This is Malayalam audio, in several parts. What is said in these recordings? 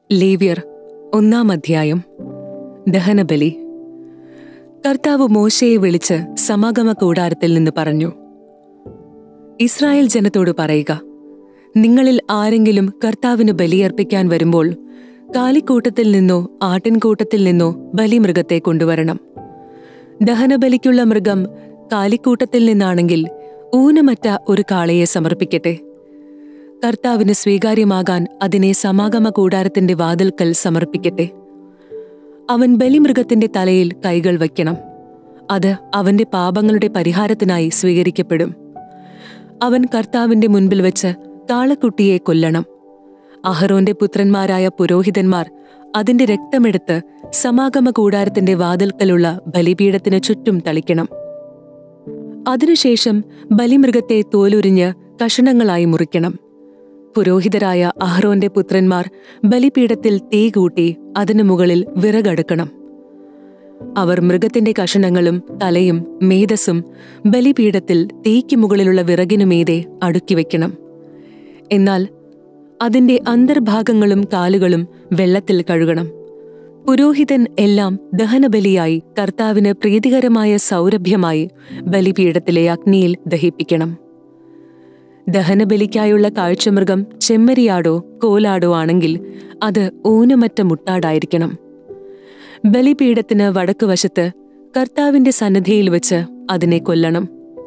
ലേവ്യർ ഒന്നാം അധ്യായം ദഹനബലി കർത്താവ് മോശയെ വിളിച്ച് സമാഗമ കൂടാരത്തിൽ നിന്ന് പറഞ്ഞു ഇസ്രായേൽ ജനത്തോട് പറയുക നിങ്ങളിൽ ആരെങ്കിലും കർത്താവിന് ബലിയർപ്പിക്കാൻ വരുമ്പോൾ കാലിക്കൂട്ടത്തിൽ നിന്നോ ആട്ടിൻകൂട്ടത്തിൽ നിന്നോ ബലിമൃഗത്തെ കൊണ്ടുവരണം ദഹനബലിക്കുള്ള മൃഗം കാലിക്കൂട്ടത്തിൽ നിന്നാണെങ്കിൽ ഊനമറ്റ ഒരു കാളയെ സമർപ്പിക്കട്ടെ കർത്താവിന് സ്വീകാര്യമാകാൻ അതിനെ സമാഗമ കൂടാരത്തിന്റെ വാതിൽക്കൽ സമർപ്പിക്കട്ടെ അവൻ ബലിമൃഗത്തിന്റെ തലയിൽ കൈകൾ വയ്ക്കണം അത് അവന്റെ പാപങ്ങളുടെ പരിഹാരത്തിനായി സ്വീകരിക്കപ്പെടും അവൻ കർത്താവിന്റെ മുൻപിൽ വെച്ച് കാളക്കുട്ടിയെ കൊല്ലണം അഹറോന്റെ പുത്രന്മാരായ പുരോഹിതന്മാർ അതിന്റെ രക്തമെടുത്ത് സമാഗമ കൂടാരത്തിന്റെ വാതിൽക്കലുള്ള ബലിപീഠത്തിന് ചുറ്റും തളിക്കണം അതിനുശേഷം ബലിമൃഗത്തെ തോലുരിഞ്ഞ് കഷണങ്ങളായി മുറിക്കണം പുരോഹിതരായ അഹ്റോന്റെ പുത്രന്മാർ ബലിപീഠത്തിൽ തീ കൂട്ടി അതിനു മുകളിൽ വിറകടുക്കണം അവർ മൃഗത്തിന്റെ കഷണങ്ങളും തലയും മേധസ്സും ബലിപീഠത്തിൽ തീയ്ക്ക് മുകളിലുള്ള വിറകിനുമീതെ അടുക്കി വയ്ക്കണം എന്നാൽ അതിന്റെ അന്തർഭാഗങ്ങളും കാലുകളും വെള്ളത്തിൽ കഴുകണം പുരോഹിതൻ എല്ലാം ദഹനബലിയായി കർത്താവിന് പ്രീതികരമായ സൗരഭ്യമായി ബലിപീഠത്തിലെ അഗ്നിയിൽ ദഹിപ്പിക്കണം ദഹനബലിക്കായുള്ള കാഴ്ചമൃഗം ചെമ്മരിയാടോ കോലാടോ ആണെങ്കിൽ അത് ഊനമറ്റ മുട്ടാടായിരിക്കണം ബലിപീഠത്തിന് വടക്കുവശത്ത് കർത്താവിന്റെ സന്നദ്ധിയിൽ വെച്ച് അതിനെ കൊല്ലണം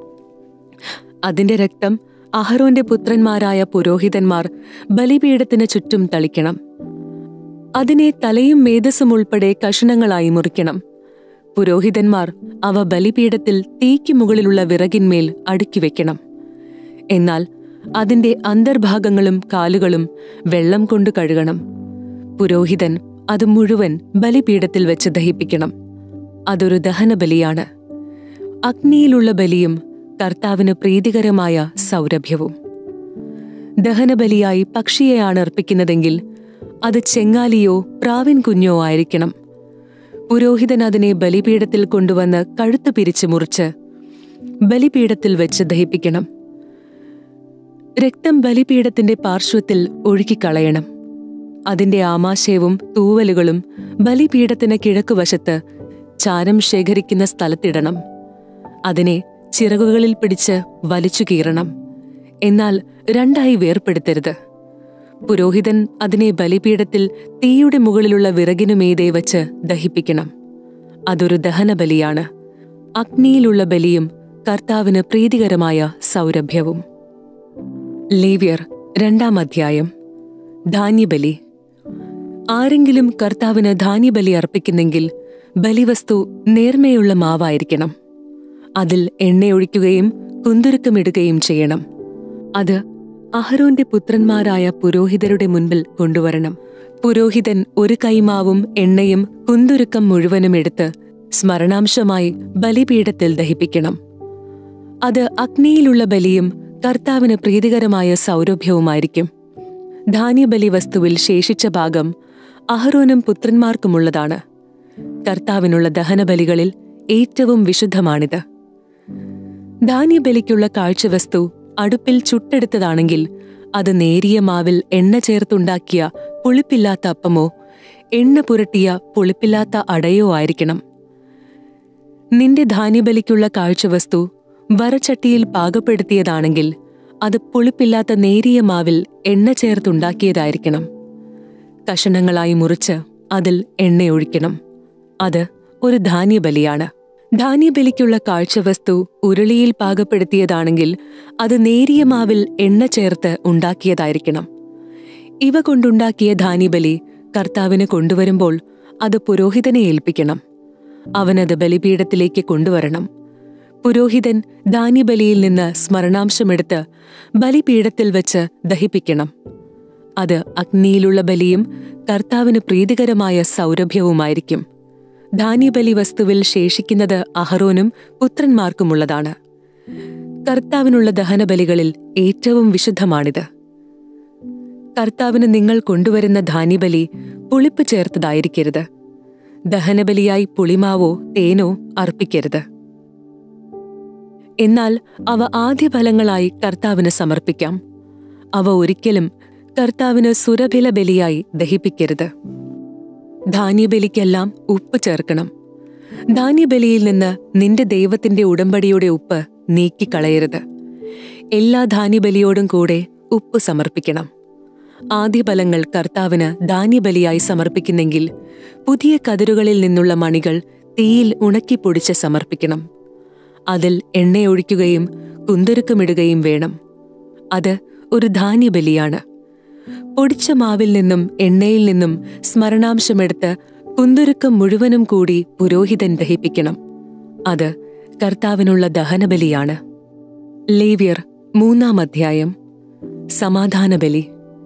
അതിന്റെ രക്തം അഹറോന്റെ പുത്രന്മാരായ പുരോഹിതന്മാർ ബലിപീഠത്തിന് ചുറ്റും തളിക്കണം അതിനെ തലയും മേധസ്സും ഉൾപ്പെടെ കഷണങ്ങളായി മുറിക്കണം പുരോഹിതന്മാർ അവ ബലിപീഠത്തിൽ തീയ്ക്ക് മുകളിലുള്ള വിറകിന്മേൽ അടുക്കി വെക്കണം എന്നാൽ അതിന്റെ അന്തർഭാഗങ്ങളും കാലുകളും വെള്ളം കൊണ്ട് കഴുകണം പുരോഹിതൻ അത് മുഴുവൻ ബലിപീഠത്തിൽ വെച്ച് ദഹിപ്പിക്കണം അതൊരു ദഹനബലിയാണ് അഗ്നിയിലുള്ള ബലിയും കർത്താവിന് പ്രീതികരമായ സൗരഭ്യവും ദഹനബലിയായി പക്ഷിയെയാണ് അർപ്പിക്കുന്നതെങ്കിൽ അത് ചെങ്ങാലിയോ പ്രാവിൻ കുഞ്ഞോ ആയിരിക്കണം പുരോഹിതൻ അതിനെ ബലിപീഠത്തിൽ കൊണ്ടുവന്ന് കഴുത്ത് പിരിച്ചു മുറിച്ച് ബലിപീഠത്തിൽ വെച്ച് ദഹിപ്പിക്കണം രക്തം ബലിപീഠത്തിന്റെ പാർശ്വത്തിൽ ഒഴുക്കിക്കളയണം അതിന്റെ ആമാശയവും തൂവലുകളും ബലിപീഠത്തിന് കിഴക്കുവശത്ത് ചാരം ശേഖരിക്കുന്ന സ്ഥലത്തിടണം അതിനെ ചിറകുകളിൽ പിടിച്ച് വലിച്ചു കീറണം എന്നാൽ രണ്ടായി വേർപ്പെടുത്തരുത് പുരോഹിതൻ അതിനെ ബലിപീഠത്തിൽ തീയുടെ മുകളിലുള്ള വിറകിനുമീതെ വച്ച് ദഹിപ്പിക്കണം അതൊരു ദഹനബലിയാണ് അഗ്നിയിലുള്ള ബലിയും കർത്താവിന് പ്രീതികരമായ സൗരഭ്യവും ലേവ്യർ രണ്ടാം അധ്യായം ധാന്യബലി ആരെങ്കിലും കർത്താവിന് ധാന്യബലി അർപ്പിക്കുന്നെങ്കിൽ ബലിവസ്തു നേർമയുള്ള മാവായിരിക്കണം അതിൽ എണ്ണയൊഴിക്കുകയും കുന്തുരുക്കമിടുകയും ചെയ്യണം അത് അഹരോന്റെ പുത്രന്മാരായ പുരോഹിതരുടെ മുൻപിൽ കൊണ്ടുവരണം പുരോഹിതൻ ഒരു കൈമാവും എണ്ണയും കുന്തുരുക്കം മുഴുവനും എടുത്ത് സ്മരണാംശമായി ബലിപീഠത്തിൽ ദഹിപ്പിക്കണം അത് അഗ്നിയിലുള്ള ബലിയും കർത്താവിന് പ്രീതികരമായ സൗരഭ്യവുമായിരിക്കും ധാന്യബലി വസ്തുവിൽ ശേഷിച്ച ഭാഗം അഹറോനും പുത്രന്മാർക്കുമുള്ളതാണ് കർത്താവിനുള്ള ദഹനബലികളിൽ ഏറ്റവും വിശുദ്ധമാണിത് ധാന്യബലിക്കുള്ള കാഴ്ചവസ്തു അടുപ്പിൽ ചുട്ടെടുത്തതാണെങ്കിൽ അത് നേരിയ മാവിൽ എണ്ണ ചേർത്തുണ്ടാക്കിയ പുളിപ്പില്ലാത്ത അപ്പമോ എണ്ണ പുരട്ടിയ പുളിപ്പില്ലാത്ത അടയോ ആയിരിക്കണം നിന്റെ ധാന്യബലിക്കുള്ള കാഴ്ചവസ്തു വരച്ചട്ടിയിൽ പാകപ്പെടുത്തിയതാണെങ്കിൽ അത് പുളിപ്പില്ലാത്ത നേരിയ മാവിൽ എണ്ണ ചേർത്തുണ്ടാക്കിയതായിരിക്കണം കഷണങ്ങളായി മുറിച്ച് അതിൽ എണ്ണയൊഴിക്കണം അത് ഒരു ധാന്യബലിയാണ് ധാന്യബലിക്കുള്ള കാഴ്ചവസ്തു ഉരുളിയിൽ പാകപ്പെടുത്തിയതാണെങ്കിൽ അത് നേരിയ മാവിൽ എണ്ണ ചേർത്ത് ഉണ്ടാക്കിയതായിരിക്കണം ഇവ കൊണ്ടുണ്ടാക്കിയ ധാന്യബലി കർത്താവിന് കൊണ്ടുവരുമ്പോൾ അത് പുരോഹിതനെ ഏൽപ്പിക്കണം അവനത് ബലിപീഠത്തിലേക്ക് കൊണ്ടുവരണം പുരോഹിതൻ ധാന്യബലിയിൽ നിന്ന് സ്മരണാംശമെടുത്ത് ബലിപീഠത്തിൽ വെച്ച് ദഹിപ്പിക്കണം അത് അഗ്നിയിലുള്ള ബലിയും കർത്താവിന് പ്രീതികരമായ സൗരഭ്യവുമായിരിക്കും ധാന്യബലി വസ്തുവിൽ ശേഷിക്കുന്നത് അഹറോനും പുത്രന്മാർക്കുമുള്ളതാണ് കർത്താവിനുള്ള ദഹനബലികളിൽ ഏറ്റവും വിശുദ്ധമാണിത് കർത്താവിന് നിങ്ങൾ കൊണ്ടുവരുന്ന ധാന്യബലി പുളിപ്പ് ചേർത്തതായിരിക്കരുത് ദഹനബലിയായി പുളിമാവോ തേനോ അർപ്പിക്കരുത് എന്നാൽ അവ ആദ്യഫലങ്ങളായി കർത്താവിന് സമർപ്പിക്കാം അവ ഒരിക്കലും കർത്താവിന് സുരഭില ബലിയായി ദഹിപ്പിക്കരുത് ധാന്യബലിക്കെല്ലാം ഉപ്പ് ചേർക്കണം ധാന്യബലിയിൽ നിന്ന് നിന്റെ ദൈവത്തിന്റെ ഉടമ്പടിയുടെ ഉപ്പ് നീക്കിക്കളയരുത് എല്ലാ ധാന്യബലിയോടും കൂടെ ഉപ്പ് സമർപ്പിക്കണം ആദ്യഫലങ്ങൾ കർത്താവിന് ധാന്യബലിയായി സമർപ്പിക്കുന്നെങ്കിൽ പുതിയ കതിരുകളിൽ നിന്നുള്ള മണികൾ തീയിൽ ഉണക്കിപ്പൊടിച്ച് സമർപ്പിക്കണം അതിൽ എണ്ണയൊഴിക്കുകയും കുന്തുരുക്കമിടുകയും വേണം അത് ഒരു ധാന്യബലിയാണ് പൊടിച്ച മാവിൽ നിന്നും എണ്ണയിൽ നിന്നും സ്മരണാംശമെടുത്ത് കുന്തുരുക്കം മുഴുവനും കൂടി പുരോഹിതൻ ദഹിപ്പിക്കണം അത് കർത്താവിനുള്ള ദഹനബലിയാണ് ലേവ്യർ മൂന്നാം അധ്യായം സമാധാനബലി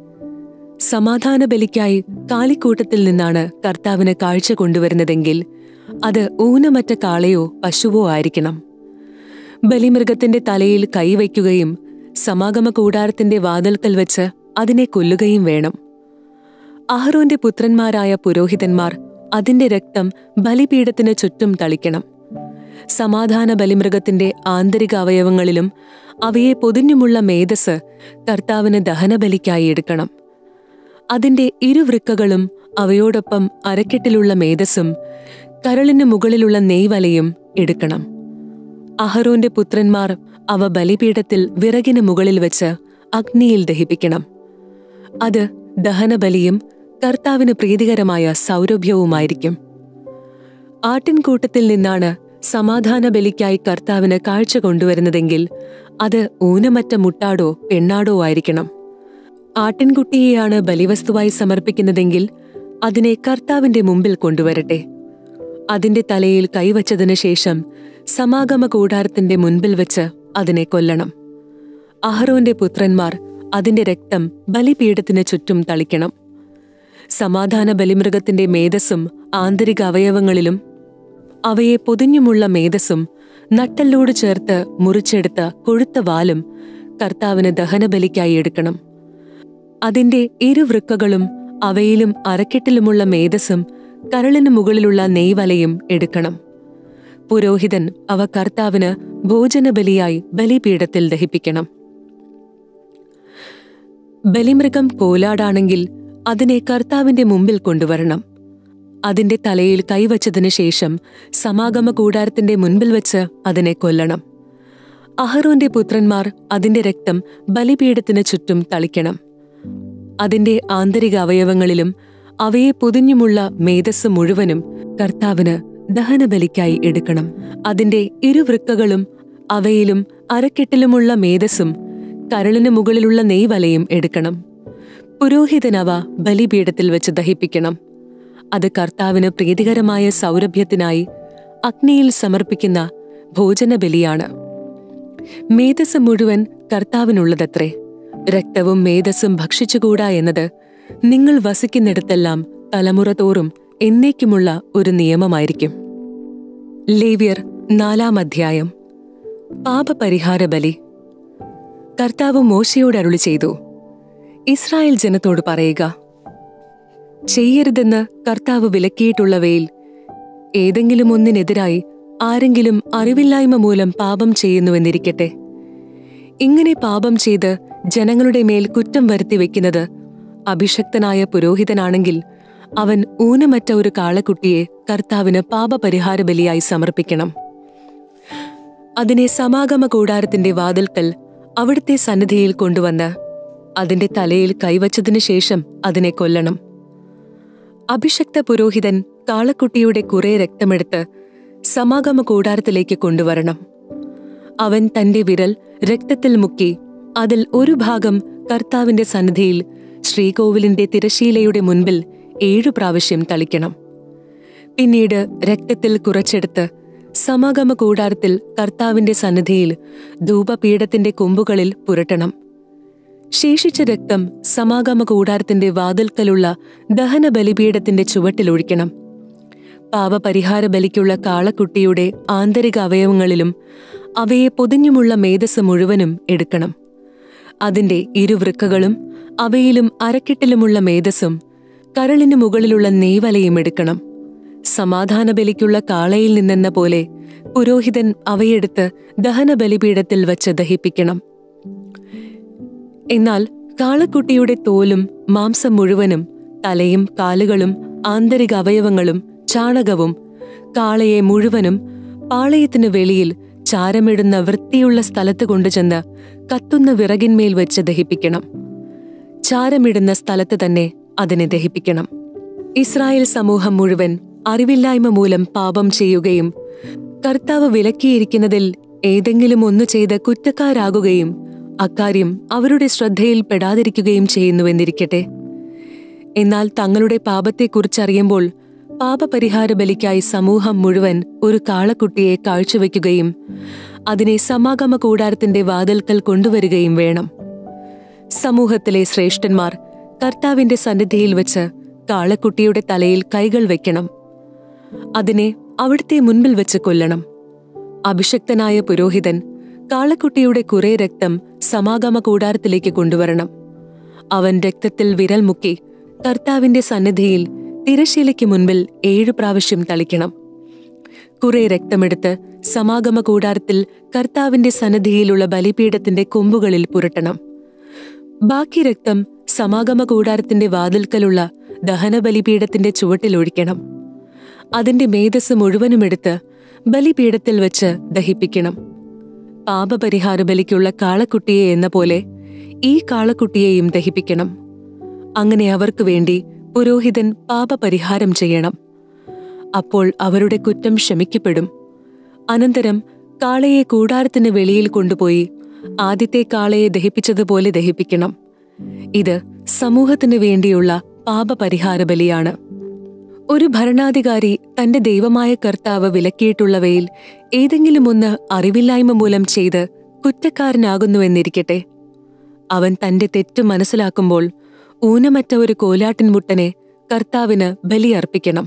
സമാധാനബലിക്കായി കാലിക്കൂട്ടത്തിൽ നിന്നാണ് കർത്താവിന് കാഴ്ച കൊണ്ടുവരുന്നതെങ്കിൽ അത് ഊനമറ്റ കാളയോ പശുവോ ആയിരിക്കണം ബലിമൃഗത്തിന്റെ തലയിൽ കൈവയ്ക്കുകയും സമാഗമ കൂടാരത്തിന്റെ വാതിൽക്കൽ വെച്ച് അതിനെ കൊല്ലുകയും വേണം അഹ്റോന്റെ പുത്രന്മാരായ പുരോഹിതന്മാർ അതിന്റെ രക്തം ബലിപീഠത്തിന് ചുറ്റും തളിക്കണം സമാധാന ബലിമൃഗത്തിന്റെ ആന്തരിക അവയവങ്ങളിലും അവയെ പൊതിഞ്ഞുമുള്ള മേധസ് കർത്താവിന് ദഹനബലിക്കായി എടുക്കണം അതിന്റെ ഇരുവൃക്കകളും അവയോടൊപ്പം അരക്കെട്ടിലുള്ള മേധസ്സും കരളിന് മുകളിലുള്ള നെയ്വലയും എടുക്കണം അഹറോന്റെ പുത്രന്മാർ അവ ബലിപീഠത്തിൽ വിറകിന് മുകളിൽ വെച്ച് അഗ്നിയിൽ ദഹിപ്പിക്കണം അത് ദഹനബലിയും കർത്താവിന് പ്രീതികരമായ സൗരഭ്യവുമായിരിക്കും ആട്ടിൻകൂട്ടത്തിൽ നിന്നാണ് സമാധാന ബലിക്കായി കർത്താവിന് കാഴ്ച കൊണ്ടുവരുന്നതെങ്കിൽ അത് ഊനമറ്റ മുട്ടാടോ പെണ്ണാടോ ആയിരിക്കണം ആട്ടിൻകുട്ടിയെയാണ് ബലിവസ്തുവായി സമർപ്പിക്കുന്നതെങ്കിൽ അതിനെ കർത്താവിന്റെ മുമ്പിൽ കൊണ്ടുവരട്ടെ അതിന്റെ തലയിൽ കൈവച്ചതിനു ശേഷം സമാഗമ കൂടാരത്തിന്റെ മുൻപിൽ വെച്ച് അതിനെ കൊല്ലണം അഹ്റോന്റെ പുത്രന്മാർ അതിന്റെ രക്തം ബലിപീഠത്തിന് ചുറ്റും തളിക്കണം സമാധാന ബലിമൃഗത്തിന്റെ മേധസ്സും ആന്തരിക അവയവങ്ങളിലും അവയെ പൊതിഞ്ഞുമുള്ള മേധസ്സും നട്ടല്ലോട് ചേർത്ത് മുറിച്ചെടുത്ത കൊഴുത്ത വാലും കർത്താവിന് ദഹനബലിക്കായി എടുക്കണം അതിന്റെ ഇരുവൃക്കകളും അവയിലും അരക്കെട്ടിലുമുള്ള മേധസ്സും കരളിന് മുകളിലുള്ള നെയ്വലയും എടുക്കണം പുരോഹിതൻ അവ കർത്താവിന് ഭോജനബലിയായി ബലിപീഠത്തിൽ ദഹിപ്പിക്കണം ബലിമൃഗം കോലാടാണെങ്കിൽ അതിനെ കർത്താവിന്റെ മുമ്പിൽ കൊണ്ടുവരണം അതിന്റെ തലയിൽ കൈവച്ചതിനു ശേഷം സമാഗമ കൂടാരത്തിന്റെ മുൻപിൽ വെച്ച് അതിനെ കൊല്ലണം അഹറോന്റെ പുത്രന്മാർ അതിന്റെ രക്തം ബലിപീഠത്തിന് ചുറ്റും തളിക്കണം അതിന്റെ ആന്തരിക അവയവങ്ങളിലും അവയെ പൊതിഞ്ഞുമുള്ള മേധസ് മുഴുവനും കർത്താവിന് ദഹനബലിക്കായി എടുക്കണം അതിന്റെ ഇരുവൃക്കകളും അവയിലും അരക്കെട്ടിലുമുള്ള മേധസ്സും കരളിന് മുകളിലുള്ള നെയ്വലയും എടുക്കണം പുരോഹിതനവ ബലിപീഠത്തിൽ വെച്ച് ദഹിപ്പിക്കണം അത് കർത്താവിന് പ്രീതികരമായ സൗരഭ്യത്തിനായി അഗ്നിയിൽ സമർപ്പിക്കുന്ന ഭോജനബലിയാണ് മേധസ് മുഴുവൻ കർത്താവിനുള്ളതത്രേ രക്തവും മേധസ്സും ഭക്ഷിച്ചുകൂടാ എന്നത് നിങ്ങൾ വസിക്കുന്നിടത്തെല്ലാം തലമുറ തോറും എന്നേക്കുമുള്ള ഒരു നിയമമായിരിക്കും ലേവ്യർ നാലാം അധ്യായം പാപപരിഹാര ബലി കർത്താവ് മോശയോട് അരുളി ചെയ്തു ഇസ്രായേൽ ജനത്തോട് പറയുക ചെയ്യരുതെന്ന് കർത്താവ് വിലക്കിയിട്ടുള്ളവയിൽ ഏതെങ്കിലും ഒന്നിനെതിരായി ആരെങ്കിലും അറിവില്ലായ്മ മൂലം പാപം ചെയ്യുന്നുവെന്നിരിക്കട്ടെ ഇങ്ങനെ പാപം ചെയ്ത് ജനങ്ങളുടെ മേൽ കുറ്റം വരുത്തി വെക്കുന്നത് അഭിഷക്തനായ പുരോഹിതനാണെങ്കിൽ അവൻ ഊനമറ്റ ഒരു കാളക്കുട്ടിയെ കർത്താവിന് പാപപരിഹാര ബലിയായി സമർപ്പിക്കണം അതിനെ സമാഗമ കൂടാരത്തിന്റെ വാതിൽക്കൽ അവിടുത്തെ സന്നിധിയിൽ കൊണ്ടുവന്ന് അതിന്റെ തലയിൽ കൈവച്ചതിനു ശേഷം അതിനെ കൊല്ലണം അഭിഷക്ത പുരോഹിതൻ കാളക്കുട്ടിയുടെ കുറെ രക്തമെടുത്ത് സമാഗമ കൂടാരത്തിലേക്ക് കൊണ്ടുവരണം അവൻ തന്റെ വിരൽ രക്തത്തിൽ മുക്കി അതിൽ ഒരു ഭാഗം കർത്താവിന്റെ സന്നിധിയിൽ ശ്രീകോവിലിന്റെ തിരശീലയുടെ മുൻപിൽ ഏഴു പ്രാവശ്യം തളിക്കണം പിന്നീട് രക്തത്തിൽ കുറച്ചെടുത്ത് സമാഗമ കൂടാരത്തിൽ കർത്താവിന്റെ സന്നിധിയിൽ ധൂപപീഠത്തിന്റെ കൊമ്പുകളിൽ പുരട്ടണം ശേഷിച്ച രക്തം സമാഗമ കൂടാരത്തിന്റെ വാതിൽക്കലുള്ള ദഹന ബലിപീഠത്തിന്റെ ചുവട്ടിലൊഴിക്കണം പാപപരിഹാര ബലിക്കുള്ള കാളക്കുട്ടിയുടെ ആന്തരിക അവയവങ്ങളിലും അവയെ പൊതിഞ്ഞുമുള്ള മേധസ് മുഴുവനും എടുക്കണം അതിന്റെ ഇരുവൃക്കകളും അവയിലും അരക്കെട്ടിലുമുള്ള മേധസ്സും കരളിനു മുകളിലുള്ള നെയ്വലയും എടുക്കണം സമാധാന ബലിക്കുള്ള കാളയിൽ നിന്നെന്ന പോലെ പുരോഹിതൻ അവയെടുത്ത് ദഹന ബലിപീഠത്തിൽ വച്ച് ദഹിപ്പിക്കണം എന്നാൽ കാളക്കുട്ടിയുടെ തോലും മാംസം മുഴുവനും തലയും കാലുകളും ആന്തരിക അവയവങ്ങളും ചാണകവും കാളയെ മുഴുവനും പാളയത്തിനു വെളിയിൽ ചാരമിടുന്ന വൃത്തിയുള്ള സ്ഥലത്ത് കൊണ്ടുചെന്ന് കത്തുന്ന വിറകിന്മേൽ വെച്ച് ദഹിപ്പിക്കണം ചാരമിടുന്ന സ്ഥലത്ത് തന്നെ അതിനെ ദഹിപ്പിക്കണം ഇസ്രായേൽ സമൂഹം മുഴുവൻ അറിവില്ലായ്മ മൂലം പാപം ചെയ്യുകയും കർത്താവ് വിലക്കിയിരിക്കുന്നതിൽ ഏതെങ്കിലും ഒന്ന് ചെയ്ത് കുറ്റക്കാരാകുകയും അക്കാര്യം അവരുടെ ശ്രദ്ധയിൽ പെടാതിരിക്കുകയും ചെയ്യുന്നുവെന്നിരിക്കട്ടെ എന്നാൽ തങ്ങളുടെ പാപത്തെക്കുറിച്ചറിയുമ്പോൾ പാപപരിഹാര ബലിക്കായി സമൂഹം മുഴുവൻ ഒരു കാളക്കുട്ടിയെ കാഴ്ചവെക്കുകയും അതിനെ സമാഗമ കൂടാരത്തിന്റെ വാതിൽക്കൽ കൊണ്ടുവരികയും വേണം സമൂഹത്തിലെ ശ്രേഷ്ഠന്മാർ കർത്താവിന്റെ സന്നിധിയിൽ വെച്ച് കാളക്കുട്ടിയുടെ തലയിൽ കൈകൾ വെക്കണം അതിനെ അവിടുത്തെ മുൻപിൽ വെച്ച് കൊല്ലണം അഭിഷക്തനായ പുരോഹിതൻ കാളക്കുട്ടിയുടെ കുറെ രക്തം സമാഗമ കൂടാരത്തിലേക്ക് കൊണ്ടുവരണം അവൻ രക്തത്തിൽ വിരൽ മുക്കി കർത്താവിന്റെ സന്നിധിയിൽ തിരശീലയ്ക്ക് മുൻപിൽ ഏഴു പ്രാവശ്യം തളിക്കണം കുറെ രക്തമെടുത്ത് സമാഗമ കൂടാരത്തിൽ കർത്താവിന്റെ സന്നിധിയിലുള്ള ബലിപീഠത്തിന്റെ കൊമ്പുകളിൽ പുരട്ടണം ബാക്കി രക്തം സമാഗമ കൂടാരത്തിന്റെ വാതിൽക്കലുള്ള ദഹനബലിപീഠത്തിന്റെ ചുവട്ടിൽ ഒഴിക്കണം അതിന്റെ മേധസ് മുഴുവനും എടുത്ത് ബലിപീഠത്തിൽ വെച്ച് ദഹിപ്പിക്കണം പാപപരിഹാര ബലിക്കുള്ള കാളക്കുട്ടിയെ എന്ന പോലെ ഈ കാളക്കുട്ടിയെയും ദഹിപ്പിക്കണം അങ്ങനെ അവർക്ക് വേണ്ടി പുരോഹിതൻ പാപപരിഹാരം ചെയ്യണം അപ്പോൾ അവരുടെ കുറ്റം ക്ഷമിക്കപ്പെടും അനന്തരം കാളയെ കൂടാരത്തിന് വെളിയിൽ കൊണ്ടുപോയി ആദ്യത്തെ കാളയെ ദഹിപ്പിച്ചതുപോലെ ദഹിപ്പിക്കണം ഇത് സമൂഹത്തിനു വേണ്ടിയുള്ള പാപപരിഹാര ബലിയാണ് ഒരു ഭരണാധികാരി തന്റെ ദൈവമായ കർത്താവ് വിലക്കിയിട്ടുള്ളവയിൽ ഏതെങ്കിലും ഒന്ന് അറിവില്ലായ്മ മൂലം ചെയ്ത് കുറ്റക്കാരനാകുന്നുവെന്നിരിക്കട്ടെ അവൻ തന്റെ തെറ്റ് മനസ്സിലാക്കുമ്പോൾ ഊനമറ്റ ഒരു കോലാട്ടിൻമുട്ടനെ കർത്താവിന് ബലിയർപ്പിക്കണം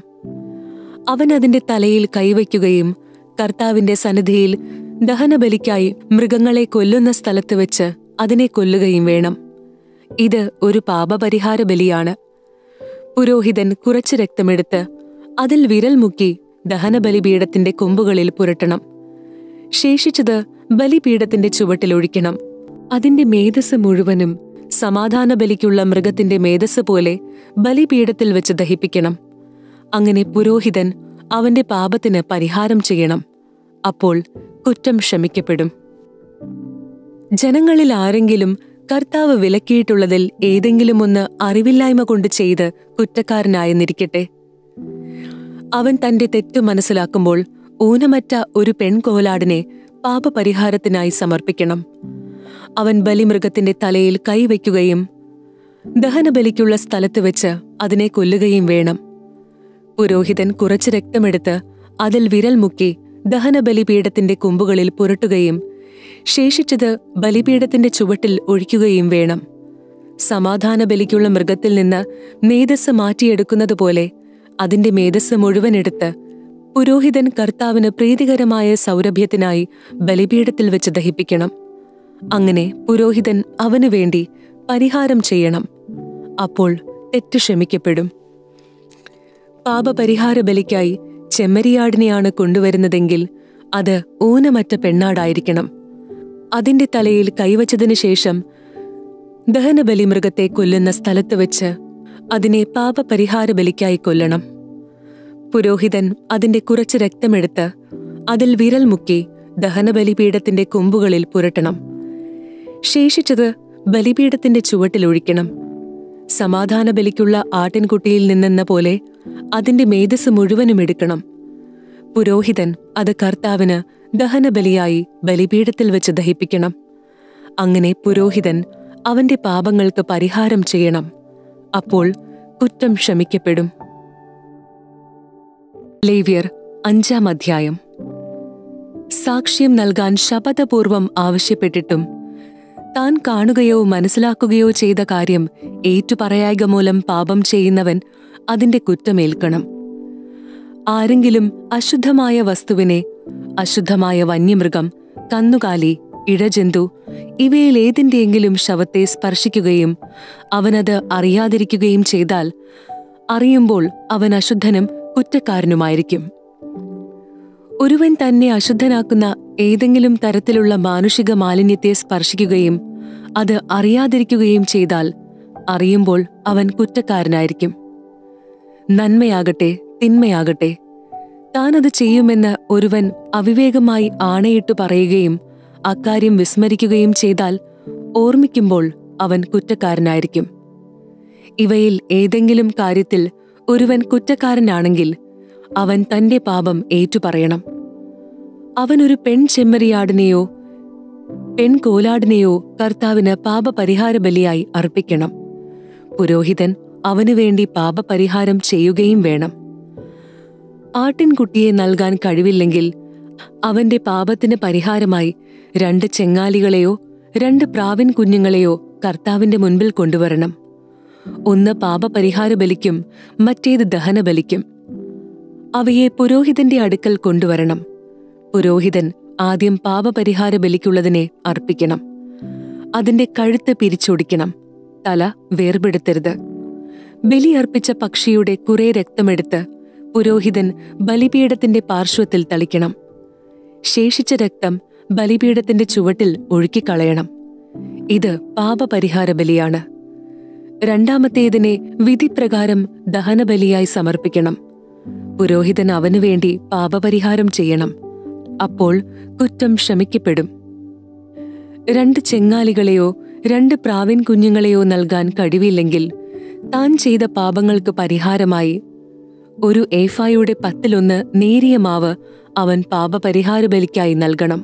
അവൻ അതിന്റെ തലയിൽ കൈവയ്ക്കുകയും കർത്താവിന്റെ സന്നിധിയിൽ ദഹനബലിക്കായി മൃഗങ്ങളെ കൊല്ലുന്ന സ്ഥലത്ത് വെച്ച് അതിനെ കൊല്ലുകയും വേണം ഇത് ഒരു പാപപരിഹാര ബലിയാണ് പുരോഹിതൻ കുറച്ച് രക്തമെടുത്ത് അതിൽ വിരൽ മുക്കി ദഹനബലിപീഠത്തിന്റെ കൊമ്പുകളിൽ പുരട്ടണം ശേഷിച്ചത് ബലിപീഠത്തിന്റെ ചുവട്ടിൽ ഒഴിക്കണം അതിന്റെ മേധസ് മുഴുവനും സമാധാന ബലിക്കുള്ള മൃഗത്തിന്റെ മേധസ് പോലെ ബലിപീഠത്തിൽ വെച്ച് ദഹിപ്പിക്കണം അങ്ങനെ പുരോഹിതൻ അവന്റെ പാപത്തിന് പരിഹാരം ചെയ്യണം അപ്പോൾ കുറ്റം ക്ഷമിക്കപ്പെടും ജനങ്ങളിൽ ആരെങ്കിലും കർത്താവ് വിലക്കിയിട്ടുള്ളതിൽ ഏതെങ്കിലും ഒന്ന് അറിവില്ലായ്മ കൊണ്ട് ചെയ്ത് കുറ്റക്കാരനായെന്നിരിക്കട്ടെ അവൻ തന്റെ തെറ്റു മനസ്സിലാക്കുമ്പോൾ ഊനമറ്റ ഒരു പെൺകോലാടിനെ പാപപരിഹാരത്തിനായി സമർപ്പിക്കണം അവൻ ബലിമൃഗത്തിന്റെ തലയിൽ കൈവയ്ക്കുകയും ദഹനബലിക്കുള്ള സ്ഥലത്ത് വെച്ച് അതിനെ കൊല്ലുകയും വേണം പുരോഹിതൻ കുറച്ച് രക്തമെടുത്ത് അതിൽ വിരൽ മുക്കി ദഹനബലിപീഠത്തിന്റെ കൊമ്പുകളിൽ പുരട്ടുകയും ശേഷിച്ചത് ബലിപീഠത്തിന്റെ ചുവട്ടിൽ ഒഴിക്കുകയും വേണം സമാധാന ബലിക്കുള്ള മൃഗത്തിൽ നിന്ന് മേധസ് മാറ്റിയെടുക്കുന്നതുപോലെ അതിന്റെ മേധസ് മുഴുവൻ എടുത്ത് പുരോഹിതൻ കർത്താവിന് പ്രീതികരമായ സൗരഭ്യത്തിനായി ബലിപീഠത്തിൽ വെച്ച് ദഹിപ്പിക്കണം അങ്ങനെ പുരോഹിതൻ അവനു വേണ്ടി പരിഹാരം ചെയ്യണം അപ്പോൾ തെറ്റ് ക്ഷമിക്കപ്പെടും പാപപരിഹാര ബലിക്കായി ചെമ്മരിയാടിനെയാണ് കൊണ്ടുവരുന്നതെങ്കിൽ അത് ഊനമറ്റ പെണ്ണാടായിരിക്കണം അതിന്റെ തലയിൽ കൈവച്ചതിനു ശേഷം ദഹനബലി മൃഗത്തെ കൊല്ലുന്ന സ്ഥലത്ത് വെച്ച് അതിനെ പാപപരിഹാര ബലിക്കായി കൊല്ലണം പുരോഹിതൻ അതിന്റെ കുറച്ച് രക്തമെടുത്ത് അതിൽ വിരൽ മുക്കി ദഹനബലിപീഠത്തിന്റെ കൊമ്പുകളിൽ പുരട്ടണം ശേഷിച്ചത് ബലിപീഠത്തിന്റെ ചുവട്ടിൽ ഒഴിക്കണം സമാധാന ബലിക്കുള്ള ആട്ടിൻകുട്ടിയിൽ നിന്നെന്ന പോലെ അതിന്റെ മേധസ് മുഴുവനും എടുക്കണം പുരോഹിതൻ അത് കർത്താവിന് ദഹനബലിയായി ബലിപീഠത്തിൽ വെച്ച് ദഹിപ്പിക്കണം അങ്ങനെ പുരോഹിതൻ അവന്റെ പാപങ്ങൾക്ക് പരിഹാരം ചെയ്യണം അപ്പോൾ കുറ്റം ക്ഷമിക്കപ്പെടും ലേവ്യർ അഞ്ചാം അധ്യായം സാക്ഷ്യം നൽകാൻ ശപഥപൂർവം ആവശ്യപ്പെട്ടിട്ടും താൻ കാണുകയോ മനസ്സിലാക്കുകയോ ചെയ്ത കാര്യം ഏറ്റുപറയായക മൂലം പാപം ചെയ്യുന്നവൻ അതിന്റെ കുറ്റമേൽക്കണം ആരെങ്കിലും അശുദ്ധമായ വസ്തുവിനെ അശുദ്ധമായ വന്യമൃഗം കന്നുകാലി ഇഴജന്തു ഇവയിൽ ഏതിന്റെയെങ്കിലും ശവത്തെ സ്പർശിക്കുകയും അവനത് അറിയാതിരിക്കുകയും ചെയ്താൽ അറിയുമ്പോൾ അവൻ അശുദ്ധനും കുറ്റക്കാരനുമായിരിക്കും ഒരുവൻ തന്നെ അശുദ്ധനാക്കുന്ന ഏതെങ്കിലും തരത്തിലുള്ള മാനുഷിക മാലിന്യത്തെ സ്പർശിക്കുകയും അത് അറിയാതിരിക്കുകയും ചെയ്താൽ അറിയുമ്പോൾ അവൻ കുറ്റക്കാരനായിരിക്കും നന്മയാകട്ടെ തിന്മയാകട്ടെ താനത് ചെയ്യുമെന്ന് ഒരുവൻ അവിവേകമായി ആണയിട്ടു പറയുകയും അക്കാര്യം വിസ്മരിക്കുകയും ചെയ്താൽ ഓർമ്മിക്കുമ്പോൾ അവൻ കുറ്റക്കാരനായിരിക്കും ഇവയിൽ ഏതെങ്കിലും കാര്യത്തിൽ ഒരുവൻ കുറ്റക്കാരനാണെങ്കിൽ അവൻ തന്റെ പാപം ഏറ്റുപറയണം അവൻ ഒരു പെൺ ചെമ്മരിയാടിനെയോ പെൺകോലാടിനെയോ കർത്താവിന് പാപപരിഹാര ബലിയായി അർപ്പിക്കണം പുരോഹിതൻ അവനു വേണ്ടി പാപപരിഹാരം ചെയ്യുകയും വേണം ആട്ടിൻകുട്ടിയെ നൽകാൻ കഴിവില്ലെങ്കിൽ അവന്റെ പാപത്തിന് പരിഹാരമായി രണ്ട് ചെങ്ങാലികളെയോ രണ്ട് പ്രാവിൻ കുഞ്ഞുങ്ങളെയോ കർത്താവിന്റെ മുൻപിൽ കൊണ്ടുവരണം ഒന്ന് പാപപരിഹാര ബലിക്കും മറ്റേത് ദഹനബലിക്കും അവയെ പുരോഹിതന്റെ അടുക്കൽ കൊണ്ടുവരണം പുരോഹിതൻ ആദ്യം പാപപരിഹാര ബലിക്കുള്ളതിനെ അർപ്പിക്കണം അതിന്റെ കഴുത്ത് പിരിച്ചൊടിക്കണം തല വേർപെടുത്തരുത് ബലി അർപ്പിച്ച പക്ഷിയുടെ കുറെ രക്തമെടുത്ത് പുരോഹിതൻ ബലിപീഠത്തിന്റെ പാർശ്വത്തിൽ തളിക്കണം ശേഷിച്ച രക്തം ബലിപീഠത്തിന്റെ ചുവട്ടിൽ ഒഴുക്കിക്കളയണം ഇത് പാപപരിഹാര ബലിയാണ് രണ്ടാമത്തേതിനെ വിധിപ്രകാരം ദഹനബലിയായി സമർപ്പിക്കണം പുരോഹിതൻ അവനു വേണ്ടി പാപപരിഹാരം ചെയ്യണം അപ്പോൾ കുറ്റം ക്ഷമിക്കപ്പെടും രണ്ട് ചെങ്ങാലികളെയോ രണ്ട് പ്രാവിൻ കുഞ്ഞുങ്ങളെയോ നൽകാൻ കഴിവില്ലെങ്കിൽ താൻ ചെയ്ത പാപങ്ങൾക്ക് പരിഹാരമായി ഒരു ഏഫായുടെ പത്തിലൊന്ന് നേരിയ മാവ് അവൻ പാപപരിഹാര ബലിക്കായി നൽകണം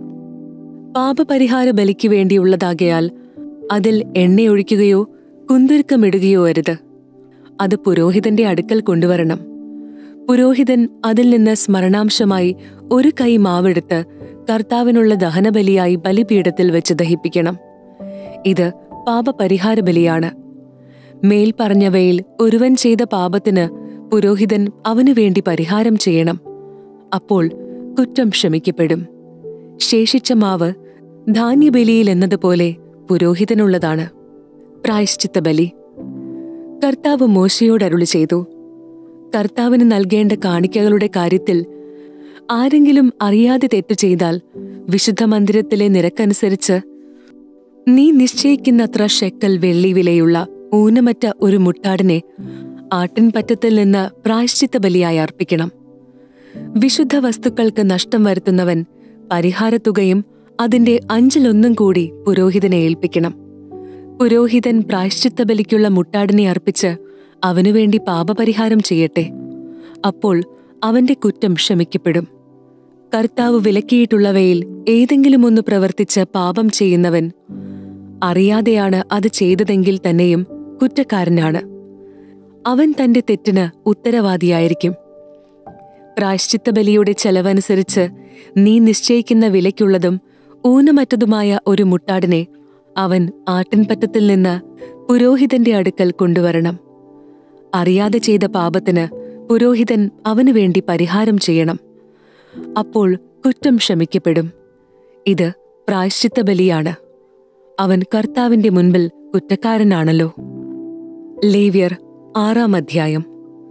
പാപപരിഹാര ബലിക്ക് വേണ്ടിയുള്ളതാകയാൽ അതിൽ എണ്ണയൊഴിക്കുകയോ കുന്തുരുക്കമിടുകയോ അരുത് അത് പുരോഹിതന്റെ അടുക്കൽ കൊണ്ടുവരണം പുരോഹിതൻ അതിൽ നിന്ന് സ്മരണാംശമായി ഒരു കൈ മാവെടുത്ത് കർത്താവിനുള്ള ദഹനബലിയായി ബലിപീഠത്തിൽ വെച്ച് ദഹിപ്പിക്കണം ഇത് പാപപരിഹാര ബലിയാണ് മേൽ പറഞ്ഞവയിൽ ഒരുവൻ ചെയ്ത പാപത്തിന് പുരോഹിതൻ അവനു വേണ്ടി പരിഹാരം ചെയ്യണം അപ്പോൾ കുറ്റം ക്ഷമിക്കപ്പെടും ശേഷിച്ച മാവ് ധാന്യബലിയിൽ എന്നതുപോലെ പുരോഹിതനുള്ളതാണ് പ്രായശ്ചിത്ത ബലി കർത്താവ് മോശയോട് അരുളി ചെയ്തു കർത്താവിന് നൽകേണ്ട കാണിക്കകളുടെ കാര്യത്തിൽ ആരെങ്കിലും അറിയാതെ തെറ്റു ചെയ്താൽ വിശുദ്ധ മന്ദിരത്തിലെ നിരക്കനുസരിച്ച് നീ നിശ്ചയിക്കുന്നത്ര ഷെക്കൽ വെള്ളി വിലയുള്ള ഊനമറ്റ ഒരു മുട്ടാടിനെ ആട്ടിൻപറ്റത്തിൽ നിന്ന് പ്രായശ്ചിത്ത ബലിയായി അർപ്പിക്കണം വിശുദ്ധ വസ്തുക്കൾക്ക് നഷ്ടം വരുത്തുന്നവൻ പരിഹാരത്തുകയും അതിന്റെ അഞ്ചിലൊന്നും കൂടി പുരോഹിതനെ ഏൽപ്പിക്കണം പുരോഹിതൻ പ്രായശ്ചിത്ത ബലിക്കുള്ള മുട്ടാടിനെ അർപ്പിച്ച് അവനുവേണ്ടി പാപപരിഹാരം ചെയ്യട്ടെ അപ്പോൾ അവന്റെ കുറ്റം ക്ഷമിക്കപ്പെടും കർത്താവ് വിലക്കിയിട്ടുള്ളവയിൽ ഏതെങ്കിലും ഒന്ന് പ്രവർത്തിച്ച് പാപം ചെയ്യുന്നവൻ അറിയാതെയാണ് അത് ചെയ്തതെങ്കിൽ തന്നെയും കുറ്റക്കാരനാണ് അവൻ തന്റെ തെറ്റിന് ഉത്തരവാദിയായിരിക്കും പ്രായശ്ചിത്ത ബലിയുടെ ചെലവനുസരിച്ച് നീ നിശ്ചയിക്കുന്ന വിലയ്ക്കുള്ളതും ഊനമറ്റതുമായ ഒരു മുട്ടാടിനെ അവൻ ആട്ടിൻപറ്റത്തിൽ നിന്ന് പുരോഹിതന്റെ അടുക്കൽ കൊണ്ടുവരണം അറിയാതെ ചെയ്ത പാപത്തിന് പുരോഹിതൻ അവനു വേണ്ടി പരിഹാരം ചെയ്യണം അപ്പോൾ കുറ്റം ക്ഷമിക്കപ്പെടും ഇത് പ്രായശ്ചിത്ത ബലിയാണ് അവൻ കർത്താവിന്റെ മുൻപിൽ കുറ്റക്കാരനാണല്ലോ ലേവ്യർ ആറാം അധ്യായം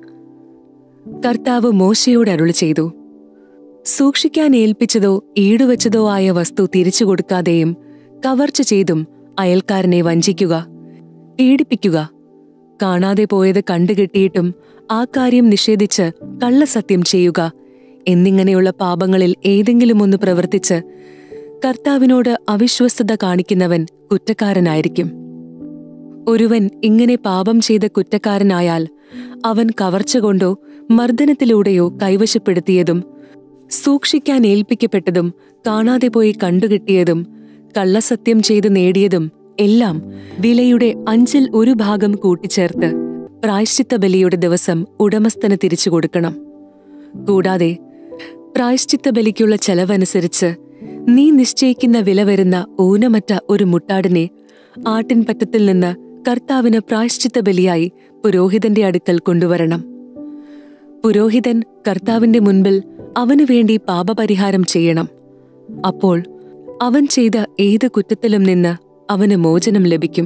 കർത്താവ് മോശയോട് അരുളി ചെയ്തു സൂക്ഷിക്കാൻ ഏൽപ്പിച്ചതോ ഈടുവച്ചതോ ആയ വസ്തു തിരിച്ചു കൊടുക്കാതെയും കവർച്ച ചെയ്തും അയൽക്കാരനെ വഞ്ചിക്കുക പീഡിപ്പിക്കുക കാണാതെ പോയത് കണ്ടുകിട്ടിയിട്ടും ആ കാര്യം നിഷേധിച്ച് കള്ളസത്യം ചെയ്യുക എന്നിങ്ങനെയുള്ള പാപങ്ങളിൽ ഏതെങ്കിലും ഒന്ന് പ്രവർത്തിച്ച് കർത്താവിനോട് അവിശ്വസ്തത കാണിക്കുന്നവൻ കുറ്റക്കാരനായിരിക്കും ഒരുവൻ ഇങ്ങനെ പാപം ചെയ്ത കുറ്റക്കാരനായാൽ അവൻ കവർച്ച കൊണ്ടോ മർദ്ദനത്തിലൂടെയോ കൈവശപ്പെടുത്തിയതും സൂക്ഷിക്കാൻ ഏൽപ്പിക്കപ്പെട്ടതും കാണാതെ പോയി കണ്ടുകിട്ടിയതും കള്ളസത്യം ചെയ്ത് നേടിയതും എല്ലാം വിലയുടെ അഞ്ചിൽ ഒരു ഭാഗം കൂട്ടിച്ചേർത്ത് പ്രായശ്ചിത്ത ബലിയുടെ ദിവസം ഉടമസ്ഥന് തിരിച്ചു കൊടുക്കണം കൂടാതെ പ്രായശ്ചിത്ത ബലിക്കുള്ള ചെലവനുസരിച്ച് നീ നിശ്ചയിക്കുന്ന വില വരുന്ന ഊനമറ്റ ഒരു മുട്ടാടിനെ ആട്ടിൻപറ്റത്തിൽ നിന്ന് കർത്താവിന് പ്രായശ്ചിത്ത ബലിയായി പുരോഹിതന്റെ അടുക്കൽ കൊണ്ടുവരണം പുരോഹിതൻ കർത്താവിന്റെ മുൻപിൽ അവനു വേണ്ടി പാപപരിഹാരം ചെയ്യണം അപ്പോൾ അവൻ ചെയ്ത ഏത് കുറ്റത്തിലും നിന്ന് അവന് മോചനം ലഭിക്കും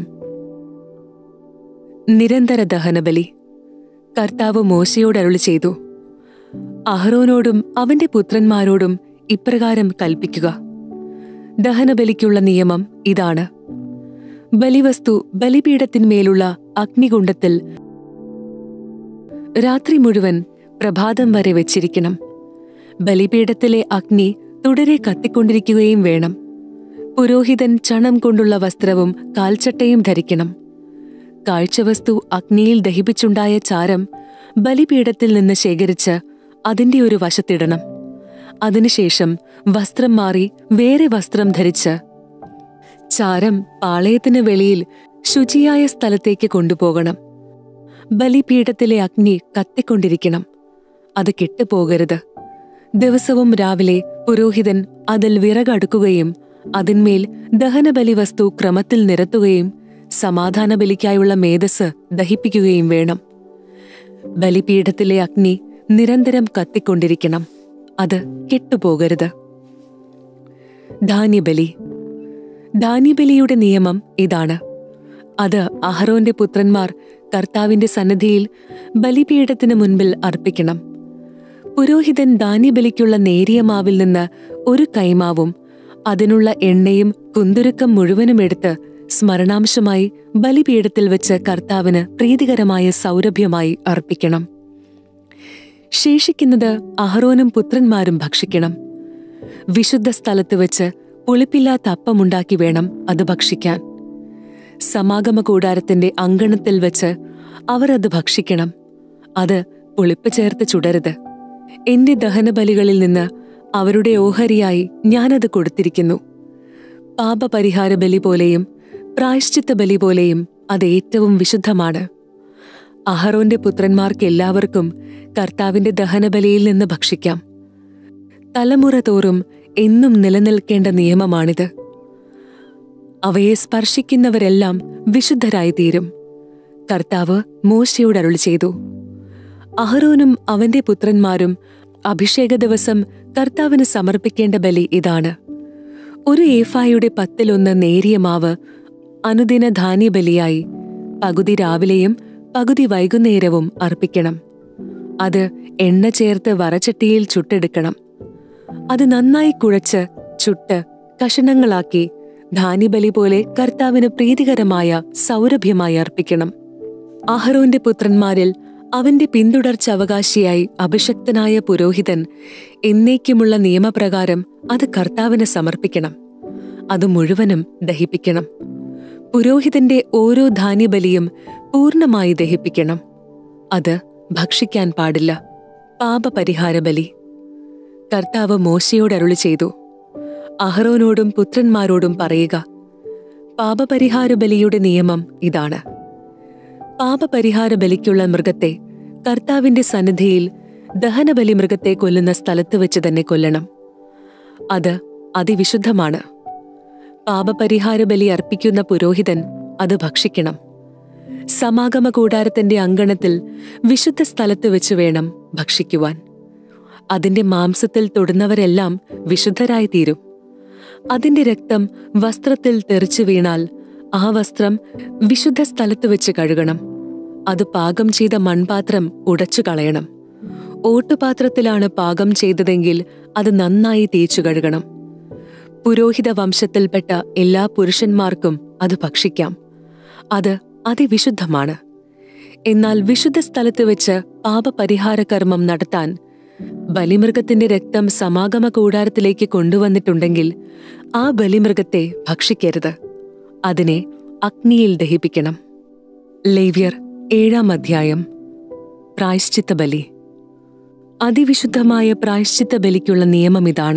നിരന്തര ദഹനബലി കർത്താവ് മോശയോട് അരുളി ചെയ്തു അഹ്റോനോടും അവന്റെ പുത്രന്മാരോടും ഇപ്രകാരം കൽപ്പിക്കുക ദഹനബലിക്കുള്ള നിയമം ഇതാണ് ബലിവസ്തു ബലിപീഠത്തിന്മേലുള്ള അഗ്നികുണ്ഡത്തിൽ രാത്രി മുഴുവൻ പ്രഭാതം വരെ വെച്ചിരിക്കണം ബലിപീഠത്തിലെ അഗ്നി തുടരെ കത്തിക്കൊണ്ടിരിക്കുകയും വേണം പുരോഹിതൻ ചണം കൊണ്ടുള്ള വസ്ത്രവും കാൽച്ചട്ടയും ധരിക്കണം കാഴ്ചവസ്തു അഗ്നിയിൽ ദഹിപ്പിച്ചുണ്ടായ ചാരം ബലിപീഠത്തിൽ നിന്ന് ശേഖരിച്ച് അതിന്റെ ഒരു വശത്തിടണം അതിനുശേഷം വസ്ത്രം മാറി വേറെ വസ്ത്രം ധരിച്ച് ചാരം പാളയത്തിന് വെളിയിൽ ശുചിയായ സ്ഥലത്തേക്ക് കൊണ്ടുപോകണം ബലിപീഠത്തിലെ അഗ്നി കത്തിക്കൊണ്ടിരിക്കണം അത് കെട്ടുപോകരുത് ദിവസവും രാവിലെ പുരോഹിതൻ അതിൽ വിറകടുക്കുകയും അതിന്മേൽ ദഹനബലി വസ്തു ക്രമത്തിൽ നിരത്തുകയും സമാധാന ബലിക്കായുള്ള മേധസ് ദഹിപ്പിക്കുകയും വേണം ബലിപീഠത്തിലെ അഗ്നി നിരന്തരം കത്തിക്കൊണ്ടിരിക്കണം അത് കെട്ടുപോകരുത് ധാന്യബലി ധാന്യബലിയുടെ നിയമം ഇതാണ് അത് അഹറോന്റെ പുത്രന്മാർ കർത്താവിന്റെ സന്നിധിയിൽ ബലിപീഠത്തിന് മുൻപിൽ അർപ്പിക്കണം പുരോഹിതൻ ധാന്യബലിക്കുള്ള നേരിയ മാവിൽ നിന്ന് ഒരു കൈമാവും അതിനുള്ള എണ്ണയും കുന്തുരുക്കം മുഴുവനും എടുത്ത് സ്മരണാംശമായി ബലിപീഠത്തിൽ വെച്ച് കർത്താവിന് പ്രീതികരമായ സൗരഭ്യമായി അർപ്പിക്കണം ശേഷിക്കുന്നത് അഹറോനും പുത്രന്മാരും ഭക്ഷിക്കണം വിശുദ്ധ സ്ഥലത്ത് വെച്ച് പുളിപ്പില്ലാത്ത അപ്പമുണ്ടാക്കി വേണം അത് ഭക്ഷിക്കാൻ സമാഗമ കൂടാരത്തിന്റെ അങ്കണത്തിൽ വെച്ച് അവർ അത് ഭക്ഷിക്കണം അത് പുളിപ്പ് ചേർത്ത് ചുടരുത് എന്റെ ദഹനബലികളിൽ നിന്ന് അവരുടെ ഓഹരിയായി ഞാനത് കൊടുത്തിരിക്കുന്നു പാപപരിഹാര ബലി പോലെയും പ്രായശ്ചിത്ത ബലി പോലെയും അത് ഏറ്റവും വിശുദ്ധമാണ് അഹറോന്റെ പുത്രന്മാർക്ക് എല്ലാവർക്കും കർത്താവിന്റെ ദഹനബലിയിൽ നിന്ന് ഭക്ഷിക്കാം തലമുറ തോറും എന്നും നിലനിൽക്കേണ്ട നിയമമാണിത് അവയെ സ്പർശിക്കുന്നവരെല്ലാം വിശുദ്ധരായി തീരും കർത്താവ് മോശയോട് അരുളി ചെയ്തു അഹറോനും അവന്റെ പുത്രന്മാരും അഭിഷേക ദിവസം കർത്താവിന് സമർപ്പിക്കേണ്ട ബലി ഇതാണ് ഒരു ഏഫായുടെ പത്തിലൊന്ന് നേരിയ മാവ് അനുദിന ധാന്യബലിയായി പകുതി രാവിലെയും പകുതി വൈകുന്നേരവും അർപ്പിക്കണം അത് എണ്ണ ചേർത്ത് വറച്ചട്ടിയിൽ ചുട്ടെടുക്കണം അത് നന്നായി കുഴച്ച് ചുട്ട് കഷണങ്ങളാക്കി ധാന്യബലി പോലെ കർത്താവിന് പ്രീതികരമായ സൗരഭ്യമായി അർപ്പിക്കണം അഹറോന്റെ പുത്രന്മാരിൽ അവന്റെ പിന്തുടർച്ച അവകാശിയായി അഭിഷക്തനായ പുരോഹിതൻ എന്നേക്കുമുള്ള നിയമപ്രകാരം അത് കർത്താവിന് സമർപ്പിക്കണം അത് മുഴുവനും ദഹിപ്പിക്കണം പുരോഹിതന്റെ ഓരോ ധാന്യബലിയും പൂർണ്ണമായി ദഹിപ്പിക്കണം അത് ഭക്ഷിക്കാൻ പാടില്ല പാപപരിഹാര ബലി കർത്താവ് മോശയോട് അരുളി ചെയ്തു അഹറോനോടും പുത്രന്മാരോടും പറയുക പാപപരിഹാര ബലിയുടെ നിയമം ഇതാണ് പാപപരിഹാര ബലിക്കുള്ള മൃഗത്തെ കർത്താവിന്റെ സന്നിധിയിൽ ദഹനബലി മൃഗത്തെ കൊല്ലുന്ന സ്ഥലത്ത് വെച്ച് തന്നെ കൊല്ലണം അത് അതിവിശുദ്ധമാണ് പാപപരിഹാര ബലി അർപ്പിക്കുന്ന പുരോഹിതൻ അത് ഭക്ഷിക്കണം സമാഗമ കൂടാരത്തിന്റെ അങ്കണത്തിൽ വിശുദ്ധ സ്ഥലത്ത് വെച്ച് വേണം ഭക്ഷിക്കുവാൻ അതിന്റെ മാംസത്തിൽ തൊടുന്നവരെല്ലാം വിശുദ്ധരായി തീരും അതിന്റെ രക്തം വസ്ത്രത്തിൽ തെറിച്ചു വീണാൽ ആ വസ്ത്രം വിശുദ്ധ സ്ഥലത്ത് വെച്ച് കഴുകണം അത് പാകം ചെയ്ത മൺപാത്രം ഉടച്ചു കളയണം ഓട്ടുപാത്രത്തിലാണ് പാകം ചെയ്തതെങ്കിൽ അത് നന്നായി തേച്ചു കഴുകണം പുരോഹിത വംശത്തിൽപ്പെട്ട എല്ലാ പുരുഷന്മാർക്കും അത് ഭക്ഷിക്കാം അത് അതിവിശുദ്ധമാണ് എന്നാൽ വിശുദ്ധ സ്ഥലത്ത് വെച്ച് പാപപരിഹാര കർമ്മം നടത്താൻ ബലിമൃഗത്തിന്റെ രക്തം സമാഗമ കൂടാരത്തിലേക്ക് കൊണ്ടുവന്നിട്ടുണ്ടെങ്കിൽ ആ ബലിമൃഗത്തെ ഭക്ഷിക്കരുത് അതിനെ അഗ്നിയിൽ ദഹിപ്പിക്കണം ലേവ്യർ ഏഴാം അധ്യായം പ്രായശ്ചിത്ത ബലി അതിവിശുദ്ധമായ പ്രായശ്ചിത്ത ബലിക്കുള്ള നിയമം ഇതാണ്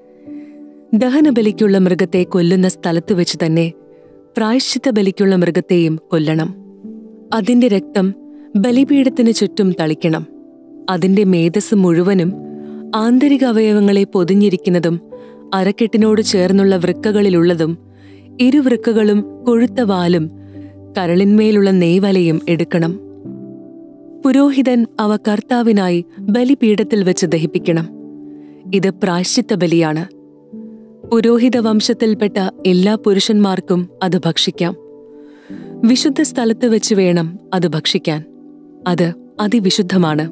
ദഹനബലിക്കുള്ള മൃഗത്തെ കൊല്ലുന്ന സ്ഥലത്ത് വെച്ച് തന്നെ പ്രായശ്ചിത്ത ബലിക്കുള്ള മൃഗത്തെയും കൊല്ലണം അതിന്റെ രക്തം ബലിപീഠത്തിന് ചുറ്റും തളിക്കണം അതിന്റെ മേധസ് മുഴുവനും ആന്തരിക അവയവങ്ങളെ പൊതിഞ്ഞിരിക്കുന്നതും അരക്കെട്ടിനോട് ചേർന്നുള്ള വൃക്കകളിലുള്ളതും ഇരുവൃക്കകളും കൊഴുത്ത വാലും കരളിന്മേലുള്ള നെയ്വലയും എടുക്കണം പുരോഹിതൻ അവ കർത്താവിനായി ബലിപീഠത്തിൽ വെച്ച് ദഹിപ്പിക്കണം ഇത് പ്രായശ്ചിത്ത ബലിയാണ് പുരോഹിത വംശത്തിൽപ്പെട്ട എല്ലാ പുരുഷന്മാർക്കും അത് ഭക്ഷിക്കാം വിശുദ്ധ സ്ഥലത്ത് വെച്ച് വേണം അത് ഭക്ഷിക്കാൻ അത് അതിവിശുദ്ധമാണ്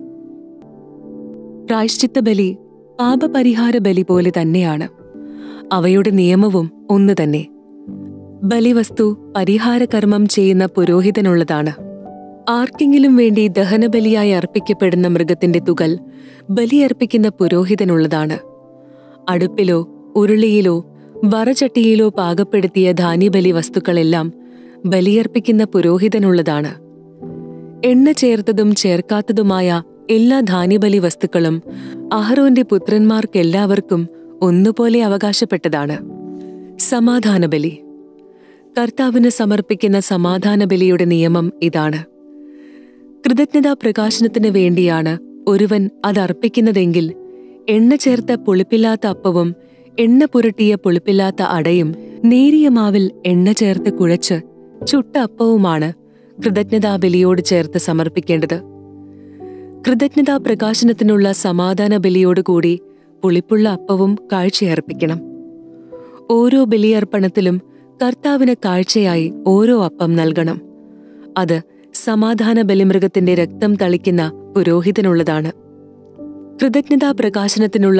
പ്രായശ്ചിത്ത ബലി പാപപരിഹാര ബലി പോലെ തന്നെയാണ് അവയുടെ നിയമവും ഒന്ന് തന്നെ ബലിവസ്തു പരിഹാരകർമ്മം ചെയ്യുന്ന പുരോഹിതനുള്ളതാണ് ആർക്കെങ്കിലും വേണ്ടി ദഹനബലിയായി അർപ്പിക്കപ്പെടുന്ന മൃഗത്തിന്റെ തുകൽ ബലിയർപ്പിക്കുന്ന പുരോഹിതനുള്ളതാണ് അടുപ്പിലോ ഉരുളിയിലോ വറചട്ടിയിലോ പാകപ്പെടുത്തിയ ധാന്യബലി വസ്തുക്കളെല്ലാം ബലിയർപ്പിക്കുന്ന പുരോഹിതനുള്ളതാണ് എണ്ണ ചേർത്തതും ചേർക്കാത്തതുമായ എല്ലാ ധാന്യബലി വസ്തുക്കളും അഹ്റോന്റെ പുത്രന്മാർക്കെല്ലാവർക്കും ഒന്നുപോലെ അവകാശപ്പെട്ടതാണ് സമാധാനബലി കർത്താവിന് സമർപ്പിക്കുന്ന സമാധാനബലിയുടെ നിയമം ഇതാണ് കൃതജ്ഞതാ പ്രകാശനത്തിന് വേണ്ടിയാണ് ഒരുവൻ അത് അർപ്പിക്കുന്നതെങ്കിൽ എണ്ണ ചേർത്ത പുളിപ്പില്ലാത്ത അപ്പവും എണ്ണ പുരട്ടിയ പുളിപ്പില്ലാത്ത അടയും നേരിയ മാവിൽ എണ്ണ ചേർത്ത് കുഴച്ച് ചുട്ട അപ്പവുമാണ് കൃതജ്ഞതാ ബലിയോട് ചേർത്ത് സമർപ്പിക്കേണ്ടത് കൃതജ്ഞതാ പ്രകാശനത്തിനുള്ള സമാധാന ബലിയോടുകൂടി പുളിപ്പുള്ള അപ്പവും കാഴ്ചയർപ്പിക്കണം ഓരോ ബലിയർപ്പണത്തിലും കർത്താവിന് കാഴ്ചയായി ഓരോ അപ്പം നൽകണം അത് സമാധാന ബലിമൃഗത്തിന്റെ രക്തം തളിക്കുന്ന പുരോഹിതനുള്ളതാണ് കൃതജ്ഞതാ പ്രകാശനത്തിനുള്ള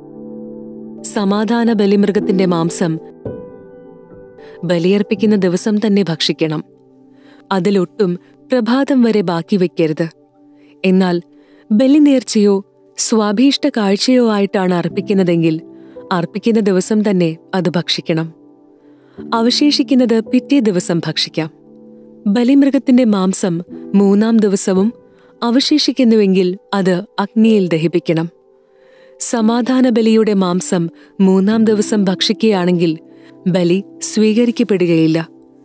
സമാധാന ബലിമൃഗത്തിന്റെ മാംസം ബലിയർപ്പിക്കുന്ന ദിവസം തന്നെ ഭക്ഷിക്കണം അതിലൊട്ടും പ്രഭാതം വരെ ബാക്കി വയ്ക്കരുത് എന്നാൽ ബലിനേർച്ചയോ സ്വാഭീഷ്ട കാഴ്ചയോ ആയിട്ടാണ് അർപ്പിക്കുന്നതെങ്കിൽ അർപ്പിക്കുന്ന ദിവസം തന്നെ അത് ഭക്ഷിക്കണം അവശേഷിക്കുന്നത് പിറ്റേ ദിവസം ഭക്ഷിക്കാം ബലിമൃഗത്തിന്റെ മാംസം മൂന്നാം ദിവസവും അവശേഷിക്കുന്നുവെങ്കിൽ അത് അഗ്നിയിൽ ദഹിപ്പിക്കണം സമാധാന ബലിയുടെ മാംസം മൂന്നാം ദിവസം ഭക്ഷിക്കുകയാണെങ്കിൽ ബലി സ്വീകരിക്കപ്പെടുകയില്ല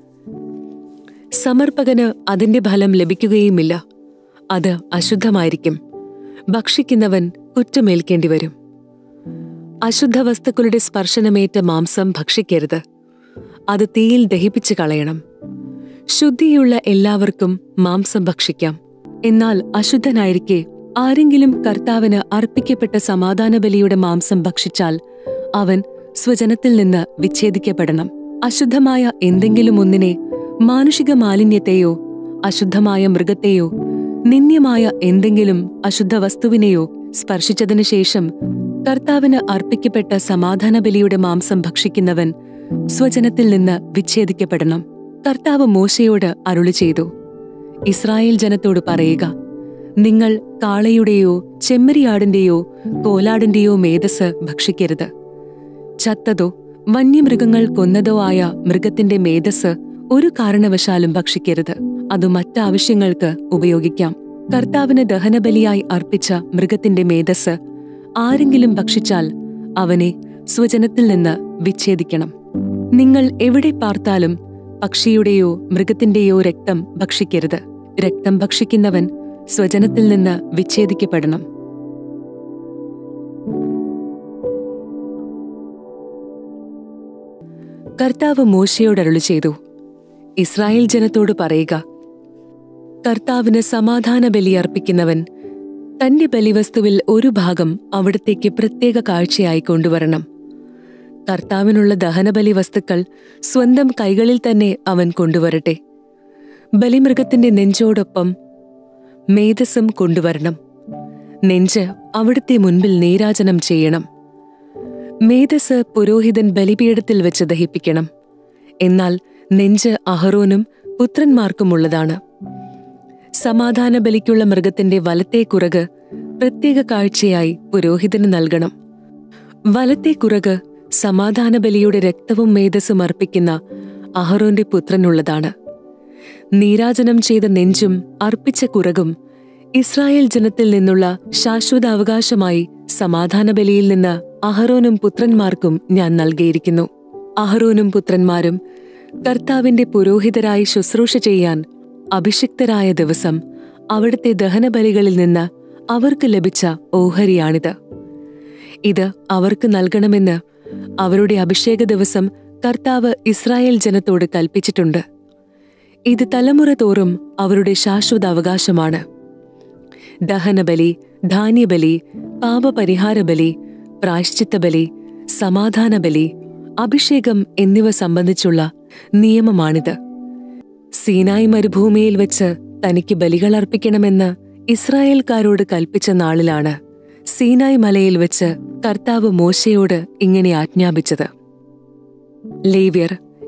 സമർപ്പകന് അതിന്റെ ഫലം ലഭിക്കുകയുമില്ല അത് അശുദ്ധമായിരിക്കും ഭക്ഷിക്കുന്നവൻ കുറ്റമേൽക്കേണ്ടി വരും അശുദ്ധ വസ്തുക്കളുടെ സ്പർശനമേറ്റ മാംസം ഭക്ഷിക്കരുത് അത് തീയിൽ ദഹിപ്പിച്ചു കളയണം ശുദ്ധിയുള്ള എല്ലാവർക്കും മാംസം ഭക്ഷിക്കാം എന്നാൽ അശുദ്ധനായിരിക്കെ ആരെങ്കിലും കർത്താവിന് അർപ്പിക്കപ്പെട്ട സമാധാന ബലിയുടെ മാംസം ഭക്ഷിച്ചാൽ അവൻ സ്വജനത്തിൽ നിന്ന് വിച്ഛേദിക്കപ്പെടണം അശുദ്ധമായ എന്തെങ്കിലും ഒന്നിനെ മാനുഷിക മാലിന്യത്തെയോ അശുദ്ധമായ മൃഗത്തെയോ നിന്ദ്യമായ എന്തെങ്കിലും അശുദ്ധ വസ്തുവിനെയോ സ്പർശിച്ചതിനു ശേഷം കർത്താവിന് അർപ്പിക്കപ്പെട്ട സമാധാന ബലിയുടെ മാംസം ഭക്ഷിക്കുന്നവൻ സ്വജനത്തിൽ നിന്ന് വിച്ഛേദിക്കപ്പെടണം കർത്താവ് മോശയോട് അരുളി ചെയ്തു ഇസ്രായേൽ ജനത്തോട് പറയുക നിങ്ങൾ കാളയുടെയോ ചെമ്മരിയാടിന്റെയോ കോലാടിന്റെയോ മേധസ് ഭക്ഷിക്കരുത് ചത്തതോ വന്യമൃഗങ്ങൾ കൊന്നതോ ആയ മൃഗത്തിന്റെ മേധസ് ഒരു കാരണവശാലും ഭക്ഷിക്കരുത് അത് മറ്റാവശ്യങ്ങൾക്ക് ഉപയോഗിക്കാം കർത്താവിന് ദഹനബലിയായി അർപ്പിച്ച മൃഗത്തിന്റെ മേധസ് ആരെങ്കിലും ഭക്ഷിച്ചാൽ അവനെ സ്വജനത്തിൽ നിന്ന് വിച്ഛേദിക്കണം നിങ്ങൾ എവിടെ പാർത്താലും പക്ഷിയുടെയോ മൃഗത്തിന്റെയോ രക്തം ഭക്ഷിക്കരുത് രക്തം ഭക്ഷിക്കുന്നവൻ സ്വജനത്തിൽ നിന്ന് വിച്ഛേദിക്കപ്പെടണം കർത്താവ് മോശയോടരുളി ചെയ്തു ഇസ്രായേൽ ജനത്തോട് പറയുക കർത്താവിന് സമാധാന ബലി അർപ്പിക്കുന്നവൻ തന്റെ ബലിവസ്തുവിൽ ഒരു ഭാഗം അവിടത്തേക്ക് പ്രത്യേക കാഴ്ചയായി കൊണ്ടുവരണം കർത്താവിനുള്ള ദഹനബലി വസ്തുക്കൾ സ്വന്തം കൈകളിൽ തന്നെ അവൻ കൊണ്ടുവരട്ടെ ബലിമൃഗത്തിന്റെ നെഞ്ചോടൊപ്പം മേധസ്സും കൊണ്ടുവരണം നെഞ്ച് അവിടുത്തെ മുൻപിൽ നീരാജനം ചെയ്യണം മേധസ് പുരോഹിതൻ ബലിപീഠത്തിൽ വെച്ച് ദഹിപ്പിക്കണം എന്നാൽ നെഞ്ച് അഹറോനും പുത്രന്മാർക്കുമുള്ളതാണ് സമാധാന ബലിക്കുള്ള മൃഗത്തിന്റെ വലത്തെ കുറക് പ്രത്യേക കാഴ്ചയായി പുരോഹിതന് നൽകണം വലത്തെ കുറക് സമാധാന ബലിയുടെ രക്തവും മേധസ്സും അർപ്പിക്കുന്ന അഹറോന്റെ പുത്രനുള്ളതാണ് നീരാജനം ചെയ്ത നെഞ്ചും അർപ്പിച്ച കുറകും ഇസ്രായേൽ ജനത്തിൽ നിന്നുള്ള ശാശ്വത അവകാശമായി സമാധാന ബലിയിൽ നിന്ന് അഹറോനും പുത്രന്മാർക്കും ഞാൻ നൽകിയിരിക്കുന്നു അഹറോനും പുത്രന്മാരും കർത്താവിന്റെ പുരോഹിതരായി ശുശ്രൂഷ ചെയ്യാൻ അഭിഷിക്തരായ ദിവസം അവിടുത്തെ ദഹനബലികളിൽ നിന്ന് അവർക്ക് ലഭിച്ച ഓഹരിയാണിത് ഇത് അവർക്ക് നൽകണമെന്ന് അവരുടെ അഭിഷേക ദിവസം കർത്താവ് ഇസ്രായേൽ ജനത്തോട് കൽപ്പിച്ചിട്ടുണ്ട് ഇത് തലമുറ തോറും അവരുടെ ശാശ്വത അവകാശമാണ് ദഹനബലി ധാന്യബലി പാപപരിഹാരബലി പ്രായശ്ചിത്തബലി സമാധാനബലി അഭിഷേകം എന്നിവ സംബന്ധിച്ചുള്ള നിയമമാണിത് സീനായ് മരുഭൂമിയിൽ വെച്ച് തനിക്ക് ബലികൾ അർപ്പിക്കണമെന്ന് ഇസ്രായേൽക്കാരോട് കൽപ്പിച്ച നാളിലാണ് സീനായ് മലയിൽ വെച്ച് കർത്താവ് മോശയോട് ഇങ്ങനെ ആജ്ഞാപിച്ചത് ലേവ്യർ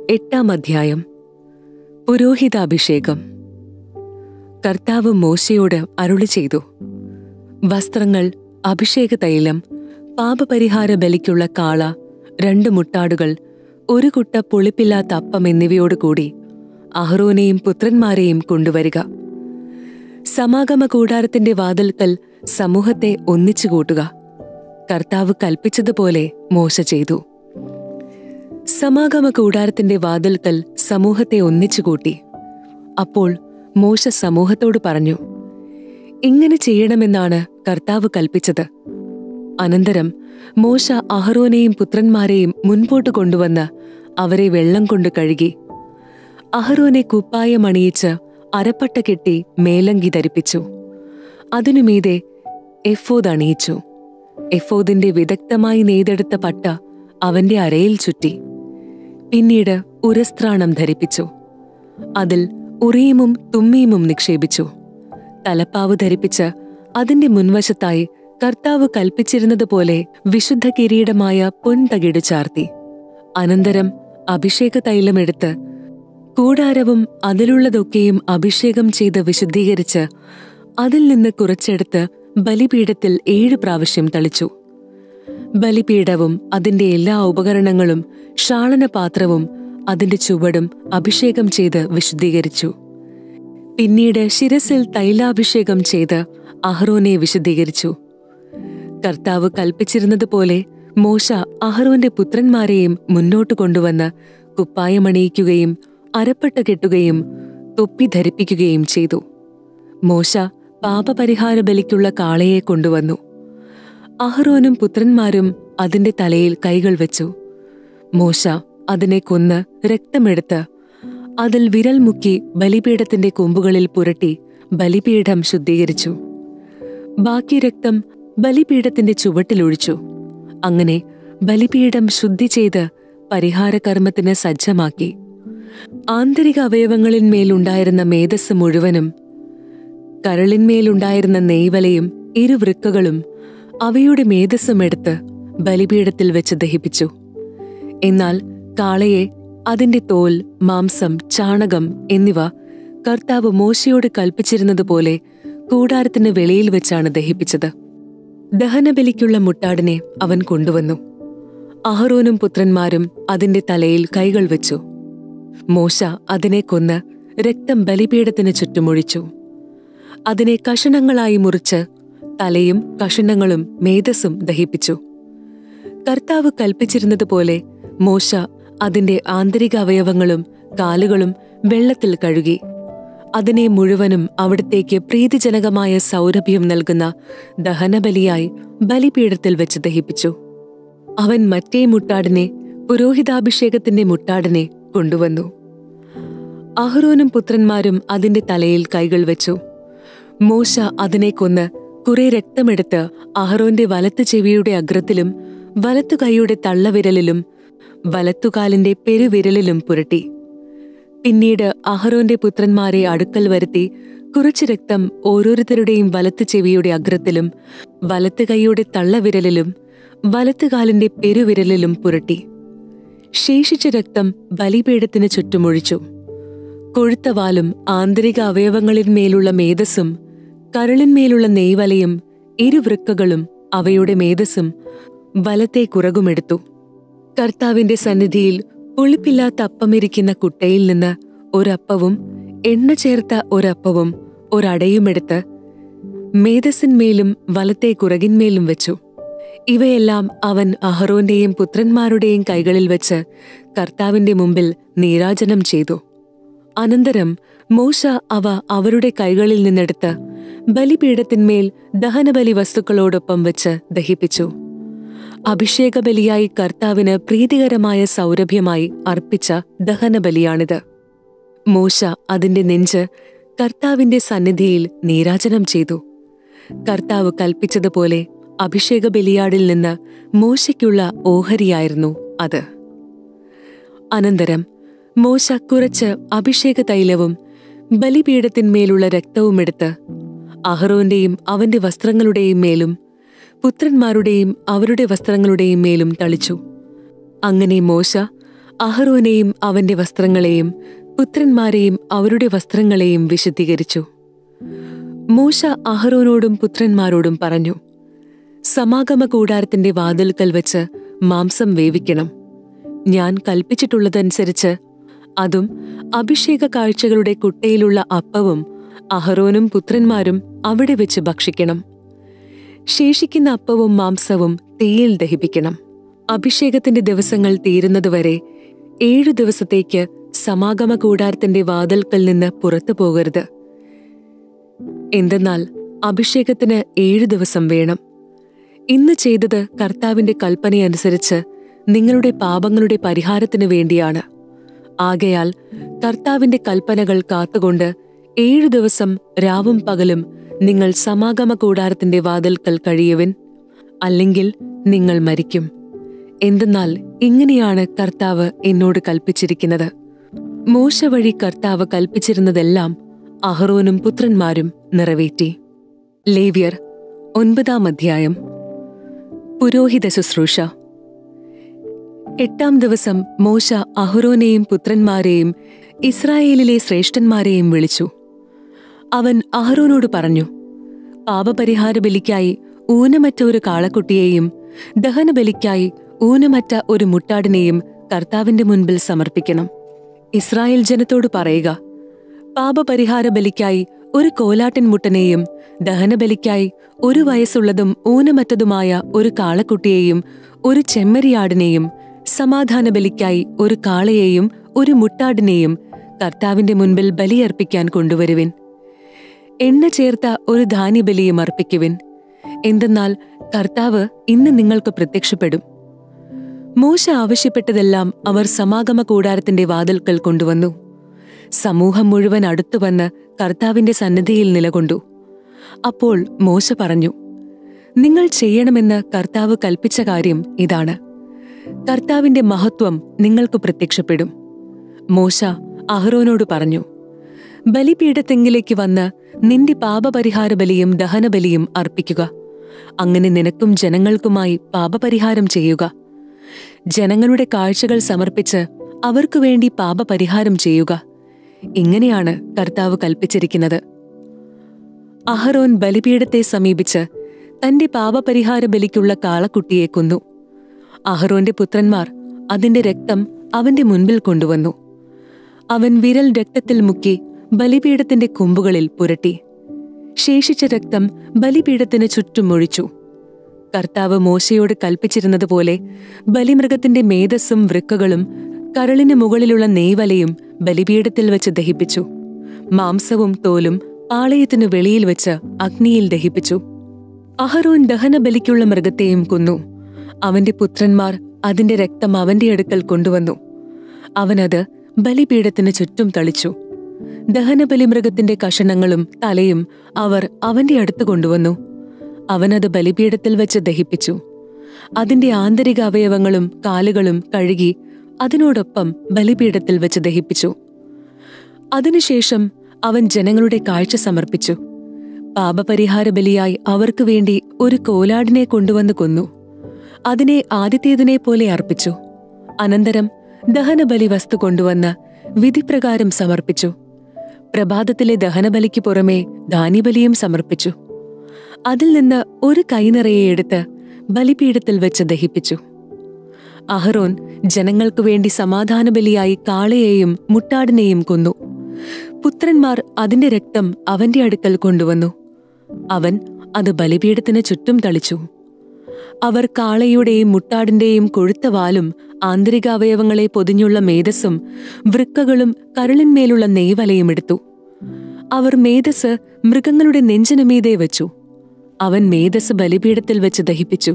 എട്ടാം അധ്യായം പുരോഹിതാഭിഷേകം കർത്താവ് മോശയോട് അരുളി ചെയ്തു വസ്ത്രങ്ങൾ അഭിഷേക തൈലം പാപപരിഹാര ബലിക്കുള്ള കാള രണ്ട് മുട്ടാടുകൾ ഒരു കുട്ട പുളിപ്പില്ലാത്ത അപ്പം എന്നിവയോട് കൂടി അഹ്റോനെയും പുത്രന്മാരെയും കൊണ്ടുവരിക സമാഗമ കൂടാരത്തിന്റെ വാതിൽക്കൽ സമൂഹത്തെ ഒന്നിച്ചു കൂട്ടുക കർത്താവ് കൽപ്പിച്ചതുപോലെ മോശ ചെയ്തു സമാഗമ കൂടാരത്തിന്റെ വാതിൽക്കൽ സമൂഹത്തെ ഒന്നിച്ചുകൂട്ടി അപ്പോൾ മോശ സമൂഹത്തോട് പറഞ്ഞു ഇങ്ങനെ ചെയ്യണമെന്നാണ് കർത്താവ് കൽപ്പിച്ചത് അനന്തരം മോശ അഹറോനെയും പുത്രന്മാരെയും മുൻപോട്ട് കൊണ്ടുവന്ന് അവരെ വെള്ളം കൊണ്ട് കഴുകി അഹറോനെ കുപ്പായമണിയിച്ച് അരപ്പട്ട കെട്ടി മേലങ്കി ധരിപ്പിച്ചു അതിനുമീതെ എഫോദ് അണിയിച്ചു എഫോദിന്റെ വിദഗ്ധമായി നെയ്തെടുത്ത പട്ട അവന്റെ അരയിൽ ചുറ്റി പിന്നീട് ഉരസ്ത്രാണം ധരിപ്പിച്ചു അതിൽ ഉറിയുമും തുമ്മിയുമും നിക്ഷേപിച്ചു തലപ്പാവ് ധരിപ്പിച്ച് അതിന്റെ മുൻവശത്തായി കർത്താവ് കൽപ്പിച്ചിരുന്നതുപോലെ വിശുദ്ധ കിരീടമായ പൊൻതകിട് ചാർത്തി അനന്തരം അഭിഷേക തൈലമെടുത്ത് കൂടാരവും അതിലുള്ളതൊക്കെയും അഭിഷേകം ചെയ്ത് വിശുദ്ധീകരിച്ച് അതിൽ നിന്ന് കുറച്ചെടുത്ത് ബലിപീഠത്തിൽ ഏഴ് പ്രാവശ്യം തളിച്ചു ബലിപീഠവും അതിന്റെ എല്ലാ ഉപകരണങ്ങളും ഷാളനപാത്രവും അതിന്റെ ചുവടും അഭിഷേകം ചെയ്ത് വിശുദ്ധീകരിച്ചു പിന്നീട് ശിരസിൽ തൈലാഭിഷേകം ചെയ്ത് അഹ്റോനെ വിശുദ്ധീകരിച്ചു കർത്താവ് കൽപ്പിച്ചിരുന്നതുപോലെ മോശ അഹ്റോന്റെ പുത്രന്മാരെയും മുന്നോട്ട് കൊണ്ടുവന്ന് കുപ്പായമണിയിക്കുകയും അരപ്പട്ട കെട്ടുകയും തൊപ്പി ധരിപ്പിക്കുകയും ചെയ്തു മോശ പാപപരിഹാര ബലിക്കുള്ള കാളയെ കൊണ്ടുവന്നു അഹ്റോനും പുത്രന്മാരും അതിന്റെ തലയിൽ കൈകൾ വെച്ചു മോശ അതിനെ കൊന്ന് രക്തമെടുത്ത് അതിൽ വിരൽ മുക്കി ബലിപീഠത്തിന്റെ കൊമ്പുകളിൽ പുരട്ടി ബലിപീഠം ശുദ്ധീകരിച്ചു ബാക്കി രക്തം ബലിപീഠത്തിന്റെ ചുവട്ടിലൊഴിച്ചു അങ്ങനെ ബലിപീഠം ശുദ്ധി ചെയ്ത് പരിഹാരകർമ്മത്തിന് സജ്ജമാക്കി ആന്തരിക അവയവങ്ങളിന്മേലുണ്ടായിരുന്ന മേധസ് മുഴുവനും കരളിന്മേലുണ്ടായിരുന്ന നെയ്വലയും ഇരുവൃക്കകളും അവയുടെ മേധസ്സും എടുത്ത് ബലിപീഠത്തിൽ വെച്ച് ദഹിപ്പിച്ചു എന്നാൽ കാളയെ അതിന്റെ തോൽ മാംസം ചാണകം എന്നിവ കർത്താവ് മോശയോട് കൽപ്പിച്ചിരുന്നതുപോലെ കൂടാരത്തിന് വെളിയിൽ വെച്ചാണ് ദഹിപ്പിച്ചത് ദഹനബലിക്കുള്ള മുട്ടാടിനെ അവൻ കൊണ്ടുവന്നു അഹറോനും പുത്രന്മാരും അതിന്റെ തലയിൽ കൈകൾ വെച്ചു മോശ അതിനെ കൊന്ന് രക്തം ബലിപീഠത്തിന് ചുറ്റുമൊഴിച്ചു അതിനെ കഷണങ്ങളായി മുറിച്ച് തലയും കഷണങ്ങളും മേധസ്സും ദഹിപ്പിച്ചു കർത്താവ് കൽപ്പിച്ചിരുന്നതുപോലെ മോശ അതിന്റെ ആന്തരിക അവയവങ്ങളും കാലുകളും വെള്ളത്തിൽ കഴുകി അതിനെ മുഴുവനും അവിടത്തേക്ക് പ്രീതിജനകമായ സൗരഭ്യം നൽകുന്ന ദഹനബലിയായി ബലിപീഠത്തിൽ വെച്ച് ദഹിപ്പിച്ചു അവൻ മറ്റേ മുട്ടാടിനെ പുരോഹിതാഭിഷേകത്തിന്റെ മുട്ടാടിനെ കൊണ്ടുവന്നു അഹ്റോനും പുത്രന്മാരും അതിന്റെ തലയിൽ കൈകൾ വെച്ചു മോശ അതിനെ കൊന്ന് കുറെ രക്തമെടുത്ത് അഹ്റോന്റെ വലത്തു ചെവിയുടെ അഗ്രത്തിലും വലത്തു കൈയുടെ തള്ളവിരലിലും വലത്തുകാലിന്റെ പെരുവിരലിലും പുരട്ടി പിന്നീട് അഹ്റോന്റെ പുത്രന്മാരെ അടുക്കൽ വരുത്തി കുറച്ചു രക്തം ഓരോരുത്തരുടെയും വലത്തു ചെവിയുടെ അഗ്രത്തിലും വലത്തു കൈയുടെ തള്ളവിരലിലും വലത്തുകാലിന്റെ പെരുവിരലിലും പുരട്ടി ശേഷിച്ച രക്തം ബലിപീഠത്തിന് ചുറ്റുമൊഴിച്ചു കൊഴുത്ത വാലും ആന്തരിക അവയവങ്ങളിന്മേലുള്ള മേധസ്സും കരളിന്മേലുള്ള നെയ്വലയും ഇരുവൃക്കകളും അവയുടെ മേധസ്സും വലത്തെ കുറകുമെടുത്തു കർത്താവിന്റെ സന്നിധിയിൽ പുളിപ്പില്ലാത്ത അപ്പമിരിക്കുന്ന കുട്ടയിൽ നിന്ന് ഒരപ്പവും എണ്ണ ചേർത്ത ഒരപ്പവും ഒരടയുമെടുത്ത് മേധസ്സിന്മേലും വലത്തെ കുറകിന്മേലും വെച്ചു ഇവയെല്ലാം അവൻ അഹറോന്റെയും പുത്രന്മാരുടെയും കൈകളിൽ വെച്ച് കർത്താവിന്റെ മുമ്പിൽ നീരാജനം ചെയ്തു അനന്തരം മോശ അവ അവരുടെ കൈകളിൽ നിന്നെടുത്ത് ബലിപീഠത്തിന്മേൽ ദഹനബലി വസ്തുക്കളോടൊപ്പം വെച്ച് ദഹിപ്പിച്ചു അഭിഷേകബലിയായി കർത്താവിന് പ്രീതികരമായ സൗരഭ്യമായി അർപ്പിച്ച ദഹനബലിയാണിത് മോശ അതിന്റെ നെഞ്ച് കർത്താവിന്റെ സന്നിധിയിൽ നീരാജനം ചെയ്തു കർത്താവ് കൽപ്പിച്ചതുപോലെ അഭിഷേക ബലിയാടിൽ നിന്ന് മോശയ്ക്കുള്ള ഓഹരിയായിരുന്നു അത് അനന്തരം മോശ കുറച്ച് അഭിഷേക തൈലവും ബലിപീഠത്തിന്മേലുള്ള രക്തവുമെടുത്ത് അഹറോന്റെയും അവന്റെ വസ്ത്രങ്ങളുടെയും മേലും പുത്രന്മാരുടെയും അവരുടെ വസ്ത്രങ്ങളുടെയും മേലും തളിച്ചു അങ്ങനെ മോശ അഹറോനെയും അവന്റെ വസ്ത്രങ്ങളെയും പുത്രന്മാരെയും അവരുടെ വസ്ത്രങ്ങളെയും വിശദീകരിച്ചു മൂശ അഹറോനോടും പുത്രന്മാരോടും പറഞ്ഞു സമാഗമ കൂടാരത്തിന്റെ വാതിൽക്കൽ വെച്ച് മാംസം വേവിക്കണം ഞാൻ കൽപ്പിച്ചിട്ടുള്ളതനുസരിച്ച് അതും അഭിഷേക കാഴ്ചകളുടെ കുട്ടയിലുള്ള അപ്പവും അഹറോനും പുത്രന്മാരും അവിടെ വെച്ച് ഭക്ഷിക്കണം ശേഷിക്കുന്ന അപ്പവും മാംസവും തീയിൽ ദഹിപ്പിക്കണം അഭിഷേകത്തിന്റെ ദിവസങ്ങൾ തീരുന്നതുവരെ ഏഴു ദിവസത്തേക്ക് സമാഗമ കൂടാരത്തിന്റെ വാതിൽക്കൽ നിന്ന് പുറത്തു പോകരുത് എന്തെന്നാൽ അഭിഷേകത്തിന് ഏഴു ദിവസം വേണം ഇന്ന് ചെയ്തത് കർത്താവിന്റെ കൽപ്പനയനുസരിച്ച് നിങ്ങളുടെ പാപങ്ങളുടെ പരിഹാരത്തിനു വേണ്ടിയാണ് ആകയാൽ കർത്താവിന്റെ കൽപ്പനകൾ കാത്തുകൊണ്ട് ഏഴു ദിവസം രാവും പകലും നിങ്ങൾ സമാഗമ കൂടാരത്തിന്റെ വാതിൽക്കൽ കഴിയുവിൻ അല്ലെങ്കിൽ നിങ്ങൾ മരിക്കും എന്തെന്നാൽ ഇങ്ങനെയാണ് കർത്താവ് എന്നോട് കൽപ്പിച്ചിരിക്കുന്നത് മോശ വഴി കർത്താവ് കൽപ്പിച്ചിരുന്നതെല്ലാം അഹറോനും പുത്രന്മാരും നിറവേറ്റി ലേവ്യർ ഒൻപതാം അധ്യായം പുരോഹിത ശുശ്രൂഷ എട്ടാം ദിവസം മോശ അഹ്റോനെയും പുത്രന്മാരെയും ഇസ്രായേലിലെ ശ്രേഷ്ഠന്മാരെയും വിളിച്ചു അവൻ അഹ്റോനോട് പറഞ്ഞു പാപപരിഹാര ബലിക്കായി ഊനമറ്റ ഒരു കാളക്കുട്ടിയെയും ദഹനബലിക്കായി ഊനമറ്റ ഒരു മുട്ടാടിനെയും കർത്താവിന്റെ മുൻപിൽ സമർപ്പിക്കണം ഇസ്രായേൽ ജനത്തോട് പറയുക പാപപരിഹാര ബലിക്കായി ഒരു കോലാട്ടിൻ മുട്ടനെയും ദഹനബലിക്കായി ഒരു വയസ്സുള്ളതും ഊനമറ്റതുമായ ഒരു കാളക്കുട്ടിയെയും ഒരു ചെമ്മരിയാടിനെയും സമാധാന ബലിക്കായി ഒരു കാളയെയും ഒരു മുട്ടാടിനെയും കർത്താവിന്റെ മുൻപിൽ ബലിയർപ്പിക്കാൻ കൊണ്ടുവരുവിൻ എണ്ണ ചേർത്ത ഒരു ധാന്യബലിയും അർപ്പിക്കുവിൻ എന്തെന്നാൽ കർത്താവ് ഇന്ന് നിങ്ങൾക്ക് പ്രത്യക്ഷപ്പെടും മോശ ആവശ്യപ്പെട്ടതെല്ലാം അവർ സമാഗമ കൂടാരത്തിന്റെ വാതിൽക്കൽ കൊണ്ടുവന്നു സമൂഹം മുഴുവൻ അടുത്തുവന്ന് കർത്താവിന്റെ സന്നിധിയിൽ നിലകൊണ്ടു അപ്പോൾ മോശ പറഞ്ഞു നിങ്ങൾ ചെയ്യണമെന്ന് കർത്താവ് കൽപ്പിച്ച കാര്യം ഇതാണ് കർത്താവിന്റെ മഹത്വം നിങ്ങൾക്ക് പ്രത്യക്ഷപ്പെടും മോശ അഹ്റോനോട് പറഞ്ഞു ബലിപീഠത്തെങ്കിലേക്ക് വന്ന് നിന്റെ പാപപരിഹാര ബലിയും ദഹനബലിയും അർപ്പിക്കുക അങ്ങനെ നിനക്കും ജനങ്ങൾക്കുമായി പാപപരിഹാരം ചെയ്യുക ജനങ്ങളുടെ കാഴ്ചകൾ സമർപ്പിച്ച് അവർക്കു വേണ്ടി പാപപരിഹാരം ചെയ്യുക ഇങ്ങനെയാണ് കർത്താവ് കൽപ്പിച്ചിരിക്കുന്നത് അഹറോൻ ബലിപീഠത്തെ സമീപിച്ച് തന്റെ പാപപരിഹാര ബലിക്കുള്ള കാളക്കുട്ടിയെ കൊന്നു അഹറോന്റെ പുത്രന്മാർ അതിന്റെ രക്തം അവന്റെ മുൻപിൽ കൊണ്ടുവന്നു അവൻ വിരൽ രക്തത്തിൽ മുക്കി ബലിപീഠത്തിന്റെ കൊമ്പുകളിൽ പുരട്ടി ശേഷിച്ച രക്തം ബലിപീഠത്തിന് ചുറ്റും ഒഴിച്ചു കർത്താവ് മോശയോട് കൽപ്പിച്ചിരുന്നതുപോലെ ബലിമൃഗത്തിന്റെ മേധസ്സും വൃക്കകളും കരളിന് മുകളിലുള്ള നെയ്വലയും ബലിപീഠത്തിൽ വെച്ച് ദഹിപ്പിച്ചു മാംസവും തോലും പാളയത്തിനു വെളിയിൽ വെച്ച് അഗ്നിയിൽ ദഹിപ്പിച്ചു അഹറോൻ ദഹനബലിക്കുള്ള മൃഗത്തെയും കൊന്നു അവന്റെ പുത്രന്മാർ അതിന്റെ രക്തം അവന്റെ അടുക്കൽ കൊണ്ടുവന്നു അവനത് ബലിപീഠത്തിന് ചുറ്റും തളിച്ചു ദഹനബലി മൃഗത്തിന്റെ കഷണങ്ങളും തലയും അവർ അവന്റെ അടുത്ത് കൊണ്ടുവന്നു അവനത് ബലിപീഠത്തിൽ വെച്ച് ദഹിപ്പിച്ചു അതിന്റെ ആന്തരിക അവയവങ്ങളും കാലുകളും കഴുകി അതിനോടൊപ്പം ബലിപീഠത്തിൽ വെച്ച് ദഹിപ്പിച്ചു അതിനുശേഷം അവൻ ജനങ്ങളുടെ കാഴ്ച സമർപ്പിച്ചു പാപപരിഹാര ബലിയായി അവർക്കു വേണ്ടി ഒരു കോലാടിനെ കൊണ്ടുവന്ന് കൊന്നു അതിനെ ആദ്യത്തേതിനെ പോലെ അർപ്പിച്ചു അനന്തരം ദഹനബലി വസ്തു കൊണ്ടുവന്ന് വിധിപ്രകാരം സമർപ്പിച്ചു പ്രഭാതത്തിലെ ദഹനബലിക്ക് പുറമെ ധാന്യബലിയും സമർപ്പിച്ചു അതിൽ നിന്ന് ഒരു കൈനിറയെ എടുത്ത് ബലിപീഠത്തിൽ വെച്ച് ദഹിപ്പിച്ചു അഹറോൻ ജനങ്ങൾക്കു വേണ്ടി സമാധാന ബലിയായി കാളയെയും മുട്ടാടിനെയും കൊന്നു പുത്രന്മാർ അതിന്റെ രക്തം അവന്റെ അടുക്കൽ കൊണ്ടുവന്നു അവൻ അത് ബലിപീഠത്തിന് ചുറ്റും തളിച്ചു അവർ കാളയുടെയും മുട്ടാടിന്റെയും കൊഴുത്ത വാലും ആന്തരികാവയവങ്ങളെ പൊതിഞ്ഞുള്ള മേധസ്സും വൃക്കകളും കരളിന്മേലുള്ള നെയ്വലയും എടുത്തു അവർ മേധസ് മൃഗങ്ങളുടെ നെഞ്ചിനുമീതെ വെച്ചു അവൻ മേധസ് ബലിപീഠത്തിൽ വെച്ച് ദഹിപ്പിച്ചു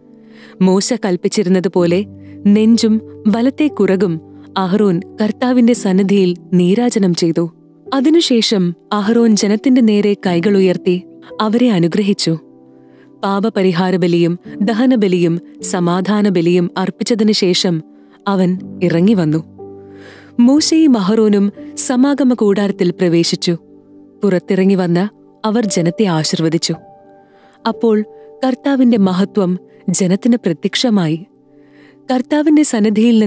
മോശ കൽപ്പിച്ചിരുന്നതുപോലെ നെഞ്ചും വലത്തെ കുറകും അഹ്റോൻ കർത്താവിന്റെ സന്നിധിയിൽ നീരാജനം ചെയ്തു അതിനുശേഷം അഹ്റോൻ ജനത്തിന്റെ നേരെ കൈകൾ ഉയർത്തി അവരെ അനുഗ്രഹിച്ചു പാപപരിഹാര ബലിയും ദഹനബലിയും സമാധാന ബലിയും അർപ്പിച്ചതിനു ശേഷം അവൻ ഇറങ്ങി വന്നു മൂശയും അഹറോനും സമാഗമ കൂടാരത്തിൽ പ്രവേശിച്ചു പുറത്തിറങ്ങി വന്ന് അവർ ജനത്തെ ആശീർവദിച്ചു അപ്പോൾ കർത്താവിന്റെ മഹത്വം ജനത്തിന് പ്രത്യക്ഷമായി കർത്താവിന്റെ സന്നിധിയിൽ നിന്ന്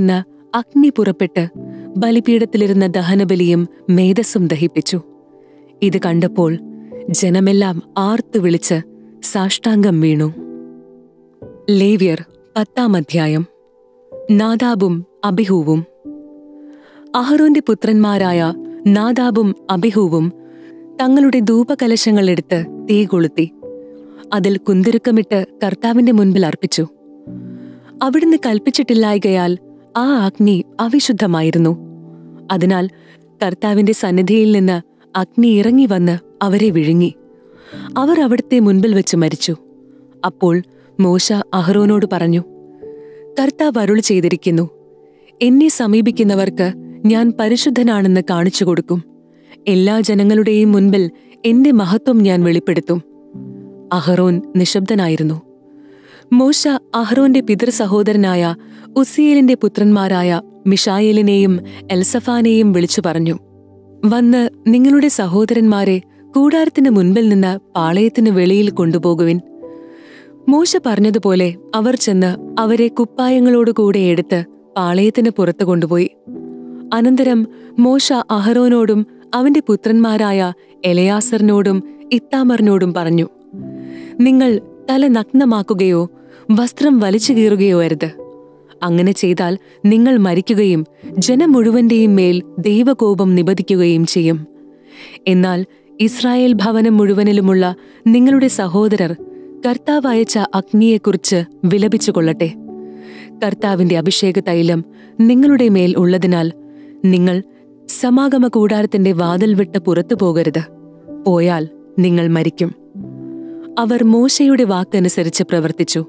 അഗ്നി പുറപ്പെട്ട് ബലിപീഠത്തിലിരുന്ന ദഹനബലിയും മേധസ്സും ദഹിപ്പിച്ചു ഇത് കണ്ടപ്പോൾ ജനമെല്ലാം ആർത്തു വിളിച്ച് സാഷ്ടാംഗം വീണു ലേവ്യർ പത്താം അധ്യായം നാദാബും അബിഹൂവും അഹറോന്റെ പുത്രന്മാരായ നാദാബും അബിഹൂവും തങ്ങളുടെ ധൂപകലശങ്ങൾ എടുത്ത് തീ കൊളുത്തി അതിൽ കുന്തിരുക്കമിട്ട് കർത്താവിന്റെ മുൻപിൽ അർപ്പിച്ചു അവിടുന്ന് കൽപ്പിച്ചിട്ടില്ലായകയാൽ ആ അഗ്നി അവിശുദ്ധമായിരുന്നു അതിനാൽ കർത്താവിന്റെ സന്നിധിയിൽ നിന്ന് അഗ്നി ഇറങ്ങി വന്ന് അവരെ വിഴുങ്ങി അവർ അവിടുത്തെ മുൻപിൽ വെച്ച് മരിച്ചു അപ്പോൾ മോശ അഹ്റോനോട് പറഞ്ഞു കർത്താവ് അരുൾ ചെയ്തിരിക്കുന്നു എന്നെ സമീപിക്കുന്നവർക്ക് ഞാൻ പരിശുദ്ധനാണെന്ന് കാണിച്ചു കൊടുക്കും എല്ലാ ജനങ്ങളുടെയും മുൻപിൽ എന്റെ മഹത്വം ഞാൻ വെളിപ്പെടുത്തും അഹ്റോൻ നിശബ്ദനായിരുന്നു മോശ അഹ്റോന്റെ പിതൃ സഹോദരനായ ഉസിയേലിന്റെ പുത്രന്മാരായ മിഷായേലിനെയും എൽസഫാനെയും വിളിച്ചു പറഞ്ഞു വന്ന് നിങ്ങളുടെ സഹോദരന്മാരെ കൂടാരത്തിന് മുൻപിൽ നിന്ന് പാളയത്തിന് വെളിയിൽ കൊണ്ടുപോകുവിൻ മോശ പറഞ്ഞതുപോലെ അവർ ചെന്ന് അവരെ കുപ്പായങ്ങളോടുകൂടെ എടുത്ത് പാളയത്തിന് പുറത്തു കൊണ്ടുപോയി അനന്തരം മോശ അഹറോനോടും അവന്റെ പുത്രന്മാരായ എലയാസറിനോടും ഇത്താമറിനോടും പറഞ്ഞു നിങ്ങൾ തല നഗ്നമാക്കുകയോ വസ്ത്രം വലിച്ചു കീറുകയോ അരുത് അങ്ങനെ ചെയ്താൽ നിങ്ങൾ മരിക്കുകയും ജനം മുഴുവന്റെയും മേൽ ദൈവകോപം നിബദിക്കുകയും ചെയ്യും എന്നാൽ ഇസ്രായേൽ ഭവനം മുഴുവനിലുമുള്ള നിങ്ങളുടെ സഹോദരർ കർത്താവ് അയച്ച അഗ്നിയെക്കുറിച്ച് വിലപിച്ചു കൊള്ളട്ടെ കർത്താവിന്റെ അഭിഷേക തൈലം നിങ്ങളുടെ മേൽ ഉള്ളതിനാൽ നിങ്ങൾ സമാഗമ കൂടാരത്തിന്റെ വാതിൽ വിട്ട് പുറത്തു പോകരുത് പോയാൽ നിങ്ങൾ മരിക്കും അവർ മോശയുടെ വാക്കനുസരിച്ച് പ്രവർത്തിച്ചു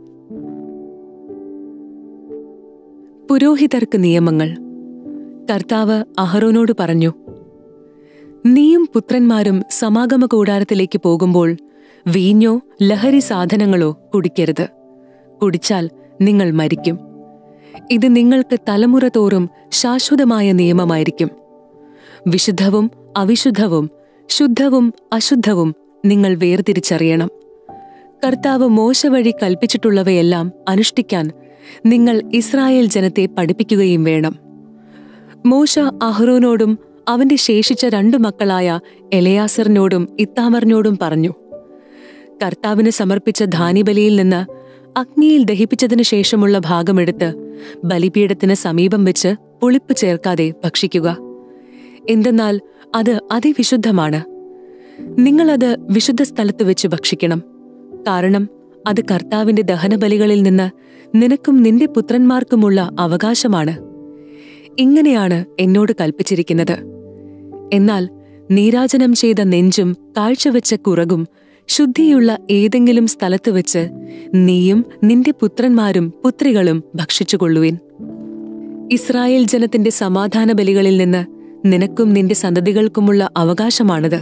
പുരോഹിതർക്ക് നിയമങ്ങൾ കർത്താവ് അഹറോനോട് പറഞ്ഞു നീയും പുത്രന്മാരും സമാഗമ കൂടാരത്തിലേക്ക് പോകുമ്പോൾ വീഞ്ഞോ ലഹരി സാധനങ്ങളോ കുടിക്കരുത് കുടിച്ചാൽ നിങ്ങൾ മരിക്കും ഇത് നിങ്ങൾക്ക് തലമുറ തോറും ശാശ്വതമായ നിയമമായിരിക്കും വിശുദ്ധവും അവിശുദ്ധവും ശുദ്ധവും അശുദ്ധവും നിങ്ങൾ വേർതിരിച്ചറിയണം കർത്താവ് മോശ വഴി കൽപ്പിച്ചിട്ടുള്ളവയെല്ലാം അനുഷ്ഠിക്കാൻ നിങ്ങൾ ഇസ്രായേൽ ജനത്തെ പഠിപ്പിക്കുകയും വേണം മോശ അഹ്റോനോടും അവന്റെ ശേഷിച്ച രണ്ടു മക്കളായ എലയാസറിനോടും ഇത്താമറിനോടും പറഞ്ഞു കർത്താവിന് സമർപ്പിച്ച ധാന്യബലിയിൽ നിന്ന് അഗ്നിയിൽ ദഹിപ്പിച്ചതിനു ശേഷമുള്ള ഭാഗമെടുത്ത് ബലിപീഠത്തിന് സമീപം വെച്ച് പുളിപ്പ് ചേർക്കാതെ ഭക്ഷിക്കുക എന്തെന്നാൽ അത് അതിവിശുദ്ധമാണ് നിങ്ങളത് വിശുദ്ധ സ്ഥലത്ത് വെച്ച് ഭക്ഷിക്കണം കാരണം അത് കർത്താവിന്റെ ദഹനബലികളിൽ നിന്ന് നിനക്കും നിന്റെ പുത്രന്മാർക്കുമുള്ള അവകാശമാണ് ഇങ്ങനെയാണ് എന്നോട് കൽപ്പിച്ചിരിക്കുന്നത് എന്നാൽ നീരാജനം ചെയ്ത നെഞ്ചും കാഴ്ചവെച്ച കുറകും ശുദ്ധിയുള്ള ഏതെങ്കിലും സ്ഥലത്ത് വെച്ച് നീയും നിന്റെ പുത്രന്മാരും പുത്രികളും ഭക്ഷിച്ചുകൊള്ളുവിൻ ഇസ്രായേൽ ജനത്തിന്റെ സമാധാന ബലികളിൽ നിന്ന് നിനക്കും നിന്റെ സന്തതികൾക്കുമുള്ള അവകാശമാണത്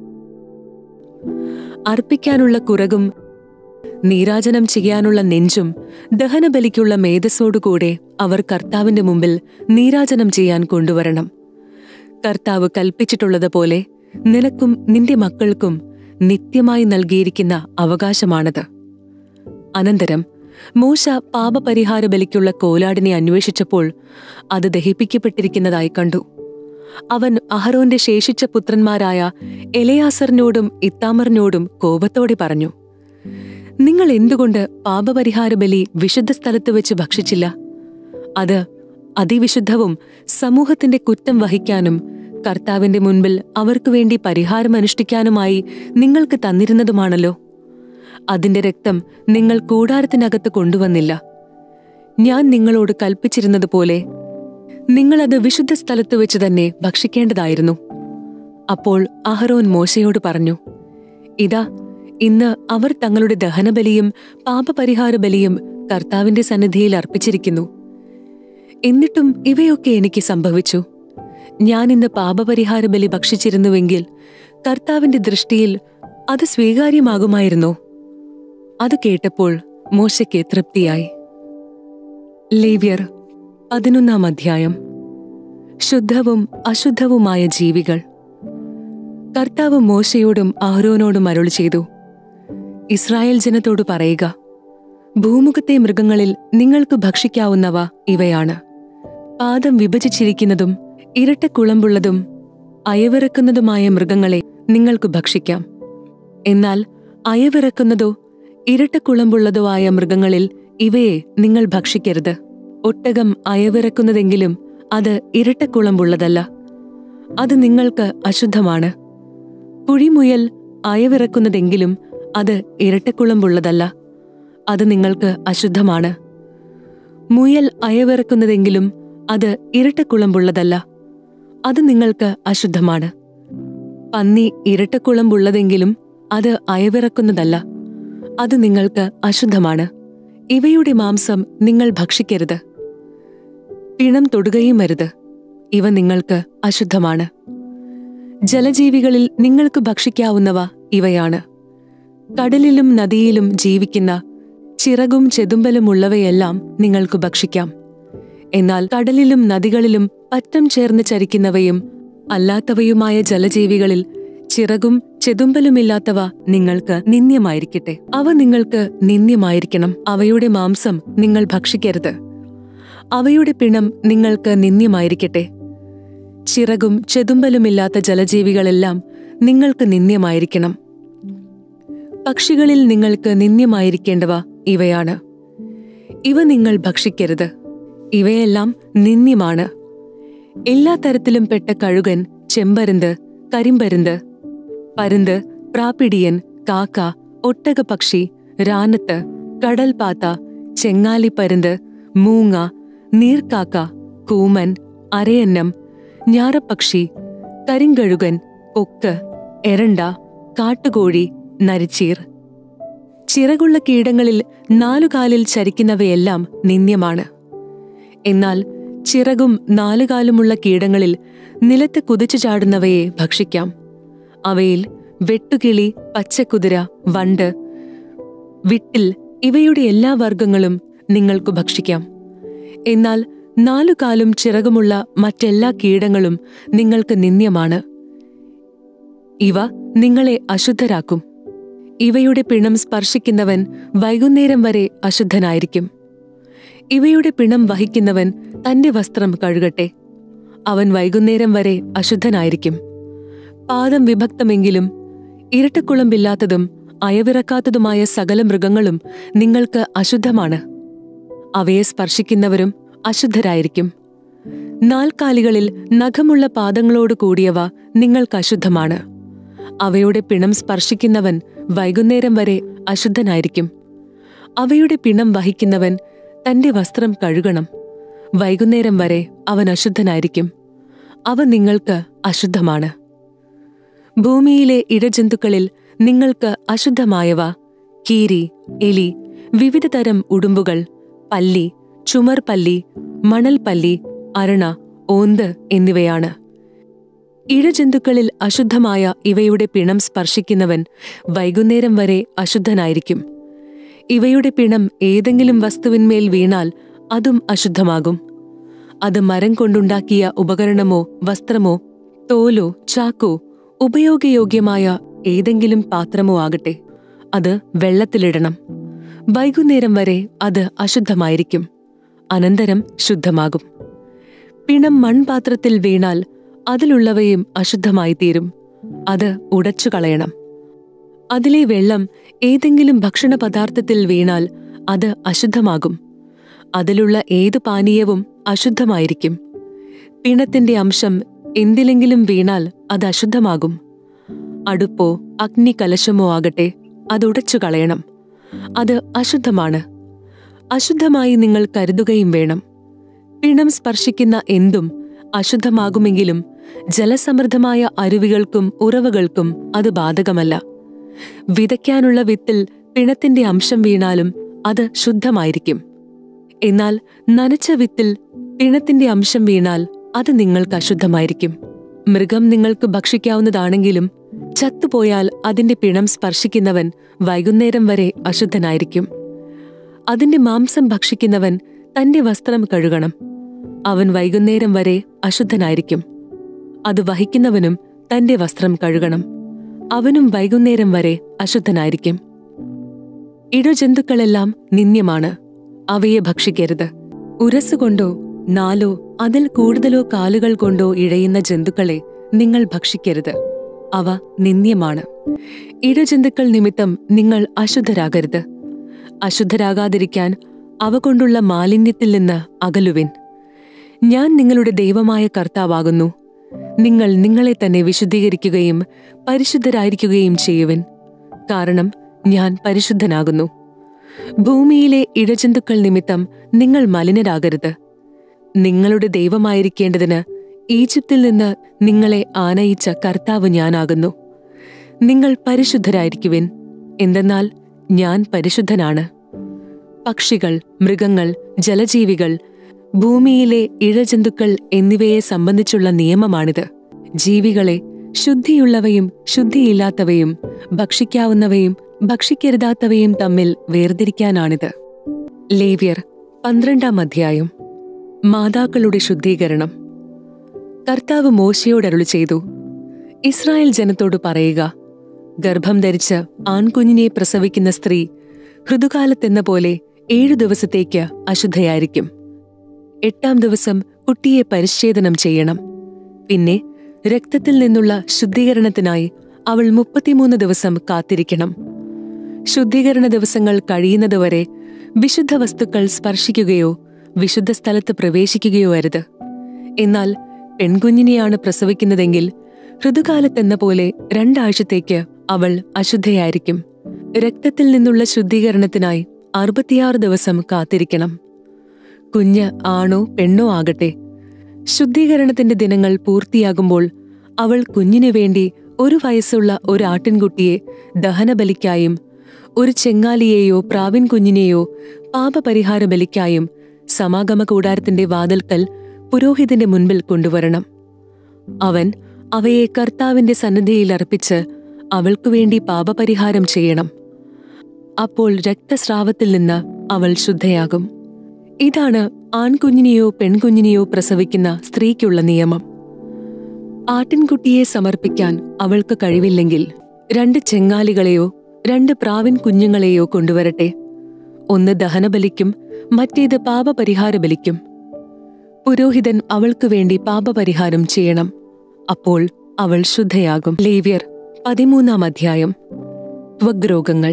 അർപ്പിക്കാനുള്ള കുറകും നീരാജനം ചെയ്യാനുള്ള നെഞ്ചും ദഹനബലിക്കുള്ള മേധസ്സോടുകൂടെ അവർ കർത്താവിന്റെ മുമ്പിൽ നീരാജനം ചെയ്യാൻ കൊണ്ടുവരണം കർത്താവ് കൽപ്പിച്ചിട്ടുള്ളതുപോലെ നിനക്കും നിന്റെ മക്കൾക്കും നിത്യമായി നൽകിയിരിക്കുന്ന അവകാശമാണത് അനന്തരം മൂശ പാപപരിഹാര ബലിക്കുള്ള കോലാടിനെ അന്വേഷിച്ചപ്പോൾ അത് ദഹിപ്പിക്കപ്പെട്ടിരിക്കുന്നതായി കണ്ടു അവൻ അഹറോന്റെ ശേഷിച്ച പുത്രന്മാരായ എലയാസറിനോടും ഇത്താമറിനോടും കോപത്തോടെ പറഞ്ഞു നിങ്ങൾ എന്തുകൊണ്ട് പാപപരിഹാര ബലി വിശുദ്ധ സ്ഥലത്ത് വെച്ച് ഭക്ഷിച്ചില്ല അത് അതിവിശുദ്ധവും സമൂഹത്തിന്റെ കുറ്റം വഹിക്കാനും കർത്താവിന്റെ മുൻപിൽ അവർക്കു വേണ്ടി പരിഹാരം അനുഷ്ഠിക്കാനുമായി നിങ്ങൾക്ക് തന്നിരുന്നതുമാണല്ലോ അതിന്റെ രക്തം നിങ്ങൾ കൂടാരത്തിനകത്ത് കൊണ്ടുവന്നില്ല ഞാൻ നിങ്ങളോട് കൽപ്പിച്ചിരുന്നതുപോലെ നിങ്ങളത് വിശുദ്ധ സ്ഥലത്ത് വെച്ച് തന്നെ ഭക്ഷിക്കേണ്ടതായിരുന്നു അപ്പോൾ അഹറോൻ മോശയോട് പറഞ്ഞു ഇതാ ഇന്ന് അവർ തങ്ങളുടെ ദഹനബലിയും പാപപരിഹാര ബലിയും കർത്താവിന്റെ സന്നിധിയിൽ അർപ്പിച്ചിരിക്കുന്നു എന്നിട്ടും ഇവയൊക്കെ എനിക്ക് സംഭവിച്ചു ഞാൻ ഇന്ന് പാപപരിഹാര ബലി ഭക്ഷിച്ചിരുന്നുവെങ്കിൽ കർത്താവിന്റെ ദൃഷ്ടിയിൽ അത് സ്വീകാര്യമാകുമായിരുന്നോ അത് കേട്ടപ്പോൾ മോശയ്ക്ക് തൃപ്തിയായി ലേവ്യർ പതിനൊന്നാം അധ്യായം ശുദ്ധവും അശുദ്ധവുമായ ജീവികൾ കർത്താവ് മോശയോടും ആഹ്റോനോടും അരുൾ ചെയ്തു ഇസ്രായേൽ ജനത്തോട് പറയുക ഭൂമുഖത്തെ മൃഗങ്ങളിൽ നിങ്ങൾക്ക് ഭക്ഷിക്കാവുന്നവ ഇവയാണ് പാദം വിഭജിച്ചിരിക്കുന്നതും ഇരട്ടക്കുളമ്പുള്ളതും അയവിറക്കുന്നതുമായ മൃഗങ്ങളെ നിങ്ങൾക്ക് ഭക്ഷിക്കാം എന്നാൽ അയവിറക്കുന്നതോ ഇരട്ടക്കുളമ്പുള്ളതോ ആയ മൃഗങ്ങളിൽ ഇവയെ നിങ്ങൾ ഭക്ഷിക്കരുത് ഒട്ടകം അയവിറക്കുന്നതെങ്കിലും അത് ഇരട്ടക്കുളമ്പുള്ളതല്ല അത് നിങ്ങൾക്ക് അശുദ്ധമാണ് പുഴിമുയൽ അയവിറക്കുന്നതെങ്കിലും അത് ഇരട്ടക്കുളമ്പുള്ളതല്ല അത് നിങ്ങൾക്ക് അശുദ്ധമാണ് മുയൽ അയവിറക്കുന്നതെങ്കിലും അത് ഇരട്ടക്കുളമ്പുള്ളതല്ല അത് നിങ്ങൾക്ക് അശുദ്ധമാണ് പന്നി ഇരട്ടക്കുളമ്പുള്ളതെങ്കിലും അത് അയവിറക്കുന്നതല്ല അത് നിങ്ങൾക്ക് അശുദ്ധമാണ് ഇവയുടെ മാംസം നിങ്ങൾ ഭക്ഷിക്കരുത് പിണം തൊടുകയും അരുത് ഇവ നിങ്ങൾക്ക് അശുദ്ധമാണ് ജലജീവികളിൽ നിങ്ങൾക്ക് ഭക്ഷിക്കാവുന്നവ ഇവയാണ് കടലിലും നദിയിലും ജീവിക്കുന്ന ചിറകും ചെതുമ്പലുമുള്ളവയെല്ലാം നിങ്ങൾക്ക് ഭക്ഷിക്കാം എന്നാൽ കടലിലും നദികളിലും പറ്റം ചേർന്ന് ചരിക്കുന്നവയും അല്ലാത്തവയുമായ ജലജീവികളിൽ ചിറകും ചെതുമ്പലുമില്ലാത്തവ നിങ്ങൾക്ക് നിന്ദ്യമായിരിക്കട്ടെ അവ നിങ്ങൾക്ക് നിന്ദ്യമായിരിക്കണം അവയുടെ മാംസം നിങ്ങൾ ഭക്ഷിക്കരുത് അവയുടെ പിണം നിങ്ങൾക്ക് നിന്ദ്യമായിരിക്കട്ടെ ചിറകും ചെതുമ്പലുമില്ലാത്ത ജലജീവികളെല്ലാം നിങ്ങൾക്ക് നിന്ദ്യമായിരിക്കണം പക്ഷികളിൽ നിങ്ങൾക്ക് നിന്ദ്യമായിരിക്കേണ്ടവ ഇവയാണ് ഇവ നിങ്ങൾ ഭക്ഷിക്കരുത് ഇവയെല്ലാം നിന്ദ്യമാണ് എല്ലാ തരത്തിലും പെട്ട കഴുകൻ ചെമ്പരുന്ത് കരിമ്പരുന്ത് പരുന്ത് പ്രാപ്പിടിയൻ കാക്ക ഒട്ടകപക്ഷി രാനത്ത് കടൽപാത്ത ചെങ്ങാലിപ്പരുന്ത് മൂങ്ങ നീർക്കാക്ക കൂമൻ അരയന്നം ഞാറപ്പക്ഷി കരിങ്കഴുകൻ കൊക്ക് എരണ്ട കാട്ടുകോഴി നരിച്ചീർ ചിറകുള്ള കീടങ്ങളിൽ നാലുകാലിൽ ചരിക്കുന്നവയെല്ലാം നിന്ദ്യമാണ് എന്നാൽ ചിറകും നാലുകാലുമുള്ള കീടങ്ങളിൽ നിലത്ത് കുതിച്ചു ചാടുന്നവയെ ഭക്ഷിക്കാം അവയിൽ വെട്ടുകിളി പച്ചക്കുതിര വണ്ട് വിട്ടിൽ ഇവയുടെ എല്ലാ വർഗങ്ങളും നിങ്ങൾക്കു ഭക്ഷിക്കാം എന്നാൽ നാലുകാലും ചിറകുമുള്ള മറ്റെല്ലാ കീടങ്ങളും നിങ്ങൾക്ക് നിന്ദ്യമാണ് ഇവ നിങ്ങളെ അശുദ്ധരാക്കും ഇവയുടെ പിണം സ്പർശിക്കുന്നവൻ വൈകുന്നേരം വരെ അശുദ്ധനായിരിക്കും ഇവയുടെ പിണം വഹിക്കുന്നവൻ തന്റെ വസ്ത്രം കഴുകട്ടെ അവൻ വൈകുന്നേരം വരെ അശുദ്ധനായിരിക്കും പാദം വിഭക്തമെങ്കിലും ഇരട്ടക്കുളമ്പില്ലാത്തതും അയവിറക്കാത്തതുമായ സകല മൃഗങ്ങളും നിങ്ങൾക്ക് അശുദ്ധമാണ് അവയെ സ്പർശിക്കുന്നവരും അശുദ്ധരായിരിക്കും നാൽക്കാലികളിൽ നഖമുള്ള പാദങ്ങളോട് കൂടിയവ നിങ്ങൾക്ക് അശുദ്ധമാണ് അവയുടെ പിണം സ്പർശിക്കുന്നവൻ വൈകുന്നേരം വരെ അശുദ്ധനായിരിക്കും അവയുടെ പിണം വഹിക്കുന്നവൻ തന്റെ വസ്ത്രം കഴുകണം വൈകുന്നേരം വരെ അവൻ അശുദ്ധനായിരിക്കും അവ നിങ്ങൾക്ക് അശുദ്ധമാണ് ഭൂമിയിലെ ഇഴജന്തുക്കളിൽ നിങ്ങൾക്ക് അശുദ്ധമായവ കീരി എലി വിവിധ തരം ഉടുമ്പുകൾ പല്ലി ചുമർപല്ലി മണൽപല്ലി അരണ ഓന്ത് എന്നിവയാണ് ഇഴജന്തുക്കളിൽ അശുദ്ധമായ ഇവയുടെ പിണം സ്പർശിക്കുന്നവൻ വൈകുന്നേരം വരെ അശുദ്ധനായിരിക്കും ഇവയുടെ പിണം ഏതെങ്കിലും വസ്തുവിന്മേൽ വീണാൽ അതും അശുദ്ധമാകും അത് മരം കൊണ്ടുണ്ടാക്കിയ ഉപകരണമോ വസ്ത്രമോ തോലോ ചാക്കോ ഉപയോഗയോഗ്യമായ ഏതെങ്കിലും പാത്രമോ ആകട്ടെ അത് വെള്ളത്തിലിടണം വൈകുന്നേരം വരെ അത് അശുദ്ധമായിരിക്കും അനന്തരം ശുദ്ധമാകും പിണം മൺപാത്രത്തിൽ വീണാൽ അതിലുള്ളവയും അശുദ്ധമായിത്തീരും അത് ഉടച്ചു കളയണം അതിലെ വെള്ളം ഏതെങ്കിലും ഭക്ഷണ പദാർത്ഥത്തിൽ വീണാൽ അത് അശുദ്ധമാകും അതിലുള്ള ഏതു പാനീയവും അശുദ്ധമായിരിക്കും പിണത്തിന്റെ അംശം എന്തിലെങ്കിലും വീണാൽ അത് അശുദ്ധമാകും അടുപ്പോ അഗ്നികലശമോ ആകട്ടെ അതുടച്ചു കളയണം അത് അശുദ്ധമാണ് അശുദ്ധമായി നിങ്ങൾ കരുതുകയും വേണം പിണം സ്പർശിക്കുന്ന എന്തും അശുദ്ധമാകുമെങ്കിലും ജലസമൃദ്ധമായ അരുവികൾക്കും ഉറവകൾക്കും അത് ബാധകമല്ല വിതയ്ക്കാനുള്ള വിത്തിൽ പിണത്തിന്റെ അംശം വീണാലും അത് ശുദ്ധമായിരിക്കും എന്നാൽ നനച്ച വിത്തിൽ പിണത്തിന്റെ അംശം വീണാൽ അത് നിങ്ങൾക്ക് അശുദ്ധമായിരിക്കും മൃഗം നിങ്ങൾക്ക് ഭക്ഷിക്കാവുന്നതാണെങ്കിലും ചത്തുപോയാൽ അതിന്റെ പിണം സ്പർശിക്കുന്നവൻ വൈകുന്നേരം വരെ അശുദ്ധനായിരിക്കും അതിന്റെ മാംസം ഭക്ഷിക്കുന്നവൻ തന്റെ വസ്ത്രം കഴുകണം അവൻ വൈകുന്നേരം വരെ അശുദ്ധനായിരിക്കും അത് വഹിക്കുന്നവനും തന്റെ വസ്ത്രം കഴുകണം അവനും വൈകുന്നേരം വരെ അശുദ്ധനായിരിക്കും ഇഴജന്തുക്കളെല്ലാം നിന്ദ്യമാണ് അവയെ ഭക്ഷിക്കരുത് ഉരസുകൊണ്ടോ നാലോ അതിൽ കൂടുതലോ കാലുകൾ കൊണ്ടോ ഇഴയുന്ന ജന്തുക്കളെ നിങ്ങൾ ഭക്ഷിക്കരുത് അവ നിന്ദ്യമാണ് ഇഴജന്തുക്കൾ നിമിത്തം നിങ്ങൾ അശുദ്ധരാകരുത് അശുദ്ധരാകാതിരിക്കാൻ അവ കൊണ്ടുള്ള മാലിന്യത്തിൽ നിന്ന് അകലുവിൻ ഞാൻ നിങ്ങളുടെ ദൈവമായ കർത്താവാകുന്നു നിങ്ങൾ നിങ്ങളെ തന്നെ വിശുദ്ധീകരിക്കുകയും പരിശുദ്ധരായിരിക്കുകയും ചെയ്യുവിൻ കാരണം ഞാൻ പരിശുദ്ധനാകുന്നു ഭൂമിയിലെ ഇഴജന്തുക്കൾ നിമിത്തം നിങ്ങൾ മലിനരാകരുത് നിങ്ങളുടെ ദൈവമായിരിക്കേണ്ടതിന് ഈജിപ്തിൽ നിന്ന് നിങ്ങളെ ആനയിച്ച കർത്താവ് ഞാനാകുന്നു നിങ്ങൾ പരിശുദ്ധരായിരിക്കുവിൻ എന്തെന്നാൽ ഞാൻ പരിശുദ്ധനാണ് പക്ഷികൾ മൃഗങ്ങൾ ജലജീവികൾ ഭൂമിയിലെ ഇഴജന്തുക്കൾ എന്നിവയെ സംബന്ധിച്ചുള്ള നിയമമാണിത് ജീവികളെ ശുദ്ധിയുള്ളവയും ശുദ്ധിയില്ലാത്തവയും ഭക്ഷിക്കാവുന്നവയും ഭക്ഷിക്കരുതാത്തവയും തമ്മിൽ വേർതിരിക്കാനാണിത് ലേവ്യർ പന്ത്രണ്ടാം അധ്യായം മാതാക്കളുടെ ശുദ്ധീകരണം കർത്താവ് മോശയോടരുളി ചെയ്തു ഇസ്രായേൽ ജനത്തോട് പറയുക ഗർഭം ധരിച്ച് ആൺകുഞ്ഞിനെ പ്രസവിക്കുന്ന സ്ത്രീ ഋതുകാലത്തെന്ന പോലെ ഏഴു ദിവസത്തേക്ക് അശുദ്ധയായിരിക്കും എട്ടാം ദിവസം കുട്ടിയെ പരിച്ഛേദനം ചെയ്യണം പിന്നെ രക്തത്തിൽ നിന്നുള്ള ശുദ്ധീകരണത്തിനായി അവൾ മുപ്പത്തിമൂന്ന് ദിവസം കാത്തിരിക്കണം ശുദ്ധീകരണ ദിവസങ്ങൾ കഴിയുന്നതുവരെ വിശുദ്ധ വസ്തുക്കൾ സ്പർശിക്കുകയോ വിശുദ്ധ സ്ഥലത്ത് പ്രവേശിക്കുകയോ അരുത് എന്നാൽ പെൺകുഞ്ഞിനെയാണ് പ്രസവിക്കുന്നതെങ്കിൽ ഋതുകാലത്തെന്ന പോലെ രണ്ടാഴ്ചത്തേക്ക് അവൾ അശുദ്ധയായിരിക്കും രക്തത്തിൽ നിന്നുള്ള ശുദ്ധീകരണത്തിനായി അറുപത്തിയാറ് ദിവസം കാത്തിരിക്കണം കുഞ്ഞ് ആണോ പെണ്ണോ ആകട്ടെ ശുദ്ധീകരണത്തിന്റെ ദിനങ്ങൾ പൂർത്തിയാകുമ്പോൾ അവൾ കുഞ്ഞിനു വേണ്ടി ഒരു വയസ്സുള്ള ഒരു ആട്ടിൻകുട്ടിയെ ദഹനബലിക്കായും ഒരു ചെങ്ങാലിയെയോ പ്രാവിൻ കുഞ്ഞിനെയോ പാപപരിഹാര ബലിക്കായും സമാഗമ കൂടാരത്തിന്റെ വാതിൽക്കൽ പുരോഹിതന്റെ മുൻപിൽ കൊണ്ടുവരണം അവൻ അവയെ കർത്താവിന്റെ സന്നിധിയിൽ അർപ്പിച്ച് അവൾക്കു വേണ്ടി പാപപരിഹാരം ചെയ്യണം അപ്പോൾ രക്തസ്രാവത്തിൽ നിന്ന് അവൾ ശുദ്ധയാകും ഇതാണ് ആൺകുഞ്ഞിനെയോ പെൺകുഞ്ഞിനെയോ പ്രസവിക്കുന്ന സ്ത്രീക്കുള്ള നിയമം ആട്ടിൻകുട്ടിയെ സമർപ്പിക്കാൻ അവൾക്ക് കഴിവില്ലെങ്കിൽ രണ്ട് ചെങ്ങാലികളെയോ രണ്ട് പ്രാവിൻ കുഞ്ഞുങ്ങളെയോ കൊണ്ടുവരട്ടെ ഒന്ന് ദഹനബലിക്കും മറ്റേത് പാപപരിഹാര ബലിക്കും പുരോഹിതൻ അവൾക്കു വേണ്ടി പാപപരിഹാരം ചെയ്യണം അപ്പോൾ അവൾ ശുദ്ധയാകും ലേവ്യർ പതിമൂന്നാം അധ്യായം ത്വഗ്രോഗങ്ങൾ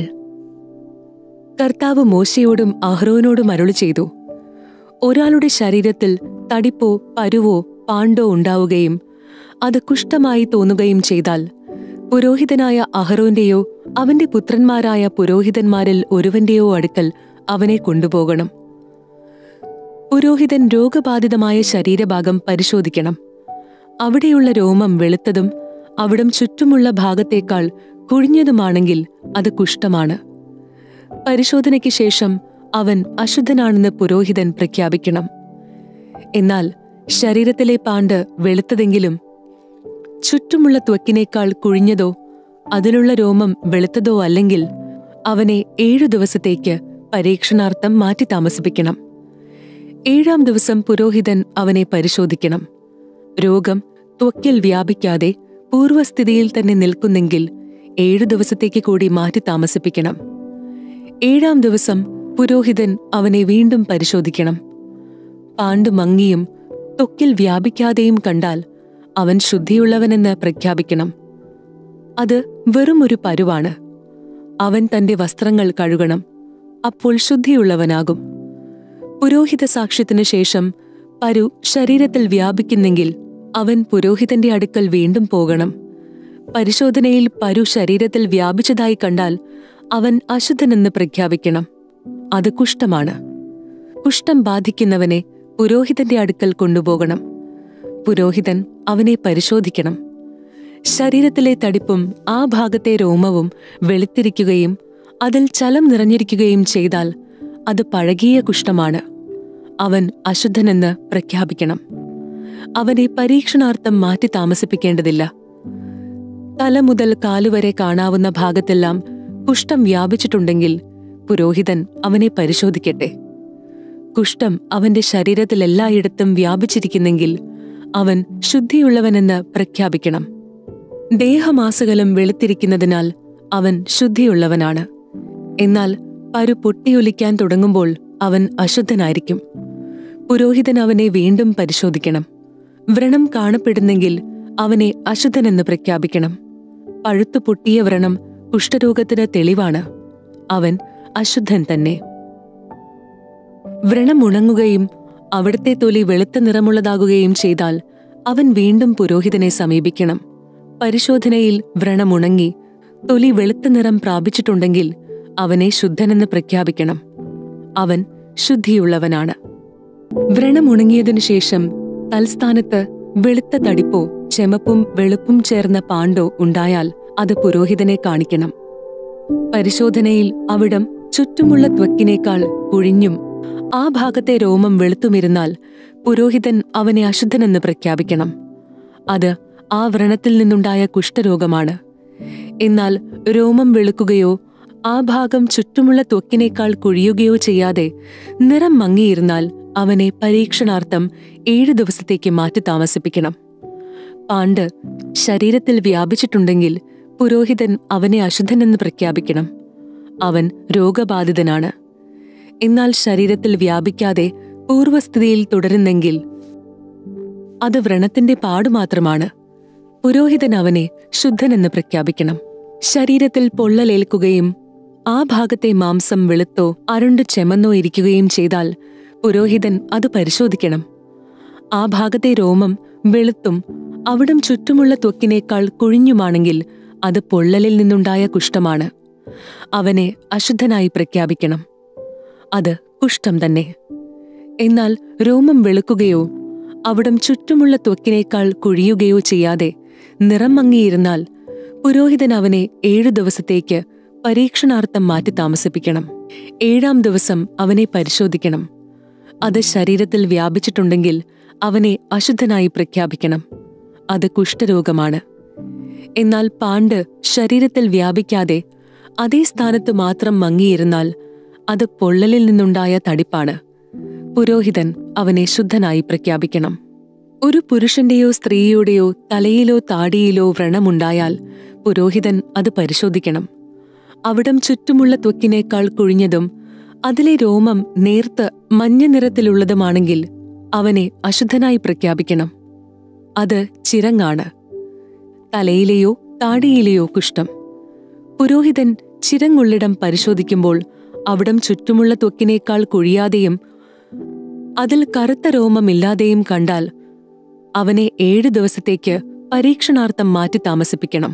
കർത്താവ് മോശയോടും അഹ്റോനോടും അരുളി ചെയ്തു ഒരാളുടെ ശരീരത്തിൽ തടിപ്പോ പരുവോ പാണ്ടോ ഉണ്ടാവുകയും അത് കുഷ്ഠമായി തോന്നുകയും ചെയ്താൽ പുരോഹിതനായ അഹ്റോന്റെയോ അവന്റെ പുത്രന്മാരായ പുരോഹിതന്മാരിൽ ഒരുവന്റെയോ അടുക്കൽ അവനെ കൊണ്ടുപോകണം പുരോഹിതൻ രോഗബാധിതമായ ശരീരഭാഗം പരിശോധിക്കണം അവിടെയുള്ള രോമം വെളുത്തതും അവിടം ചുറ്റുമുള്ള ഭാഗത്തേക്കാൾ കുഴിഞ്ഞതുമാണെങ്കിൽ അത് കുഷ്ഠമാണ് പരിശോധനയ്ക്ക് ശേഷം അവൻ അശുദ്ധനാണെന്ന് പുരോഹിതൻ പ്രഖ്യാപിക്കണം എന്നാൽ ശരീരത്തിലെ പാണ്ട് വെളുത്തതെങ്കിലും ചുറ്റുമുള്ള ത്വക്കിനേക്കാൾ കുഴിഞ്ഞതോ അതിലുള്ള രോമം വെളുത്തതോ അല്ലെങ്കിൽ അവനെ ഏഴു ദിവസത്തേക്ക് പരീക്ഷണാർത്ഥം മാറ്റി താമസിപ്പിക്കണം ഏഴാം ദിവസം പുരോഹിതൻ അവനെ പരിശോധിക്കണം രോഗം ത്വക്കിൽ വ്യാപിക്കാതെ പൂർവ്വസ്ഥിതിയിൽ തന്നെ നിൽക്കുന്നെങ്കിൽ ഏഴു ദിവസത്തേക്ക് കൂടി മാറ്റി താമസിപ്പിക്കണം ഏഴാം ദിവസം പുരോഹിതൻ അവനെ വീണ്ടും പരിശോധിക്കണം പാണ്ട് മങ്ങിയും ത്വക്കിൽ വ്യാപിക്കാതെയും കണ്ടാൽ അവൻ ശുദ്ധിയുള്ളവനെന്ന് പ്രഖ്യാപിക്കണം അത് വെറുമൊരു പരുവാണ് അവൻ തന്റെ വസ്ത്രങ്ങൾ കഴുകണം അപ്പോൾ ശുദ്ധിയുള്ളവനാകും പുരോഹിത സാക്ഷ്യത്തിനു ശേഷം പരു ശരീരത്തിൽ വ്യാപിക്കുന്നെങ്കിൽ അവൻ പുരോഹിതന്റെ അടുക്കൽ വീണ്ടും പോകണം പരിശോധനയിൽ പരു ശരീരത്തിൽ വ്യാപിച്ചതായി കണ്ടാൽ അവൻ അശുദ്ധനെന്ന് പ്രഖ്യാപിക്കണം അത് കുഷ്ഠമാണ് കുഷ്ഠം ബാധിക്കുന്നവനെ പുരോഹിതന്റെ അടുക്കൽ കൊണ്ടുപോകണം പുരോഹിതൻ അവനെ പരിശോധിക്കണം ശരീരത്തിലെ തടിപ്പും ആ ഭാഗത്തെ രോമവും വെളുത്തിരിക്കുകയും അതിൽ ചലം നിറഞ്ഞിരിക്കുകയും ചെയ്താൽ അത് പഴകിയ കുഷ്ഠമാണ് അവൻ അശുദ്ധനെന്ന് പ്രഖ്യാപിക്കണം അവനെ പരീക്ഷണാർത്ഥം മാറ്റി താമസിപ്പിക്കേണ്ടതില്ല തല മുതൽ കാലുവരെ കാണാവുന്ന ഭാഗത്തെല്ലാം കുഷ്ഠം വ്യാപിച്ചിട്ടുണ്ടെങ്കിൽ പുരോഹിതൻ അവനെ പരിശോധിക്കട്ടെ കുഷ്ഠം അവന്റെ ശരീരത്തിൽ എല്ലായിടത്തും വ്യാപിച്ചിരിക്കുന്നെങ്കിൽ അവൻ ശുദ്ധിയുള്ളവനെന്ന് പ്രഖ്യാപിക്കണം ദേഹമാസകലം വെളുത്തിരിക്കുന്നതിനാൽ അവൻ ശുദ്ധിയുള്ളവനാണ് എന്നാൽ പരു പൊട്ടിയൊലിക്കാൻ തുടങ്ങുമ്പോൾ അവൻ അശുദ്ധനായിരിക്കും പുരോഹിതൻ അവനെ വീണ്ടും പരിശോധിക്കണം വ്രണം കാണപ്പെടുന്നെങ്കിൽ അവനെ അശുദ്ധനെന്ന് പ്രഖ്യാപിക്കണം പഴുത്തു പൊട്ടിയ വ്രണം കുഷ്ഠരോഗത്തിന് തെളിവാണ് അവൻ അശുദ്ധൻ തന്നെ വ്രണം ഉണങ്ങുകയും അവിടുത്തെ തൊലി വെളുത്ത നിറമുള്ളതാകുകയും ചെയ്താൽ അവൻ വീണ്ടും പുരോഹിതനെ സമീപിക്കണം പരിശോധനയിൽ വ്രണം ഉണങ്ങി തൊലി വെളുത്ത നിറം പ്രാപിച്ചിട്ടുണ്ടെങ്കിൽ അവനെ ശുദ്ധനെന്ന് പ്രഖ്യാപിക്കണം അവൻ ശുദ്ധിയുള്ളവനാണ് വ്രണം ഉണങ്ങിയതിനു ശേഷം തൽസ്ഥാനത്ത് വെളുത്ത തടിപ്പോ ചെമപ്പും വെളുപ്പും ചേർന്ന പാണ്ടോ ഉണ്ടായാൽ അത് പുരോഹിതനെ കാണിക്കണം പരിശോധനയിൽ അവിടം ചുറ്റുമുള്ള ത്വക്കിനേക്കാൾ കുഴിഞ്ഞും ആ ഭാഗത്തെ രോമം വെളുത്തുമിരുന്നാൽ പുരോഹിതൻ അവനെ അശുദ്ധനെന്ന് പ്രഖ്യാപിക്കണം അത് ആ വ്രണത്തിൽ നിന്നുണ്ടായ കുഷ്ഠരോഗമാണ് എന്നാൽ രോമം വെളുക്കുകയോ ആ ഭാഗം ചുറ്റുമുള്ള ത്വക്കിനേക്കാൾ കുഴിയുകയോ ചെയ്യാതെ നിറം മങ്ങിയിരുന്നാൽ അവനെ പരീക്ഷണാർത്ഥം ഏഴു ദിവസത്തേക്ക് മാറ്റി താമസിപ്പിക്കണം പാണ്ട് ശരീരത്തിൽ വ്യാപിച്ചിട്ടുണ്ടെങ്കിൽ പുരോഹിതൻ അവനെ അശുദ്ധനെന്ന് പ്രഖ്യാപിക്കണം അവൻ രോഗബാധിതനാണ് എന്നാൽ ശരീരത്തിൽ വ്യാപിക്കാതെ പൂർവസ്ഥിതിയിൽ തുടരുന്നെങ്കിൽ അത് വ്രണത്തിന്റെ പാടുമാത്രമാണ് പുരോഹിതൻ അവനെ ശുദ്ധനെന്ന് പ്രഖ്യാപിക്കണം ശരീരത്തിൽ പൊള്ളലേൽക്കുകയും ആ ഭാഗത്തെ മാംസം വെളുത്തോ അരുണ്ട് ചെമന്നോ ഇരിക്കുകയും ചെയ്താൽ പുരോഹിതൻ അത് പരിശോധിക്കണം ആ ഭാഗത്തെ രോമം വെളുത്തും അവിടം ചുറ്റുമുള്ള ത്വക്കിനേക്കാൾ കുഴിഞ്ഞുമാണെങ്കിൽ അത് പൊള്ളലിൽ നിന്നുണ്ടായ കുഷ്ഠമാണ് അവനെ അശുദ്ധനായി പ്രഖ്യാപിക്കണം അത് കുഷ്ഠം തന്നെ എന്നാൽ രോമം വെളുക്കുകയോ അവിടം ചുറ്റുമുള്ള ത്വക്കിനേക്കാൾ കുഴിയുകയോ ചെയ്യാതെ നിറം മങ്ങിയിരുന്നാൽ പുരോഹിതൻ അവനെ ഏഴു ദിവസത്തേക്ക് പരീക്ഷണാർത്ഥം മാറ്റി താമസിപ്പിക്കണം ഏഴാം ദിവസം അവനെ പരിശോധിക്കണം അത് ശരീരത്തിൽ വ്യാപിച്ചിട്ടുണ്ടെങ്കിൽ അവനെ അശുദ്ധനായി പ്രഖ്യാപിക്കണം അത് കുഷ്ഠരോഗമാണ് എന്നാൽ പാണ്ട് ശരീരത്തിൽ വ്യാപിക്കാതെ അതേ സ്ഥാനത്ത് മാത്രം മങ്ങിയിരുന്നാൽ അത് പൊള്ളലിൽ നിന്നുണ്ടായ തടിപ്പാണ് പുരോഹിതൻ അവനെ ശുദ്ധനായി പ്രഖ്യാപിക്കണം ഒരു പുരുഷന്റെയോ സ്ത്രീയുടെയോ തലയിലോ താടിയിലോ വ്രണമുണ്ടായാൽ പുരോഹിതൻ അത് പരിശോധിക്കണം അവിടം ചുറ്റുമുള്ള ത്വക്കിനേക്കാൾ കുഴിഞ്ഞതും അതിലെ രോമം നേർത്ത് മഞ്ഞ നിറത്തിലുള്ളതുമാണെങ്കിൽ അവനെ അശുദ്ധനായി പ്രഖ്യാപിക്കണം അത് ചിരങ്ങാണ് തലയിലെയോ താടിയിലെയോ കുഷ്ഠം പുരോഹിതൻ ചിരങ്ങുള്ളിടം പരിശോധിക്കുമ്പോൾ അവിടം ചുറ്റുമുള്ള ത്വക്കിനേക്കാൾ കുഴിയാതെയും അതിൽ കറുത്ത രോമമില്ലാതെയും കണ്ടാൽ അവനെ ഏഴു ദിവസത്തേക്ക് പരീക്ഷണാർത്ഥം മാറ്റി താമസിപ്പിക്കണം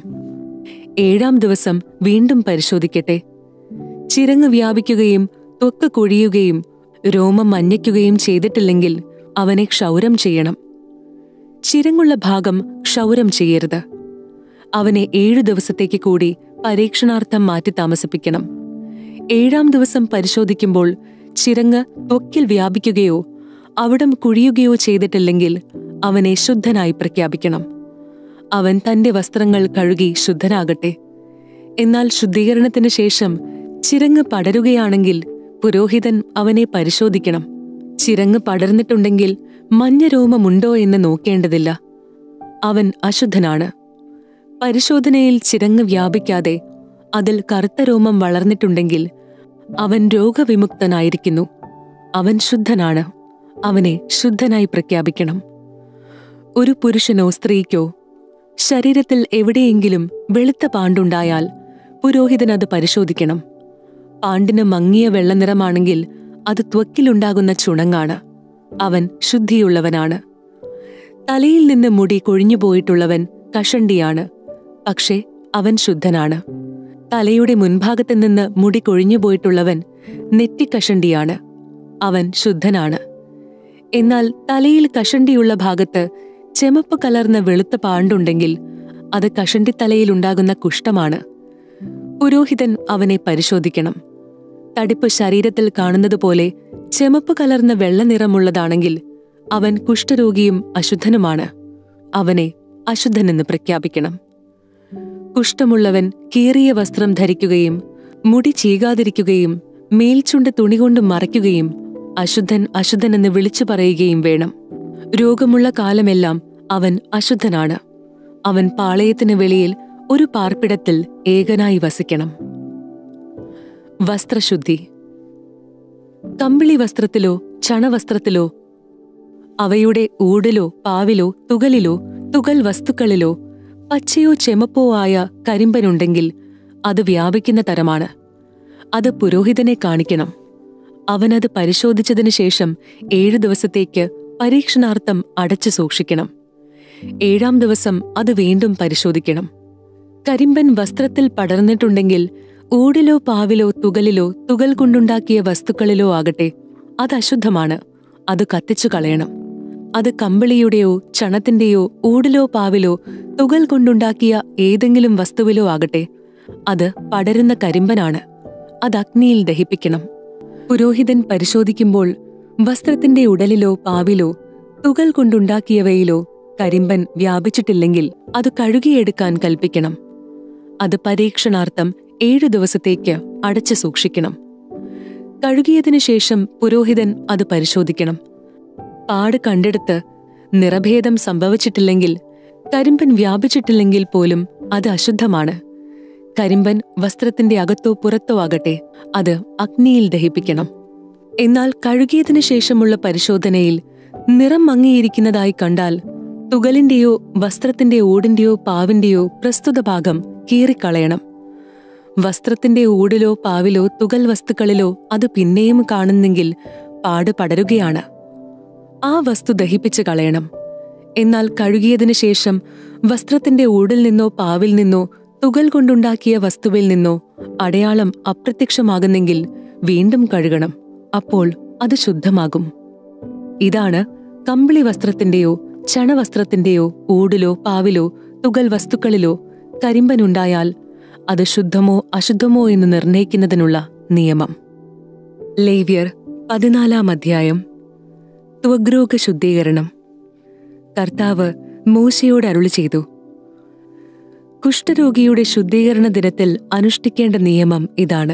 ഏഴാം ദിവസം വീണ്ടും പരിശോധിക്കട്ടെ ചിരങ്ങ് വ്യാപിക്കുകയും ത്വക്ക് കുഴിയുകയും രോമം മഞ്ഞയ്ക്കുകയും ചെയ്തിട്ടില്ലെങ്കിൽ അവനെ ക്ഷൗരം ചെയ്യണം ചിരങ്ങുള്ള ഭാഗം ക്ഷൗരം ചെയ്യരുത് അവനെ ഏഴു ദിവസത്തേക്ക് കൂടി പരീക്ഷണാർത്ഥം മാറ്റി താമസിപ്പിക്കണം ഏഴാം ദിവസം പരിശോധിക്കുമ്പോൾ ചിരങ്ങ് ത്വക്കിൽ വ്യാപിക്കുകയോ അവിടം കുഴിയുകയോ ചെയ്തിട്ടില്ലെങ്കിൽ അവനെ ശുദ്ധനായി പ്രഖ്യാപിക്കണം അവൻ തന്റെ വസ്ത്രങ്ങൾ കഴുകി ശുദ്ധനാകട്ടെ എന്നാൽ ശുദ്ധീകരണത്തിന് ശേഷം ചിരങ്ങ് പടരുകയാണെങ്കിൽ പുരോഹിതൻ അവനെ പരിശോധിക്കണം ചിരങ്ങ് പടർന്നിട്ടുണ്ടെങ്കിൽ മഞ്ഞ രോമമുണ്ടോ എന്ന് നോക്കേണ്ടതില്ല അവൻ അശുദ്ധനാണ് പരിശോധനയിൽ ചിരങ്ങ് വ്യാപിക്കാതെ അതിൽ കറുത്ത രോമം വളർന്നിട്ടുണ്ടെങ്കിൽ അവൻ രോഗവിമുക്തനായിരിക്കുന്നു അവൻ ശുദ്ധനാണ് അവനെ ശുദ്ധനായി പ്രഖ്യാപിക്കണം ഒരു പുരുഷനോ സ്ത്രീക്കോ ശരീരത്തിൽ എവിടെയെങ്കിലും വെളുത്ത പാണ്ടുണ്ടായാൽ പുരോഹിതൻ അത് പരിശോധിക്കണം പാണ്ടിന് മങ്ങിയ വെള്ളനിറമാണെങ്കിൽ അത് ത്വക്കിലുണ്ടാകുന്ന ചുണങ്ങാണ് അവൻ ശുദ്ധിയുള്ളവനാണ് തലയിൽ നിന്ന് മുടി കൊഴിഞ്ഞുപോയിട്ടുള്ളവൻ കഷണ്ടിയാണ് പക്ഷേ അവൻ ശുദ്ധനാണ് തലയുടെ മുൻഭാഗത്ത് നിന്ന് മുടി കൊഴിഞ്ഞുപോയിട്ടുള്ളവൻ നെറ്റിക്കഷണ്ടിയാണ് അവൻ ശുദ്ധനാണ് എന്നാൽ തലയിൽ കഷണ്ടിയുള്ള ഭാഗത്ത് ചെമപ്പ് കലർന്ന വെളുത്ത പാണ്ടുണ്ടെങ്കിൽ അത് കഷണ്ടിത്തലയിലുണ്ടാകുന്ന കുഷ്ഠമാണ് പുരോഹിതൻ അവനെ പരിശോധിക്കണം തടിപ്പ് ശരീരത്തിൽ കാണുന്നതുപോലെ ചെമപ്പ് കലർന്ന വെള്ള നിറമുള്ളതാണെങ്കിൽ അവൻ കുഷ്ഠരോഗിയും അശുദ്ധനുമാണ് അവനെ അശുദ്ധനെന്ന് പ്രഖ്യാപിക്കണം കുഷ്ഠമുള്ളവൻ കീറിയ വസ്ത്രം ധരിക്കുകയും മുടി ചീകാതിരിക്കുകയും മേൽചുണ്ട് തുണികൊണ്ട് മറയ്ക്കുകയും അശുദ്ധൻ അശുദ്ധനെന്ന് വിളിച്ചു പറയുകയും വേണം രോഗമുള്ള കാലമെല്ലാം അവൻ അശുദ്ധനാണ് അവൻ പാളയത്തിന് വെളിയിൽ ഒരു പാർപ്പിടത്തിൽ ഏകനായി വസിക്കണം വസ്ത്രശുദ്ധി കമ്പിളി വസ്ത്രത്തിലോ ചണവസ്ത്രത്തിലോ അവയുടെ ഊടിലോ പാവിലോ തുകലിലോ തുകൽ വസ്തുക്കളിലോ പച്ചയോ ചെമപ്പോ ആയ കരിമ്പനുണ്ടെങ്കിൽ അത് വ്യാപിക്കുന്ന തരമാണ് അത് പുരോഹിതനെ കാണിക്കണം അവനത് പരിശോധിച്ചതിനു ശേഷം ഏഴു ദിവസത്തേക്ക് പരീക്ഷണാർത്ഥം അടച്ചു സൂക്ഷിക്കണം ഏഴാം ദിവസം അത് വീണ്ടും പരിശോധിക്കണം കരിമ്പൻ വസ്ത്രത്തിൽ പടർന്നിട്ടുണ്ടെങ്കിൽ ഊടിലോ പാവിലോ തുകലിലോ തുകൽ കൊണ്ടുണ്ടാക്കിയ വസ്തുക്കളിലോ ആകട്ടെ അത് അശുദ്ധമാണ് അത് കത്തിച്ചു കളയണം അത് കമ്പിളിയുടെയോ ചണത്തിന്റെയോ ഊടിലോ പാവിലോ തുകൽ കൊണ്ടുണ്ടാക്കിയ ഏതെങ്കിലും വസ്തുവിലോ ആകട്ടെ അത് പടരുന്ന കരിമ്പനാണ് അത് അഗ്നിയിൽ ദഹിപ്പിക്കണം പുരോഹിതൻ പരിശോധിക്കുമ്പോൾ വസ്ത്രത്തിന്റെ ഉടലിലോ പാവിലോ തുകൽ കൊണ്ടുണ്ടാക്കിയവയിലോ കരിമ്പൻ വ്യാപിച്ചിട്ടില്ലെങ്കിൽ അത് കഴുകിയെടുക്കാൻ കൽപ്പിക്കണം അത് പരീക്ഷണാർത്ഥം ഏഴു ദിവസത്തേക്ക് അടച്ചു സൂക്ഷിക്കണം കഴുകിയതിനു ശേഷം പുരോഹിതൻ അത് പരിശോധിക്കണം പാട് കണ്ടെടുത്ത് നിറഭേദം സംഭവിച്ചിട്ടില്ലെങ്കിൽ കരിമ്പൻ വ്യാപിച്ചിട്ടില്ലെങ്കിൽ പോലും അത് അശുദ്ധമാണ് കരിമ്പൻ വസ്ത്രത്തിന്റെ അകത്തോ പുറത്തോ ആകട്ടെ അത് അഗ്നിയിൽ ദഹിപ്പിക്കണം എന്നാൽ കഴുകിയതിനു ശേഷമുള്ള പരിശോധനയിൽ നിറം മങ്ങിയിരിക്കുന്നതായി കണ്ടാൽ തുകലിന്റെയോ വസ്ത്രത്തിന്റെ ഓടിന്റെയോ പാവിന്റെയോ പ്രസ്തുത ഭാഗം കീറിക്കളയണം വസ്ത്രത്തിന്റെ ഊടിലോ പാവിലോ തുകൽ വസ്തുക്കളിലോ അത് പിന്നെയും കാണുന്നെങ്കിൽ പാട് പടരുകയാണ് ആ വസ്തു ദഹിപ്പിച്ച് കളയണം എന്നാൽ കഴുകിയതിനു ശേഷം വസ്ത്രത്തിന്റെ ഊടിൽ നിന്നോ പാവിൽ നിന്നോ തുകൽ കൊണ്ടുണ്ടാക്കിയ വസ്തുവിൽ നിന്നോ അടയാളം അപ്രത്യക്ഷമാകുന്നെങ്കിൽ വീണ്ടും കഴുകണം അപ്പോൾ അത് ശുദ്ധമാകും ഇതാണ് കമ്പിളി വസ്ത്രത്തിന്റെയോ ചണവസ്ത്രത്തിന്റെയോ ഊടിലോ പാവിലോ തുകൽ വസ്തുക്കളിലോ കരിമ്പനുണ്ടായാൽ അത് ശുദ്ധമോ അശുദ്ധമോ എന്ന് നിർണയിക്കുന്നതിനുള്ള നിയമം ലേവ്യർ പതിനാലാം അധ്യായം ത്വഗ്രോഗ ശുദ്ധീകരണം കർത്താവ് മോശയോട് അരുളി ചെയ്തു കുഷ്ഠരോഗിയുടെ ശുദ്ധീകരണ ദിനത്തിൽ അനുഷ്ഠിക്കേണ്ട നിയമം ഇതാണ്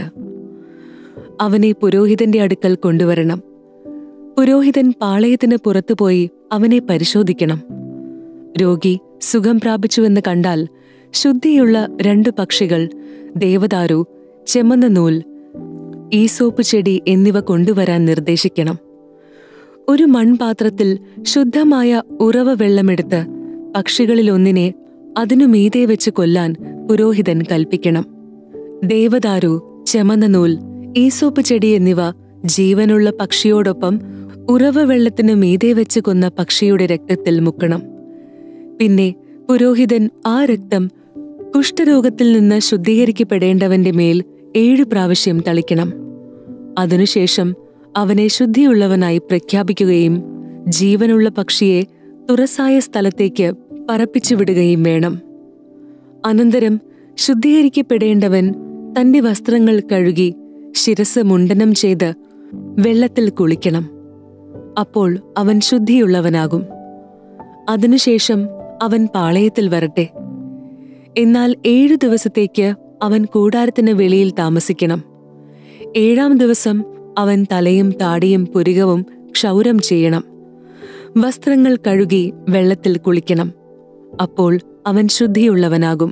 അവനെ പുരോഹിതന്റെ അടുക്കൽ കൊണ്ടുവരണം പുരോഹിതൻ പാളയത്തിന് പുറത്തുപോയി അവനെ പരിശോധിക്കണം രോഗി സുഖം പ്രാപിച്ചുവെന്ന് കണ്ടാൽ ശുദ്ധിയുള്ള രണ്ടു പക്ഷികൾ ദേവദാരു ചെമ്മന്ന നൂൽ ഈസോപ്പ് ചെടി എന്നിവ കൊണ്ടുവരാൻ നിർദ്ദേശിക്കണം ഒരു മൺപാത്രത്തിൽ ശുദ്ധമായ ഉറവ വെള്ളമെടുത്ത് പക്ഷികളിലൊന്നിനെ അതിനു മീതെ വെച്ച് കൊല്ലാൻ പുരോഹിതൻ കൽപ്പിക്കണം ദേവദാരു ചെമന്ന നൂൽ ഈസോപ്പ് ചെടി എന്നിവ ജീവനുള്ള പക്ഷിയോടൊപ്പം ഉറവ വെള്ളത്തിനു മീതെ വെച്ച് കൊന്ന പക്ഷിയുടെ രക്തത്തിൽ മുക്കണം പിന്നെ പുരോഹിതൻ ആ രക്തം കുഷ്ഠരോഗത്തിൽ നിന്ന് ശുദ്ധീകരിക്കപ്പെടേണ്ടവന്റെ മേൽ ഏഴു പ്രാവശ്യം തളിക്കണം അതിനുശേഷം അവനെ ശുദ്ധിയുള്ളവനായി പ്രഖ്യാപിക്കുകയും ജീവനുള്ള പക്ഷിയെ തുറസായ സ്ഥലത്തേക്ക് പറപ്പിച്ചുവിടുകയും വേണം അനന്തരം ശുദ്ധീകരിക്കപ്പെടേണ്ടവൻ തന്റെ വസ്ത്രങ്ങൾ കഴുകി ശിരസ് മുണ്ടനം ചെയ്ത് വെള്ളത്തിൽ കുളിക്കണം അപ്പോൾ അവൻ ശുദ്ധിയുള്ളവനാകും അതിനുശേഷം അവൻ പാളയത്തിൽ വരട്ടെ എന്നാൽ ഏഴു ദിവസത്തേക്ക് അവൻ കൂടാരത്തിന് വെളിയിൽ താമസിക്കണം ഏഴാം ദിവസം അവൻ തലയും താടിയും പുരികവും ക്ഷൗരം ചെയ്യണം വസ്ത്രങ്ങൾ കഴുകി വെള്ളത്തിൽ കുളിക്കണം അപ്പോൾ അവൻ ശുദ്ധിയുള്ളവനാകും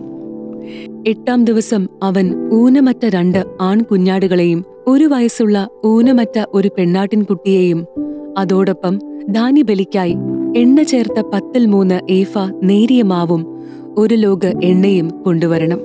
എട്ടാം ദിവസം അവൻ ഊനമറ്റ രണ്ട് ആൺകുഞ്ഞാടുകളെയും ഒരു വയസ്സുള്ള ഊനമറ്റ ഒരു പെണ്ണാട്ടിൻകുട്ടിയെയും അതോടൊപ്പം ധാന്യബലിക്കായി എണ്ണ ചേർത്ത പത്തിൽ മൂന്ന് ഏഫ നേരിയ മാവും ഒരു ലോഗ് എണ്ണയും കൊണ്ടുവരണം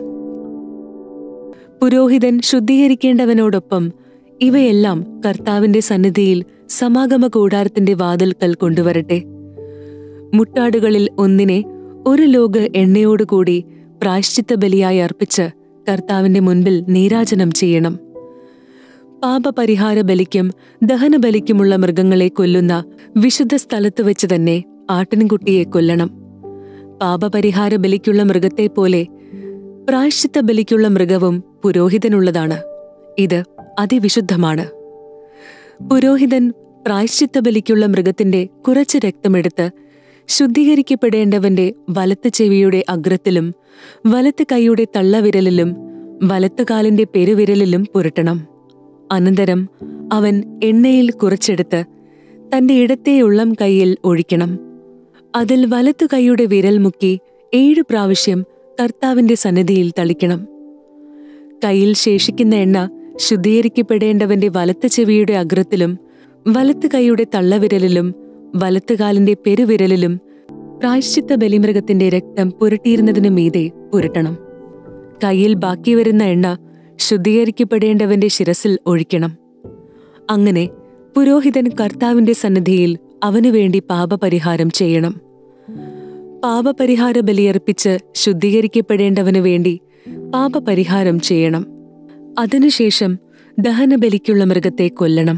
പുരോഹിതൻ ശുദ്ധീകരിക്കേണ്ടവനോടൊപ്പം ഇവയെല്ലാം കർത്താവിന്റെ സന്നിധിയിൽ സമാഗമ കൂടാരത്തിന്റെ വാതിൽക്കൽ കൊണ്ടുവരട്ടെ മുട്ടാടുകളിൽ ഒന്നിനെ ഒരു ലോഗ് എണ്ണയോടുകൂടി പ്രായശ്ചിത്ത ബലിയായി അർപ്പിച്ച് കർത്താവിന്റെ മുൻപിൽ നീരാജനം ചെയ്യണം പാപപരിഹാര ബലിക്കും ദഹനബലിക്കുമുള്ള മൃഗങ്ങളെ കൊല്ലുന്ന വിശുദ്ധ സ്ഥലത്ത് വെച്ച് തന്നെ ആട്ടിൻകുട്ടിയെ കൊല്ലണം പാപപരിഹാര ബലിക്കുള്ള മൃഗത്തെ പോലെ പ്രായശ്ചിത്ത ബലിക്കുള്ള മൃഗവും പുരോഹിതനുള്ളതാണ് ഇത് അതിവിശുദ്ധമാണ് പുരോഹിതൻ പ്രായശ്ചിത്ത ബലിക്കുള്ള മൃഗത്തിന്റെ കുറച്ച് രക്തമെടുത്ത് ശുദ്ധീകരിക്കപ്പെടേണ്ടവന്റെ വലത്ത് ചെവിയുടെ അഗ്രത്തിലും വലത്ത് കൈയുടെ തള്ളവിരലിലും വലത്ത് കാലിന്റെ പെരുവിരലിലും പുരട്ടണം അനന്തരം അവൻ എണ്ണയിൽ കുറച്ചെടുത്ത് തന്റെ ഇടത്തെ ഉള്ളം കൈയിൽ ഒഴിക്കണം അതിൽ വലത്തു കൈയുടെ വിരൽ മുക്കി ഏഴു പ്രാവശ്യം കർത്താവിന്റെ സന്നിധിയിൽ തളിക്കണം കയ്യിൽ ശേഷിക്കുന്ന എണ്ണ ശുദ്ധീകരിക്കപ്പെടേണ്ടവന്റെ വലത്ത് ചെവിയുടെ അഗ്രത്തിലും വലത്ത് കൈയുടെ തള്ളവിരലിലും വലത്തുകാലിന്റെ പെരുവിരലിലും പ്രായശ്ചിത്ത ബലിമൃഗത്തിന്റെ രക്തം പുരട്ടിയിരുന്നതിനു മീതെ പുരട്ടണം കയ്യിൽ ബാക്കി വരുന്ന എണ്ണ ശുദ്ധീകരിക്കപ്പെടേണ്ടവന്റെ ശിരസിൽ ഒഴിക്കണം അങ്ങനെ പുരോഹിതൻ കർത്താവിന്റെ സന്നിധിയിൽ അവനു വേണ്ടി പാപപരിഹാരം ചെയ്യണം പാപപരിഹാര ബലിയർപ്പിച്ച് ശുദ്ധീകരിക്കപ്പെടേണ്ടവനു വേണ്ടി പാപപരിഹാരം ചെയ്യണം അതിനുശേഷം ദഹനബലിക്കുള്ള മൃഗത്തെ കൊല്ലണം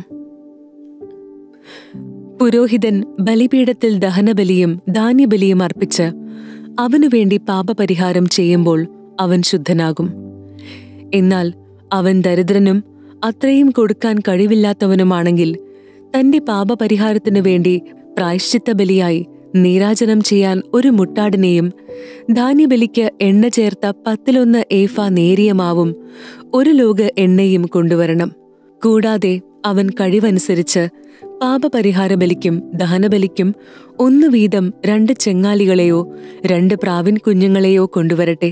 പുരോഹിതൻ ബലിപീഠത്തിൽ ദഹനബലിയും ധാന്യബലിയും അർപ്പിച്ച് അവനു വേണ്ടി പാപപരിഹാരം ചെയ്യുമ്പോൾ അവൻ ശുദ്ധനാകും എന്നാൽ അവൻ ദരിദ്രനും അത്രയും കൊടുക്കാൻ കഴിവില്ലാത്തവനുമാണെങ്കിൽ തന്റെ പാപപരിഹാരത്തിനു വേണ്ടി പ്രായശ്ചിത്ത ബലിയായി നീരാജനം ചെയ്യാൻ ഒരു മുട്ടാടിനെയും ധാന്യബലിക്ക് എണ്ണ ചേർത്ത പത്തിലൊന്ന് ഏഫ നേരിയ മാവും ഒരു ലോക എണ്ണയും കൊണ്ടുവരണം കൂടാതെ അവൻ കഴിവനുസരിച്ച് പാപപരിഹാര ബലിക്കും ദഹനബലിക്കും ഒന്നു വീതം രണ്ട് ചെങ്ങാലികളെയോ രണ്ട് പ്രാവിൻ കുഞ്ഞുങ്ങളെയോ കൊണ്ടുവരട്ടെ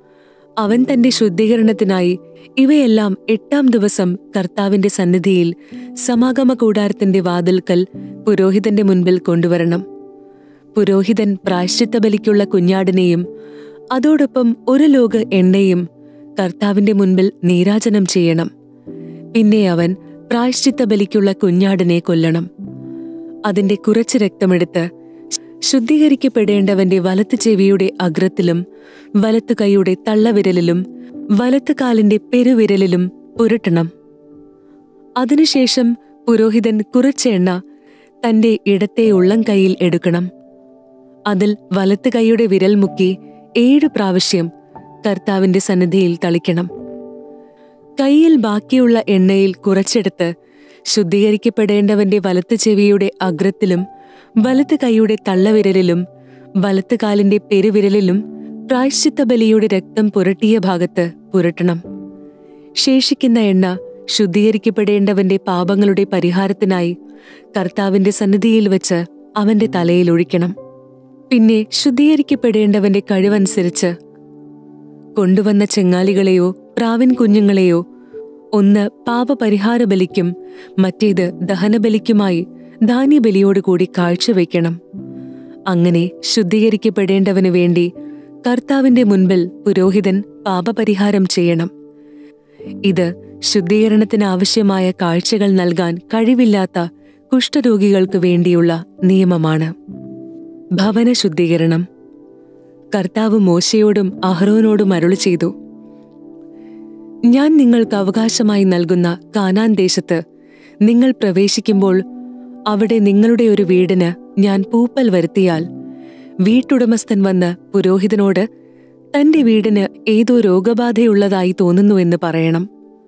അവൻ തന്റെ ശുദ്ധീകരണത്തിനായി ഇവയെല്ലാം എട്ടാം ദിവസം കർത്താവിന്റെ സന്നിധിയിൽ സമാഗമ കൂടാരത്തിന്റെ വാതിൽക്കൽ പുരോഹിതന്റെ മുൻപിൽ കൊണ്ടുവരണം പുരോഹിതൻ പ്രായശ്ചിത്ത ബലിക്കുള്ള കുഞ്ഞാടിനെയും അതോടൊപ്പം ഒരു ലോക എണ്ണയും കർത്താവിന്റെ മുൻപിൽ നീരാജനം ചെയ്യണം പിന്നെ അവൻ പ്രായശ്ചിത്ത ബലിക്കുള്ള കുഞ്ഞാടിനെ കൊല്ലണം അതിന്റെ കുറച്ച് രക്തമെടുത്ത് ശുദ്ധീകരിക്കപ്പെടേണ്ടവന്റെ വലത്ത് ചെവിയുടെ അഗ്രത്തിലും വലത്തു കൈയുടെ തള്ളവിരലിലും വലത്തു കാലിന്റെ പെരുവിരലിലും പുരട്ടണം അതിനുശേഷം പുരോഹിതൻ കുറച്ച് എണ്ണ തന്റെ ഇടത്തെ ഉള്ളം കൈയിൽ എടുക്കണം അതിൽ വലത്ത് കൈയുടെ വിരൽ മുക്കി ഏഴ് പ്രാവശ്യം കർത്താവിന്റെ സന്നിധിയിൽ തളിക്കണം കൈയിൽ ബാക്കിയുള്ള എണ്ണയിൽ കുറച്ചെടുത്ത് ശുദ്ധീകരിക്കപ്പെടേണ്ടവന്റെ വലത്ത് ചെവിയുടെ അഗ്രത്തിലും വലത്ത് കൈയുടെ തള്ളവിരലിലും വലത്ത് കാലിന്റെ പെരുവിരലിലും പ്രായശ്ചിത്ത ബലിയുടെ രക്തം പുരട്ടിയ ഭാഗത്ത് പുരട്ടണം ശേഷിക്കുന്ന എണ്ണ ശുദ്ധീകരിക്കപ്പെടേണ്ടവന്റെ പാപങ്ങളുടെ പരിഹാരത്തിനായി കർത്താവിന്റെ സന്നിധിയിൽ വെച്ച് അവന്റെ തലയിൽ ഒഴിക്കണം പിന്നെ ശുദ്ധീകരിക്കപ്പെടേണ്ടവന്റെ കഴിവനുസരിച്ച് കൊണ്ടുവന്ന ചെങ്ങാലികളെയോ പ്രാവിൻ കുഞ്ഞുങ്ങളെയോ ഒന്ന് പാപപരിഹാര ബലിക്കും മറ്റേത് ദഹനബലിക്കുമായി ധാന്യബലിയോടുകൂടി കാഴ്ചവെക്കണം അങ്ങനെ ശുദ്ധീകരിക്കപ്പെടേണ്ടവന് വേണ്ടി കർത്താവിന്റെ മുൻപിൽ പുരോഹിതൻ പാപപരിഹാരം ചെയ്യണം ഇത് ശുദ്ധീകരണത്തിന് ആവശ്യമായ കാഴ്ചകൾ നൽകാൻ കഴിവില്ലാത്ത കുഷ്ഠരോഗികൾക്ക് വേണ്ടിയുള്ള നിയമമാണ് ഭവന ശുദ്ധീകരണം കർത്താവ് മോശയോടും അഹ്റോനോടും അരുളി ചെയ്തു ഞാൻ നിങ്ങൾക്ക് അവകാശമായി നൽകുന്ന കാനാൻ ദേശത്ത് നിങ്ങൾ പ്രവേശിക്കുമ്പോൾ അവിടെ നിങ്ങളുടെ ഒരു വീടിന് ഞാൻ പൂപ്പൽ വരുത്തിയാൽ വീട്ടുടമസ്ഥൻ വന്ന് പുരോഹിതനോട് തന്റെ വീടിന് ഏതോ രോഗബാധയുള്ളതായി തോന്നുന്നുവെന്ന് പറയണം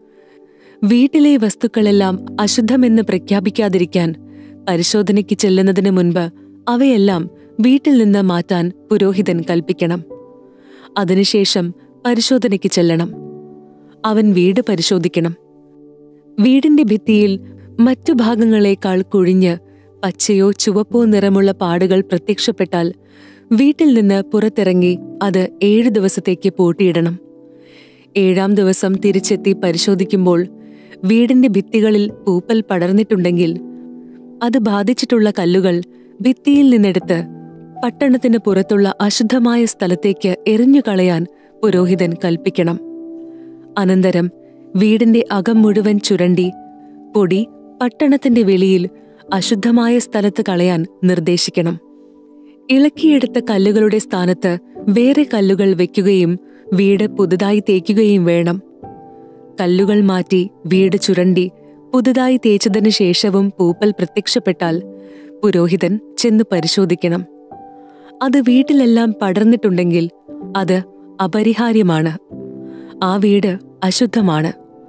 വീട്ടിലെ വസ്തുക്കളെല്ലാം അശുദ്ധമെന്ന് പ്രഖ്യാപിക്കാതിരിക്കാൻ പരിശോധനയ്ക്ക് ചെല്ലുന്നതിന് മുൻപ് അവയെല്ലാം വീട്ടിൽ നിന്ന് മാറ്റാൻ പുരോഹിതൻ കൽപ്പിക്കണം അതിനുശേഷം പരിശോധനയ്ക്ക് ചെല്ലണം അവൻ വീട് പരിശോധിക്കണം വീടിന്റെ ഭിത്തിയിൽ മറ്റു ഭാഗങ്ങളെക്കാൾ കുഴിഞ്ഞ് പച്ചയോ ചുവപ്പോ നിറമുള്ള പാടുകൾ പ്രത്യക്ഷപ്പെട്ടാൽ വീട്ടിൽ നിന്ന് പുറത്തിറങ്ങി അത് ഏഴു ദിവസത്തേക്ക് പൂട്ടിയിടണം ഏഴാം ദിവസം തിരിച്ചെത്തി പരിശോധിക്കുമ്പോൾ വീടിന്റെ ഭിത്തികളിൽ പൂപ്പൽ പടർന്നിട്ടുണ്ടെങ്കിൽ അത് ബാധിച്ചിട്ടുള്ള കല്ലുകൾ ഭിത്തിയിൽ നിന്നെടുത്ത് പട്ടണത്തിന് പുറത്തുള്ള അശുദ്ധമായ സ്ഥലത്തേക്ക് എറിഞ്ഞുകളയാൻ പുരോഹിതൻ കൽപ്പിക്കണം അനന്തരം വീടിന്റെ അകം മുഴുവൻ ചുരണ്ടി പൊടി പട്ടണത്തിന്റെ വെളിയിൽ അശുദ്ധമായ സ്ഥലത്ത് കളയാൻ നിർദ്ദേശിക്കണം ഇളക്കിയെടുത്ത കല്ലുകളുടെ സ്ഥാനത്ത് വേറെ കല്ലുകൾ വെക്കുകയും വീട് പുതുതായി തേക്കുകയും വേണം കല്ലുകൾ മാറ്റി വീട് ചുരണ്ടി പുതുതായി തേച്ചതിനു ശേഷവും പൂപ്പൽ പ്രത്യക്ഷപ്പെട്ടാൽ പുരോഹിതൻ ചെന്ന് പരിശോധിക്കണം അത് വീട്ടിലെല്ലാം പടർന്നിട്ടുണ്ടെങ്കിൽ അത് അപരിഹാര്യമാണ് ആ വീട് അശുദ്ധമാണ്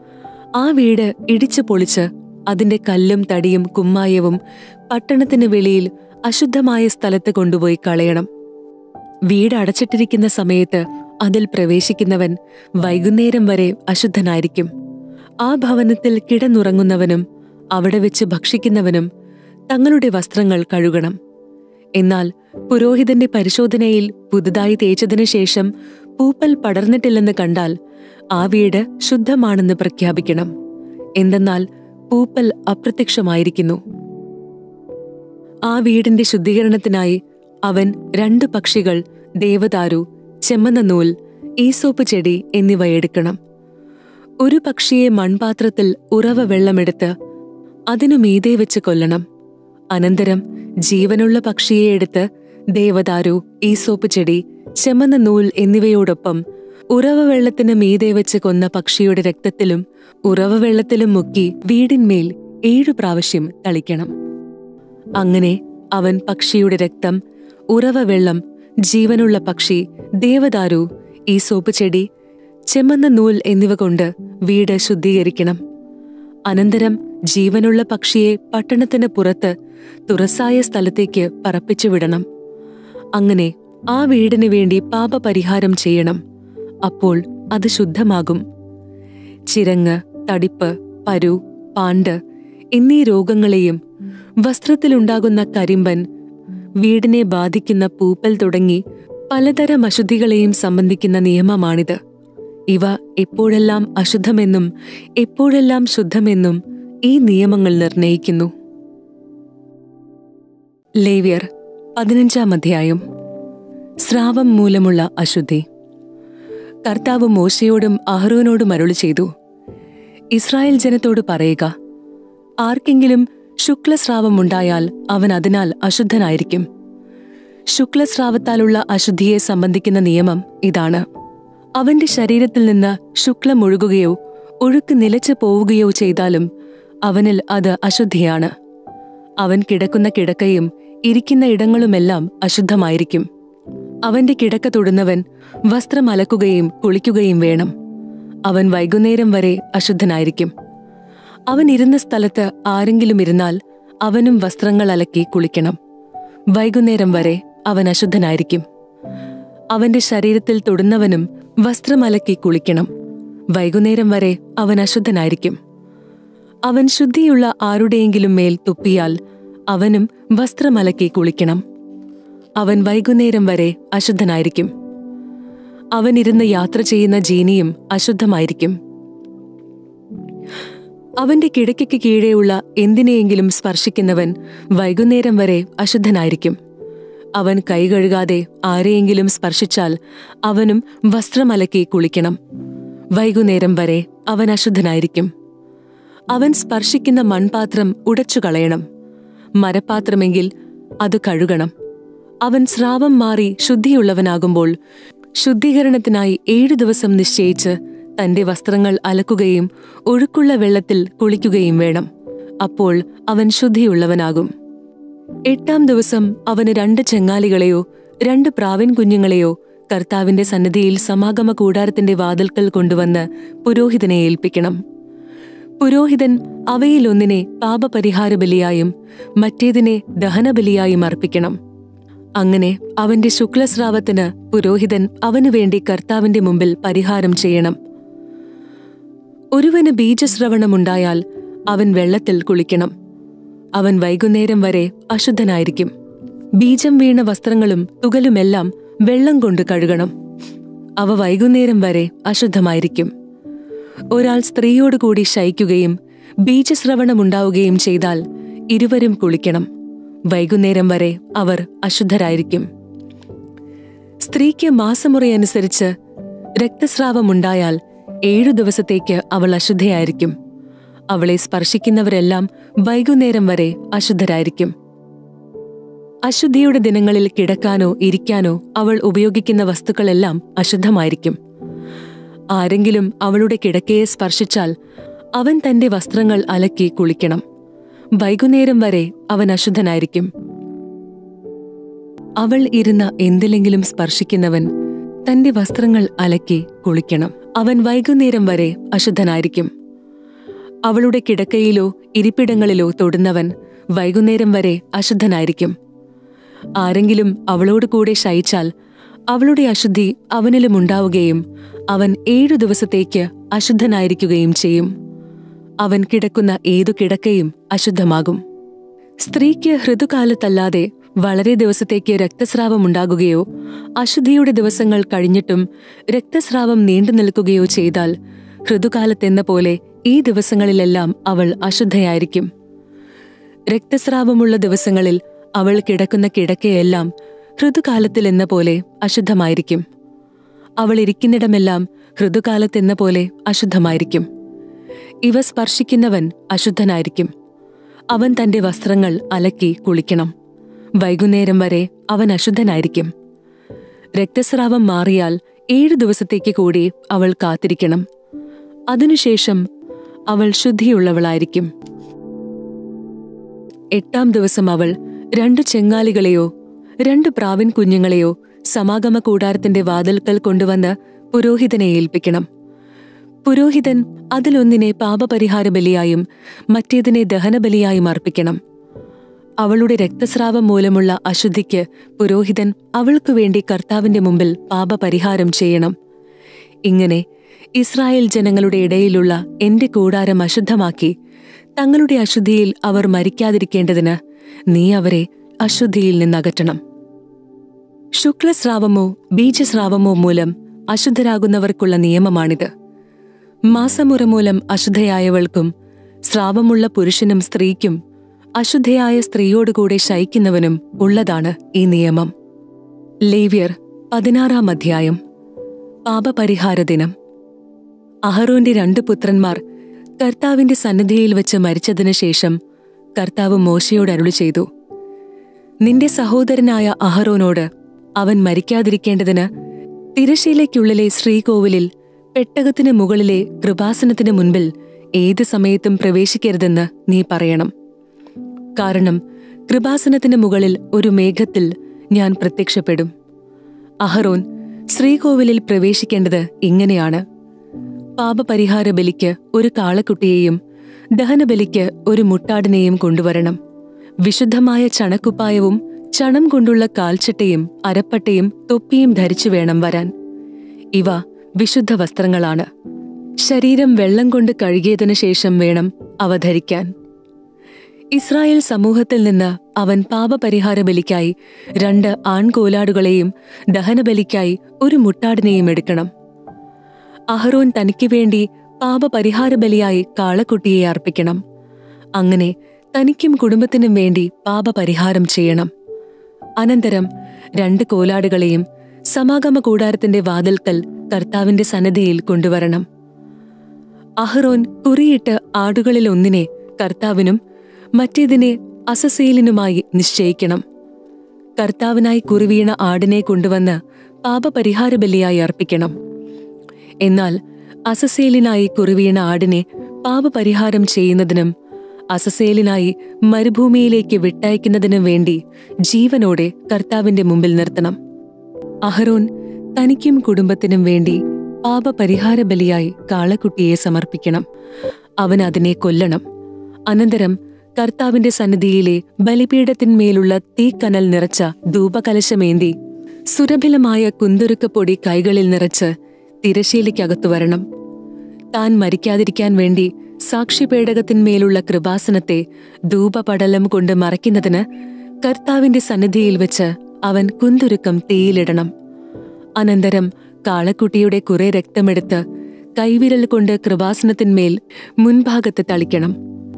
ആ വീട് ഇടിച്ചു പൊളിച്ച് അതിന്റെ കല്ലും തടിയും കുമ്മായവും പട്ടണത്തിന് വെളിയിൽ അശുദ്ധമായ സ്ഥലത്ത് കൊണ്ടുപോയി കളയണം വീട് അടച്ചിട്ടിരിക്കുന്ന സമയത്ത് അതിൽ പ്രവേശിക്കുന്നവൻ വൈകുന്നേരം വരെ അശുദ്ധനായിരിക്കും ആ ഭവനത്തിൽ കിടന്നുറങ്ങുന്നവനും അവിടെ വെച്ച് ഭക്ഷിക്കുന്നവനും തങ്ങളുടെ വസ്ത്രങ്ങൾ കഴുകണം എന്നാൽ പുരോഹിതന്റെ പരിശോധനയിൽ പുതുതായി തേച്ചതിനു ശേഷം പൂപ്പൽ പടർന്നിട്ടില്ലെന്ന് കണ്ടാൽ ആ വീട് ശുദ്ധമാണെന്ന് പ്രഖ്യാപിക്കണം എന്തെന്നാൽ പൂപ്പൽ അപ്രത്യക്ഷമായിരിക്കുന്നു ആ വീടിന്റെ ശുദ്ധീകരണത്തിനായി അവൻ രണ്ട് പക്ഷികൾ ദേവദാരു ചെമ്മന്ന നൂൽ ഈസോപ്പ് ചെടി എന്നിവ എടുക്കണം ഒരു പക്ഷിയെ മൺപാത്രത്തിൽ ഉറവ വെള്ളമെടുത്ത് അതിനു മീതെ വെച്ച് കൊല്ലണം അനന്തരം ജീവനുള്ള പക്ഷിയെ എടുത്ത് ദേവദാരു ഈസോപ്പ് ചെടി ചെമ്മന്ന നൂൽ എന്നിവയോടൊപ്പം ഉറവ വെള്ളത്തിന് മീതെ വെച്ച് കൊന്ന പക്ഷിയുടെ രക്തത്തിലും ഉറവ വെള്ളത്തിലും മുക്കി വീടിന്മേൽ ഏഴു പ്രാവശ്യം തളിക്കണം അങ്ങനെ അവൻ പക്ഷിയുടെ രക്തം ഉറവ വെള്ളം ജീവനുള്ള പക്ഷി ദേവദാരു ഈ സോപ്പ് ചെടി ചെമ്മന്ന നൂൽ എന്നിവ കൊണ്ട് വീട് ശുദ്ധീകരിക്കണം അനന്തരം ജീവനുള്ള പക്ഷിയെ പട്ടണത്തിന് പുറത്ത് തുറസായ സ്ഥലത്തേക്ക് പറപ്പിച്ചു വിടണം അങ്ങനെ ആ വീടിന് വേണ്ടി പാപപരിഹാരം ചെയ്യണം അപ്പോൾ അത് ശുദ്ധമാകും ചിരങ്ങ് തടിപ്പ് പരു പാണ്ട് എന്നീ രോഗങ്ങളെയും വസ്ത്രത്തിലുണ്ടാകുന്ന കരിമ്പൻ വീടിനെ ബാധിക്കുന്ന പൂപ്പൽ തുടങ്ങി പലതരം അശുദ്ധികളെയും സംബന്ധിക്കുന്ന നിയമമാണിത് ഇവ എപ്പോഴെല്ലാം അശുദ്ധമെന്നും എപ്പോഴെല്ലാം ശുദ്ധമെന്നും ഈ നിയമങ്ങൾ നിർണയിക്കുന്നു ലേവ്യർ പതിനഞ്ചാം അധ്യായം സ്രാവം മൂലമുള്ള അശുദ്ധി കർത്താവ് മോശയോടും അഹ്റോനോടും അരുളി ചെയ്തു ഇസ്രായേൽ ജനത്തോട് പറയുക ആർക്കെങ്കിലും ശുക്ലസ്രാവമുണ്ടായാൽ അവൻ അതിനാൽ അശുദ്ധനായിരിക്കും ശുക്ലസ്രാവത്താലുള്ള അശുദ്ധിയെ സംബന്ധിക്കുന്ന നിയമം ഇതാണ് അവന്റെ ശരീരത്തിൽ നിന്ന് ശുക്ലം ഒഴുകുകയോ ഒഴുക്ക് നിലച്ചു പോവുകയോ ചെയ്താലും അവനിൽ അത് അശുദ്ധിയാണ് അവൻ കിടക്കുന്ന കിടക്കയും ഇരിക്കുന്ന ഇടങ്ങളുമെല്ലാം അശുദ്ധമായിരിക്കും അവന്റെ കിടക്ക തൊടുന്നവൻ വസ്ത്രം അലക്കുകയും കുളിക്കുകയും വേണം അവൻ വൈകുന്നേരം വരെ അശുദ്ധനായിരിക്കും അവൻ ഇരുന്ന സ്ഥലത്ത് ആരെങ്കിലും ഇരുന്നാൽ അവനും വസ്ത്രങ്ങൾ അലക്കി കുളിക്കണം വൈകുന്നേരം വരെ അവൻ അശുദ്ധനായിരിക്കും അവന്റെ ശരീരത്തിൽ തൊടുന്നവനും വസ്ത്രം അലക്കി കുളിക്കണം വൈകുന്നേരം വരെ അവൻ അശുദ്ധനായിരിക്കും അവൻ ശുദ്ധിയുള്ള ആരുടെയെങ്കിലും മേൽ തുപ്പിയാൽ അവനും വസ്ത്രമലക്കി കുളിക്കണം അവൻ വൈകുന്നേരം വരെ അശുദ്ധനായിരിക്കും അവൻ ഇരുന്ന് യാത്ര ചെയ്യുന്ന ജീനിയും അശുദ്ധമായിരിക്കും അവന്റെ കിടക്കയ്ക്ക് കീഴെയുള്ള എന്തിനെയെങ്കിലും സ്പർശിക്കുന്നവൻ വൈകുന്നേരം വരെ അശുദ്ധനായിരിക്കും അവൻ കൈ കഴുകാതെ ആരെയെങ്കിലും സ്പർശിച്ചാൽ അവനും വസ്ത്രമലക്കി കുളിക്കണം വൈകുന്നേരം വരെ അവൻ അശുദ്ധനായിരിക്കും അവൻ സ്പർശിക്കുന്ന മൺപാത്രം ഉടച്ചു കളയണം മരപ്പാത്രമെങ്കിൽ അത് കഴുകണം അവൻ സ്രാവം മാറി ശുദ്ധിയുള്ളവനാകുമ്പോൾ ശുദ്ധീകരണത്തിനായി ഏഴു ദിവസം നിശ്ചയിച്ച് തന്റെ വസ്ത്രങ്ങൾ അലക്കുകയും ഒഴുക്കുള്ള വെള്ളത്തിൽ കുളിക്കുകയും വേണം അപ്പോൾ അവൻ ശുദ്ധിയുള്ളവനാകും എട്ടാം ദിവസം അവന് രണ്ട് ചെങ്ങാലികളെയോ രണ്ട് പ്രാവിൻ കുഞ്ഞുങ്ങളെയോ കർത്താവിന്റെ സന്നിധിയിൽ സമാഗമ കൂടാരത്തിന്റെ വാതിൽക്കൽ കൊണ്ടുവന്ന് പുരോഹിതനെ ഏൽപ്പിക്കണം പുരോഹിതൻ അവയിലൊന്നിനെ പാപപരിഹാര ബലിയായും മറ്റേതിനെ ദഹനബലിയായും അർപ്പിക്കണം അങ്ങനെ അവന്റെ ശുക്ലസ്രാവത്തിന് പുരോഹിതൻ അവനു വേണ്ടി കർത്താവിന്റെ മുമ്പിൽ പരിഹാരം ചെയ്യണം ഒരുവന് ബീജസ്രവണമുണ്ടായാൽ അവൻ വെള്ളത്തിൽ കുളിക്കണം അവൻ വൈകുന്നേരം വരെ അശുദ്ധനായിരിക്കും ബീജം വീണ വസ്ത്രങ്ങളും തുകലുമെല്ലാം വെള്ളം കൊണ്ട് കഴുകണം അവ വൈകുന്നേരം വരെ അശുദ്ധമായിരിക്കും ഒരാൾ സ്ത്രീയോട് കൂടി ശയിക്കുകയും ബീജസ്രവണമുണ്ടാവുകയും ചെയ്താൽ ഇരുവരും കുളിക്കണം വൈകുന്നേരം വരെ അവർ അശുദ്ധരായിരിക്കും സ്ത്രീക്ക് മാസമുറയനുസരിച്ച് രക്തസ്രാവമുണ്ടായാൽ ഏഴു ദിവസത്തേക്ക് അവൾ അശുദ്ധയായിരിക്കും അവളെ സ്പർശിക്കുന്നവരെല്ലാം വൈകുന്നേരം വരെ അശുദ്ധരായിരിക്കും അശുദ്ധിയുടെ ദിനങ്ങളിൽ കിടക്കാനോ ഇരിക്കാനോ അവൾ ഉപയോഗിക്കുന്ന വസ്തുക്കളെല്ലാം അശുദ്ധമായിരിക്കും ആരെങ്കിലും അവളുടെ കിടക്കയെ സ്പർശിച്ചാൽ അവൻ തന്റെ വസ്ത്രങ്ങൾ അലക്കി കുളിക്കണം വൈകുന്നേരം വരെ അവൻ അശുദ്ധനായിരിക്കും അവൾ ഇരുന്ന എന്തിലെങ്കിലും സ്പർശിക്കുന്നവൻ തന്റെ വസ്ത്രങ്ങൾ അലക്കി കുളിക്കണം അവൻ വൈകുന്നേരം വരെ അശുദ്ധനായിരിക്കും അവളുടെ കിടക്കയിലോ ഇരിപ്പിടങ്ങളിലോ തൊടുന്നവൻ വൈകുന്നേരം വരെ അശുദ്ധനായിരിക്കും ആരെങ്കിലും അവളോട് കൂടെ ശയിച്ചാൽ അവളുടെ അശുദ്ധി അവനിലും ഉണ്ടാവുകയും അവൻ ഏഴു ദിവസത്തേക്ക് അശുദ്ധനായിരിക്കുകയും ചെയ്യും അവൻ കിടക്കുന്ന ഏതു കിടക്കയും അശുദ്ധമാകും സ്ത്രീക്ക് ഋതുകാലത്തല്ലാതെ വളരെ ദിവസത്തേക്ക് രക്തസ്രാവം ഉണ്ടാകുകയോ അശുദ്ധിയുടെ ദിവസങ്ങൾ കഴിഞ്ഞിട്ടും രക്തസ്രാവം നീണ്ടു നിൽക്കുകയോ ചെയ്താൽ ഋതുകാലത്തെന്ന പോലെ ഈ ദിവസങ്ങളിലെല്ലാം അവൾ അശുദ്ധയായിരിക്കും രക്തസ്രാവമുള്ള ദിവസങ്ങളിൽ അവൾ കിടക്കുന്ന കിടക്കയെല്ലാം ഋതുകാലത്തിൽ എന്ന പോലെ അശുദ്ധമായിരിക്കും അവൾ ഇരിക്കുന്നിടമെല്ലാം ഋതുകാലത്തെന്ന പോലെ അശുദ്ധമായിരിക്കും ഇവ സ്പർശിക്കുന്നവൻ അശുദ്ധനായിരിക്കും അവൻ തന്റെ വസ്ത്രങ്ങൾ അലക്കി കുളിക്കണം വൈകുന്നേരം വരെ അവൻ അശുദ്ധനായിരിക്കും രക്തസ്രാവം മാറിയാൽ ഏഴു ദിവസത്തേക്ക് കൂടി അവൾ കാത്തിരിക്കണം അതിനുശേഷം അവൾ ശുദ്ധിയുള്ളവളായിരിക്കും എട്ടാം ദിവസം അവൾ രണ്ടു ചെങ്ങാലികളെയോ രണ്ടു പ്രാവിൻ കുഞ്ഞുങ്ങളെയോ സമാഗമ കൂടാരത്തിന്റെ വാതിൽക്കൽ കൊണ്ടുവന്ന് പുരോഹിതനെ ഏൽപ്പിക്കണം പുരോഹിതൻ അതിലൊന്നിനെ പാപപരിഹാര ബലിയായും മറ്റേതിനെ ദഹനബലിയായും അർപ്പിക്കണം അവളുടെ രക്തസ്രാവം മൂലമുള്ള അശുദ്ധിക്ക് പുരോഹിതൻ അവൾക്കു വേണ്ടി കർത്താവിന്റെ മുമ്പിൽ പാപപരിഹാരം ചെയ്യണം ഇങ്ങനെ ഇസ്രായേൽ ജനങ്ങളുടെ ഇടയിലുള്ള എന്റെ കൂടാരം അശുദ്ധമാക്കി തങ്ങളുടെ അശുദ്ധിയിൽ അവർ മരിക്കാതിരിക്കേണ്ടതിന് നീ അവരെ അശുദ്ധിയിൽ നിന്നകറ്റണം ശുക്ലസ്രാവമോ ബീജസ്രാവമോ മൂലം അശുദ്ധരാകുന്നവർക്കുള്ള നിയമമാണിത് മാസമുറ മൂലം അശുദ്ധയായവൾക്കും സ്രാവമുള്ള പുരുഷനും സ്ത്രീക്കും അശുദ്ധയായ സ്ത്രീയോടുകൂടെ ശയിക്കുന്നവനും ഉള്ളതാണ് ഈ നിയമം ലേവ്യർ പതിനാറാം അധ്യായം പാപപരിഹാര ദിനം അഹറോന്റെ രണ്ടു പുത്രന്മാർ കർത്താവിന്റെ സന്നിധിയിൽ വെച്ച് മരിച്ചതിനു ശേഷം കർത്താവ് മോശയോട് അരുളി ചെയ്തു നിന്റെ സഹോദരനായ അഹറോനോട് അവൻ മരിക്കാതിരിക്കേണ്ടതിന് തിരശീലയ്ക്കുള്ളിലെ ശ്രീകോവിലിൽ പെട്ടകത്തിന് മുകളിലെ കൃപാസനത്തിന് മുൻപിൽ ഏത് സമയത്തും പ്രവേശിക്കരുതെന്ന് നീ പറയണം കാരണം കൃപാസനത്തിന് മുകളിൽ ഒരു മേഘത്തിൽ ഞാൻ പ്രത്യക്ഷപ്പെടും അഹറോൻ ശ്രീകോവിലിൽ പ്രവേശിക്കേണ്ടത് ഇങ്ങനെയാണ് പാപപരിഹാര ബലിക്ക് ഒരു കാളക്കുട്ടിയെയും ദഹനബലിക്ക് ഒരു മുട്ടാടിനെയും കൊണ്ടുവരണം വിശുദ്ധമായ ചണക്കുപ്പായവും ചണം കൊണ്ടുള്ള കാൽച്ചട്ടയും അരപ്പട്ടയും തൊപ്പിയും ധരിച്ചു വേണം വരാൻ ഇവ വിശുദ്ധ വസ്ത്രങ്ങളാണ് ശരീരം വെള്ളം കൊണ്ട് കഴുകിയതിനു ശേഷം വേണം അവ ധരിക്കാൻ ഇസ്രായേൽ സമൂഹത്തിൽ നിന്ന് അവൻ പാപപരിഹാര ബലിക്കായി രണ്ട് ആൺകോലാടുകളെയും ദഹനബലിക്കായി ഒരു മുട്ടാടിനെയും എടുക്കണം അഹറോൻ തനിക്ക് വേണ്ടി പാപപരിഹാര ബലിയായി കാളക്കുട്ടിയെ അർപ്പിക്കണം അങ്ങനെ തനിക്കും കുടുംബത്തിനും വേണ്ടി പാപപരിഹാരം ചെയ്യണം അനന്തരം രണ്ട് കോലാടുകളെയും സമാഗമ കൂടാരത്തിന്റെ വാതിൽക്കൽ കർത്താവിന്റെ സന്നദ്ധിയിൽ കൊണ്ടുവരണം അഹ്റോൻ കുറിയിട്ട് ആടുകളിൽ ഒന്നിനെ കർത്താവിനും മറ്റേതിനെ അസസേലിനുമായി നിശ്ചയിക്കണം കർത്താവിനായി കുറിവീണ ആടിനെ കൊണ്ടുവന്ന് പാപപരിഹാര ബലിയായി അർപ്പിക്കണം എന്നാൽ അസസേലിനായി കുറിവീണ ആടിനെ പാപപരിഹാരം ചെയ്യുന്നതിനും അസസേലിനായി മരുഭൂമിയിലേക്ക് വിട്ടയക്കുന്നതിനും വേണ്ടി ജീവനോടെ കർത്താവിന്റെ മുമ്പിൽ നിർത്തണം അഹരോൻ തനിക്കും കുടുംബത്തിനും വേണ്ടി പാപപരിഹാര ബലിയായി കാളക്കുട്ടിയെ സമർപ്പിക്കണം അവൻ അതിനെ കൊല്ലണം അനന്തരം കർത്താവിന്റെ സന്നിധിയിലെ ബലിപീഠത്തിന്മേലുള്ള തീക്കനൽ നിറച്ച ധൂപകലശമേന്തി സുരഭിലമായ കുന്തുരുക്കപ്പൊടി കൈകളിൽ നിറച്ച് തിരശീലയ്ക്കകത്തു വരണം താൻ മരിക്കാതിരിക്കാൻ വേണ്ടി സാക്ഷിപേടകത്തിന്മേലുള്ള കൃപാസനത്തെ ധൂപപടലം കൊണ്ട് മറയ്ക്കുന്നതിന് കർത്താവിന്റെ സന്നിധിയിൽ വെച്ച് അവൻ കുന്തുരുക്കം തീയിലിടണം അനന്തരം കാളക്കുട്ടിയുടെ കുറെ രക്തമെടുത്ത് കൈവിരൽ കൊണ്ട് കൃപാസനത്തിന്മേൽ മുൻഭാഗത്ത് തളിക്കണം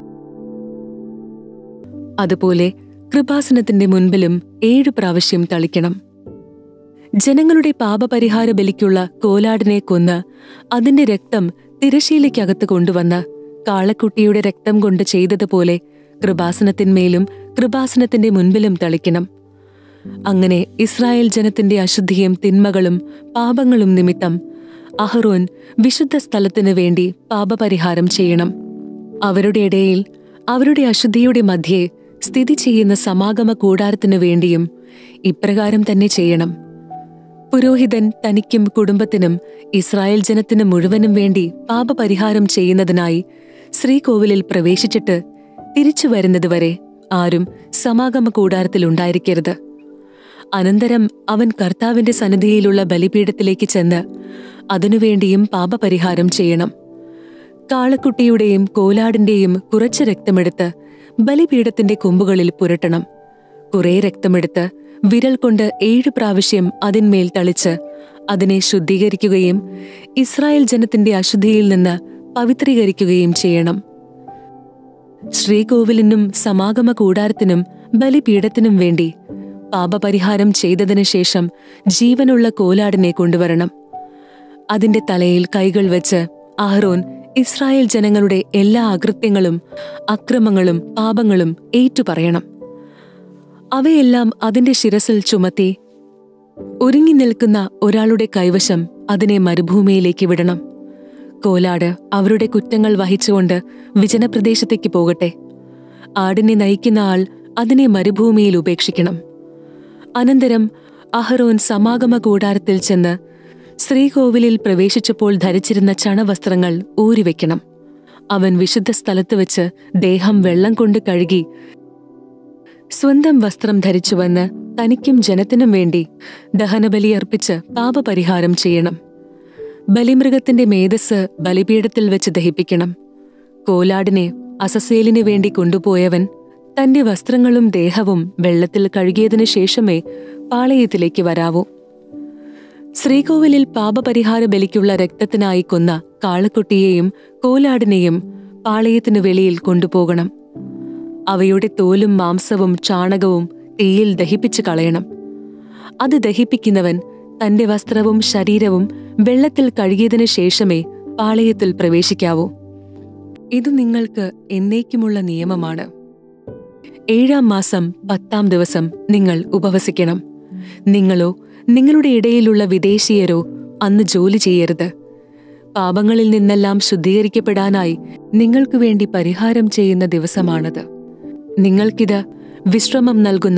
അതുപോലെ കൃപാസനത്തിന്റെ മുൻപിലും ഏഴു പ്രാവശ്യം തളിക്കണം ജനങ്ങളുടെ പാപപരിഹാര ബലിക്കുള്ള കോലാടിനെ കൊന്ന് അതിന്റെ രക്തം തിരശീലയ്ക്കകത്ത് കൊണ്ടുവന്ന് കാളക്കുട്ടിയുടെ രക്തം കൊണ്ട് ചെയ്തതുപോലെ കൃപാസനത്തിന്മേലും കൃപാസനത്തിന്റെ മുൻപിലും തളിക്കണം അങ്ങനെ ഇസ്രായേൽ ജനത്തിന്റെ അശുദ്ധിയും തിന്മകളും പാപങ്ങളും നിമിത്തം അഹ്റോൻ വിശുദ്ധ സ്ഥലത്തിനു വേണ്ടി പാപപരിഹാരം ചെയ്യണം അവരുടെ ഇടയിൽ അവരുടെ അശുദ്ധിയുടെ മധ്യേ സ്ഥിതി ചെയ്യുന്ന സമാഗമ കൂടാരത്തിനു വേണ്ടിയും ഇപ്രകാരം തന്നെ ചെയ്യണം പുരോഹിതൻ തനിക്കും കുടുംബത്തിനും ഇസ്രായേൽ ജനത്തിന് മുഴുവനും വേണ്ടി പാപപരിഹാരം ചെയ്യുന്നതിനായി ശ്രീകോവിലിൽ പ്രവേശിച്ചിട്ട് തിരിച്ചു വരുന്നതുവരെ ആരും സമാഗമ കൂടാരത്തിൽ ഉണ്ടായിരിക്കരുത് അനന്തരം അവൻ കർത്താവിന്റെ സന്നിധിയിലുള്ള ബലിപീഠത്തിലേക്ക് ചെന്ന് അതിനുവേണ്ടിയും പാപപരിഹാരം ചെയ്യണം കാളക്കുട്ടിയുടെയും കോലാടിന്റെയും കുറച്ച് രക്തമെടുത്ത് ബലിപീഠത്തിന്റെ കൊമ്പുകളിൽ പുരട്ടണം കുറെ രക്തമെടുത്ത് വിരൽ കൊണ്ട് ഏഴു പ്രാവശ്യം അതിന്മേൽ തളിച്ച് അതിനെ ശുദ്ധീകരിക്കുകയും ഇസ്രായേൽ ജനത്തിന്റെ അശുദ്ധിയിൽ നിന്ന് പവിത്രീകരിക്കുകയും ചെയ്യണം ശ്രീകോവിലിനും സമാഗമ കൂടാരത്തിനും ബലിപീഠത്തിനും വേണ്ടി പാപപരിഹാരം ചെയ്തതിനു ശേഷം ജീവനുള്ള കോലാടിനെ കൊണ്ടുവരണം അതിന്റെ തലയിൽ കൈകൾ വെച്ച് അഹ്റോൻ ഇസ്രായേൽ ജനങ്ങളുടെ എല്ലാ അകൃത്യങ്ങളും അക്രമങ്ങളും പാപങ്ങളും ഏറ്റുപറയണം അവയെല്ലാം അതിന്റെ ശിരസിൽ ചുമത്തി ഒരുങ്ങി നിൽക്കുന്ന ഒരാളുടെ കൈവശം അതിനെ മരുഭൂമിയിലേക്ക് വിടണം കോലാട് അവരുടെ കുറ്റങ്ങൾ വഹിച്ചുകൊണ്ട് വിജനപ്രദേശത്തേക്ക് പോകട്ടെ ആടിനെ നയിക്കുന്ന ആൾ അതിനെ മരുഭൂമിയിൽ ഉപേക്ഷിക്കണം അനന്തരം അഹറോൻ സമാഗമ കൂടാരത്തിൽ ചെന്ന് ശ്രീകോവിലിൽ പ്രവേശിച്ചപ്പോൾ ധരിച്ചിരുന്ന ചണവസ്ത്രങ്ങൾ ഊരിവെക്കണം അവൻ വിശുദ്ധ സ്ഥലത്ത് വെച്ച് ദേഹം വെള്ളം കൊണ്ട് കഴുകി സ്വന്തം വസ്ത്രം ധരിച്ചുവന്ന് തനിക്കും ജനത്തിനും വേണ്ടി ദഹനബലി അർപ്പിച്ച് പാപപരിഹാരം ചെയ്യണം ബലിമൃഗത്തിന്റെ മേധസ് ബലിപീഠത്തിൽ വെച്ച് ദഹിപ്പിക്കണം കോലാടിനെ അസസേലിനു വേണ്ടി കൊണ്ടുപോയവൻ തന്റെ വസ്ത്രങ്ങളും ദേഹവും വെള്ളത്തിൽ കഴുകിയതിനു ശേഷമേ പാളയത്തിലേക്ക് വരാവൂ ശ്രീകോവിലിൽ പാപപരിഹാര ബലിക്കുള്ള രക്തത്തിനായി കൊന്ന കാളക്കുട്ടിയെയും കോലാടിനെയും പാളയത്തിനു വെളിയിൽ കൊണ്ടുപോകണം അവയുടെ തോലും മാംസവും ചാണകവും തീയിൽ ദഹിപ്പിച്ചു കളയണം അത് ദഹിപ്പിക്കുന്നവൻ തന്റെ വസ്ത്രവും ശരീരവും വെള്ളത്തിൽ കഴുകിയതിനു ശേഷമേ പാളയത്തിൽ പ്രവേശിക്കാവൂ ഇത് നിങ്ങൾക്ക് എന്നേക്കുമുള്ള നിയമമാണ് ഏഴാം മാസം പത്താം ദിവസം നിങ്ങൾ ഉപവസിക്കണം നിങ്ങളോ നിങ്ങളുടെ ഇടയിലുള്ള വിദേശീയരോ അന്ന് ജോലി ചെയ്യരുത് പാപങ്ങളിൽ നിന്നെല്ലാം ശുദ്ധീകരിക്കപ്പെടാനായി നിങ്ങൾക്കു വേണ്ടി പരിഹാരം ചെയ്യുന്ന ദിവസമാണത് നിങ്ങൾക്കിത് വിശ്രമം നൽകുന്ന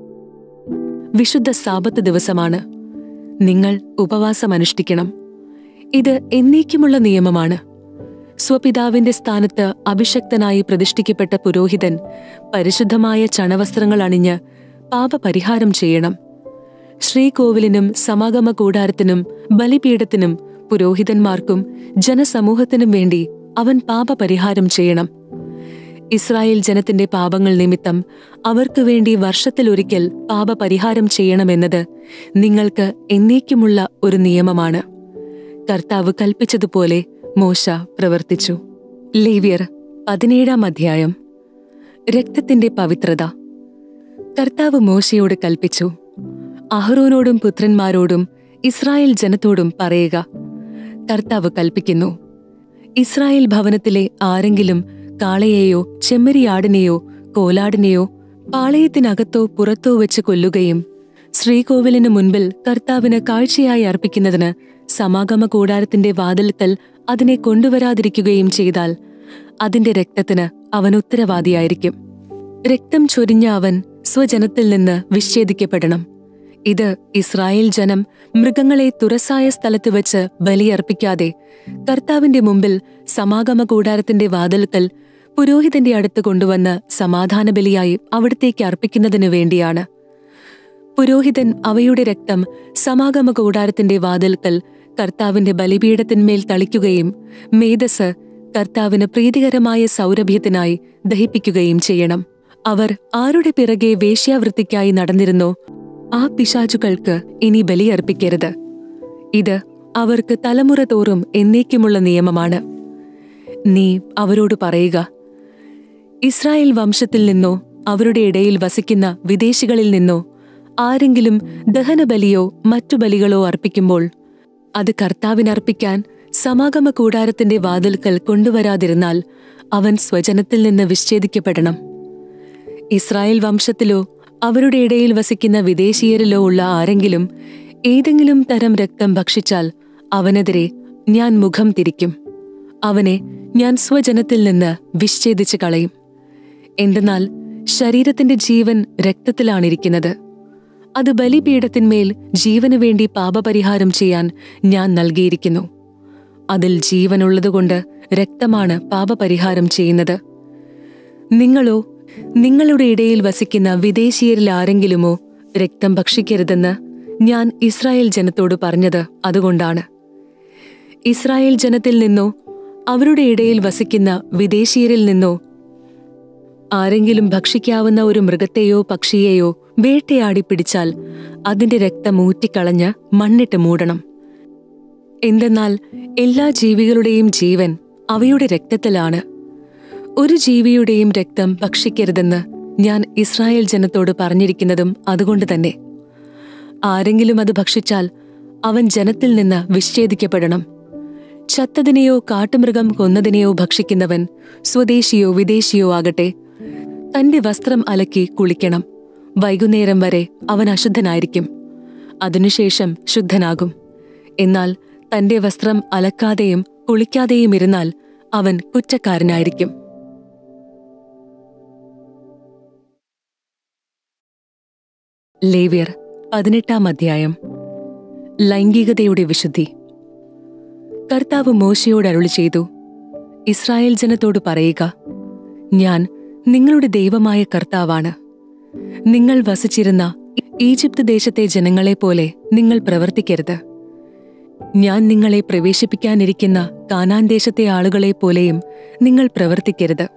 വിശുദ്ധ സാപത്ത് ദിവസമാണ് നിങ്ങൾ ഉപവാസം അനുഷ്ഠിക്കണം ഇത് എന്നേക്കുമുള്ള നിയമമാണ് സ്വപിതാവിന്റെ സ്ഥാനത്ത് അഭിഷക്തനായി പ്രതിഷ്ഠിക്കപ്പെട്ട പുരോഹിതൻ പരിശുദ്ധമായ ചണവസ്ത്രങ്ങൾ അണിഞ്ഞ് പാപപരിഹാരം ചെയ്യണം ശ്രീകോവിലിനും സമാഗമ കൂടാരത്തിനും ബലിപീഠത്തിനും പുരോഹിതന്മാർക്കും ജനസമൂഹത്തിനും വേണ്ടി അവൻ പാപപരിഹാരം ചെയ്യണം ഇസ്രായേൽ ജനത്തിന്റെ പാപങ്ങൾ നിമിത്തം അവർക്കു വേണ്ടി വർഷത്തിലൊരിക്കൽ പാപപരിഹാരം ചെയ്യണമെന്നത് നിങ്ങൾക്ക് എന്നേക്കുമുള്ള ഒരു നിയമമാണ് കർത്താവ് കൽപ്പിച്ചതുപോലെ മോശ പ്രവർത്തിച്ചു ലേവ്യർ പതിനേഴാം അധ്യായം രക്തത്തിന്റെ പവിത്രത കർത്താവ് മോശയോട് കൽപ്പിച്ചു അഹ്റോനോടും പുത്രന്മാരോടും ഇസ്രായേൽ ജനത്തോടും പറയുക കർത്താവ് കൽപ്പിക്കുന്നു ഇസ്രായേൽ ഭവനത്തിലെ ആരെങ്കിലും കാളയെയോ ചെമ്മരിയാടിനെയോ കോലാടിനെയോ പാളയത്തിനകത്തോ പുറത്തോ വെച്ച് കൊല്ലുകയും ശ്രീകോവിലിനു മുൻപിൽ കർത്താവിന് കാഴ്ചയായി അർപ്പിക്കുന്നതിന് സമാഗമ കൂടാരത്തിന്റെ വാതിൽക്കൽ അതിനെ കൊണ്ടുവരാതിരിക്കുകയും ചെയ്താൽ അതിന്റെ രക്തത്തിന് അവൻ ഉത്തരവാദിയായിരിക്കും രക്തം ചൊരിഞ്ഞ അവൻ സ്വജനത്തിൽ നിന്ന് വിച്ഛേദിക്കപ്പെടണം ഇത് ഇസ്രായേൽ ജനം മൃഗങ്ങളെ തുറസായ സ്ഥലത്ത് വെച്ച് ബലിയർപ്പിക്കാതെ കർത്താവിന്റെ മുമ്പിൽ സമാഗമ കൂടാരത്തിന്റെ വാതിൽക്കൽ പുരോഹിതന്റെ അടുത്ത് കൊണ്ടുവന്ന് സമാധാന ബലിയായി അവിടത്തേക്ക് അർപ്പിക്കുന്നതിനു വേണ്ടിയാണ് പുരോഹിതൻ അവയുടെ രക്തം സമാഗമ കൂടാരത്തിന്റെ വാതിൽക്കൽ കർത്താവിന്റെ ബലിപീഠത്തിന്മേൽ തളിക്കുകയും മേധസ് കർത്താവിന് പ്രീതികരമായ സൗരഭ്യത്തിനായി ദഹിപ്പിക്കുകയും ചെയ്യണം അവർ ആരുടെ പിറകെ വേശ്യാവൃത്തിക്കായി നടന്നിരുന്നോ ആ പിശാചുകൾക്ക് ഇനി ബലിയർപ്പിക്കരുത് ഇത് അവർക്ക് തലമുറ തോറും എന്നേക്കുമുള്ള നിയമമാണ് നീ അവരോട് പറയുക ഇസ്രായേൽ വംശത്തിൽ നിന്നോ അവരുടെ ഇടയിൽ വസിക്കുന്ന വിദേശികളിൽ നിന്നോ ആരെങ്കിലും ദഹനബലിയോ മറ്റു ബലികളോ അർപ്പിക്കുമ്പോൾ അത് കർത്താവിനർപ്പിക്കാൻ സമാഗമ കൂടാരത്തിന്റെ വാതിൽക്കൽ കൊണ്ടുവരാതിരുന്നാൽ അവൻ സ്വജനത്തിൽ നിന്ന് വിച്ഛേദിക്കപ്പെടണം ഇസ്രായേൽ വംശത്തിലോ അവരുടെ ഇടയിൽ വസിക്കുന്ന വിദേശീയരിലോ ഉള്ള ആരെങ്കിലും ഏതെങ്കിലും തരം രക്തം ഭക്ഷിച്ചാൽ അവനെതിരെ ഞാൻ മുഖം തിരിക്കും അവനെ ഞാൻ സ്വജനത്തിൽ നിന്ന് വിച്ഛേദിച്ച് കളയും എന്തെന്നാൽ ശരീരത്തിന്റെ ജീവൻ രക്തത്തിലാണിരിക്കുന്നത് അത് ബലിപീഠത്തിന്മേൽ ജീവനു വേണ്ടി പാപപരിഹാരം ചെയ്യാൻ ഞാൻ നൽകിയിരിക്കുന്നു അതിൽ ജീവനുള്ളതുകൊണ്ട് രക്തമാണ് പാപപരിഹാരം ചെയ്യുന്നത് നിങ്ങളോ നിങ്ങളുടെ ഇടയിൽ വസിക്കുന്ന വിദേശീയരിൽ ആരെങ്കിലുമോ രക്തം ഭക്ഷിക്കരുതെന്ന് ഞാൻ ഇസ്രായേൽ ജനത്തോട് പറഞ്ഞത് അതുകൊണ്ടാണ് ഇസ്രായേൽ ജനത്തിൽ നിന്നോ അവരുടെ ഇടയിൽ വസിക്കുന്ന വിദേശീയരിൽ നിന്നോ ആരെങ്കിലും ഭക്ഷിക്കാവുന്ന ഒരു മൃഗത്തെയോ പക്ഷിയെയോ വേട്ടയാടി പിടിച്ചാൽ അതിന്റെ രക്തം ഊറ്റിക്കളഞ്ഞ് മണ്ണിട്ട് മൂടണം എന്തെന്നാൽ എല്ലാ ജീവികളുടെയും ജീവൻ അവയുടെ രക്തത്തിലാണ് ഒരു ജീവിയുടെയും രക്തം ഭക്ഷിക്കരുതെന്ന് ഞാൻ ഇസ്രായേൽ ജനത്തോട് പറഞ്ഞിരിക്കുന്നതും അതുകൊണ്ട് തന്നെ ആരെങ്കിലും അത് ഭക്ഷിച്ചാൽ അവൻ ജനത്തിൽ നിന്ന് വിച്ഛേദിക്കപ്പെടണം ചത്തതിനെയോ കാട്ടുമൃഗം കൊന്നതിനെയോ ഭക്ഷിക്കുന്നവൻ സ്വദേശിയോ വിദേശിയോ ആകട്ടെ തന്റെ വസ്ത്രം അലക്കി കുളിക്കണം വൈകുന്നേരം വരെ അവൻ അശുദ്ധനായിരിക്കും അതിനുശേഷം ശുദ്ധനാകും എന്നാൽ തന്റെ വസ്ത്രം അലക്കാതെയും കുളിക്കാതെയും ഇരുന്നാൽ അവൻ കുറ്റക്കാരനായിരിക്കും ലേവ്യർ പതിനെട്ടാം അധ്യായം ലൈംഗികതയുടെ വിശുദ്ധി കർത്താവ് മോശയോട് അരുളി ചെയ്തു ഇസ്രായേൽ ജനത്തോട് പറയുക ഞാൻ നിങ്ങളുടെ ദൈവമായ കർത്താവാണ് നിങ്ങൾ വസിച്ചിരുന്ന ഈജിപ്ത് ദേശത്തെ ജനങ്ങളെപ്പോലെ നിങ്ങൾ പ്രവർത്തിക്കരുത് ഞാൻ നിങ്ങളെ പ്രവേശിപ്പിക്കാനിരിക്കുന്ന കാനാൻ ദേശത്തെ ആളുകളെപ്പോലെയും നിങ്ങൾ പ്രവർത്തിക്കരുത്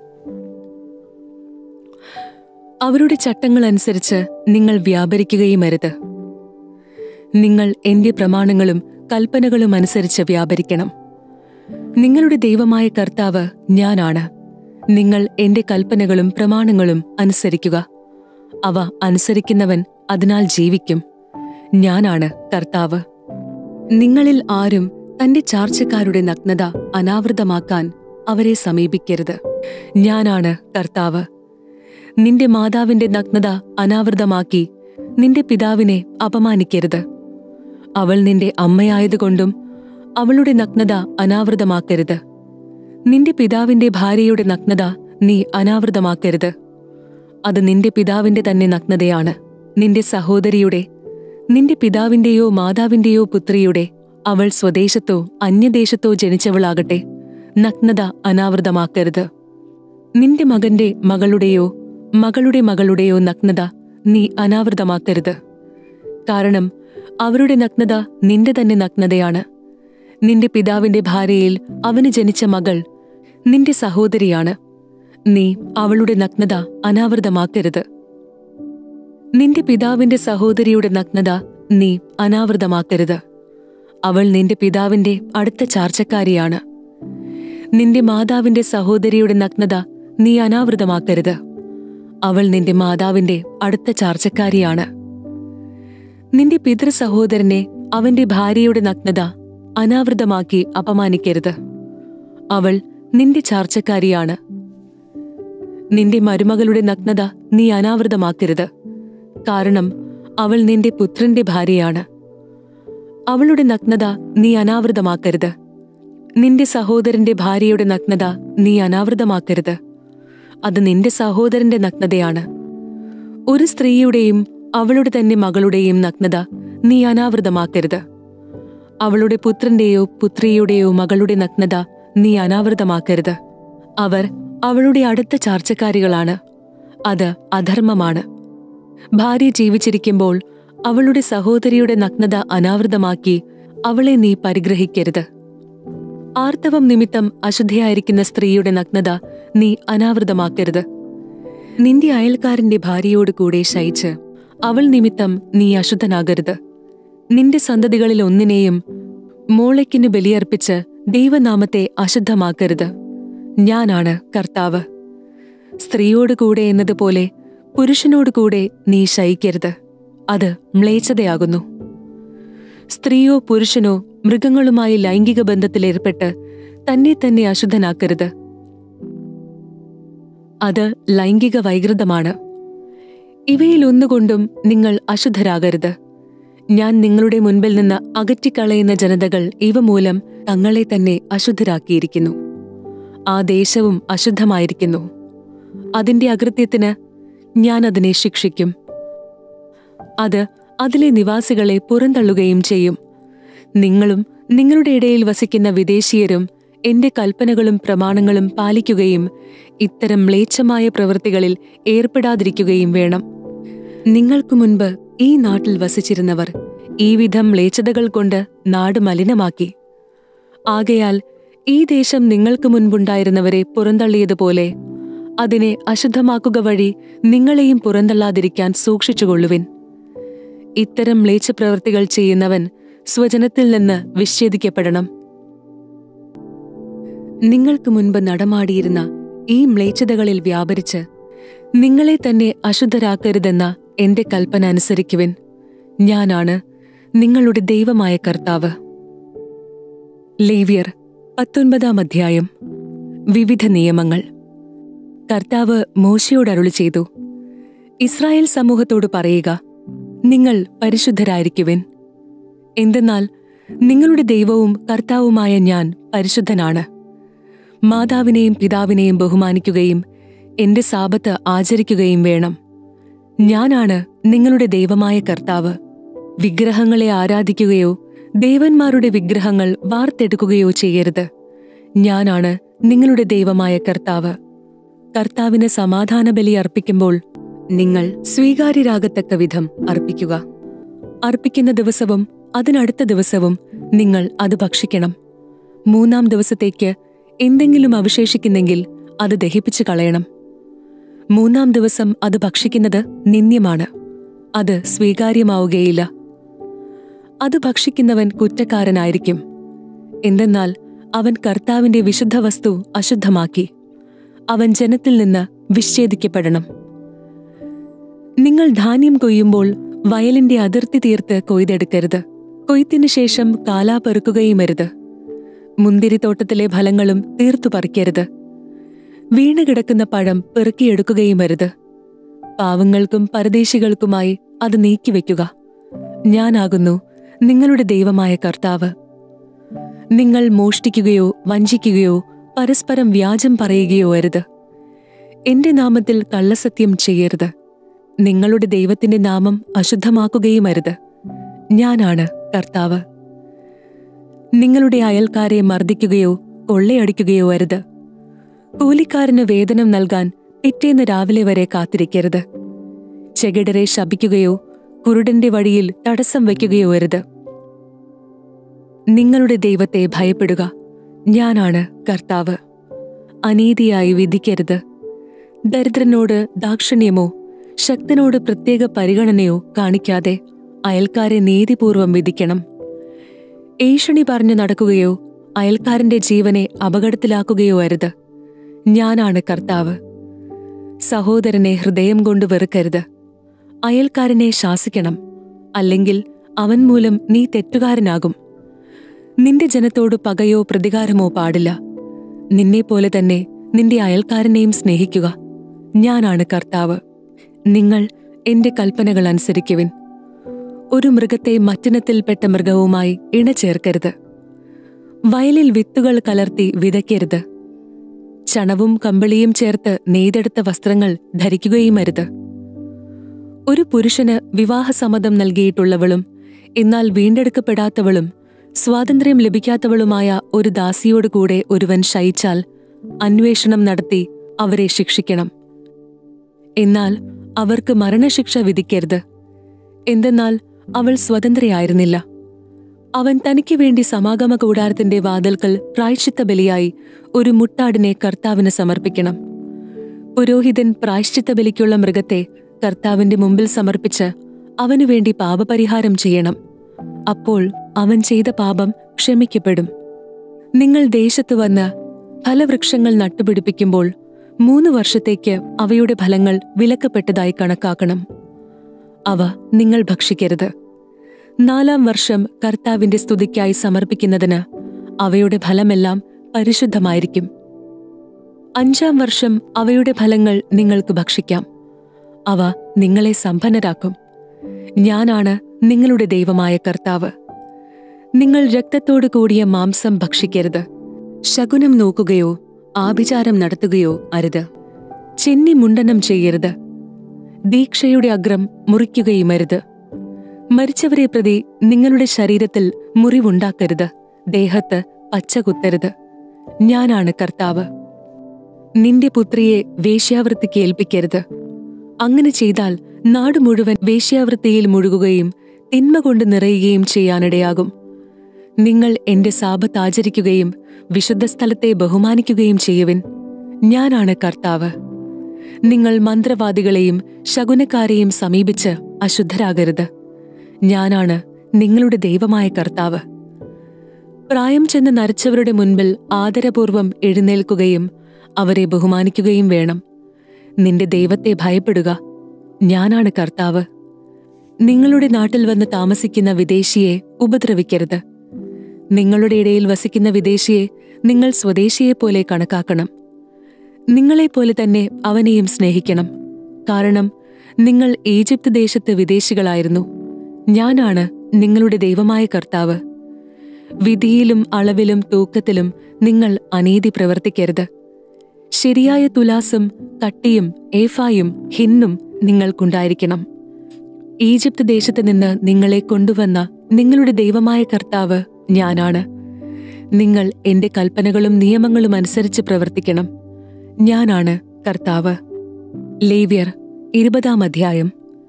അവരുടെ ചട്ടങ്ങൾ അനുസരിച്ച് നിങ്ങൾ വ്യാപരിക്കുകയും അരുത് നിങ്ങൾ എന്റെ പ്രമാണങ്ങളും കൽപ്പനകളും അനുസരിച്ച് വ്യാപരിക്കണം നിങ്ങളുടെ ദൈവമായ കർത്താവ് ഞാനാണ് നിങ്ങൾ എന്റെ കൽപ്പനകളും പ്രമാണങ്ങളും അനുസരിക്കുക അവ അനുസരിക്കുന്നവൻ അതിനാൽ ജീവിക്കും ഞാനാണ് കർത്താവ് നിങ്ങളിൽ ആരും തന്റെ ചാർച്ചക്കാരുടെ നഗ്നത അനാവൃതമാക്കാൻ അവരെ സമീപിക്കരുത് ഞാനാണ് കർത്താവ് നിന്റെ മാതാവിന്റെ നഗ്നത അനാവൃതമാക്കി നിന്റെ പിതാവിനെ അപമാനിക്കരുത് അവൾ നിന്റെ അമ്മയായതുകൊണ്ടും അവളുടെ നഗ്നത അനാവൃതമാക്കരുത് നിന്റെ പിതാവിന്റെ ഭാര്യയുടെ നഗ്നത നീ അനാവൃതമാക്കരുത് അത് നിന്റെ പിതാവിന്റെ തന്നെ നഗ്നതയാണ് നിന്റെ സഹോദരിയുടെ നിന്റെ പിതാവിന്റെയോ മാതാവിന്റെയോ പുത്രിയുടെ അവൾ സ്വദേശത്തോ അന്യദേശത്തോ ജനിച്ചവളാകട്ടെ നഗ്നത അനാവൃതമാക്കരുത് നിന്റെ മകന്റെ മകളുടെയോ മകളുടെ മകളുടെയോ നഗ്നത നീ അനാവൃതമാക്കരുത് കാരണം അവരുടെ നഗ്നത നിന്റെ തന്നെ നഗ്നതയാണ് നിന്റെ പിതാവിന്റെ ഭാര്യയിൽ അവന് ജനിച്ച മകൾ നിന്റെ സഹോദരിയാണ് നീ അവളുടെ നഗ്നത അനാവൃതമാക്കരുത് നിന്റെ പിതാവിന്റെ സഹോദരിയുടെ നഗ്നത നീ അനാവൃതമാക്കരുത് അവൾ നിന്റെ പിതാവിന്റെ അടുത്ത ചാർച്ചക്കാരിയാണ് നിന്റെ മാതാവിന്റെ സഹോദരിയുടെ നഗ്നത നീ അനാവൃതമാക്കരുത് അവൾ നിന്റെ മാതാവിന്റെ അടുത്ത ചാർച്ചക്കാരിയാണ് നിന്റെ പിതൃ സഹോദരനെ അവന്റെ ഭാര്യയുടെ നഗ്നത അനാവൃതമാക്കി അപമാനിക്കരുത് അവൾ നിന്റെ ചാർച്ചക്കാരിയാണ് നിന്റെ മരുമകളുടെ നഗ്നത നീ അനാവൃതമാക്കരുത് കാരണം അവൾ നിന്റെ പുത്രന്റെ ഭാര്യയാണ് അവളുടെ നഗ്നത നീ അനാവൃതമാക്കരുത് നിന്റെ സഹോദരന്റെ ഭാര്യയുടെ നഗ്നത നീ അനാവൃതമാക്കരുത് അത് നിന്റെ സഹോദരന്റെ നഗ്നതയാണ് ഒരു സ്ത്രീയുടെയും അവളുടെ തന്നെ മകളുടെയും നഗ്നത നീ അനാവൃതമാക്കരുത് അവളുടെ പുത്രന്റെയോ പുത്രിയുടെയോ മകളുടെ നഗ്നത നീ അനാവൃതമാക്കരുത് അവർ അവളുടെ അടുത്ത ചാർച്ചക്കാരികളാണ് അത് അധർമ്മമാണ് ഭാര്യ ജീവിച്ചിരിക്കുമ്പോൾ അവളുടെ സഹോദരിയുടെ നഗ്നത അനാവൃതമാക്കി അവളെ നീ പരിഗ്രഹിക്കരുത് ആർത്തവം നിമിത്തം അശുദ്ധയായിരിക്കുന്ന സ്ത്രീയുടെ നഗ്നത നീ അനാവൃതമാക്കരുത് നിന്റെ അയൽക്കാരന്റെ ഭാര്യയോട് കൂടെ ശയിച്ച് അവൾ നിമിത്തം നീ അശുദ്ധനാകരുത് നിന്റെ സന്തതികളിൽ ഒന്നിനെയും മോളയ്ക്കിന് ബലിയർപ്പിച്ച് ദൈവനാമത്തെ അശുദ്ധമാക്കരുത് ഞാനാണ് കർത്താവ് സ്ത്രീയോട് കൂടെ എന്നതുപോലെ പുരുഷനോട് കൂടെ നീ ശയിക്കരുത് അത് മ്ലേച്ഛതയാകുന്നു സ്ത്രീയോ പുരുഷനോ മൃഗങ്ങളുമായി ലൈംഗിക ബന്ധത്തിലേർപ്പെട്ട് തന്നെ തന്നെ അശുദ്ധനാക്കരുത് അത് ലൈംഗിക വൈകൃതമാണ് ഇവയിലൊന്നുകൊണ്ടും നിങ്ങൾ അശുദ്ധരാകരുത് ഞാൻ നിങ്ങളുടെ മുൻപിൽ നിന്ന് അകറ്റിക്കളയുന്ന ജനതകൾ ഇവ മൂലം തങ്ങളെ തന്നെ അശുദ്ധരാക്കിയിരിക്കുന്നു ആ ദേശവും അശുദ്ധമായിരിക്കുന്നു അതിന്റെ അകൃത്യത്തിന് ഞാൻ അതിനെ ശിക്ഷിക്കും അത് അതിലെ നിവാസികളെ പുറന്തള്ളുകയും ചെയ്യും നിങ്ങളും നിങ്ങളുടെ ഇടയിൽ വസിക്കുന്ന വിദേശീയരും എന്റെ കൽപ്പനകളും പ്രമാണങ്ങളും പാലിക്കുകയും ഇത്തരം മ്ലേച്ഛമായ പ്രവൃത്തികളിൽ ഏർപ്പെടാതിരിക്കുകയും വേണം നിങ്ങൾക്കു മുൻപ് ഈ നാട്ടിൽ വസിച്ചിരുന്നവർ ഈ വിധം മ്ലേച്ഛതകൾ കൊണ്ട് നാട് മലിനമാക്കി ആകയാൽ ഈ ദേശം നിങ്ങൾക്ക് മുൻപുണ്ടായിരുന്നവരെ പുറന്തള്ളിയതുപോലെ അതിനെ അശുദ്ധമാക്കുക വഴി നിങ്ങളെയും പുറന്തള്ളാതിരിക്കാൻ സൂക്ഷിച്ചുകൊള്ളുവിൻ ഇത്തരം മ്ലേച്ഛപ്രവൃത്തികൾ ചെയ്യുന്നവൻ സ്വജനത്തിൽ നിന്ന് വിച്ഛേദിക്കപ്പെടണം നിങ്ങൾക്ക് മുൻപ് നടമാടിയിരുന്ന ഈ മ്ലേച്ഛതകളിൽ വ്യാപരിച്ച് നിങ്ങളെ തന്നെ അശുദ്ധരാക്കരുതെന്ന എന്റെ കൽപ്പന അനുസരിക്കുവിൻ ഞാനാണ് നിങ്ങളുടെ ദൈവമായ കർത്താവ് ലേവ്യർ പത്തൊൻപതാം അധ്യായം വിവിധ നിയമങ്ങൾ കർത്താവ് മോശയോട് അരുളി ചെയ്തു ഇസ്രായേൽ സമൂഹത്തോട് പറയുക നിങ്ങൾ പരിശുദ്ധരായിരിക്കുവിൻ എന്തെന്നാൽ നിങ്ങളുടെ ദൈവവും കർത്താവുമായ ഞാൻ പരിശുദ്ധനാണ് മാതാവിനെയും പിതാവിനെയും ബഹുമാനിക്കുകയും എന്റെ സാപത്ത് ആചരിക്കുകയും വേണം ഞാനാണ് നിങ്ങളുടെ ദൈവമായ കർത്താവ് വിഗ്രഹങ്ങളെ ആരാധിക്കുകയോ ദേവന്മാരുടെ വിഗ്രഹങ്ങൾ വാർത്തെടുക്കുകയോ ചെയ്യരുത് ഞാനാണ് നിങ്ങളുടെ ദൈവമായ കർത്താവ് കർത്താവിന് സമാധാന ബലി അർപ്പിക്കുമ്പോൾ നിങ്ങൾ സ്വീകാര്യരാകത്തക്ക വിധം അർപ്പിക്കുക അർപ്പിക്കുന്ന ദിവസവും അതിനടുത്ത ദിവസവും നിങ്ങൾ അത് ഭക്ഷിക്കണം മൂന്നാം ദിവസത്തേക്ക് എന്തെങ്കിലും അവശേഷിക്കുന്നെങ്കിൽ അത് ദഹിപ്പിച്ചു കളയണം മൂന്നാം ദിവസം അത് ഭക്ഷിക്കുന്നത് നിന്ദ്യമാണ് അത് സ്വീകാര്യമാവുകയില്ല അത് ഭക്ഷിക്കുന്നവൻ കുറ്റക്കാരനായിരിക്കും എന്തെന്നാൽ അവൻ കർത്താവിന്റെ വിശുദ്ധ വസ്തു അശുദ്ധമാക്കി അവൻ ജനത്തിൽ നിന്ന് വിച്ഛേദിക്കപ്പെടണം നിങ്ങൾ ധാന്യം കൊയ്യുമ്പോൾ വയലിന്റെ അതിർത്തി തീർത്ത് കൊയ്തെടുക്കരുത് കൊയ്ത്തിനു ശേഷം കാലാ പെറുക്കുകയുമരുത് മുന്തിരിത്തോട്ടത്തിലെ ഫലങ്ങളും തീർത്തു പറിക്കരുത് വീണുകിടക്കുന്ന പഴം പെറുക്കിയെടുക്കുകയുമരുത് പാവങ്ങൾക്കും പരദേശികൾക്കുമായി അത് നീക്കിവെക്കുക ഞാനാകുന്നു നിങ്ങളുടെ ദൈവമായ കർത്താവ് നിങ്ങൾ മോഷ്ടിക്കുകയോ വഞ്ചിക്കുകയോ പരസ്പരം വ്യാജം പറയുകയോ അരുത് എന്റെ നാമത്തിൽ കള്ളസത്യം ചെയ്യരുത് നിങ്ങളുടെ ദൈവത്തിന്റെ നാമം അശുദ്ധമാക്കുകയും അരുത് ഞാനാണ് കർത്താവ് നിങ്ങളുടെ അയൽക്കാരെ മർദ്ദിക്കുകയോ കൊള്ളയടിക്കുകയോ അരുത് കൂലിക്കാരന് വേതനം നൽകാൻ പിറ്റേന്ന് രാവിലെ വരെ കാത്തിരിക്കരുത് ചെകിടരെ ശപിക്കുകയോ കുരുടന്റെ വഴിയിൽ തടസ്സം വയ്ക്കുകയോ അരുത് നിങ്ങളുടെ ദൈവത്തെ ഭയപ്പെടുക ഞാനാണ് കർത്താവ് അനീതിയായി വിധിക്കരുത് ദരിദ്രനോട് ദാക്ഷിണ്യമോ ശക്തനോട് പ്രത്യേക പരിഗണനയോ കാണിക്കാതെ അയൽക്കാരെ നീതിപൂർവം വിധിക്കണം ഏഷണി പറഞ്ഞു നടക്കുകയോ അയൽക്കാരന്റെ ജീവനെ അപകടത്തിലാക്കുകയോ അരുത് ഞാനാണ് കർത്താവ് സഹോദരനെ ഹൃദയം കൊണ്ട് വെറുക്കരുത് അയൽക്കാരനെ ശാസിക്കണം അല്ലെങ്കിൽ അവൻ മൂലം നീ തെറ്റുകാരനാകും നിന്റെ ജനത്തോട് പകയോ പ്രതികാരമോ പാടില്ല നിന്നെപ്പോലെ തന്നെ നിന്റെ അയൽക്കാരനെയും സ്നേഹിക്കുക ഞാനാണ് കർത്താവ് നിങ്ങൾ എന്റെ കൽപ്പനകൾ അനുസരിക്കുവിൻ ഒരു മൃഗത്തെ മറ്റിനത്തിൽപ്പെട്ട മൃഗവുമായി ഇണചേർക്കരുത് വയലിൽ വിത്തുകൾ കലർത്തി വിതയ്ക്കരുത് ചണവും കമ്പിളിയും ചേർത്ത് നെയ്തെടുത്ത വസ്ത്രങ്ങൾ ധരിക്കുകയും അരുത് ഒരു പുരുഷന് വിവാഹസമ്മതം നൽകിയിട്ടുള്ളവളും എന്നാൽ വീണ്ടെടുക്കപ്പെടാത്തവളും സ്വാതന്ത്ര്യം ലഭിക്കാത്തവളുമായ ഒരു ദാസിയോട് കൂടെ ഒരുവൻ ശയിച്ചാൽ അന്വേഷണം നടത്തി അവരെ ശിക്ഷിക്കണം എന്നാൽ അവർക്ക് മരണശിക്ഷ വിധിക്കരുത് എന്തെന്നാൽ അവൾ സ്വതന്ത്രയായിരുന്നില്ല അവൻ തനിക്ക് വേണ്ടി സമാഗമ കൂടാരത്തിന്റെ വാതിൽക്കൽ പ്രായശ്ചിത്ത ബലിയായി ഒരു മുട്ടാടിനെ കർത്താവിന് സമർപ്പിക്കണം പുരോഹിതൻ പ്രായശ്ചിത്ത ബലിക്കുള്ള മൃഗത്തെ കർത്താവിന്റെ മുമ്പിൽ സമർപ്പിച്ച് അവനു വേണ്ടി പാപപരിഹാരം ചെയ്യണം അപ്പോൾ അവൻ ചെയ്ത പാപം ക്ഷമിക്കപ്പെടും നിങ്ങൾ ദേശത്ത് വന്ന് ഫലവൃക്ഷങ്ങൾ നട്ടുപിടിപ്പിക്കുമ്പോൾ മൂന്ന് വർഷത്തേക്ക് അവയുടെ ഫലങ്ങൾ വിലക്കപ്പെട്ടതായി കണക്കാക്കണം അവ നിങ്ങൾ ഭക്ഷിക്കരുത് നാലാം വർഷം കർത്താവിന്റെ സ്തുതിക്കായി സമർപ്പിക്കുന്നതിന് അവയുടെ ഫലമെല്ലാം പരിശുദ്ധമായിരിക്കും അഞ്ചാം വർഷം അവയുടെ ഫലങ്ങൾ നിങ്ങൾക്ക് ഭക്ഷിക്കാം അവ നിങ്ങളെ സമ്പന്നരാക്കും ഞാനാണ് നിങ്ങളുടെ ദൈവമായ കർത്താവ് നിങ്ങൾ രക്തത്തോടു കൂടിയ മാംസം ഭക്ഷിക്കരുത് ശകുനം നോക്കുകയോ ആഭിചാരം നടത്തുകയോ അരുത് ചെന്നി മുണ്ടനം ചെയ്യരുത് ദീക്ഷയുടെ അഗ്രം മുറിക്കുകയുമരുത് മരിച്ചവരെ പ്രതി നിങ്ങളുടെ ശരീരത്തിൽ മുറിവുണ്ടാക്കരുത് ദേഹത്ത് പച്ച കുത്തരുത് ഞാനാണ് കർത്താവ് നിന്റെ പുത്രിയെ വേശ്യാവൃത്തിക്ക് ഏൽപ്പിക്കരുത് അങ്ങനെ ചെയ്താൽ നാട് മുഴുവൻ വേശ്യാവൃത്തിയിൽ മുഴുകുകയും തിന്മ കൊണ്ട് നിറയുകയും ചെയ്യാനിടയാകും നിങ്ങൾ എന്റെ സാപത്ത് ആചരിക്കുകയും വിശുദ്ധ സ്ഥലത്തെ ബഹുമാനിക്കുകയും ചെയ്യുവിൻ ഞാനാണ് കർത്താവ് നിങ്ങൾ മന്ത്രവാദികളെയും ശകുനക്കാരെയും സമീപിച്ച് അശുദ്ധരാകരുത് ഞാനാണ് നിങ്ങളുടെ ദൈവമായ കർത്താവ് പ്രായം ചെന്ന് നരച്ചവരുടെ മുൻപിൽ ആദരപൂർവം എഴുന്നേൽക്കുകയും അവരെ ബഹുമാനിക്കുകയും വേണം നിന്റെ ദൈവത്തെ ഭയപ്പെടുക ഞാനാണ് കർത്താവ് നിങ്ങളുടെ നാട്ടിൽ വന്ന് താമസിക്കുന്ന വിദേശിയെ ഉപദ്രവിക്കരുത് നിങ്ങളുടെ ഇടയിൽ വസിക്കുന്ന വിദേശിയെ നിങ്ങൾ സ്വദേശിയെപ്പോലെ കണക്കാക്കണം നിങ്ങളെപ്പോലെ തന്നെ അവനെയും സ്നേഹിക്കണം കാരണം നിങ്ങൾ ഈജിപ്ത് ദേശത്ത് വിദേശികളായിരുന്നു ഞാനാണ് നിങ്ങളുടെ ദൈവമായ കർത്താവ് വിധിയിലും അളവിലും തൂക്കത്തിലും നിങ്ങൾ അനീതി പ്രവർത്തിക്കരുത് ശരിയായ തുലാസും കട്ടിയും ഏഫായും ഹിന്നും നിങ്ങൾക്കുണ്ടായിരിക്കണം ഈജിപ്ത് ദേശത്ത് നിന്ന് നിങ്ങളെ കൊണ്ടുവന്ന നിങ്ങളുടെ ദൈവമായ കർത്താവ് ഞാനാണ് നിങ്ങൾ എന്റെ കൽപ്പനകളും നിയമങ്ങളും അനുസരിച്ച് പ്രവർത്തിക്കണം ഞാനാണ് കർത്താവ് ലേവ്യർ ഇരുപതാം അധ്യായം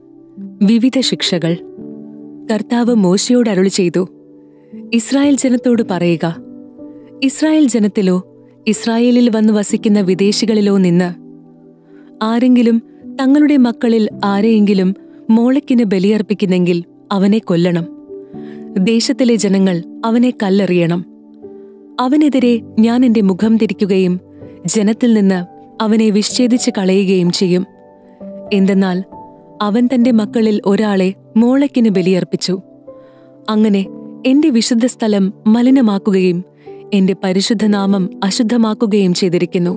വിവിധ ശിക്ഷകൾ കർത്താവ് മോശയോട് അരുളി ചെയ്തു ഇസ്രായേൽ ജനത്തോട് പറയുക ഇസ്രായേൽ ജനത്തിലോ ഇസ്രായേലിൽ വന്ന് വസിക്കുന്ന വിദേശികളിലോ നിന്ന് ആരെങ്കിലും തങ്ങളുടെ മക്കളിൽ ആരെയെങ്കിലും മോളയ്ക്കിന് ബലിയർപ്പിക്കുന്നെങ്കിൽ അവനെ കൊല്ലണം ദേശത്തിലെ ജനങ്ങൾ അവനെ കല്ലെറിയണം അവനെതിരെ ഞാൻ എന്റെ മുഖം തിരിക്കുകയും ജനത്തിൽ നിന്ന് അവനെ വിച്ഛേദിച്ച് കളയുകയും ചെയ്യും എന്തെന്നാൽ അവൻ തന്റെ മക്കളിൽ ഒരാളെ മോളയ്ക്കിന് ബലിയർപ്പിച്ചു അങ്ങനെ എന്റെ വിശുദ്ധ സ്ഥലം മലിനമാക്കുകയും എന്റെ പരിശുദ്ധനാമം അശുദ്ധമാക്കുകയും ചെയ്തിരിക്കുന്നു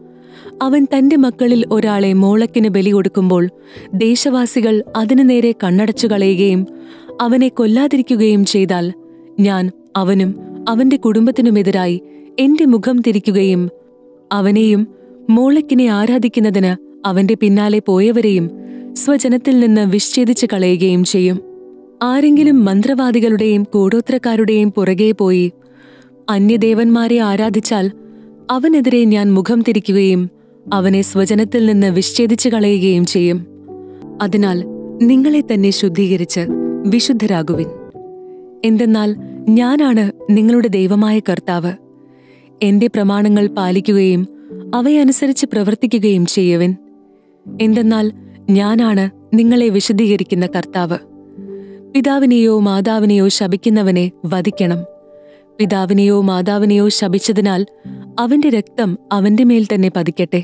അവൻ തന്റെ മക്കളിൽ ഒരാളെ മോളക്കിന് ബലി കൊടുക്കുമ്പോൾ ദേശവാസികൾ അതിനു നേരെ കണ്ണടച്ചു കളയുകയും അവനെ കൊല്ലാതിരിക്കുകയും ചെയ്താൽ ഞാൻ അവനും അവന്റെ കുടുംബത്തിനുമെതിരായി എന്റെ മുഖം തിരിക്കുകയും അവനെയും മോളക്കിനെ ആരാധിക്കുന്നതിന് അവന്റെ പിന്നാലെ പോയവരെയും സ്വജനത്തിൽ നിന്ന് വിച്ഛേദിച്ചു കളയുകയും ചെയ്യും ആരെങ്കിലും മന്ത്രവാദികളുടെയും കൂടോത്രക്കാരുടെയും പുറകെ പോയി അന്യദേവന്മാരെ ആരാധിച്ചാൽ അവനെതിരെ ഞാൻ മുഖം തിരിക്കുകയും അവനെ സ്വജനത്തിൽ നിന്ന് വിച്ഛേദിച്ചു കളയുകയും ചെയ്യും അതിനാൽ നിങ്ങളെ തന്നെ ശുദ്ധീകരിച്ച് വിശുദ്ധരാകുവിൻ എന്തെന്നാൽ ഞാനാണ് നിങ്ങളുടെ ദൈവമായ കർത്താവ് എന്റെ പ്രമാണങ്ങൾ പാലിക്കുകയും അവയനുസരിച്ച് പ്രവർത്തിക്കുകയും ചെയ്യുവിൻ എന്തെന്നാൽ ഞാനാണ് നിങ്ങളെ വിശദീകരിക്കുന്ന കർത്താവ് പിതാവിനെയോ മാതാവിനെയോ ശപിക്കുന്നവനെ വധിക്കണം പിതാവിനെയോ മാതാവിനെയോ ശപിച്ചതിനാൽ അവന്റെ രക്തം അവന്റെ മേൽ തന്നെ പതിക്കട്ടെ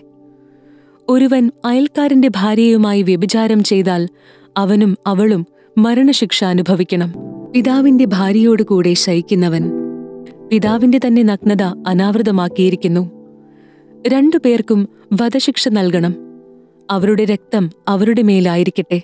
ഒരുവൻ അയൽക്കാരന്റെ ഭാര്യയുമായി വ്യഭിചാരം ചെയ്താൽ അവനും അവളും മരണശിക്ഷ അനുഭവിക്കണം പിതാവിന്റെ ഭാര്യയോട് കൂടെ ശയിക്കുന്നവൻ പിതാവിന്റെ തന്നെ നഗ്നത അനാവൃതമാക്കിയിരിക്കുന്നു രണ്ടു പേർക്കും വധശിക്ഷ നൽകണം അവരുടെ രക്തം അവരുടെ മേലായിരിക്കട്ടെ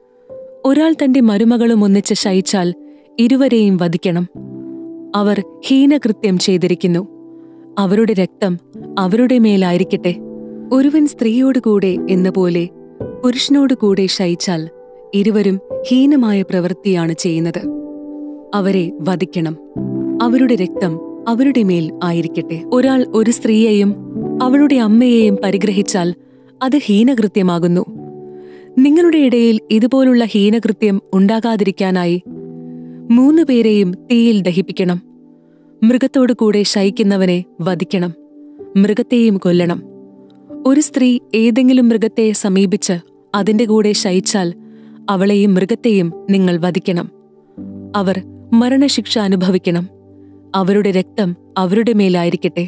ഒരാൾ തന്റെ മരുമകളും ഒന്നിച്ച് ശയിച്ചാൽ ഇരുവരെയും വധിക്കണം അവർ ഹീനകൃത്യം ചെയ്തിരിക്കുന്നു അവരുടെ രക്തം അവരുടെ മേലായിരിക്കട്ടെ ഒരുവൻ സ്ത്രീയോടുകൂടെ എന്ന പോലെ പുരുഷനോടുകൂടെ ശയിച്ചാൽ ഇരുവരും ഹീനമായ പ്രവൃത്തിയാണ് ചെയ്യുന്നത് അവരെ വധിക്കണം അവരുടെ രക്തം അവരുടെ മേൽ ആയിരിക്കട്ടെ ഒരാൾ ഒരു സ്ത്രീയെയും അവളുടെ അമ്മയെയും പരിഗ്രഹിച്ചാൽ അത് ഹീനകൃത്യമാകുന്നു നിങ്ങളുടെ ഇടയിൽ ഇതുപോലുള്ള ഹീനകൃത്യം ഉണ്ടാകാതിരിക്കാനായി മൂന്നു പേരെയും തീയിൽ ദഹിപ്പിക്കണം മൃഗത്തോടു കൂടെ ശയിക്കുന്നവനെ വധിക്കണം മൃഗത്തെയും കൊല്ലണം ഒരു സ്ത്രീ ഏതെങ്കിലും മൃഗത്തെ സമീപിച്ച് അതിന്റെ കൂടെ ശയിച്ചാൽ അവളെയും മൃഗത്തെയും നിങ്ങൾ വധിക്കണം അവർ മരണശിക്ഷ അനുഭവിക്കണം അവരുടെ രക്തം അവരുടെ മേലായിരിക്കട്ടെ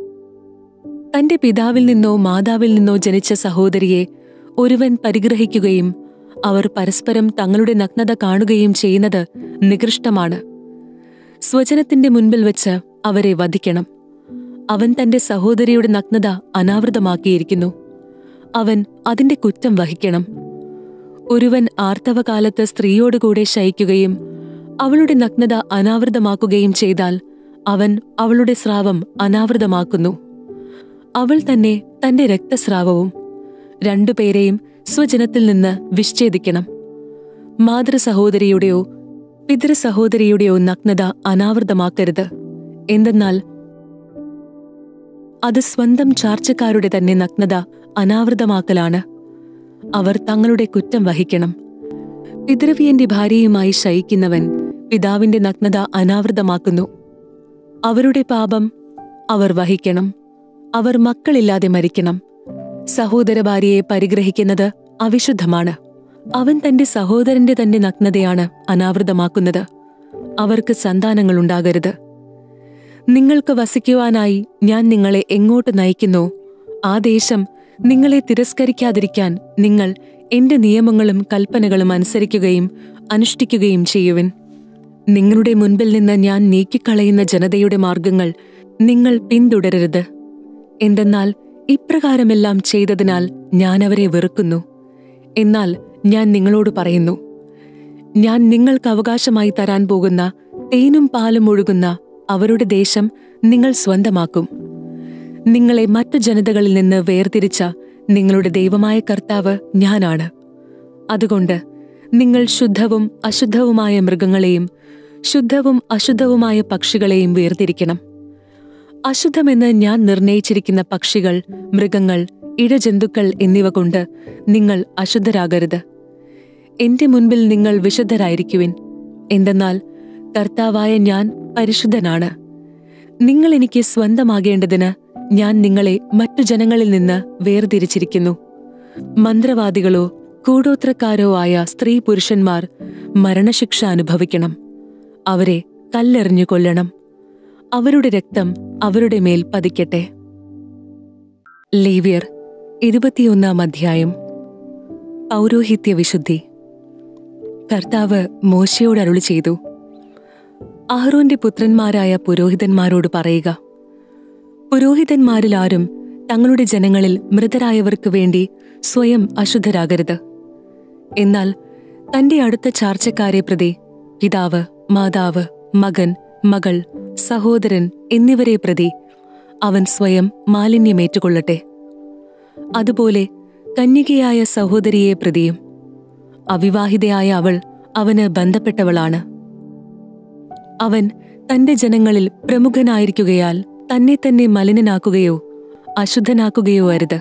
തന്റെ പിതാവിൽ നിന്നോ മാതാവിൽ നിന്നോ ജനിച്ച സഹോദരിയെ ഒരുവൻ പരിഗ്രഹിക്കുകയും അവർ പരസ്പരം തങ്ങളുടെ നഗ്നത കാണുകയും ചെയ്യുന്നത് നികൃഷ്ടമാണ് സ്വജനത്തിന്റെ മുൻപിൽ വെച്ച് അവരെ വധിക്കണം അവൻ തന്റെ സഹോദരിയുടെ നഗ്നത അനാവൃതമാക്കിയിരിക്കുന്നു അവൻ അതിന്റെ കുറ്റം വഹിക്കണം ഒരുവൻ ആർത്തവകാലത്ത് സ്ത്രീയോടുകൂടെ ശയിക്കുകയും അവളുടെ നഗ്നത അനാവൃതമാക്കുകയും ചെയ്താൽ അവൻ അവളുടെ സ്രാവം അനാവൃതമാക്കുന്നു അവൾ തന്നെ തന്റെ രക്തസ്രാവവും രണ്ടുപേരെയും സ്വജനത്തിൽ നിന്ന് വിച്ഛേദിക്കണം മാതൃസഹോദരിയുടെയോ പിതൃസഹോദരിയുടെയോ നഗ്നത അനാവൃതമാക്കരുത് എന്തെന്നാൽ അത് സ്വന്തം ചാർച്ചക്കാരുടെ തന്നെ നഗ്നത അനാവൃതമാക്കലാണ് അവർ തങ്ങളുടെ കുറ്റം വഹിക്കണം പിതൃവിയന്റെ ഭാര്യയുമായി ശയിക്കുന്നവൻ പിതാവിന്റെ നഗ്നത അനാവൃതമാക്കുന്നു അവരുടെ പാപം അവർ വഹിക്കണം അവർ മക്കളില്ലാതെ മരിക്കണം സഹോദര ഭാര്യയെ പരിഗ്രഹിക്കുന്നത് അവിശുദ്ധമാണ് അവൻ തന്റെ സഹോദരന്റെ തന്നെ നഗ്നതയാണ് അനാവൃതമാക്കുന്നത് അവർക്ക് സന്താനങ്ങളുണ്ടാകരുത് നിങ്ങൾക്ക് വസിക്കുവാനായി ഞാൻ നിങ്ങളെ എങ്ങോട്ട് നയിക്കുന്നോ ആ ദേശം നിങ്ങളെ തിരസ്കരിക്കാതിരിക്കാൻ നിങ്ങൾ എന്റെ നിയമങ്ങളും കൽപ്പനകളും അനുസരിക്കുകയും അനുഷ്ഠിക്കുകയും ചെയ്യുവിൻ നിങ്ങളുടെ മുൻപിൽ നിന്ന് ഞാൻ നീക്കിക്കളയുന്ന ജനതയുടെ മാർഗങ്ങൾ നിങ്ങൾ പിന്തുടരരുത് എന്തെന്നാൽ ഇപ്രകാരമെല്ലാം ചെയ്തതിനാൽ ഞാൻ അവരെ വെറുക്കുന്നു എന്നാൽ ഞാൻ നിങ്ങളോട് പറയുന്നു ഞാൻ നിങ്ങൾക്ക് അവകാശമായി തരാൻ പോകുന്ന തേനും പാലും ഒഴുകുന്ന അവരുടെ ദേശം നിങ്ങൾ സ്വന്തമാക്കും നിങ്ങളെ മറ്റു ജനതകളിൽ നിന്ന് വേർതിരിച്ച നിങ്ങളുടെ ദൈവമായ കർത്താവ് ഞാനാണ് അതുകൊണ്ട് നിങ്ങൾ ശുദ്ധവും അശുദ്ധവുമായ മൃഗങ്ങളെയും ശുദ്ധവും അശുദ്ധവുമായ പക്ഷികളെയും വേർതിരിക്കണം അശുദ്ധമെന്ന് ഞാൻ നിർണയിച്ചിരിക്കുന്ന പക്ഷികൾ മൃഗങ്ങൾ ഇഴജന്തുക്കൾ എന്നിവ കൊണ്ട് നിങ്ങൾ അശുദ്ധരാകരുത് എന്റെ മുൻപിൽ നിങ്ങൾ വിശുദ്ധരായിരിക്കുവിൻ എന്തെന്നാൽ കർത്താവായ ഞാൻ പരിശുദ്ധനാണ് നിങ്ങൾ എനിക്ക് സ്വന്തമാകേണ്ടതിന് ഞാൻ നിങ്ങളെ മറ്റു ജനങ്ങളിൽ നിന്ന് വേർതിരിച്ചിരിക്കുന്നു മന്ത്രവാദികളോ കൂടോത്രക്കാരോ ആയ സ്ത്രീ പുരുഷന്മാർ മരണശിക്ഷ അനുഭവിക്കണം അവരെ കല്ലെറിഞ്ഞു കൊല്ലണം അവരുടെ രക്തം അവരുടെ മേൽ പതിക്കട്ടെ ലേവ്യർ ഇരുപത്തിയൊന്നാം അധ്യായം പൗരോഹിത്യ വിശുദ്ധി കർത്താവ് മോശയോട് അരുളി ചെയ്തു അഹ്റോന്റെ പുത്രന്മാരായ പുരോഹിതന്മാരോട് പറയുക പുരോഹിതന്മാരിൽ ആരും തങ്ങളുടെ ജനങ്ങളിൽ മൃതരായവർക്ക് വേണ്ടി സ്വയം അശുദ്ധരാകരുത് എന്നാൽ തന്റെ അടുത്ത ചാർച്ചക്കാരെ പ്രതി പിതാവ് മാതാവ് മകൻ മകൾ സഹോദരൻ എന്നിവരെ പ്രതി അവൻ സ്വയം മാലിന്യമേറ്റുകൊള്ളട്ടെ അതുപോലെ കന്യകയായ സഹോദരിയെ പ്രതിയും അവിവാഹിതയായ അവൾ അവന് ബന്ധപ്പെട്ടവളാണ് അവൻ തന്റെ ജനങ്ങളിൽ പ്രമുഖനായിരിക്കുകയാൽ തന്നെ തന്നെ മലിനനാക്കുകയോ അശുദ്ധനാക്കുകയോ അരുത്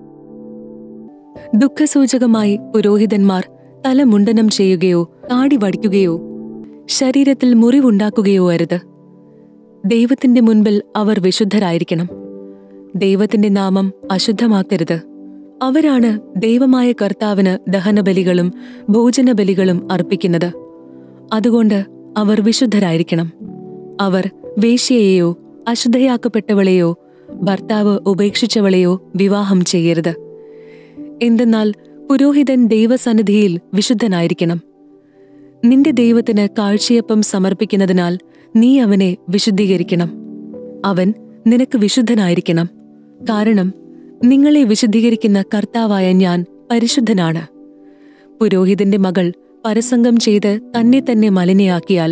ദുഃഖസൂചകമായി പുരോഹിതന്മാർ തല മുണ്ടനം ചെയ്യുകയോ താടി വടിക്കുകയോ ശരീരത്തിൽ മുറിവുണ്ടാക്കുകയോ അരുത് ദൈവത്തിന്റെ മുൻപിൽ അവർ വിശുദ്ധരായിരിക്കണം ദൈവത്തിന്റെ നാമം അശുദ്ധമാക്കരുത് അവരാണ് ദൈവമായ കർത്താവിന് ദഹനബലികളും ഭോജനബലികളും അർപ്പിക്കുന്നത് അതുകൊണ്ട് അവർ വിശുദ്ധരായിരിക്കണം അവർ വേശ്യയെയോ അശുദ്ധയാക്കപ്പെട്ടവളെയോ ഭർത്താവ് ഉപേക്ഷിച്ചവളെയോ വിവാഹം ചെയ്യരുത് എന്തെന്നാൽ പുരോഹിതൻ ദൈവസന്നിധിയിൽ വിശുദ്ധനായിരിക്കണം നിന്റെ ദൈവത്തിന് കാഴ്ചയപ്പം സമർപ്പിക്കുന്നതിനാൽ നീ അവനെ വിശുദ്ധീകരിക്കണം അവൻ നിനക്ക് വിശുദ്ധനായിരിക്കണം കാരണം നിങ്ങളെ വിശുദ്ധീകരിക്കുന്ന കർത്താവായ ഞാൻ പരിശുദ്ധനാണ് പുരോഹിതന്റെ മകൾ പരസംഗം ചെയ്ത് തന്നെ തന്നെ മലിനയാക്കിയാൽ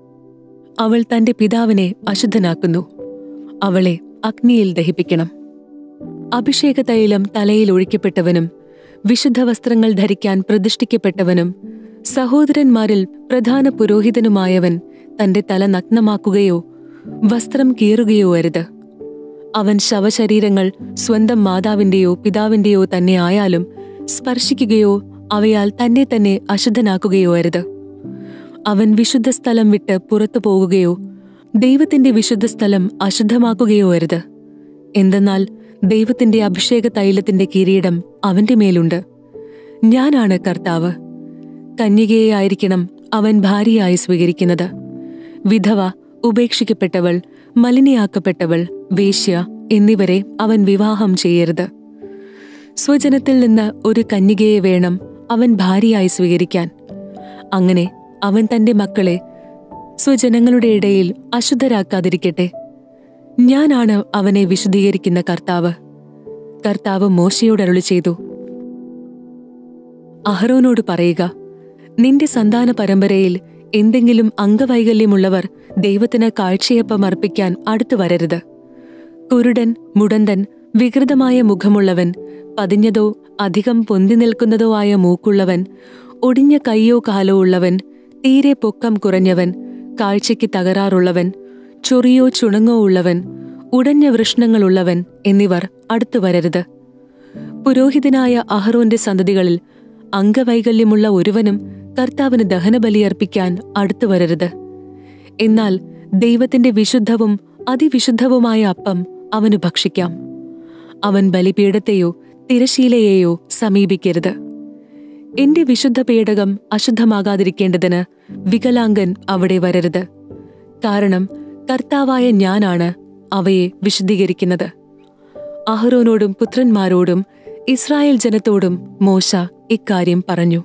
അവൾ തന്റെ പിതാവിനെ അശുദ്ധനാക്കുന്നു അവളെ അഗ്നിയിൽ ദഹിപ്പിക്കണം അഭിഷേക തൈലം തലയിൽ ഒഴിക്കപ്പെട്ടവനും വിശുദ്ധ വസ്ത്രങ്ങൾ ധരിക്കാൻ പ്രതിഷ്ഠിക്കപ്പെട്ടവനും സഹോദരന്മാരിൽ പ്രധാന പുരോഹിതനുമായവൻ തന്റെ തല നഗ്നമാക്കുകയോ വസ്ത്രം കീറുകയോ അരുത് അവൻ ശവശരീരങ്ങൾ സ്വന്തം മാതാവിന്റെയോ പിതാവിന്റെയോ തന്നെ ആയാലും സ്പർശിക്കുകയോ അവയാൽ തന്നെ തന്നെ അശുദ്ധനാക്കുകയോ അരുത് അവൻ വിശുദ്ധ സ്ഥലം വിട്ട് പുറത്തു പോകുകയോ ദൈവത്തിന്റെ വിശുദ്ധ സ്ഥലം അശുദ്ധമാക്കുകയോ അരുത് എന്തെന്നാൽ ദൈവത്തിന്റെ അഭിഷേക തൈലത്തിന്റെ കിരീടം അവന്റെ മേലുണ്ട് ഞാനാണ് കർത്താവ് കന്യകയായിരിക്കണം അവൻ ഭാര്യയായി സ്വീകരിക്കുന്നത് വിധവ ഉപേക്ഷിക്കപ്പെട്ടവൾ മലിനയാക്കപ്പെട്ടവൾ വേശ്യ എന്നിവരെ അവൻ വിവാഹം ചെയ്യരുത് സ്വജനത്തിൽ നിന്ന് ഒരു കന്യകയെ വേണം അവൻ ഭാര്യയായി സ്വീകരിക്കാൻ അങ്ങനെ അവൻ തന്റെ മക്കളെ സ്വജനങ്ങളുടെ ഇടയിൽ അശുദ്ധരാക്കാതിരിക്കട്ടെ ഞാനാണ് അവനെ വിശുദ്ധീകരിക്കുന്ന കർത്താവ് കർത്താവ് മോശയോട് അരുളി ചെയ്തു അഹ്റോനോട് പറയുക നിന്റെ സന്താന പരമ്പരയിൽ എന്തെങ്കിലും അംഗവൈകല്യമുള്ളവർ ദൈവത്തിന് കാഴ്ചയപ്പം അർപ്പിക്കാൻ അടുത്തു വരരുത് കുരുടൻ മുടന്തൻ വികൃതമായ മുഖമുള്ളവൻ പതിഞ്ഞതോ അധികം പൊന്തി നിൽക്കുന്നതോ ആയ മൂക്കുള്ളവൻ ഒടിഞ്ഞ കൈയോ കാലോ ഉള്ളവൻ തീരെ പൊക്കം കുറഞ്ഞവൻ കാഴ്ചയ്ക്ക് തകരാറുള്ളവൻ ചൊറിയോ ചുണങ്ങോ ഉള്ളവൻ ഉടഞ്ഞ വൃഷ്ണങ്ങളുള്ളവൻ എന്നിവർ അടുത്തു വരരുത് പുരോഹിതനായ അഹ്റോന്റെ സന്തതികളിൽ അംഗവൈകല്യമുള്ള ഒരുവനും കർത്താവിന് ദഹനബലിയർപ്പിക്കാൻ അടുത്തു വരരുത് എന്നാൽ ദൈവത്തിന്റെ വിശുദ്ധവും അതിവിശുദ്ധവുമായ അപ്പം അവന് ഭക്ഷിക്കാം അവൻ ബലിപീഠത്തെയോ തിരശീലയെയോ സമീപിക്കരുത് എന്റെ വിശുദ്ധ പേടകം അശുദ്ധമാകാതിരിക്കേണ്ടതിന് വികലാംഗൻ അവിടെ വരരുത് കാരണം കർത്താവായ ഞാനാണ് അവയെ വിശുദ്ധീകരിക്കുന്നത് അഹ്റോനോടും പുത്രന്മാരോടും ഇസ്രായേൽ ജനത്തോടും മോശ ഇക്കാര്യം പറഞ്ഞു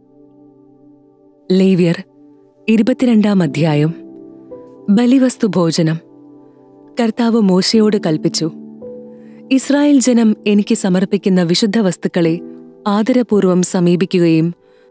ലേവ്യർ ഇരുപത്തിരണ്ടാം അധ്യായം ബലിവസ്തു ഭോജനം കർത്താവ് മോശയോട് കൽപ്പിച്ചു ഇസ്രായേൽ ജനം എനിക്ക് സമർപ്പിക്കുന്ന വിശുദ്ധ വസ്തുക്കളെ ആദരപൂർവം സമീപിക്കുകയും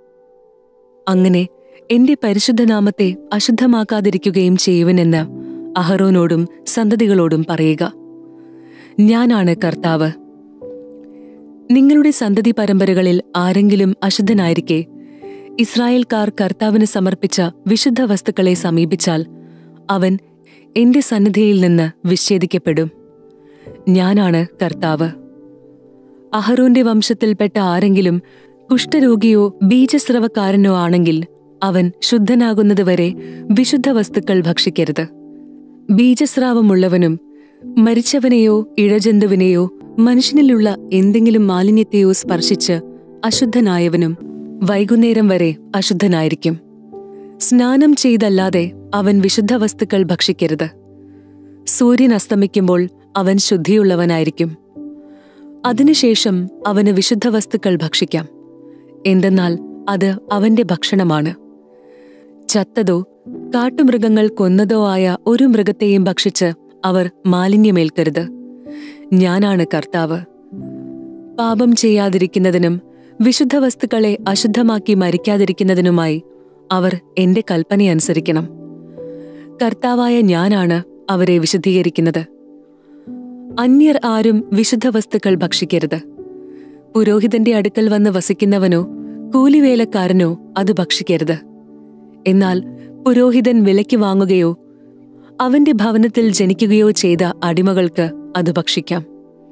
അങ്ങനെ എന്റെ പരിശുദ്ധനാമത്തെ അശുദ്ധമാക്കാതിരിക്കുകയും ചെയ്യുവനെന്ന് അഹറോനോടും സന്തതികളോടും പറയുക ഞാനാണ് കർത്താവ് നിങ്ങളുടെ സന്തതി പരമ്പരകളിൽ ആരെങ്കിലും അശുദ്ധനായിരിക്കെ ഇസ്രായേൽക്കാർ കർത്താവിന് സമർപ്പിച്ച വിശുദ്ധ വസ്തുക്കളെ സമീപിച്ചാൽ അവൻ എന്റെ സന്നിധിയിൽ നിന്ന് വിച്ഛേദിക്കപ്പെടും ഞാനാണ് കർത്താവ് അഹറോന്റെ വംശത്തിൽപ്പെട്ട ആരെങ്കിലും കുഷ്ഠരോഗിയോ ബീജസ്രവക്കാരനോ ആണെങ്കിൽ അവൻ ശുദ്ധനാകുന്നതുവരെ വിശുദ്ധ വസ്തുക്കൾ ഭക്ഷിക്കരുത് ബീജസ്രാവമുള്ളവനും മരിച്ചവനെയോ ഇഴജന്തുവിനെയോ മനുഷ്യനിലുള്ള എന്തെങ്കിലും മാലിന്യത്തെയോ സ്പർശിച്ച് അശുദ്ധനായവനും വൈകുന്നേരം വരെ അശുദ്ധനായിരിക്കും സ്നാനം ചെയ്തല്ലാതെ അവൻ വിശുദ്ധ വസ്തുക്കൾ ഭക്ഷിക്കരുത് സൂര്യൻ അസ്തമിക്കുമ്പോൾ അവൻ ശുദ്ധിയുള്ളവനായിരിക്കും അതിനുശേഷം അവന് വിശുദ്ധ വസ്തുക്കൾ ഭക്ഷിക്കാം എന്തെന്നാൽ അത് അവന്റെ ഭക്ഷണമാണ് ചത്തതോ കാട്ടുമൃഗങ്ങൾ കൊന്നതോ ആയ ഒരു മൃഗത്തെയും ഭക്ഷിച്ച് അവർ മാലിന്യമേൽക്കരുത് ഞാനാണ് കർത്താവ് പാപം ചെയ്യാതിരിക്കുന്നതിനും വിശുദ്ധ വസ്തുക്കളെ അശുദ്ധമാക്കി മരിക്കാതിരിക്കുന്നതിനുമായി അവർ എന്റെ കൽപ്പനയനുസരിക്കണം കർത്താവായ ഞാനാണ് അവരെ വിശുദ്ധീകരിക്കുന്നത് അന്യർ ആരും വിശുദ്ധ വസ്തുക്കൾ ഭക്ഷിക്കരുത് പുരോഹിതന്റെ അടുക്കൽ വന്ന് വസിക്കുന്നവനോ കൂലിവേലക്കാരനോ അത് ഭക്ഷിക്കരുത് എന്നാൽ പുരോഹിതൻ വിലയ്ക്ക് വാങ്ങുകയോ അവന്റെ ഭവനത്തിൽ ജനിക്കുകയോ ചെയ്ത അടിമകൾക്ക് അത് ഭക്ഷിക്കാം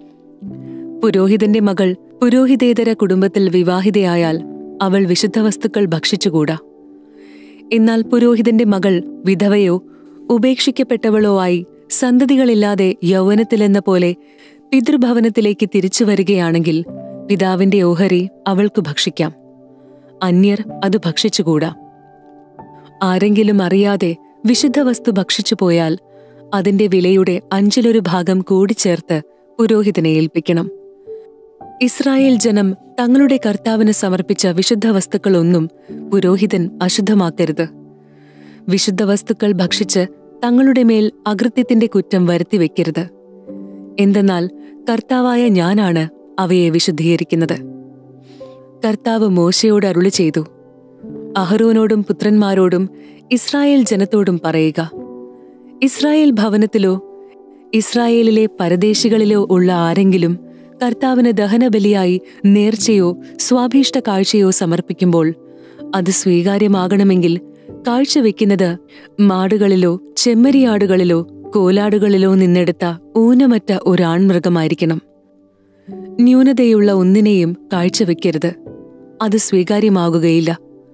പുരോഹിതന്റെ മകൾ പുരോഹിതേതര കുടുംബത്തിൽ വിവാഹിതയായാൽ അവൾ വിശുദ്ധ വസ്തുക്കൾ ഭക്ഷിച്ചുകൂടാ എന്നാൽ പുരോഹിതന്റെ മകൾ വിധവയോ ഉപേക്ഷിക്കപ്പെട്ടവളോ ആയി സന്തതികളില്ലാതെ യൗവനത്തിലെന്ന പോലെ പിതൃഭവനത്തിലേക്ക് തിരിച്ചു വരികയാണെങ്കിൽ പിതാവിന്റെ ഓഹരി അവൾക്ക് ഭക്ഷിക്കാം അന്യർ അത് ഭക്ഷിച്ചുകൂടാ ആരെങ്കിലും അറിയാതെ വിശുദ്ധ വസ്തു ഭക്ഷിച്ചു പോയാൽ അതിന്റെ വിലയുടെ അഞ്ചിലൊരു ഭാഗം കൂടിച്ചേർത്ത് പുരോഹിതനെ ഏൽപ്പിക്കണം ഇസ്രായേൽ ജനം തങ്ങളുടെ കർത്താവിന് സമർപ്പിച്ച വിശുദ്ധ വസ്തുക്കളൊന്നും പുരോഹിതൻ അശുദ്ധമാക്കരുത് വിശുദ്ധ വസ്തുക്കൾ ഭക്ഷിച്ച് തങ്ങളുടെ മേൽ അകൃത്യത്തിന്റെ കുറ്റം വരുത്തിവെക്കരുത് എന്തെന്നാൽ കർത്താവായ ഞാനാണ് അവയെ വിശുദ്ധീകരിക്കുന്നത് കർത്താവ് മോശയോട് അരുളി ചെയ്തു അഹറോനോടും പുത്രന്മാരോടും ഇസ്രായേൽ ജനത്തോടും പറയുക ഇസ്രായേൽ ഭവനത്തിലോ ഇസ്രായേലിലെ പരദേശികളിലോ ഉള്ള ആരെങ്കിലും കർത്താവിന് ദഹനബലിയായി നേർച്ചയോ സ്വാഭീഷ്ട കാഴ്ചയോ സമർപ്പിക്കുമ്പോൾ അത് സ്വീകാര്യമാകണമെങ്കിൽ കാഴ്ചവെക്കുന്നത് മാടുകളിലോ ചെമ്മരിയാടുകളിലോ കോലാടുകളിലോ നിന്നെടുത്ത ഊനമറ്റ ഒരാൺമൃഗമായിരിക്കണം ന്യൂനതയുള്ള ഒന്നിനെയും കാഴ്ചവെക്കരുത് അത് സ്വീകാര്യമാകുകയില്ല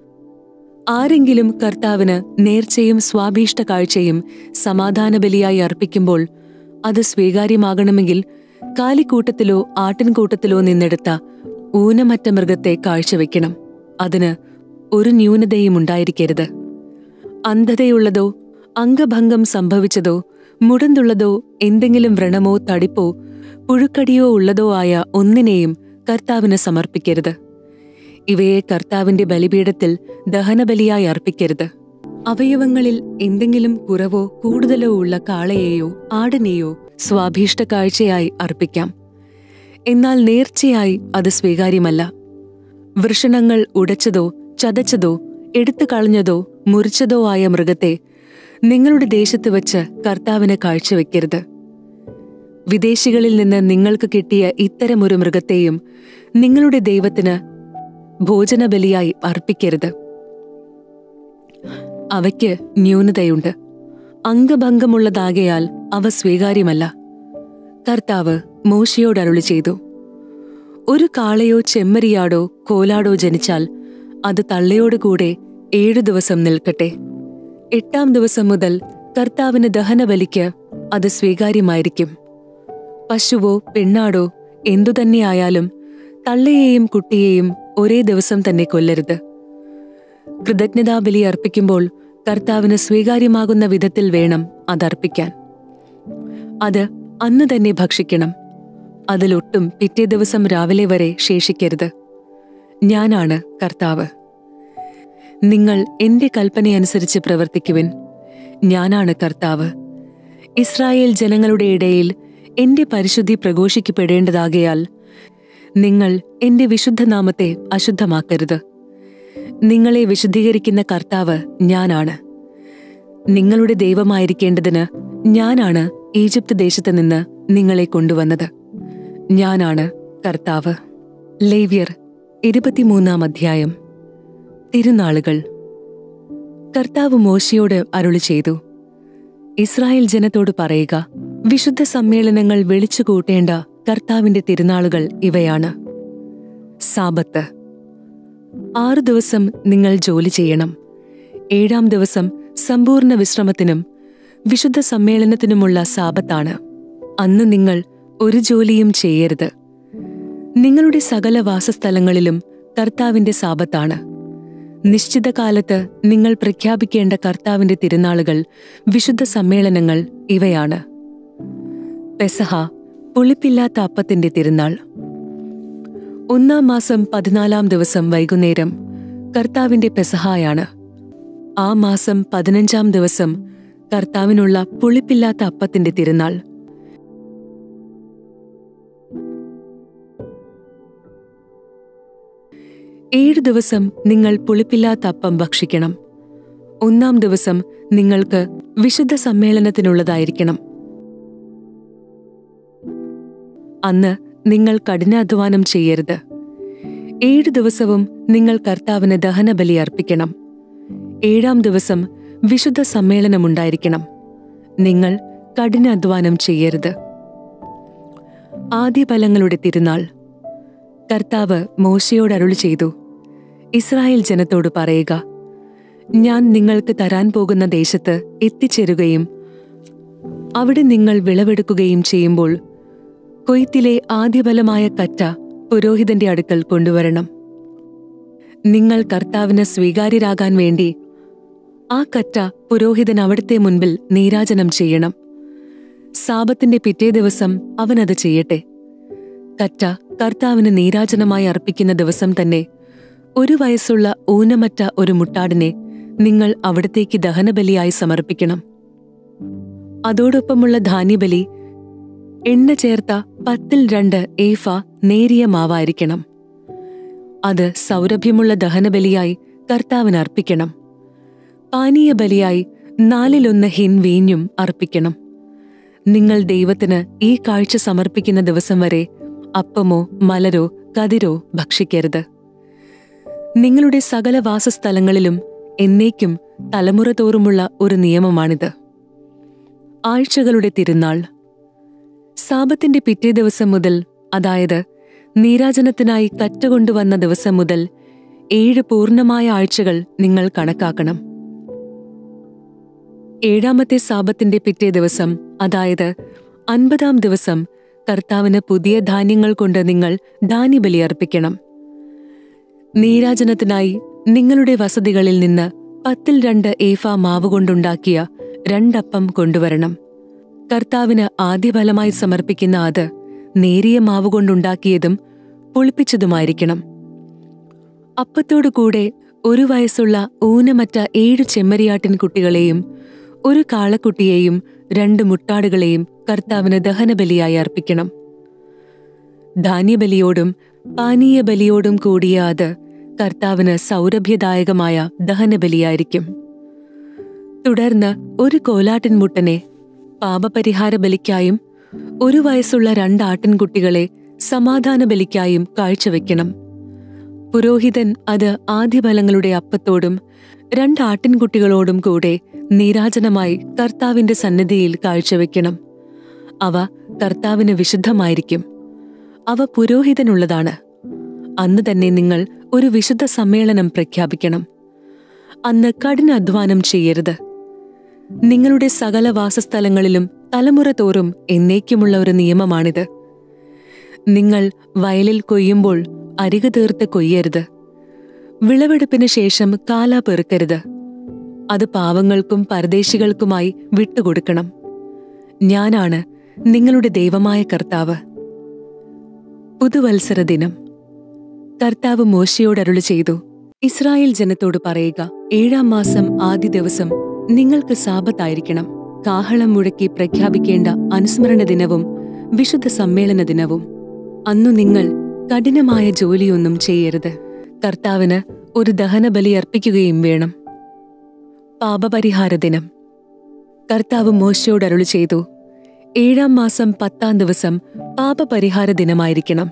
ആരെങ്കിലും കർത്താവിന് നേർച്ചയും സ്വാഭീഷ്ട കാഴ്ചയും സമാധാന ബലിയായി അർപ്പിക്കുമ്പോൾ അത് സ്വീകാര്യമാകണമെങ്കിൽ കാലിക്കൂട്ടത്തിലോ ആട്ടിൻകൂട്ടത്തിലോ നിന്നെടുത്ത ഊനമറ്റ മൃഗത്തെ കാഴ്ചവെക്കണം അതിന് ഒരു ന്യൂനതയും ഉണ്ടായിരിക്കരുത് അന്ധതയുള്ളതോ അംഗഭംഗം സംഭവിച്ചതോ മുടന്തുള്ളതോ എന്തെങ്കിലും വ്രണമോ തടിപ്പോ പുഴുക്കടിയോ ഉള്ളതോ ആയ ഒന്നിനെയും കർത്താവിന് സമർപ്പിക്കരുത് ഇവയെ കർത്താവിന്റെ ബലിപീഠത്തിൽ ദഹനബലിയായി അർപ്പിക്കരുത് അവയവങ്ങളിൽ എന്തെങ്കിലും കുറവോ കൂടുതലോ ഉള്ള കാളയെയോ ആടിനെയോ സ്വാഭീഷ്ട കാഴ്ചയായി അർപ്പിക്കാം എന്നാൽ നേർച്ചയായി അത് സ്വീകാര്യമല്ല വൃഷണങ്ങൾ ഉടച്ചതോ ചതച്ചതോ എടുത്തു കളഞ്ഞതോ മുറിച്ചതോ ആയ മൃഗത്തെ നിങ്ങളുടെ ദേശത്ത് വച്ച് കർത്താവിന് കാഴ്ചവെക്കരുത് വിദേശികളിൽ നിന്ന് നിങ്ങൾക്ക് കിട്ടിയ ഇത്തരമൊരു മൃഗത്തെയും നിങ്ങളുടെ ദൈവത്തിന് ഭോജനബലിയായി അർപ്പിക്കരുത് അവയ്ക്ക് ന്യൂനതയുണ്ട് അംഗഭംഗമുള്ളതാകയാൽ അവ സ്വീകാര്യമല്ല കർത്താവ് മോശയോട് അരുളി ചെയ്തു ഒരു കാളയോ ചെമ്മരിയാടോ കോലാടോ ജനിച്ചാൽ അത് തള്ളയോടുകൂടെ ഏഴു ദിവസം നിൽക്കട്ടെ എട്ടാം ദിവസം മുതൽ കർത്താവിന് ദഹനബലിക്ക് അത് സ്വീകാര്യമായിരിക്കും പശുവോ പെണ്ണാടോ എന്തുതന്നെയായാലും തള്ളയെയും കുട്ടിയെയും ഒരേ ദിവസം തന്നെ കൊല്ലരുത് കൃതജ്ഞതാബലി അർപ്പിക്കുമ്പോൾ കർത്താവിന് സ്വീകാര്യമാകുന്ന വിധത്തിൽ വേണം അതർപ്പിക്കാൻ അത് അന്ന് തന്നെ ഭക്ഷിക്കണം അതിലൊട്ടും പിറ്റേ ദിവസം രാവിലെ വരെ ശേഷിക്കരുത് ഞാനാണ് കർത്താവ് നിങ്ങൾ എന്റെ കൽപ്പനയനുസരിച്ച് പ്രവർത്തിക്കുവിൻ ഞാനാണ് കർത്താവ് ഇസ്രായേൽ ജനങ്ങളുടെ ഇടയിൽ എന്റെ പരിശുദ്ധി പ്രഘോഷിക്കപ്പെടേണ്ടതാകയാൽ നിങ്ങൾ എന്റെ വിശുദ്ധനാമത്തെ അശുദ്ധമാക്കരുത് നിങ്ങളെ വിശുദ്ധീകരിക്കുന്ന കർത്താവ് ഞാനാണ് നിങ്ങളുടെ ദൈവമായിരിക്കേണ്ടതിന് ഞാനാണ് ഈജിപ്ത് ദേശത്ത് നിന്ന് നിങ്ങളെ കൊണ്ടുവന്നത് ഞാനാണ് കർത്താവ് ലേവ്യർ ഇരുപത്തിമൂന്നാം അധ്യായം തിരുനാളുകൾ കർത്താവ് മോശയോട് അരുളി ചെയ്തു ഇസ്രായേൽ ജനത്തോട് പറയുക വിശുദ്ധ സമ്മേളനങ്ങൾ വിളിച്ചു കൂട്ടേണ്ട കർത്താവിന്റെ തിരുനാളുകൾ ഇവയാണ് സാബത്ത് ആറു ദിവസം നിങ്ങൾ ജോലി ചെയ്യണം ഏഴാം ദിവസം സമ്പൂർണ്ണ വിശ്രമത്തിനും വിശുദ്ധ സമ്മേളനത്തിനുമുള്ള സാപത്താണ് അന്ന് നിങ്ങൾ ഒരു ജോലിയും ചെയ്യരുത് നിങ്ങളുടെ സകല വാസസ്ഥലങ്ങളിലും കർത്താവിന്റെ സാപത്താണ് നിശ്ചിത കാലത്ത് നിങ്ങൾ പ്രഖ്യാപിക്കേണ്ട കർത്താവിന്റെ തിരുനാളുകൾ വിശുദ്ധ സമ്മേളനങ്ങൾ ഇവയാണ് പെസഹ പുളിപ്പില്ലാത്ത അപ്പത്തിന്റെ തിരുനാൾ ഒന്നാം മാസം പതിനാലാം ദിവസം വൈകുന്നേരം കർത്താവിന്റെ പെസഹായാണ് ആ മാസം പതിനഞ്ചാം ദിവസം കർത്താവിനുള്ള പുളിപ്പില്ലാത്ത അപ്പത്തിന്റെ തിരുനാൾ ഏഴു ദിവസം നിങ്ങൾ പുളിപ്പില്ലാത്ത അപ്പം ഭക്ഷിക്കണം ഒന്നാം ദിവസം നിങ്ങൾക്ക് വിശുദ്ധ സമ്മേളനത്തിനുള്ളതായിരിക്കണം അന്ന് നിങ്ങൾ കഠിനാധ്വാനം ചെയ്യരുത് ഏഴു ദിവസവും നിങ്ങൾ കർത്താവിന് ദഹനബലി അർപ്പിക്കണം ഏഴാം ദിവസം വിശുദ്ധ സമ്മേളനമുണ്ടായിരിക്കണം നിങ്ങൾ കഠിനാധ്വാനം ചെയ്യരുത് ആദ്യഫലങ്ങളുടെ തിരുനാൾ കർത്താവ് മോശയോട് അരുളി ചെയ്തു ഇസ്രായേൽ ജനത്തോട് പറയുക ഞാൻ നിങ്ങൾക്ക് തരാൻ പോകുന്ന ദേശത്ത് എത്തിച്ചേരുകയും അവിടെ നിങ്ങൾ വിളവെടുക്കുകയും ചെയ്യുമ്പോൾ കൊയ്ത്തിലെ ആദ്യഫലമായ കറ്റ പുരോഹിതന്റെ അടുക്കൽ കൊണ്ടുവരണം നിങ്ങൾ കർത്താവിന് സ്വീകാര്യരാകാൻ വേണ്ടി ആ കറ്റ പുരോഹിതൻ അവിടുത്തെ മുൻപിൽ നീരാജനം ചെയ്യണം സാപത്തിന്റെ പിറ്റേ ദിവസം അവനത് ചെയ്യട്ടെ കറ്റ കർത്താവിന് നീരാജനമായി അർപ്പിക്കുന്ന ദിവസം തന്നെ ഒരു വയസ്സുള്ള ഊനമറ്റ ഒരു മുട്ടാടിനെ നിങ്ങൾ അവിടത്തേക്ക് ദഹനബലിയായി സമർപ്പിക്കണം അതോടൊപ്പമുള്ള ധാന്യബലി എണ്ണ ചേർത്ത പത്തിൽ രണ്ട് ഏഫ നേരിയ മാവായിരിക്കണം അത് സൗരഭ്യമുള്ള ദഹനബലിയായി കർത്താവിന് അർപ്പിക്കണം പാനീയ ബലിയായി നാലിലൊന്ന് ഹിൻ വീഞ്ഞും അർപ്പിക്കണം നിങ്ങൾ ദൈവത്തിന് ഈ കാഴ്ച സമർപ്പിക്കുന്ന ദിവസം വരെ അപ്പമോ മലരോ കതിരോ ഭക്ഷിക്കരുത് നിങ്ങളുടെ സകല വാസസ്ഥലങ്ങളിലും എന്നേക്കും തലമുറ തോറുമുള്ള ഒരു നിയമമാണിത് ആഴ്ചകളുടെ തിരുനാൾ സാപത്തിന്റെ പിറ്റേ ദിവസം മുതൽ അതായത് നീരാജനത്തിനായി കറ്റ കൊണ്ടുവന്ന ദിവസം മുതൽ ഏഴ് പൂർണ്ണമായ ആഴ്ചകൾ നിങ്ങൾ കണക്കാക്കണം ഏഴാമത്തെ സാപത്തിന്റെ പിറ്റേ ദിവസം അതായത് അൻപതാം ദിവസം കർത്താവിന് പുതിയ ധാന്യങ്ങൾ കൊണ്ട് നിങ്ങൾ ധാന്യബലി അർപ്പിക്കണം നീരാജനത്തിനായി നിങ്ങളുടെ വസതികളിൽ നിന്ന് പത്തിൽ രണ്ട് ഏഫ മാവ് കൊണ്ടുണ്ടാക്കിയ രണ്ടപ്പം കൊണ്ടുവരണം കർത്താവിന് ആദ്യഫലമായി സമർപ്പിക്കുന്ന അത് നേരിയ മാവ് കൊണ്ടുണ്ടാക്കിയതും പുളിപ്പിച്ചതുമായിരിക്കണം അപ്പത്തോടു കൂടെ ഒരു വയസ്സുള്ള ഊനമറ്റ ഏഴു ചെമ്മരിയാട്ടിൻ കുട്ടികളെയും ഒരു കാളക്കുട്ടിയെയും രണ്ട് മുട്ടാടുകളെയും കർത്താവിന് ദഹനബലിയായി അർപ്പിക്കണം ധാന്യബലിയോടും പാനീയ ബലിയോടും കൂടിയ അത് കർത്താവിന് സൗരഭ്യദായകമായ ദഹനബലിയായിരിക്കും തുടർന്ന് ഒരു കോലാട്ടിൻ മുട്ടനെ പാപപരിഹാര ബലിക്കായും ഒരു വയസ്സുള്ള രണ്ട് ആട്ടിൻകുട്ടികളെ സമാധാന ബലിക്കായും കാഴ്ചവെക്കണം പുരോഹിതൻ അത് ആദ്യഫലങ്ങളുടെ അപ്പത്തോടും രണ്ട് ആട്ടിൻകുട്ടികളോടും കൂടെ നീരാജനമായി കർത്താവിന്റെ സന്നിധിയിൽ കാഴ്ചവെക്കണം അവ കർത്താവിന് വിശുദ്ധമായിരിക്കും അവ പുരോഹിതനുള്ളതാണ് അന്ന് തന്നെ നിങ്ങൾ ഒരു വിശുദ്ധ സമ്മേളനം പ്രഖ്യാപിക്കണം അന്ന് കഠിന അധ്വാനം ചെയ്യരുത് നിങ്ങളുടെ സകല വാസസ്ഥലങ്ങളിലും തലമുറ തോറും എന്നേക്കുമുള്ള ഒരു നിയമമാണിത് നിങ്ങൾ വയലിൽ കൊയ്യുമ്പോൾ അരികു തീർത്ത് കൊയ്യരുത് വിളവെടുപ്പിന് ശേഷം കാല പെറുക്കരുത് അത് പാവങ്ങൾക്കും പുതുവത്സര ദിനം കർത്താവ് മോശയോട് അരുളി ചെയ്തു ഇസ്രായേൽ ജനത്തോട് പറയുക ഏഴാം മാസം ആദ്യ ദിവസം നിങ്ങൾക്ക് സാപത്തായിരിക്കണം കാഹളം മുഴക്കി പ്രഖ്യാപിക്കേണ്ട അനുസ്മരണ ദിനവും വിശുദ്ധ സമ്മേളന ദിനവും അന്നു നിങ്ങൾ കഠിനമായ ജോലിയൊന്നും ചെയ്യരുത് കർത്താവിന് ഒരു ദഹനബലി അർപ്പിക്കുകയും വേണം പാപപരിഹാര ദിനം കർത്താവ് മോശയോട് അരുളി ചെയ്തു ഏഴാം മാസം പത്താം ദിവസം പാപപരിഹാര ദിനമായിരിക്കണം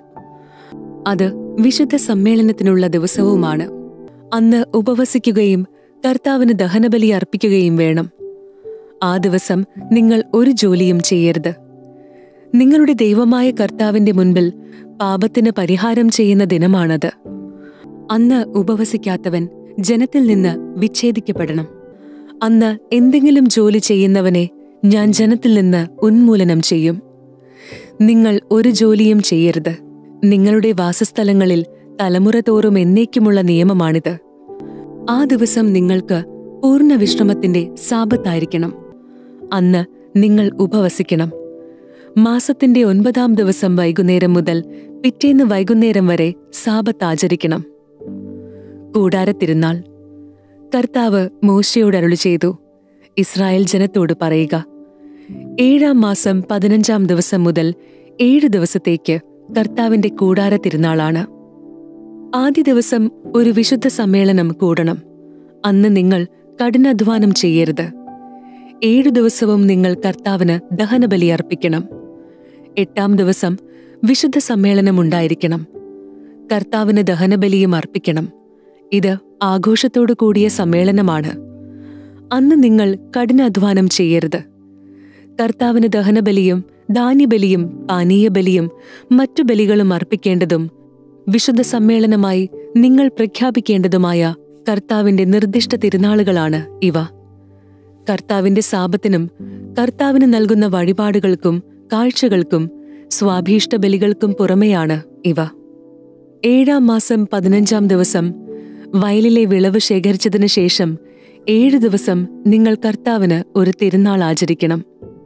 അത് വിശുദ്ധ സമ്മേളനത്തിനുള്ള ദിവസവുമാണ് അന്ന് ഉപവസിക്കുകയും കർത്താവിന് ദഹനബലി അർപ്പിക്കുകയും വേണം ആ ദിവസം നിങ്ങൾ ഒരു ജോലിയും ചെയ്യരുത് നിങ്ങളുടെ ദൈവമായ കർത്താവിന്റെ മുൻപിൽ പാപത്തിന് പരിഹാരം ചെയ്യുന്ന ദിനമാണത് അന്ന് ഉപവസിക്കാത്തവൻ ജനത്തിൽ നിന്ന് വിച്ഛേദിക്കപ്പെടണം അന്ന് എന്തെങ്കിലും ജോലി ചെയ്യുന്നവനെ ഞാൻ ജനത്തിൽ നിന്ന് ഉന്മൂലനം ചെയ്യും നിങ്ങൾ ഒരു ജോലിയും ചെയ്യരുത് നിങ്ങളുടെ വാസസ്ഥലങ്ങളിൽ തലമുറ തോറും എന്നേക്കുമുള്ള നിയമമാണിത് ആ ദിവസം നിങ്ങൾക്ക് പൂർണ്ണ വിശ്രമത്തിന്റെ സാപത്തായിരിക്കണം അന്ന് നിങ്ങൾ ഉപവസിക്കണം മാസത്തിന്റെ ഒൻപതാം ദിവസം വൈകുന്നേരം മുതൽ പിറ്റേന്ന് വൈകുന്നേരം വരെ സാപത്ത് ആചരിക്കണം കൂടാരത്തിരുന്നാൾ കർത്താവ് മോശയോട് അരുളി ചെയ്തു ഇസ്രായേൽ ജനത്തോട് പറയുക ഏഴാം മാസം പതിനഞ്ചാം ദിവസം മുതൽ ഏഴ് ദിവസത്തേക്ക് കർത്താവിന്റെ കൂടാര തിരുനാളാണ് ആദ്യ ദിവസം ഒരു വിശുദ്ധ സമ്മേളനം കൂടണം അന്ന് നിങ്ങൾ കഠിനാധ്വാനം ചെയ്യരുത് ഏഴു ദിവസവും നിങ്ങൾ കർത്താവിന് ദഹനബലി അർപ്പിക്കണം എട്ടാം ദിവസം വിശുദ്ധ സമ്മേളനം ഉണ്ടായിരിക്കണം കർത്താവിന് ദഹനബലിയും അർപ്പിക്കണം ഇത് ആഘോഷത്തോടു കൂടിയ സമ്മേളനമാണ് അന്ന് നിങ്ങൾ കഠിനാധ്വാനം ചെയ്യരുത് കർത്താവിന് ദഹനബലിയും ധാന്യബലിയും പാനീയബലിയും മറ്റു ബലികളും അർപ്പിക്കേണ്ടതും വിശുദ്ധ സമ്മേളനമായി നിങ്ങൾ പ്രഖ്യാപിക്കേണ്ടതുമായ കർത്താവിന്റെ നിർദ്ദിഷ്ട തിരുനാളുകളാണ് ഇവ കർത്താവിന്റെ സാപത്തിനും കർത്താവിന് നൽകുന്ന വഴിപാടുകൾക്കും കാഴ്ചകൾക്കും സ്വാഭീഷ്ട ബലികൾക്കും പുറമെയാണ് ഇവ ഏഴാം മാസം പതിനഞ്ചാം ദിവസം വയലിലെ വിളവ് ശേഖരിച്ചതിനു ശേഷം ഏഴു ദിവസം നിങ്ങൾ കർത്താവിന് ഒരു തിരുനാൾ ആചരിക്കണം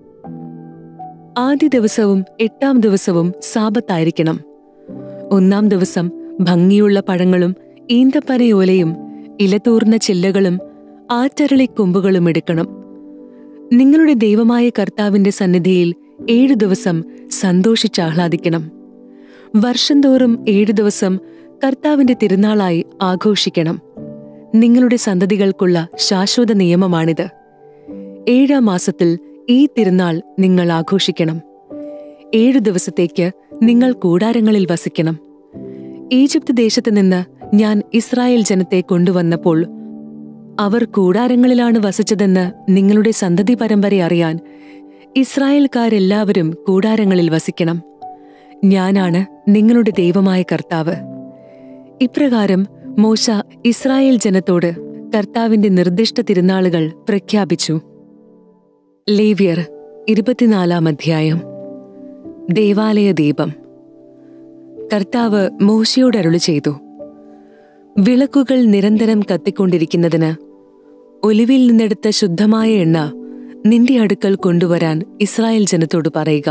ആദ്യ ദിവസവും എട്ടാം ദിവസവും സാപത്തായിരിക്കണം ഒന്നാം ദിവസം ഭംഗിയുള്ള പഴങ്ങളും ഈന്തപ്പനയോലയും ഇലതൂർന്ന ചില്ലകളും ആറ്റരളി കൊമ്പുകളും എടുക്കണം നിങ്ങളുടെ ദൈവമായ കർത്താവിന്റെ സന്നിധിയിൽ ഏഴു ദിവസം സന്തോഷിച്ചാഹ്ലാദിക്കണം വർഷം തോറും ഏഴു ദിവസം കർത്താവിന്റെ തിരുനാളായി ആഘോഷിക്കണം നിങ്ങളുടെ സന്തതികൾക്കുള്ള ശാശ്വത നിയമമാണിത് ഏഴാം മാസത്തിൽ ഈ തിരുനാൾ നിങ്ങൾ ആഘോഷിക്കണം ഏഴു ദിവസത്തേക്ക് നിങ്ങൾ കൂടാരങ്ങളിൽ വസിക്കണം ഈജിപ്ത് ദേശത്ത് നിന്ന് ഞാൻ ഇസ്രായേൽ ജനത്തെ കൊണ്ടുവന്നപ്പോൾ അവർ കൂടാരങ്ങളിലാണ് വസിച്ചതെന്ന് നിങ്ങളുടെ സന്തതി പരമ്പര അറിയാൻ ഇസ്രായേൽക്കാരെല്ലാവരും കൂടാരങ്ങളിൽ വസിക്കണം ഞാനാണ് നിങ്ങളുടെ ദൈവമായ കർത്താവ് ഇപ്രകാരം മോശ ഇസ്രായേൽ ജനത്തോട് കർത്താവിന്റെ നിർദ്ദിഷ്ട തിരുനാളുകൾ പ്രഖ്യാപിച്ചു ലേവ്യർ ഇരുപത്തിനാലാം അധ്യായം ദേവാലയ ദീപം കർത്താവ് മോശയോട് അരുളി ചെയ്തു വിളക്കുകൾ നിരന്തരം കത്തിക്കൊണ്ടിരിക്കുന്നതിന് ഒലിവിൽ നിന്നെടുത്ത ശുദ്ധമായ എണ്ണ നിന്റെ അടുക്കൽ കൊണ്ടുവരാൻ ഇസ്രായേൽ ജനത്തോട് പറയുക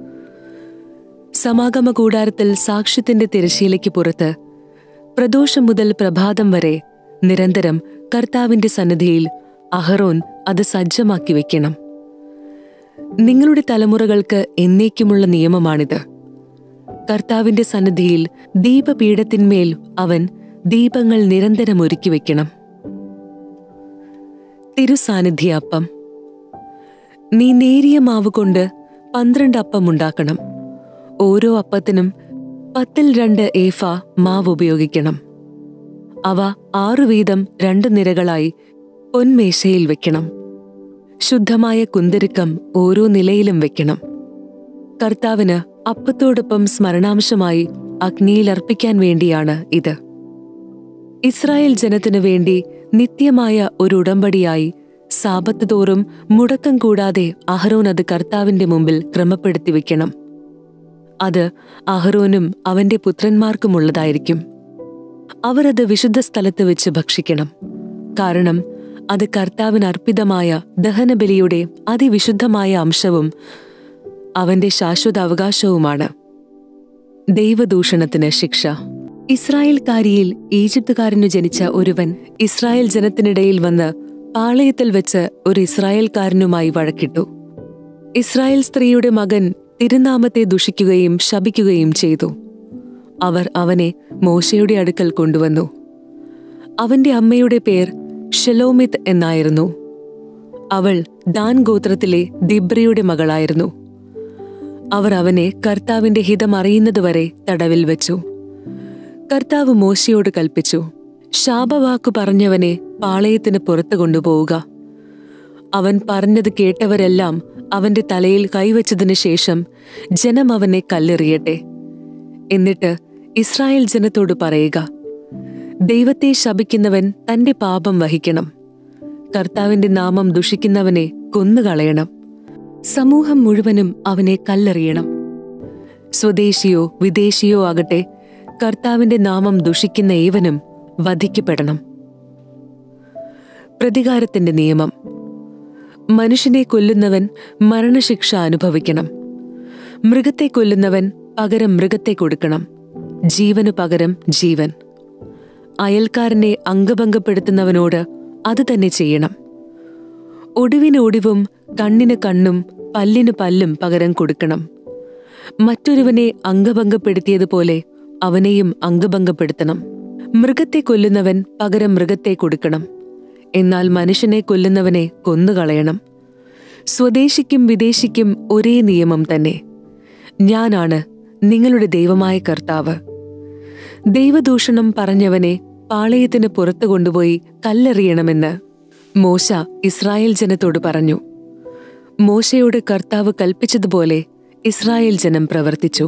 സമാഗമ കൂടാരത്തിൽ സാക്ഷ്യത്തിന്റെ തിരശീലയ്ക്ക് പുറത്ത് പ്രദോഷം മുതൽ പ്രഭാതം വരെ നിരന്തരം കർത്താവിന്റെ സന്നിധിയിൽ അഹറോൻ അത് സജ്ജമാക്കി വെക്കണം നിങ്ങളുടെ തലമുറകൾക്ക് എന്നേക്കുമുള്ള നിയമമാണിത് കർത്താവിന്റെ സന്നിധിയിൽ ദീപപീഠത്തിന്മേൽ അവൻ ദീപങ്ങൾ നിരന്തരം ഒരുക്കി വെക്കണം തിരുസാന്നിധ്യ അപ്പം നീ നേരിയ മാവ് കൊണ്ട് പന്ത്രണ്ട് അപ്പം ഉണ്ടാക്കണം ഓരോ അപ്പത്തിനും പത്തിൽ രണ്ട് ഏഫ മാവ് ഉപയോഗിക്കണം അവ ആറു വീതം രണ്ടു നിരകളായി പൊന്മേശയിൽ വെക്കണം ശുദ്ധമായ കുന്തിരുക്കം ഓരോ നിലയിലും വെക്കണം കർത്താവിന് അപ്പത്തോടൊപ്പം സ്മരണാംശമായി അഗ്നിയിൽ അർപ്പിക്കാൻ വേണ്ടിയാണ് ഇത് ഇസ്രായേൽ ജനത്തിനു വേണ്ടി നിത്യമായ ഒരു ഉടമ്പടിയായി സാപത്ത് തോറും മുടക്കം കൂടാതെ അഹ്റോൻ അത് കർത്താവിന്റെ മുമ്പിൽ ക്രമപ്പെടുത്തി വെക്കണം അത് അഹ്റോനും അവന്റെ പുത്രന്മാർക്കുമുള്ളതായിരിക്കും അവർ അത് വിശുദ്ധ സ്ഥലത്ത് വെച്ച് ഭക്ഷിക്കണം കാരണം അത് കർത്താവിന് അർപ്പിതമായ ദഹനബലിയുടെ അതിവിശുദ്ധമായ അംശവും അവന്റെ ശാശ്വത അവകാശവുമാണ് ദൈവദൂഷണത്തിന് ശിക്ഷ ഇസ്രായേൽക്കാരിയിൽ ഈജിപ്തുകാരനു ജനിച്ച ഒരുവൻ ഇസ്രായേൽ ജനത്തിനിടയിൽ വന്ന് പാളയത്തിൽ വെച്ച് ഒരു ഇസ്രായേൽക്കാരനുമായി വഴക്കിട്ടു ഇസ്രായേൽ സ്ത്രീയുടെ മകൻ തിരുനാമത്തെ ദുഷിക്കുകയും ശപിക്കുകയും ചെയ്തു അവർ അവനെ മോശയുടെ അടുക്കൽ കൊണ്ടുവന്നു അവന്റെ അമ്മയുടെ പേർ ഷെലോമിത് എന്നായിരുന്നു അവൾ ദാൻ ഗോത്രത്തിലെ ദിബ്രയുടെ മകളായിരുന്നു അവർ അവനെ കർത്താവിന്റെ ഹിതം അറിയുന്നതുവരെ തടവിൽ വെച്ചു കർത്താവ് മോശയോട് കൽപ്പിച്ചു ശാപവാക്കു പറഞ്ഞവനെ പാളയത്തിന് പുറത്തു കൊണ്ടുപോവുക അവൻ പറഞ്ഞത് കേട്ടവരെല്ലാം അവന്റെ തലയിൽ കൈവച്ചതിനു ശേഷം ജനം അവനെ കല്ലെറിയട്ടെ എന്നിട്ട് ഇസ്രായേൽ ജനത്തോട് പറയുക ദൈവത്തെ ശപിക്കുന്നവൻ തന്റെ പാപം വഹിക്കണം കർത്താവിന്റെ നാമം ദുഷിക്കുന്നവനെ കൊന്നുകളയണം സമൂഹം മുഴുവനും അവനെ കല്ലെറിയണം സ്വദേശിയോ വിദേശിയോ ആകട്ടെ കർത്താവിന്റെ നാമം ദുഷിക്കുന്ന ഏവനും വധിക്കപ്പെടണം പ്രതികാരത്തിന്റെ നിയമം മനുഷ്യനെ കൊല്ലുന്നവൻ മരണശിക്ഷ അനുഭവിക്കണം മൃഗത്തെ കൊല്ലുന്നവൻ പകരം മൃഗത്തെ കൊടുക്കണം ജീവനു പകരം ജീവൻ അയൽക്കാരനെ അംഗഭംഗപ്പെടുത്തുന്നവനോട് അത് തന്നെ ചെയ്യണം ഒടിവിന് ഒടിവും കണ്ണിന് കണ്ണും പല്ലിന് പല്ലും പകരം കൊടുക്കണം മറ്റൊരുവനെ അംഗഭംഗപ്പെടുത്തിയതുപോലെ അവനെയും അംഗഭംഗപ്പെടുത്തണം മൃഗത്തെ കൊല്ലുന്നവൻ പകരം മൃഗത്തെ കൊടുക്കണം എന്നാൽ മനുഷ്യനെ കൊല്ലുന്നവനെ കൊന്നുകളയണം സ്വദേശിക്കും വിദേശിക്കും ഒരേ നിയമം തന്നെ ഞാനാണ് നിങ്ങളുടെ ദൈവമായ കർത്താവ് ദൈവദൂഷണം പറഞ്ഞവനെ പാളയത്തിന് പുറത്തു കൊണ്ടുപോയി കല്ലെറിയണമെന്ന് മോശ ഇസ്രായേൽ ജനത്തോട് പറഞ്ഞു മോശയോട് കർത്താവ് കൽപ്പിച്ചതുപോലെ ഇസ്രായേൽ ജനം പ്രവർത്തിച്ചു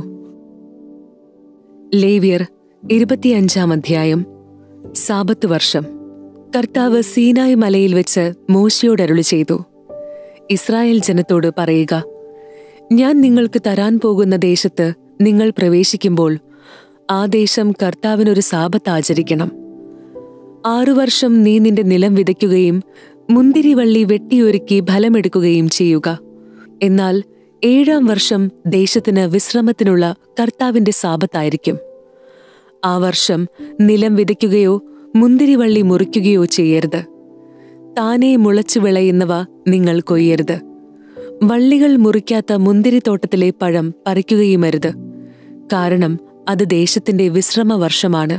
ലേവ്യർ ഇരുപത്തിയഞ്ചാം അധ്യായം സാപത്ത് വർഷം കർത്താവ് സീനായ് മലയിൽ വെച്ച് മോശയോട് അരുളി ചെയ്തു ഇസ്രായേൽ ജനത്തോട് പറയുക ഞാൻ നിങ്ങൾക്ക് തരാൻ പോകുന്ന ദേശത്ത് നിങ്ങൾ പ്രവേശിക്കുമ്പോൾ ആ ദേശം കർത്താവിനൊരു സാപത്ത് ആചരിക്കണം ആറു വർഷം നീ നിന്റെ നിലം വിതയ്ക്കുകയും മുന്തിരിവള്ളി വെട്ടിയൊരുക്കി ഫലമെടുക്കുകയും ചെയ്യുക എന്നാൽ ഏഴാം വർഷം ദേശത്തിന് വിശ്രമത്തിനുള്ള കർത്താവിന്റെ സാപത്തായിരിക്കും ആ വർഷം നിലം വിതയ്ക്കുകയോ മുന്തിരിവള്ളി മുറിക്കുകയോ ചെയ്യരുത് താനെ മുളച്ചു വിളയുന്നവ നിങ്ങൾ കൊയ്യരുത് വള്ളികൾ മുറിക്കാത്ത മുന്തിരിത്തോട്ടത്തിലെ പഴം പറിക്കുകയുമരുത് കാരണം അത് ദേശത്തിന്റെ വിശ്രമ വർഷമാണ്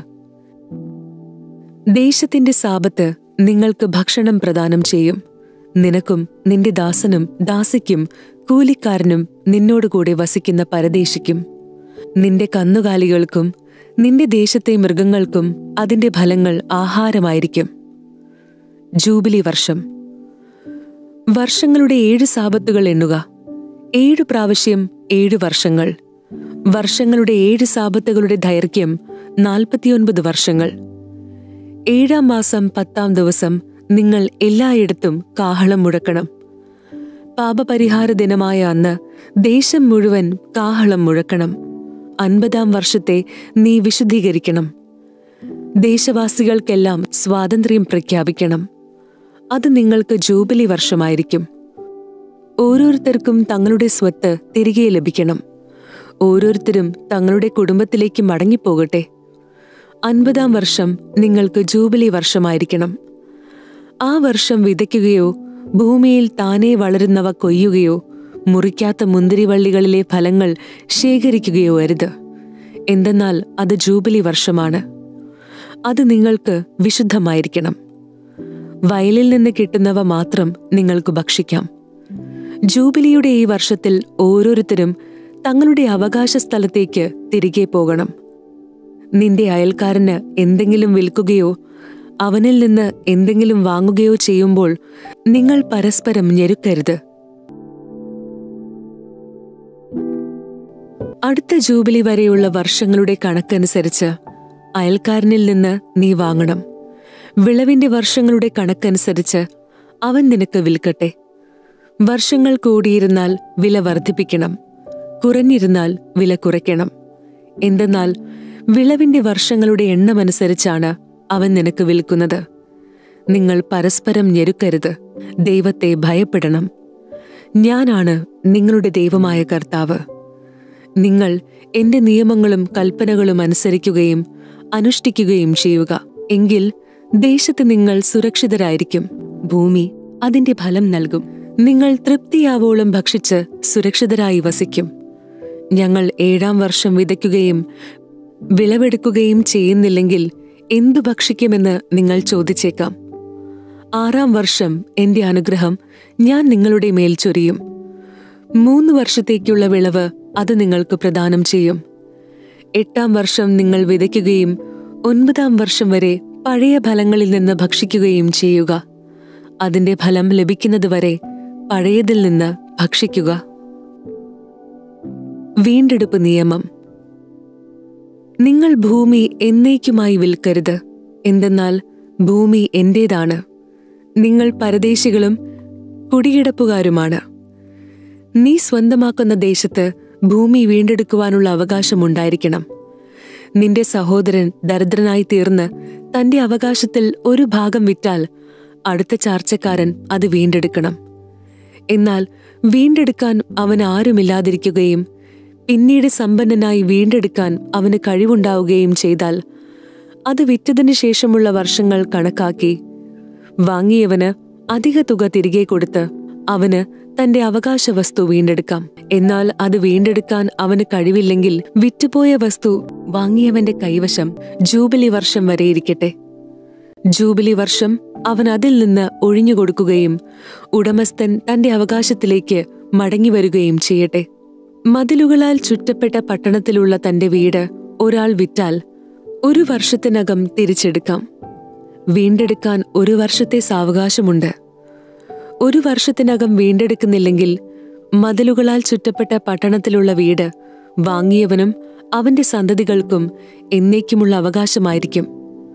ദേശത്തിന്റെ സാപത്ത് നിങ്ങൾക്ക് ഭക്ഷണം പ്രദാനം ചെയ്യും നിനക്കും നിന്റെ ദാസനും ദാസിക്കും കൂലിക്കാരനും നിന്നോടുകൂടെ വസിക്കുന്ന പരദേശിക്കും നിന്റെ കന്നുകാലികൾക്കും നിന്റെ ദേശത്തെ മൃഗങ്ങൾക്കും അതിന്റെ ഫലങ്ങൾ ആഹാരമായിരിക്കും ജൂബിലി വർഷം വർഷങ്ങളുടെ ഏഴ് സാപത്തുകൾ എണ്ണുക ഏഴു പ്രാവശ്യം ഏഴു വർഷങ്ങൾ വർഷങ്ങളുടെ ഏഴ് സാപത്തുകളുടെ ദൈർഘ്യം നാൽപ്പത്തിയൊൻപത് വർഷങ്ങൾ ഏഴാം മാസം പത്താം ദിവസം നിങ്ങൾ എല്ലായിടത്തും കാഹളം മുഴക്കണം പാപപരിഹാര ദിനമായ അന്ന് ദേശം മുഴുവൻ കാഹളം മുഴക്കണം അൻപതാം വർഷത്തെ നീ വിശുദ്ധീകരിക്കണം ദേശവാസികൾക്കെല്ലാം സ്വാതന്ത്ര്യം പ്രഖ്യാപിക്കണം അത് നിങ്ങൾക്ക് ജൂബിലി വർഷമായിരിക്കും ഓരോരുത്തർക്കും തങ്ങളുടെ സ്വത്ത് തിരികെ ലഭിക്കണം ഓരോരുത്തരും തങ്ങളുടെ കുടുംബത്തിലേക്ക് മടങ്ങിപ്പോകട്ടെ അൻപതാം വർഷം നിങ്ങൾക്ക് ജൂബിലി വർഷമായിരിക്കണം ആ വർഷം വിതയ്ക്കുകയോ ഭൂമിയിൽ താനേ വളരുന്നവ കൊയ്യുകയോ മുറിക്കാത്ത മുന്തിരിവള്ളികളിലെ ഫലങ്ങൾ ശേഖരിക്കുകയോ അരുത് എന്തെന്നാൽ അത് ജൂബിലി വർഷമാണ് അത് നിങ്ങൾക്ക് വിശുദ്ധമായിരിക്കണം വയലിൽ നിന്ന് കിട്ടുന്നവ മാത്രം നിങ്ങൾക്ക് ഭക്ഷിക്കാം ജൂബിലിയുടെ ഈ വർഷത്തിൽ ഓരോരുത്തരും തങ്ങളുടെ അവകാശ സ്ഥലത്തേക്ക് തിരികെ പോകണം നിന്റെ അയൽക്കാരന് എന്തെങ്കിലും വിൽക്കുകയോ അവനിൽ നിന്ന് എന്തെങ്കിലും വാങ്ങുകയോ ചെയ്യുമ്പോൾ നിങ്ങൾ പരസ്പരം ഞെരുക്കരുത് അടുത്ത ജൂബിലി വരെയുള്ള വർഷങ്ങളുടെ കണക്കനുസരിച്ച് അയൽക്കാരനിൽ നിന്ന് നീ വാങ്ങണം വിളവിന്റെ വർഷങ്ങളുടെ കണക്കനുസരിച്ച് അവൻ നിനക്ക് വിൽക്കട്ടെ വർഷങ്ങൾ കൂടിയിരുന്നാൽ വില വർദ്ധിപ്പിക്കണം കുറഞ്ഞിരുന്നാൽ വില കുറയ്ക്കണം എന്തെന്നാൽ വിളവിന്റെ വർഷങ്ങളുടെ എണ്ണമനുസരിച്ചാണ് അവൻ നിനക്ക് വിൽക്കുന്നത് നിങ്ങൾ പരസ്പരം ഞെരുക്കരുത് ദൈവത്തെ ഭയപ്പെടണം ഞാനാണ് നിങ്ങളുടെ ദൈവമായ കർത്താവ് നിങ്ങൾ എന്റെ നിയമങ്ങളും കൽപ്പനകളും അനുസരിക്കുകയും അനുഷ്ഠിക്കുകയും ചെയ്യുക എങ്കിൽ ദേശത്ത് നിങ്ങൾ സുരക്ഷിതരായിരിക്കും ഭൂമി അതിന്റെ ഫലം നൽകും നിങ്ങൾ തൃപ്തിയാവോളം ഭക്ഷിച്ച് സുരക്ഷിതരായി വസിക്കും ഞങ്ങൾ ഏഴാം വർഷം വിതയ്ക്കുകയും വിളവെടുക്കുകയും ചെയ്യുന്നില്ലെങ്കിൽ എന്തു ഭക്ഷിക്കുമെന്ന് നിങ്ങൾ ചോദിച്ചേക്കാം ആറാം വർഷം എന്റെ അനുഗ്രഹം ഞാൻ നിങ്ങളുടെ മേൽ ചൊരിയും മൂന്ന് വർഷത്തേക്കുള്ള വിളവ് അത് നിങ്ങൾക്ക് പ്രദാനം ചെയ്യും എട്ടാം വർഷം നിങ്ങൾ വിതയ്ക്കുകയും ഒൻപതാം വർഷം വരെ പഴയ ഫലങ്ങളിൽ നിന്ന് ഭക്ഷിക്കുകയും ചെയ്യുക അതിന്റെ ഫലം ലഭിക്കുന്നതുവരെ പഴയതിൽ നിന്ന് ഭക്ഷിക്കുക വീണ്ടെടുപ്പ് നിയമം നിങ്ങൾ ഭൂമി എന്നേക്കുമായി വിൽക്കരുത് എന്തെന്നാൽ ഭൂമി എന്റേതാണ് നിങ്ങൾ പരദേശികളും കുടികിടപ്പുകാരുമാണ് നീ സ്വന്തമാക്കുന്ന ദേശത്ത് ഭൂമി വീണ്ടെടുക്കുവാനുള്ള അവകാശമുണ്ടായിരിക്കണം നിന്റെ സഹോദരൻ ദരിദ്രനായി തീർന്ന് തന്റെ അവകാശത്തിൽ ഒരു ഭാഗം വിറ്റാൽ അടുത്ത ചാർച്ചക്കാരൻ അത് വീണ്ടെടുക്കണം എന്നാൽ വീണ്ടെടുക്കാൻ അവൻ ആരുമില്ലാതിരിക്കുകയും പിന്നീട് സമ്പന്നനായി വീണ്ടെടുക്കാൻ അവന് കഴിവുണ്ടാവുകയും ചെയ്താൽ അത് വിറ്റതിനു ശേഷമുള്ള വർഷങ്ങൾ കണക്കാക്കി വാങ്ങിയവന് അധിക തുക തിരികെ കൊടുത്ത് അവന് തന്റെ അവകാശ വസ്തു വീണ്ടെടുക്കാം എന്നാൽ അത് വീണ്ടെടുക്കാൻ അവന് കഴിവില്ലെങ്കിൽ വിറ്റുപോയ വസ്തു വാങ്ങിയവന്റെ കൈവശം ജൂബിലി വർഷം വരെ ഇരിക്കട്ടെ ജൂബിലി വർഷം അവൻ അതിൽ നിന്ന് ഒഴിഞ്ഞുകൊടുക്കുകയും ഉടമസ്ഥൻ തന്റെ അവകാശത്തിലേക്ക് മടങ്ങിവരികയും ചെയ്യട്ടെ മതിലുകളാൽ ചുറ്റപ്പെട്ട പട്ടണത്തിലുള്ള തന്റെ വീട് ഒരാൾ വിറ്റാൽ ഒരു വർഷത്തിനകം തിരിച്ചെടുക്കാം വീണ്ടെടുക്കാൻ ഒരു വർഷത്തെ സാവകാശമുണ്ട് ഒരു വർഷത്തിനകം വീണ്ടെടുക്കുന്നില്ലെങ്കിൽ മതിലുകളാൽ ചുറ്റപ്പെട്ട പട്ടണത്തിലുള്ള വീട് വാങ്ങിയവനും അവന്റെ സന്തതികൾക്കും എന്നേക്കുമുള്ള അവകാശമായിരിക്കും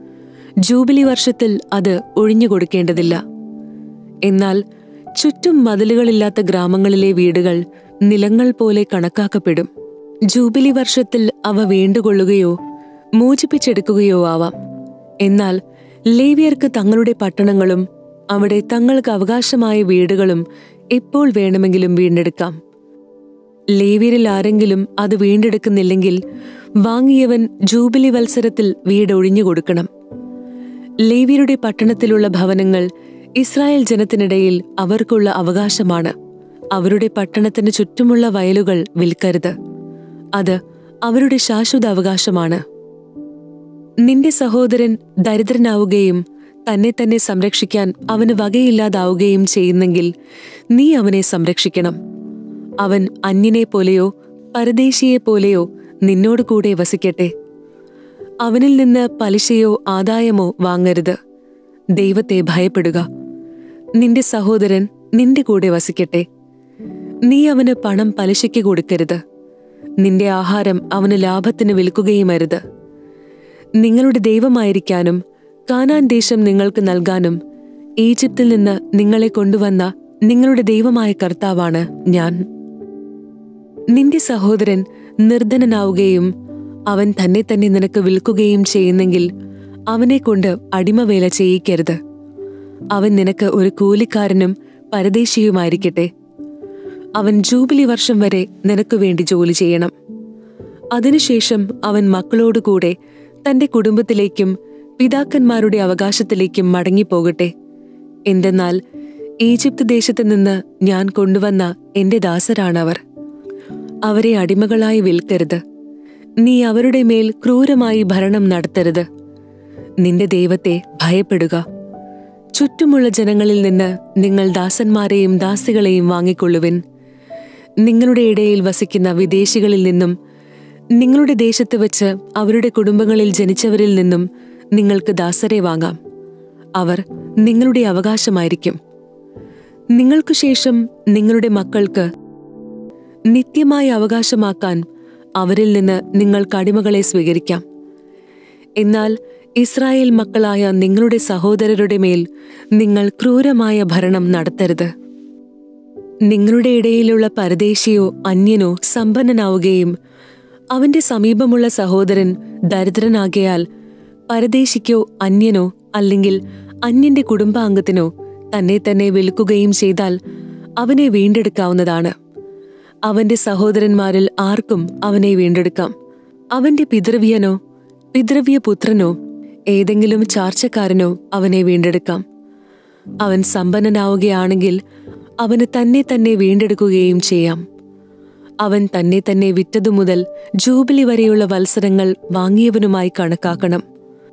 ജൂബിലി വർഷത്തിൽ അത് ഒഴിഞ്ഞുകൊടുക്കേണ്ടതില്ല എന്നാൽ ചുറ്റും മതിലുകളില്ലാത്ത ഗ്രാമങ്ങളിലെ വീടുകൾ നിലങ്ങൾ പോലെ കണക്കാക്കപ്പെടും ജൂബിലി വർഷത്തിൽ അവ വീണ്ടുകൊള്ളുകയോ മോചിപ്പിച്ചെടുക്കുകയോ ആവാം എന്നാൽ ലേവിയർക്ക് തങ്ങളുടെ പട്ടണങ്ങളും അവിടെ തങ്ങൾക്ക് അവകാശമായ വീടുകളും എപ്പോൾ വേണമെങ്കിലും വീണ്ടെടുക്കാം ലേവ്യരിൽ ആരെങ്കിലും അത് വീണ്ടെടുക്കുന്നില്ലെങ്കിൽ വാങ്ങിയവൻ ജൂബിലി വത്സരത്തിൽ വീട് ഒഴിഞ്ഞു കൊടുക്കണം ലേവ്യരുടെ പട്ടണത്തിലുള്ള ഭവനങ്ങൾ ഇസ്രായേൽ ജനത്തിനിടയിൽ അവർക്കുള്ള അവകാശമാണ് അവരുടെ പട്ടണത്തിന് ചുറ്റുമുള്ള വയലുകൾ വിൽക്കരുത് അത് അവരുടെ ശാശ്വത അവകാശമാണ് നിന്റെ സഹോദരൻ ദരിദ്രനാവുകയും തന്നെ തന്നെ സംരക്ഷിക്കാൻ അവന് വകയില്ലാതാവുകയും ചെയ്യുന്നെങ്കിൽ നീ അവനെ സംരക്ഷിക്കണം അവൻ അന്യനെ പോലെയോ പരദേശിയെ പോലെയോ നിന്നോട് കൂടെ വസിക്കട്ടെ അവനിൽ നിന്ന് പലിശയോ ആദായമോ വാങ്ങരുത് ദൈവത്തെ ഭയപ്പെടുക നിന്റെ സഹോദരൻ നിന്റെ കൂടെ വസിക്കട്ടെ നീ അവന് പണം പലിശയ്ക്ക് കൊടുക്കരുത് നിന്റെ ആഹാരം അവന് ലാഭത്തിന് വിൽക്കുകയും അരുത് നിങ്ങളുടെ ദൈവമായിരിക്കാനും കാനാൻ ദേശം നിങ്ങൾക്ക് നൽകാനും ഈജിപ്തിൽ നിന്ന് നിങ്ങളെ കൊണ്ടുവന്ന നിങ്ങളുടെ ദൈവമായ കർത്താവാണ് ഞാൻ നിന്റെ സഹോദരൻ നിർധനനാവുകയും അവൻ തന്നെ തന്നെ നിനക്ക് വിൽക്കുകയും ചെയ്യുന്നെങ്കിൽ അവനെ കൊണ്ട് അടിമവേല ചെയ്യിക്കരുത് അവൻ നിനക്ക് ഒരു കൂലിക്കാരനും പരദേശിയുമായിരിക്കട്ടെ അവൻ ജൂബിലി വർഷം വരെ നിനക്കു വേണ്ടി ജോലി ചെയ്യണം അതിനുശേഷം അവൻ മക്കളോടുകൂടെ തന്റെ കുടുംബത്തിലേക്കും പിതാക്കന്മാരുടെ അവകാശത്തിലേക്കും മടങ്ങിപ്പോകട്ടെ എന്തെന്നാൽ ഈജിപ്ത് ദേശത്ത് നിന്ന് ഞാൻ കൊണ്ടുവന്ന എന്റെ ദാസരാണവർ അവരെ അടിമകളായി വിൽക്കരുത് നീ അവരുടെ മേൽ ക്രൂരമായി ഭരണം നടത്തരുത് നിന്റെ ദൈവത്തെ ഭയപ്പെടുക ചുറ്റുമുള്ള ജനങ്ങളിൽ നിന്ന് നിങ്ങൾ ദാസന്മാരെയും ദാസികളെയും വാങ്ങിക്കൊള്ളുവിൻ നിങ്ങളുടെ ഇടയിൽ വസിക്കുന്ന വിദേശികളിൽ നിന്നും നിങ്ങളുടെ ദേശത്ത് വെച്ച് അവരുടെ കുടുംബങ്ങളിൽ ജനിച്ചവരിൽ നിന്നും നിങ്ങൾക്ക് ദാസരെ വാങ്ങാം അവർ നിങ്ങളുടെ അവകാശമായിരിക്കും നിങ്ങൾക്കു ശേഷം നിങ്ങളുടെ മക്കൾക്ക് നിത്യമായി അവകാശമാക്കാൻ അവരിൽ നിന്ന് നിങ്ങൾക്ക് അടിമകളെ സ്വീകരിക്കാം എന്നാൽ ഇസ്രായേൽ മക്കളായ നിങ്ങളുടെ സഹോദരരുടെ മേൽ നിങ്ങൾ ക്രൂരമായ ഭരണം നടത്തരുത് നിങ്ങളുടെ ഇടയിലുള്ള പരദേശിയോ അന്യനോ സമ്പന്നനാവുകയും അവന്റെ സമീപമുള്ള സഹോദരൻ ദരിദ്രനാകയാൽ പരദേശിക്കോ അന്യനോ അല്ലെങ്കിൽ അന്യന്റെ കുടുംബാംഗത്തിനോ തന്നെ തന്നെ വിൽക്കുകയും ചെയ്താൽ അവനെ വീണ്ടെടുക്കാവുന്നതാണ് അവന്റെ സഹോദരന്മാരിൽ ആർക്കും അവനെ വീണ്ടെടുക്കാം അവന്റെ പിതൃവ്യനോ പിതൃവ്യ പുത്രനോ ഏതെങ്കിലും ചാർച്ചക്കാരനോ അവനെ വീണ്ടെടുക്കാം അവൻ സമ്പന്നനാവുകയാണെങ്കിൽ അവന് തന്നെ തന്നെ വീണ്ടെടുക്കുകയും ചെയ്യാം അവൻ തന്നെ തന്നെ വിറ്റതു മുതൽ ജൂബിലി വരെയുള്ള വത്സരങ്ങൾ വാങ്ങിയവനുമായി കണക്കാക്കണം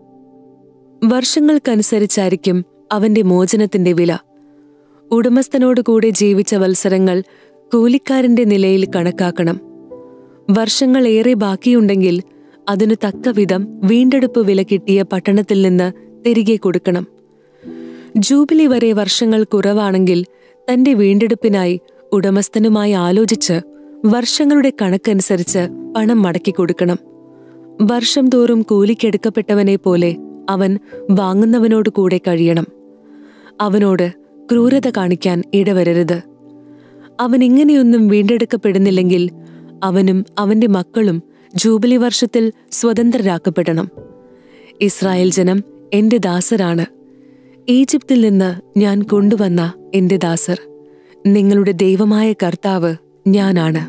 വർഷങ്ങൾക്കനുസരിച്ചായിരിക്കും അവന്റെ മോചനത്തിന്റെ വില ഉടമസ്ഥനോട് കൂടെ ജീവിച്ച വത്സരങ്ങൾ കൂലിക്കാരന്റെ നിലയിൽ കണക്കാക്കണം വർഷങ്ങൾ ഏറെ ബാക്കിയുണ്ടെങ്കിൽ അതിനു തക്കവിധം വീണ്ടെടുപ്പ് വില കിട്ടിയ പട്ടണത്തിൽ നിന്ന് തിരികെ കൊടുക്കണം ജൂബിലി വരെ വർഷങ്ങൾ കുറവാണെങ്കിൽ തന്റെ വീണ്ടെടുപ്പിനായി ഉടമസ്ഥനുമായി ആലോചിച്ച് വർഷങ്ങളുടെ കണക്കനുസരിച്ച് പണം മടക്കി കൊടുക്കണം വർഷം തോറും കൂലിക്കെടുക്കപ്പെട്ടവനെ പോലെ അവൻ വാങ്ങുന്നവനോട് കൂടെ കഴിയണം അവനോട് ക്രൂരത കാണിക്കാൻ ഇടവരരുത് അവൻ ഇങ്ങനെയൊന്നും വീണ്ടെടുക്കപ്പെടുന്നില്ലെങ്കിൽ അവനും അവന്റെ മക്കളും ജൂബിലി വർഷത്തിൽ സ്വതന്ത്രരാക്കപ്പെടണം ഇസ്രായേൽ ജനം എന്റെ ദാസരാണ് ഈജിപ്തിൽ നിന്ന് ഞാൻ കൊണ്ടുവന്ന എന്റെ ദാസർ നിങ്ങളുടെ ദൈവമായ കർത്താവ് ഞാനാണ്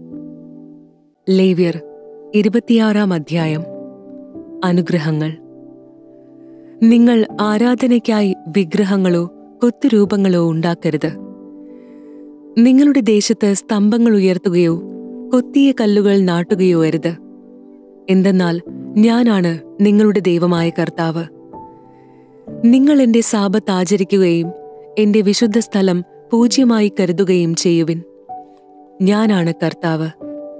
ലേവ്യർ ഇരുപത്തിയാറാം അധ്യായം അനുഗ്രഹങ്ങൾ നിങ്ങൾ ആരാധനയ്ക്കായി വിഗ്രഹങ്ങളോ കൊത്തുരൂപങ്ങളോ ഉണ്ടാക്കരുത് നിങ്ങളുടെ ദേശത്ത് സ്തംഭങ്ങൾ ഉയർത്തുകയോ കൊത്തിയ കല്ലുകൾ നാട്ടുകയോ അരുത് എന്തെന്നാൽ ഞാനാണ് നിങ്ങളുടെ ദൈവമായ കർത്താവ് നിങ്ങൾ എന്റെ സാപത്ത് ആചരിക്കുകയും എന്റെ വിശുദ്ധ സ്ഥലം പൂജ്യമായി കരുതുകയും ചെയ്യുവിൻ ഞാനാണ് കർത്താവ്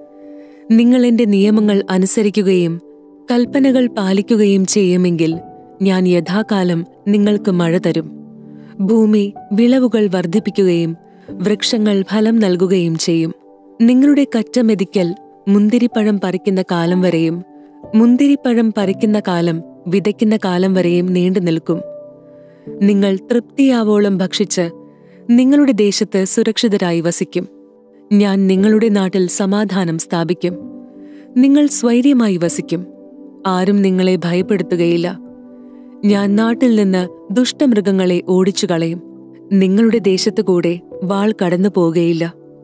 നിങ്ങൾ എന്റെ നിയമങ്ങൾ അനുസരിക്കുകയും കൽപ്പനകൾ പാലിക്കുകയും ചെയ്യുമെങ്കിൽ ഞാൻ യഥാകാലം നിങ്ങൾക്ക് മഴ തരും ഭൂമി വിളവുകൾ വർദ്ധിപ്പിക്കുകയും വൃക്ഷങ്ങൾ ഫലം നൽകുകയും ചെയ്യും നിങ്ങളുടെ കറ്റമെതിക്കൽ മുന്തിരിപ്പഴം പറിക്കുന്ന കാലം വരെയും മുന്തിരിപ്പഴം പറിക്കുന്ന കാലം വിതയ്ക്കുന്ന കാലം വരെയും നീണ്ടു നിൽക്കും നിങ്ങൾ തൃപ്തിയാവോളം ഭക്ഷിച്ച് നിങ്ങളുടെ ദേശത്ത് സുരക്ഷിതരായി വസിക്കും ഞാൻ നിങ്ങളുടെ നാട്ടിൽ സമാധാനം സ്ഥാപിക്കും നിങ്ങൾ സ്വൈര്യമായി വസിക്കും ആരും നിങ്ങളെ ഭയപ്പെടുത്തുകയില്ല ഞാൻ നാട്ടിൽ നിന്ന് ദുഷ്ടമൃഗങ്ങളെ ഓടിച്ചു കളയും നിങ്ങളുടെ ദേശത്തു കൂടെ വാൾ കടന്നു പോകുകയില്ല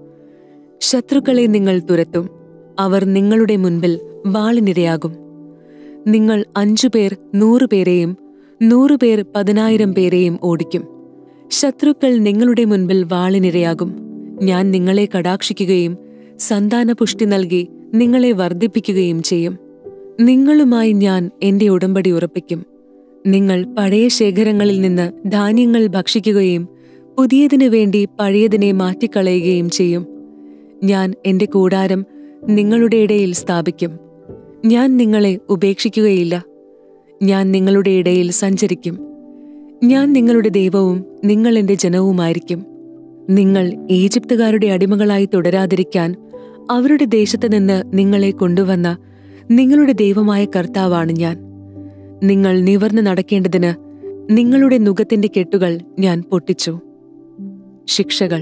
ശത്രുക്കളെ നിങ്ങൾ തുരത്തും അവർ നിങ്ങളുടെ മുൻപിൽ വാളിനിരയാകും നിങ്ങൾ അഞ്ചുപേർ നൂറുപേരെയും നൂറുപേർ പതിനായിരം പേരെയും ഓടിക്കും ശത്രുക്കൾ നിങ്ങളുടെ മുൻപിൽ വാളിനിരയാകും ഞാൻ നിങ്ങളെ കടാക്ഷിക്കുകയും സന്താനപുഷ്ടി നൽകി നിങ്ങളെ വർദ്ധിപ്പിക്കുകയും ചെയ്യും നിങ്ങളുമായി ഞാൻ എന്റെ ഉടമ്പടി ഉറപ്പിക്കും നിങ്ങൾ പഴയ ശേഖരങ്ങളിൽ നിന്ന് ധാന്യങ്ങൾ ഭക്ഷിക്കുകയും പുതിയതിനു വേണ്ടി പഴയതിനെ മാറ്റിക്കളയുകയും ചെയ്യും ഞാൻ എന്റെ കൂടാരം നിങ്ങളുടെ ഇടയിൽ സ്ഥാപിക്കും ഞാൻ നിങ്ങളെ ഉപേക്ഷിക്കുകയില്ല ഞാൻ നിങ്ങളുടെ ഇടയിൽ സഞ്ചരിക്കും ഞാൻ നിങ്ങളുടെ ദൈവവും നിങ്ങൾ എന്റെ ജനവുമായിരിക്കും നിങ്ങൾ ഈജിപ്തുകാരുടെ അടിമകളായി തുടരാതിരിക്കാൻ അവരുടെ ദേശത്ത് നിന്ന് നിങ്ങളെ കൊണ്ടുവന്ന നിങ്ങളുടെ ദൈവമായ കർത്താവാണ് ഞാൻ നിങ്ങൾ നിവർന്നു നടക്കേണ്ടതിന് നിങ്ങളുടെ നുഖത്തിന്റെ കെട്ടുകൾ ഞാൻ പൊട്ടിച്ചു ശിക്ഷകൾ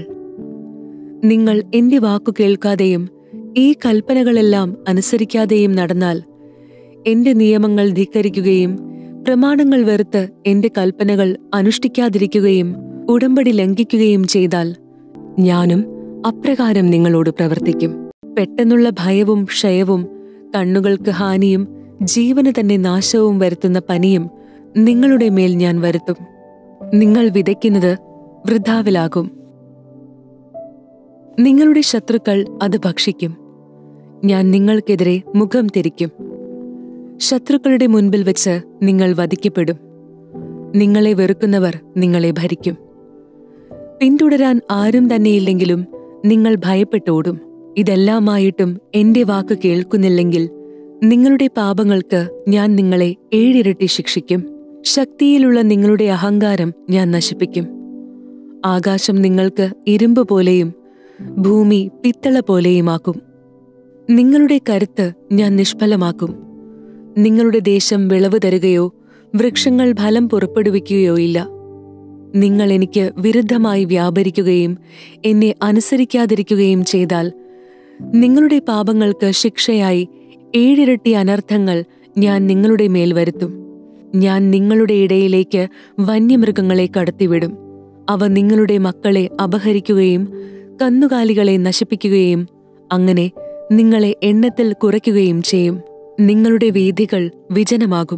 നിങ്ങൾ എന്റെ വാക്കു കേൾക്കാതെയും ഈ കൽപ്പനകളെല്ലാം അനുസരിക്കാതെയും നടന്നാൽ എന്റെ നിയമങ്ങൾ ധിക്കരിക്കുകയും പ്രമാണങ്ങൾ വെറുത്ത് എന്റെ കൽപ്പനകൾ അനുഷ്ഠിക്കാതിരിക്കുകയും ഉടമ്പടി ലംഘിക്കുകയും ചെയ്താൽ ഞാനും അപ്രകാരം നിങ്ങളോട് പ്രവർത്തിക്കും പെട്ടെന്നുള്ള ഭയവും ക്ഷയവും കണ്ണുകൾക്ക് ഹാനിയും ജീവന് തന്നെ നാശവും വരുത്തുന്ന പനിയും നിങ്ങളുടെ മേൽ ഞാൻ വരുത്തും നിങ്ങൾ വിതയ്ക്കുന്നത് വൃദ്ധാവിലാകും നിങ്ങളുടെ ശത്രുക്കൾ അത് ഭക്ഷിക്കും ഞാൻ നിങ്ങൾക്കെതിരെ മുഖം തിരിക്കും ശത്രുക്കളുടെ മുൻപിൽ വെച്ച് നിങ്ങൾ വധിക്കപ്പെടും നിങ്ങളെ വെറുക്കുന്നവർ നിങ്ങളെ ഭരിക്കും പിന്തുടരാൻ ആരും തന്നെയില്ലെങ്കിലും നിങ്ങൾ ഭയപ്പെട്ടോടും ഇതെല്ലാമായിട്ടും എന്റെ വാക്ക് കേൾക്കുന്നില്ലെങ്കിൽ നിങ്ങളുടെ പാപങ്ങൾക്ക് ഞാൻ നിങ്ങളെ ഏഴിരട്ടി ശിക്ഷിക്കും ശക്തിയിലുള്ള നിങ്ങളുടെ അഹങ്കാരം ഞാൻ നശിപ്പിക്കും ആകാശം നിങ്ങൾക്ക് ഇരുമ്പ് പോലെയും ഭൂമി പിത്തള പോലെയുമാക്കും നിങ്ങളുടെ കരുത്ത് ഞാൻ നിഷ്ഫലമാക്കും നിങ്ങളുടെ ദേശം വിളവ് തരുകയോ വൃക്ഷങ്ങൾ ഫലം പുറപ്പെടുവിക്കുകയോ ഇല്ല നിങ്ങൾ എനിക്ക് വിരുദ്ധമായി വ്യാപരിക്കുകയും എന്നെ അനുസരിക്കാതിരിക്കുകയും ചെയ്താൽ നിങ്ങളുടെ പാപങ്ങൾക്ക് ശിക്ഷയായി ഏഴിരട്ടി അനർത്ഥങ്ങൾ ഞാൻ നിങ്ങളുടെ മേൽ വരുത്തും ഞാൻ നിങ്ങളുടെ ഇടയിലേക്ക് വന്യമൃഗങ്ങളെ കടത്തിവിടും അവ നിങ്ങളുടെ മക്കളെ അപഹരിക്കുകയും കന്നുകാലികളെ നശിപ്പിക്കുകയും അങ്ങനെ നിങ്ങളെ എണ്ണത്തിൽ കുറയ്ക്കുകയും ചെയ്യും നിങ്ങളുടെ വീഥികൾ വിജനമാകും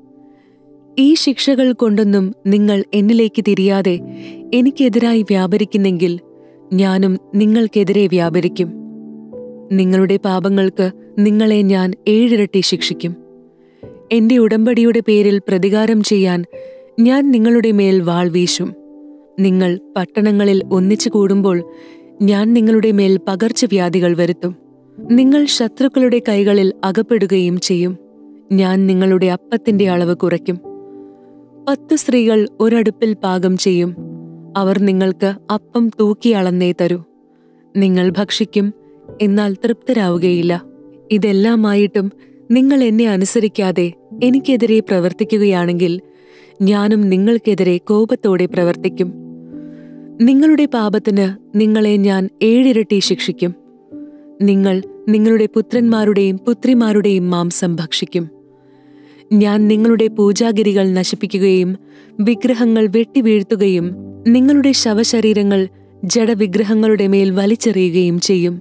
ഈ ശിക്ഷകൾ കൊണ്ടൊന്നും നിങ്ങൾ എന്നിലേക്ക് തിരിയാതെ എനിക്കെതിരായി വ്യാപരിക്കുന്നെങ്കിൽ ഞാനും നിങ്ങൾക്കെതിരെ വ്യാപരിക്കും നിങ്ങളുടെ പാപങ്ങൾക്ക് നിങ്ങളെ ഞാൻ ഏഴിരട്ടി ശിക്ഷിക്കും എന്റെ ഉടമ്പടിയുടെ പേരിൽ പ്രതികാരം ചെയ്യാൻ ഞാൻ നിങ്ങളുടെ മേൽ വാൾ വീശും നിങ്ങൾ പട്ടണങ്ങളിൽ ഒന്നിച്ചു കൂടുമ്പോൾ ഞാൻ നിങ്ങളുടെ മേൽ പകർച്ചവ്യാധികൾ വരുത്തും നിങ്ങൾ ശത്രുക്കളുടെ കൈകളിൽ അകപ്പെടുകയും ചെയ്യും ഞാൻ നിങ്ങളുടെ അപ്പത്തിന്റെ അളവ് കുറയ്ക്കും പത്ത് സ്ത്രീകൾ ഒരടുപ്പിൽ പാകം ചെയ്യും അവർ നിങ്ങൾക്ക് അപ്പം തൂക്കി അളന്നേ തരൂ നിങ്ങൾ ഭക്ഷിക്കും എന്നാൽ തൃപ്തരാവുകയില്ല ഇതെല്ലാമായിട്ടും നിങ്ങൾ എന്നെ അനുസരിക്കാതെ എനിക്കെതിരെ പ്രവർത്തിക്കുകയാണെങ്കിൽ ഞാനും നിങ്ങൾക്കെതിരെ കോപത്തോടെ പ്രവർത്തിക്കും നിങ്ങളുടെ പാപത്തിന് നിങ്ങളെ ഞാൻ ഏഴിരട്ടി ശിക്ഷിക്കും നിങ്ങൾ നിങ്ങളുടെ പുത്രന്മാരുടെയും പുത്രിമാരുടെയും മാംസം ഭക്ഷിക്കും ഞാൻ നിങ്ങളുടെ പൂജാഗിരികൾ നശിപ്പിക്കുകയും വിഗ്രഹങ്ങൾ വെട്ടിവീഴ്ത്തുകയും നിങ്ങളുടെ ശവശരീരങ്ങൾ ജഡവിഗ്രഹങ്ങളുടെ മേൽ വലിച്ചെറിയുകയും ചെയ്യും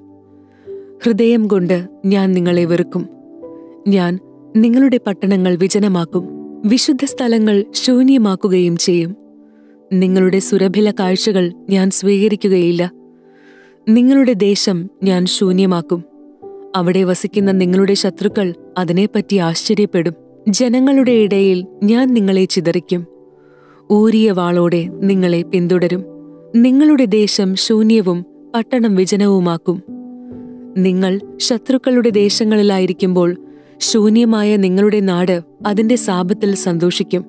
ഹൃദയം കൊണ്ട് ഞാൻ നിങ്ങളെ വെറുക്കും ഞാൻ നിങ്ങളുടെ പട്ടണങ്ങൾ വിജനമാക്കും വിശുദ്ധ സ്ഥലങ്ങൾ ശൂന്യമാക്കുകയും ചെയ്യും നിങ്ങളുടെ സുരഭില കാഴ്ചകൾ ഞാൻ സ്വീകരിക്കുകയില്ല നിങ്ങളുടെ ദേശം ഞാൻ ശൂന്യമാക്കും അവിടെ വസിക്കുന്ന നിങ്ങളുടെ ശത്രുക്കൾ അതിനെപ്പറ്റി ആശ്ചര്യപ്പെടും ജനങ്ങളുടെ ഇടയിൽ ഞാൻ നിങ്ങളെ ചിതറിക്കും ഊരിയ വാളോടെ നിങ്ങളെ പിന്തുടരും നിങ്ങളുടെ ദേശം ശൂന്യവും പട്ടണം വിജനവുമാക്കും നിങ്ങൾ ശത്രുക്കളുടെ ദേശങ്ങളിലായിരിക്കുമ്പോൾ ശൂന്യമായ നിങ്ങളുടെ നാട് അതിന്റെ സാപത്തിൽ സന്തോഷിക്കും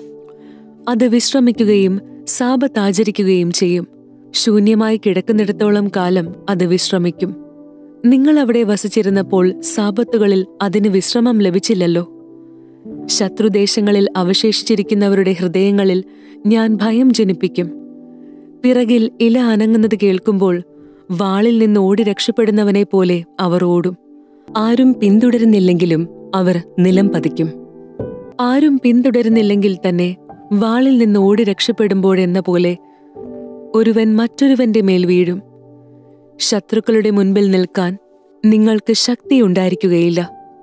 അത് വിശ്രമിക്കുകയും സാപത്ത് ആചരിക്കുകയും ചെയ്യും ശൂന്യമായി കിടക്കുന്നിടത്തോളം കാലം അത് വിശ്രമിക്കും നിങ്ങൾ അവിടെ വസിച്ചിരുന്നപ്പോൾ സാപത്തുകളിൽ അതിന് വിശ്രമം ലഭിച്ചില്ലല്ലോ ശത്രുദേശങ്ങളിൽ അവശേഷിച്ചിരിക്കുന്നവരുടെ ഹൃദയങ്ങളിൽ ഞാൻ ഭയം ജനിപ്പിക്കും പിറകിൽ ഇല അനങ്ങുന്നത് കേൾക്കുമ്പോൾ വാളിൽ നിന്ന് ഓടി രക്ഷപ്പെടുന്നവനെ പോലെ അവർ ഓടും ആരും പിന്തുടരുന്നില്ലെങ്കിലും അവർ നിലം പതിക്കും ആരും പിന്തുടരുന്നില്ലെങ്കിൽ തന്നെ വാളിൽ നിന്ന് ഓടി രക്ഷപ്പെടുമ്പോഴെന്ന പോലെ ഒരുവൻ മറ്റൊരുവന്റെ മേൽ വീഴും ശത്രുക്കളുടെ മുൻപിൽ നിൽക്കാൻ നിങ്ങൾക്ക് ശക്തിയുണ്ടായിരിക്കുകയില്ല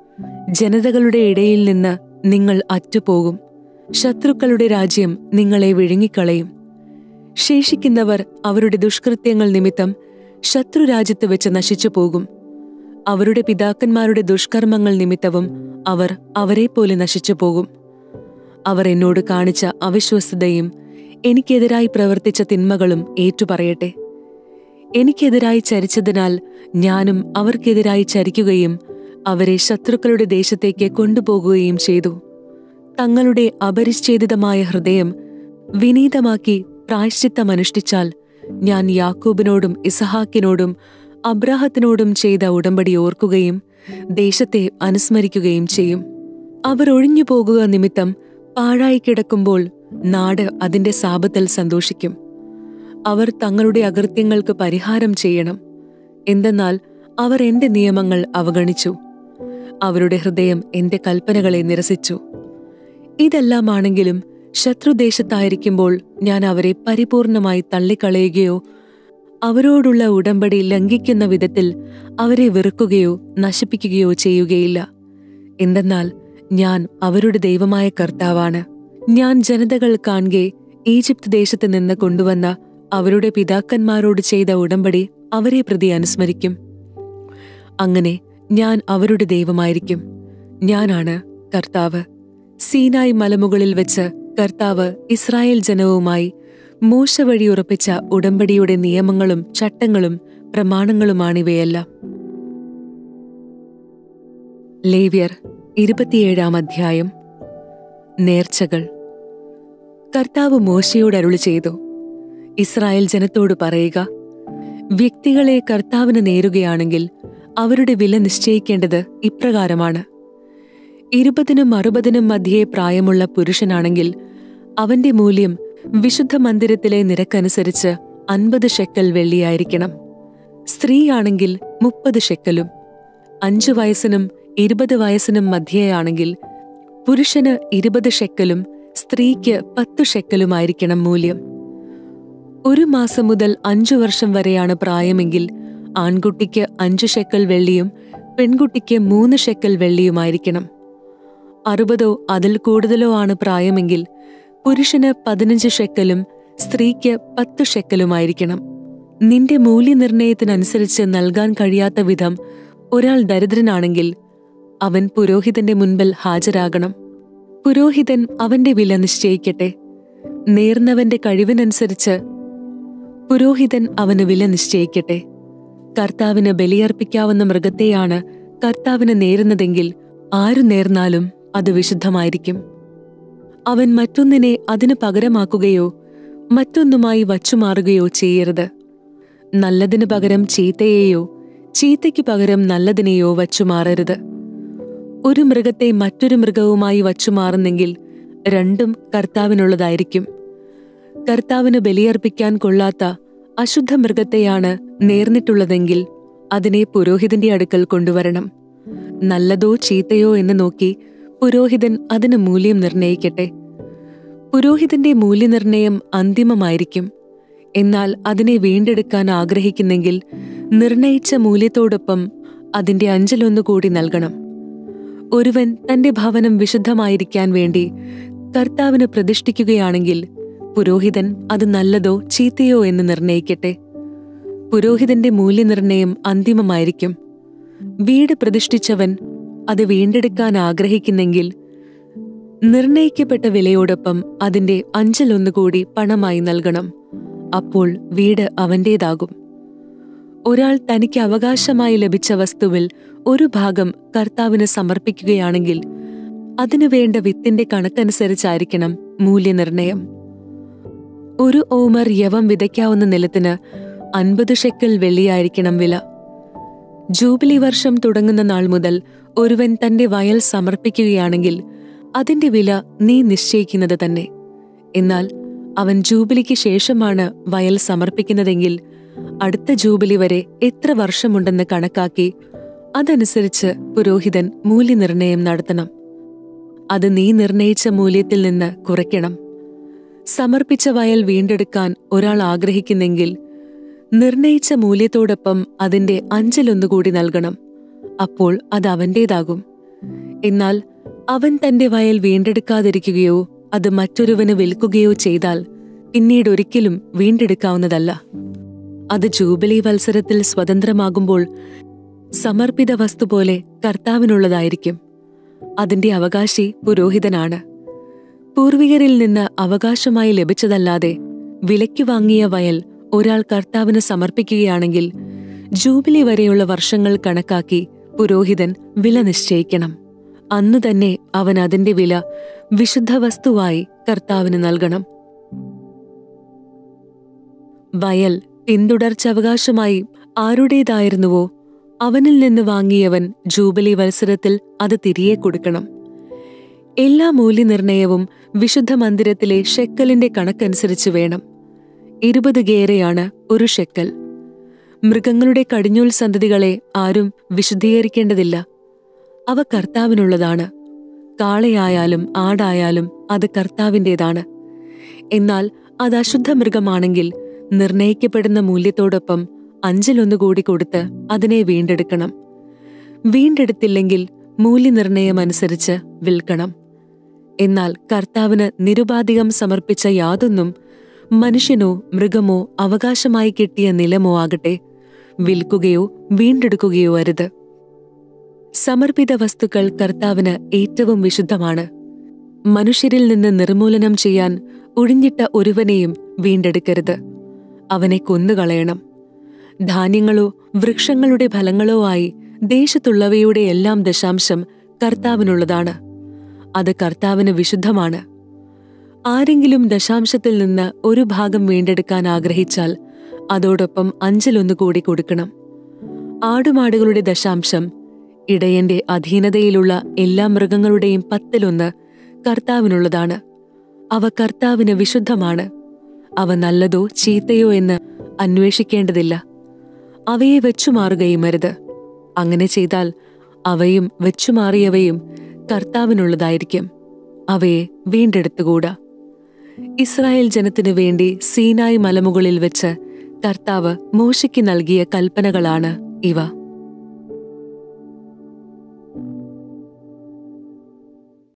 ജനതകളുടെ ഇടയിൽ നിന്ന് നിങ്ങൾ അറ്റുപോകും ശത്രുക്കളുടെ രാജ്യം നിങ്ങളെ വിഴുങ്ങിക്കളയും ശേഷിക്കുന്നവർ അവരുടെ ദുഷ്കൃത്യങ്ങൾ നിമിത്തം ശത്രുരാജ്യത്ത് വെച്ച് നശിച്ചു പോകും അവരുടെ പിതാക്കന്മാരുടെ ദുഷ്കർമ്മങ്ങൾ നിമിത്തവും അവർ അവരെപ്പോലെ നശിച്ചു പോകും അവർ എന്നോട് കാണിച്ച അവിശ്വസ്തതയും എനിക്കെതിരായി പ്രവർത്തിച്ച തിന്മകളും ഏറ്റുപറയട്ടെ എനിക്കെതിരായി ചരിച്ചതിനാൽ ഞാനും അവർക്കെതിരായി ചരിക്കുകയും അവരെ ശത്രുക്കളുടെ ദേശത്തേക്ക് കൊണ്ടുപോകുകയും ചെയ്തു തങ്ങളുടെ അപരിച്ഛേദിതമായ ഹൃദയം വിനീതമാക്കി പ്രായശ്ചിത്തമനുഷ്ഠിച്ചാൽ ഞാൻ യാക്കോബിനോടും ഇസഹാക്കിനോടും അബ്രാഹത്തിനോടും ചെയ്ത ഉടമ്പടി ഓർക്കുകയും ദേശത്തെ അനുസ്മരിക്കുകയും ചെയ്യും അവർ ഒഴിഞ്ഞു പോകുക നിമിത്തം പാഴായി കിടക്കുമ്പോൾ നാട് അതിന്റെ സാപത്തിൽ സന്തോഷിക്കും അവർ തങ്ങളുടെ അകൃത്യങ്ങൾക്ക് പരിഹാരം ചെയ്യണം എന്തെന്നാൽ അവർ എന്റെ നിയമങ്ങൾ അവഗണിച്ചു അവരുടെ ഹൃദയം എന്റെ കൽപ്പനകളെ നിരസിച്ചു ഇതെല്ലാമാണെങ്കിലും ശത്രുദേശത്തായിരിക്കുമ്പോൾ ഞാൻ അവരെ പരിപൂർണമായി തള്ളിക്കളയുകയോ അവരോടുള്ള ഉടമ്പടി ലംഘിക്കുന്ന വിധത്തിൽ അവരെ വെറുക്കുകയോ നശിപ്പിക്കുകയോ ചെയ്യുകയില്ല എന്തെന്നാൽ ഞാൻ അവരുടെ ദൈവമായ കർത്താവാണ് ഞാൻ ജനതകൾ കാണുകെ ഈജിപ്ത് ദേശത്ത് നിന്ന് കൊണ്ടുവന്ന അവരുടെ പിതാക്കന്മാരോട് ചെയ്ത ഉടമ്പടി അവരെ പ്രതി അനുസ്മരിക്കും അങ്ങനെ ഞാൻ അവരുടെ ദൈവമായിരിക്കും ഞാനാണ് കർത്താവ് സീനായ് മലമുകളിൽ വെച്ച് കർത്താവ് ഇസ്രായേൽ ജനവുമായി മൂശ വഴി ഉറപ്പിച്ച ഉടമ്പടിയുടെ നിയമങ്ങളും ചട്ടങ്ങളും പ്രമാണങ്ങളുമാണിവയെല്ലാം ലേവ്യർ ഇരുപത്തിയേഴാം അധ്യായം നേർച്ചകൾ കർത്താവ് മോശയോട് അരുളി ചെയ്തു ഇസ്രായേൽ ജനത്തോട് പറയുക വ്യക്തികളെ കർത്താവിന് നേരുകയാണെങ്കിൽ അവരുടെ വില നിശ്ചയിക്കേണ്ടത് ഇപ്രകാരമാണ് ഇരുപതിനും അറുപതിനും മധ്യേ പ്രായമുള്ള പുരുഷനാണെങ്കിൽ അവന്റെ മൂല്യം വിശുദ്ധ മന്ദിരത്തിലെ നിരക്കനുസരിച്ച് അൻപത് ഷെക്കൽ വെള്ളിയായിരിക്കണം സ്ത്രീയാണെങ്കിൽ മുപ്പത് ഷെക്കലും അഞ്ചു വയസ്സിനും ഇരുപത് വയസ്സിനും മധ്യേയാണെങ്കിൽ പുരുഷന് ഇരുപത് ഷെക്കലും സ്ത്രീക്ക് പത്തു ഷെക്കലുമായിരിക്കണം മൂല്യം ഒരു മാസം മുതൽ അഞ്ചു വർഷം വരെയാണ് പ്രായമെങ്കിൽ ആൺകുട്ടിക്ക് അഞ്ചു ഷെക്കൽ വെള്ളിയും പെൺകുട്ടിക്ക് മൂന്ന് ഷെക്കൽ വെള്ളിയുമായിരിക്കണം അറുപതോ അതിൽ കൂടുതലോ ആണ് പ്രായമെങ്കിൽ പുരുഷന് പതിനഞ്ച് ഷെക്കലും സ്ത്രീക്ക് പത്തു ഷെക്കലുമായിരിക്കണം നിന്റെ മൂല്യനിർണയത്തിനനുസരിച്ച് നൽകാൻ കഴിയാത്ത വിധം ഒരാൾ ദരിദ്രനാണെങ്കിൽ അവൻ പുരോഹിതന്റെ മുൻപിൽ ഹാജരാകണം പുരോഹിതൻ അവന്റെ വില നിശ്ചയിക്കട്ടെ നേർന്നവന്റെ കഴിവിനനുസരിച്ച് പുരോഹിതൻ അവന് വില നിശ്ചയിക്കട്ടെ കർത്താവിന് ബലിയർപ്പിക്കാവുന്ന മൃഗത്തെയാണ് കർത്താവിന് നേരുന്നതെങ്കിൽ ആരു നേർന്നാലും അത് വിശുദ്ധമായിരിക്കും അവൻ മറ്റൊന്നിനെ അതിന് പകരമാക്കുകയോ മറ്റൊന്നുമായി വച്ചുമാറുകയോ ചെയ്യരുത് നല്ലതിനു പകരം ചീത്തയെയോ ചീത്തയ്ക്ക് പകരം നല്ലതിനെയോ വച്ചുമാറരുത് ഒരു മൃഗത്തെ മറ്റൊരു മൃഗവുമായി വച്ചുമാറുന്നെങ്കിൽ രണ്ടും കർത്താവിനുള്ളതായിരിക്കും കർത്താവിന് ബലിയർപ്പിക്കാൻ കൊള്ളാത്ത അശുദ്ധ മൃഗത്തെയാണ് നേർന്നിട്ടുള്ളതെങ്കിൽ അതിനെ പുരോഹിതന്റെ അടുക്കൽ കൊണ്ടുവരണം നല്ലതോ ചീത്തയോ എന്ന് നോക്കി പുരോഹിതൻ അതിന് മൂല്യം നിർണയിക്കട്ടെ പുരോഹിതന്റെ മൂല്യനിർണയം അന്തിമമായിരിക്കും എന്നാൽ അതിനെ വീണ്ടെടുക്കാൻ ആഗ്രഹിക്കുന്നെങ്കിൽ നിർണയിച്ച മൂല്യത്തോടൊപ്പം അതിന്റെ അഞ്ചലൊന്നു കൂടി നൽകണം ഒരുവൻ തന്റെ ഭവനം വിശുദ്ധമായിരിക്കാൻ വേണ്ടി കർത്താവിന് പ്രതിഷ്ഠിക്കുകയാണെങ്കിൽ പുരോഹിതൻ അത് നല്ലതോ ചീത്തയോ എന്ന് നിർണയിക്കട്ടെ പുരോഹിതന്റെ മൂല്യനിർണയം അന്തിമമായിരിക്കും വീട് പ്രതിഷ്ഠിച്ചവൻ അത് വീണ്ടെടുക്കാൻ ആഗ്രഹിക്കുന്നെങ്കിൽ നിർണയിക്കപ്പെട്ട വിലയോടൊപ്പം അതിന്റെ അഞ്ചലൊന്നുകൂടി പണമായി നൽകണം അപ്പോൾ വീട് അവന്റേതാകും ഒരാൾ തനിക്ക് അവകാശമായി ലഭിച്ച വസ്തുവിൽ ഒരു ഭാഗം കർത്താവിന് സമർപ്പിക്കുകയാണെങ്കിൽ അതിനു വേണ്ട വിത്തിന്റെ കണക്കനുസരിച്ചായിരിക്കണം മൂല്യനിർണയം ഒരു ഓമർ യവം വിതയ്ക്കാവുന്ന നിലത്തിന് അൻപത് ഷെക്കൽ വെള്ളിയായിരിക്കണം വില ജൂബിലി വർഷം തുടങ്ങുന്ന നാൾ മുതൽ ഒരുവൻ തന്റെ വയൽ സമർപ്പിക്കുകയാണെങ്കിൽ അതിന്റെ വില നീ നിശ്ചയിക്കുന്നത് തന്നെ എന്നാൽ അവൻ ജൂബിലിക്ക് ശേഷമാണ് വയൽ സമർപ്പിക്കുന്നതെങ്കിൽ അടുത്ത ജൂബിലി വരെ എത്ര വർഷമുണ്ടെന്ന് കണക്കാക്കി അതനുസരിച്ച് പുരോഹിതൻ മൂല്യനിർണയം നടത്തണം അത് നീ നിർണയിച്ച മൂല്യത്തിൽ നിന്ന് കുറയ്ക്കണം സമർപ്പിച്ച വയൽ വീണ്ടെടുക്കാൻ ഒരാൾ ആഗ്രഹിക്കുന്നെങ്കിൽ നിർണയിച്ച മൂല്യത്തോടൊപ്പം അതിന്റെ അഞ്ചലൊന്നുകൂടി നൽകണം അപ്പോൾ അത് അവന്റേതാകും എന്നാൽ അവൻ തന്റെ വയൽ വീണ്ടെടുക്കാതിരിക്കുകയോ അത് മറ്റൊരുവന് വിൽക്കുകയോ ചെയ്താൽ പിന്നീട് ഒരിക്കലും വീണ്ടെടുക്കാവുന്നതല്ല അത് ജൂബിലി വത്സരത്തിൽ സ്വതന്ത്രമാകുമ്പോൾ സമർപ്പിത വസ്തു പോലെ കർത്താവിനുള്ളതായിരിക്കും അതിന്റെ അവകാശി പുരോഹിതനാണ് പൂർവികരിൽ നിന്ന് അവകാശമായി ലഭിച്ചതല്ലാതെ വിലയ്ക്ക് വാങ്ങിയ വയൽ ഒരാൾ കർത്താവിന് സമർപ്പിക്കുകയാണെങ്കിൽ ജൂബിലി വരെയുള്ള വർഷങ്ങൾ കണക്കാക്കി പുരോഹിതൻ വില നിശ്ചയിക്കണം അന്നു തന്നെ അവൻ അതിന്റെ വില വിശുദ്ധ വസ്തുവായി കർത്താവിന് നൽകണം വയൽ പിന്തുടർച്ചവകാശമായി ആരുടേതായിരുന്നുവോ അവനിൽ നിന്ന് വാങ്ങിയവൻ ജൂബിലി വത്സരത്തിൽ അത് തിരികെ കൊടുക്കണം എല്ലാ മൂല്യനിർണയവും വിശുദ്ധ മന്ദിരത്തിലെ ഷെക്കലിന്റെ കണക്കനുസരിച്ച് വേണം ഇരുപത് ഗേരയാണ് ഒരു ഷെക്കൽ മൃഗങ്ങളുടെ കടിഞ്ഞൂൽ സന്തതികളെ ആരും വിശുദ്ധീകരിക്കേണ്ടതില്ല അവ കർത്താവിനുള്ളതാണ് കാളയായാലും ആടായാലും അത് കർത്താവിൻ്റെതാണ് എന്നാൽ അത് അശുദ്ധ മൃഗമാണെങ്കിൽ നിർണയിക്കപ്പെടുന്ന മൂല്യത്തോടൊപ്പം അഞ്ചിലൊന്നുകൂടി കൊടുത്ത് അതിനെ വീണ്ടെടുക്കണം വീണ്ടെടുത്തില്ലെങ്കിൽ മൂല്യനിർണയം അനുസരിച്ച് വിൽക്കണം എന്നാൽ കർത്താവിന് നിരുപാധികം സമർപ്പിച്ച യാതൊന്നും മനുഷ്യനോ മൃഗമോ അവകാശമായി കിട്ടിയ നിലമോ ആകട്ടെ വിൽക്കുകയോ വീണ്ടെടുക്കുകയോ അരുത് സമർപ്പിത വസ്തുക്കൾ കർത്താവിന് ഏറ്റവും വിശുദ്ധമാണ് മനുഷ്യരിൽ നിന്ന് നിർമൂലനം ചെയ്യാൻ ഒഴിഞ്ഞിട്ട ഒരുവനെയും വീണ്ടെടുക്കരുത് അവനെ കൊന്നുകളയണം ധാന്യങ്ങളോ വൃക്ഷങ്ങളുടെ ഫലങ്ങളോ ആയി ദേശത്തുള്ളവയുടെ എല്ലാം ദശാംശം കർത്താവിനുള്ളതാണ് അത് കർത്താവിന് വിശുദ്ധമാണ് ആരെങ്കിലും ദശാംശത്തിൽ നിന്ന് ഒരു ഭാഗം വീണ്ടെടുക്കാൻ ആഗ്രഹിച്ചാൽ അതോടൊപ്പം അഞ്ചിലൊന്നു കൂടി കൊടുക്കണം ആടുമാടുകളുടെ ദശാംശം ഇടയന്റെ അധീനതയിലുള്ള എല്ലാ മൃഗങ്ങളുടെയും പത്തിലൊന്ന് കർത്താവിനുള്ളതാണ് അവ കർത്താവിന് വിശുദ്ധമാണ് അവ നല്ലതോ ചീത്തയോ എന്ന് അന്വേഷിക്കേണ്ടതില്ല അവയെ വെച്ചുമാറുകയും അരുത് അങ്ങനെ ചെയ്താൽ അവയും വെച്ചുമാറിയവയും കർത്താവിനുള്ളതായിരിക്കും അവയെ വീണ്ടെടുത്തുകൂടാ ഇസ്രായേൽ ജനത്തിനു വേണ്ടി സീനായ് മലമുകളിൽ വെച്ച് കർത്താവ് മോശയ്ക്ക് നൽകിയ കൽപ്പനകളാണ് ഇവ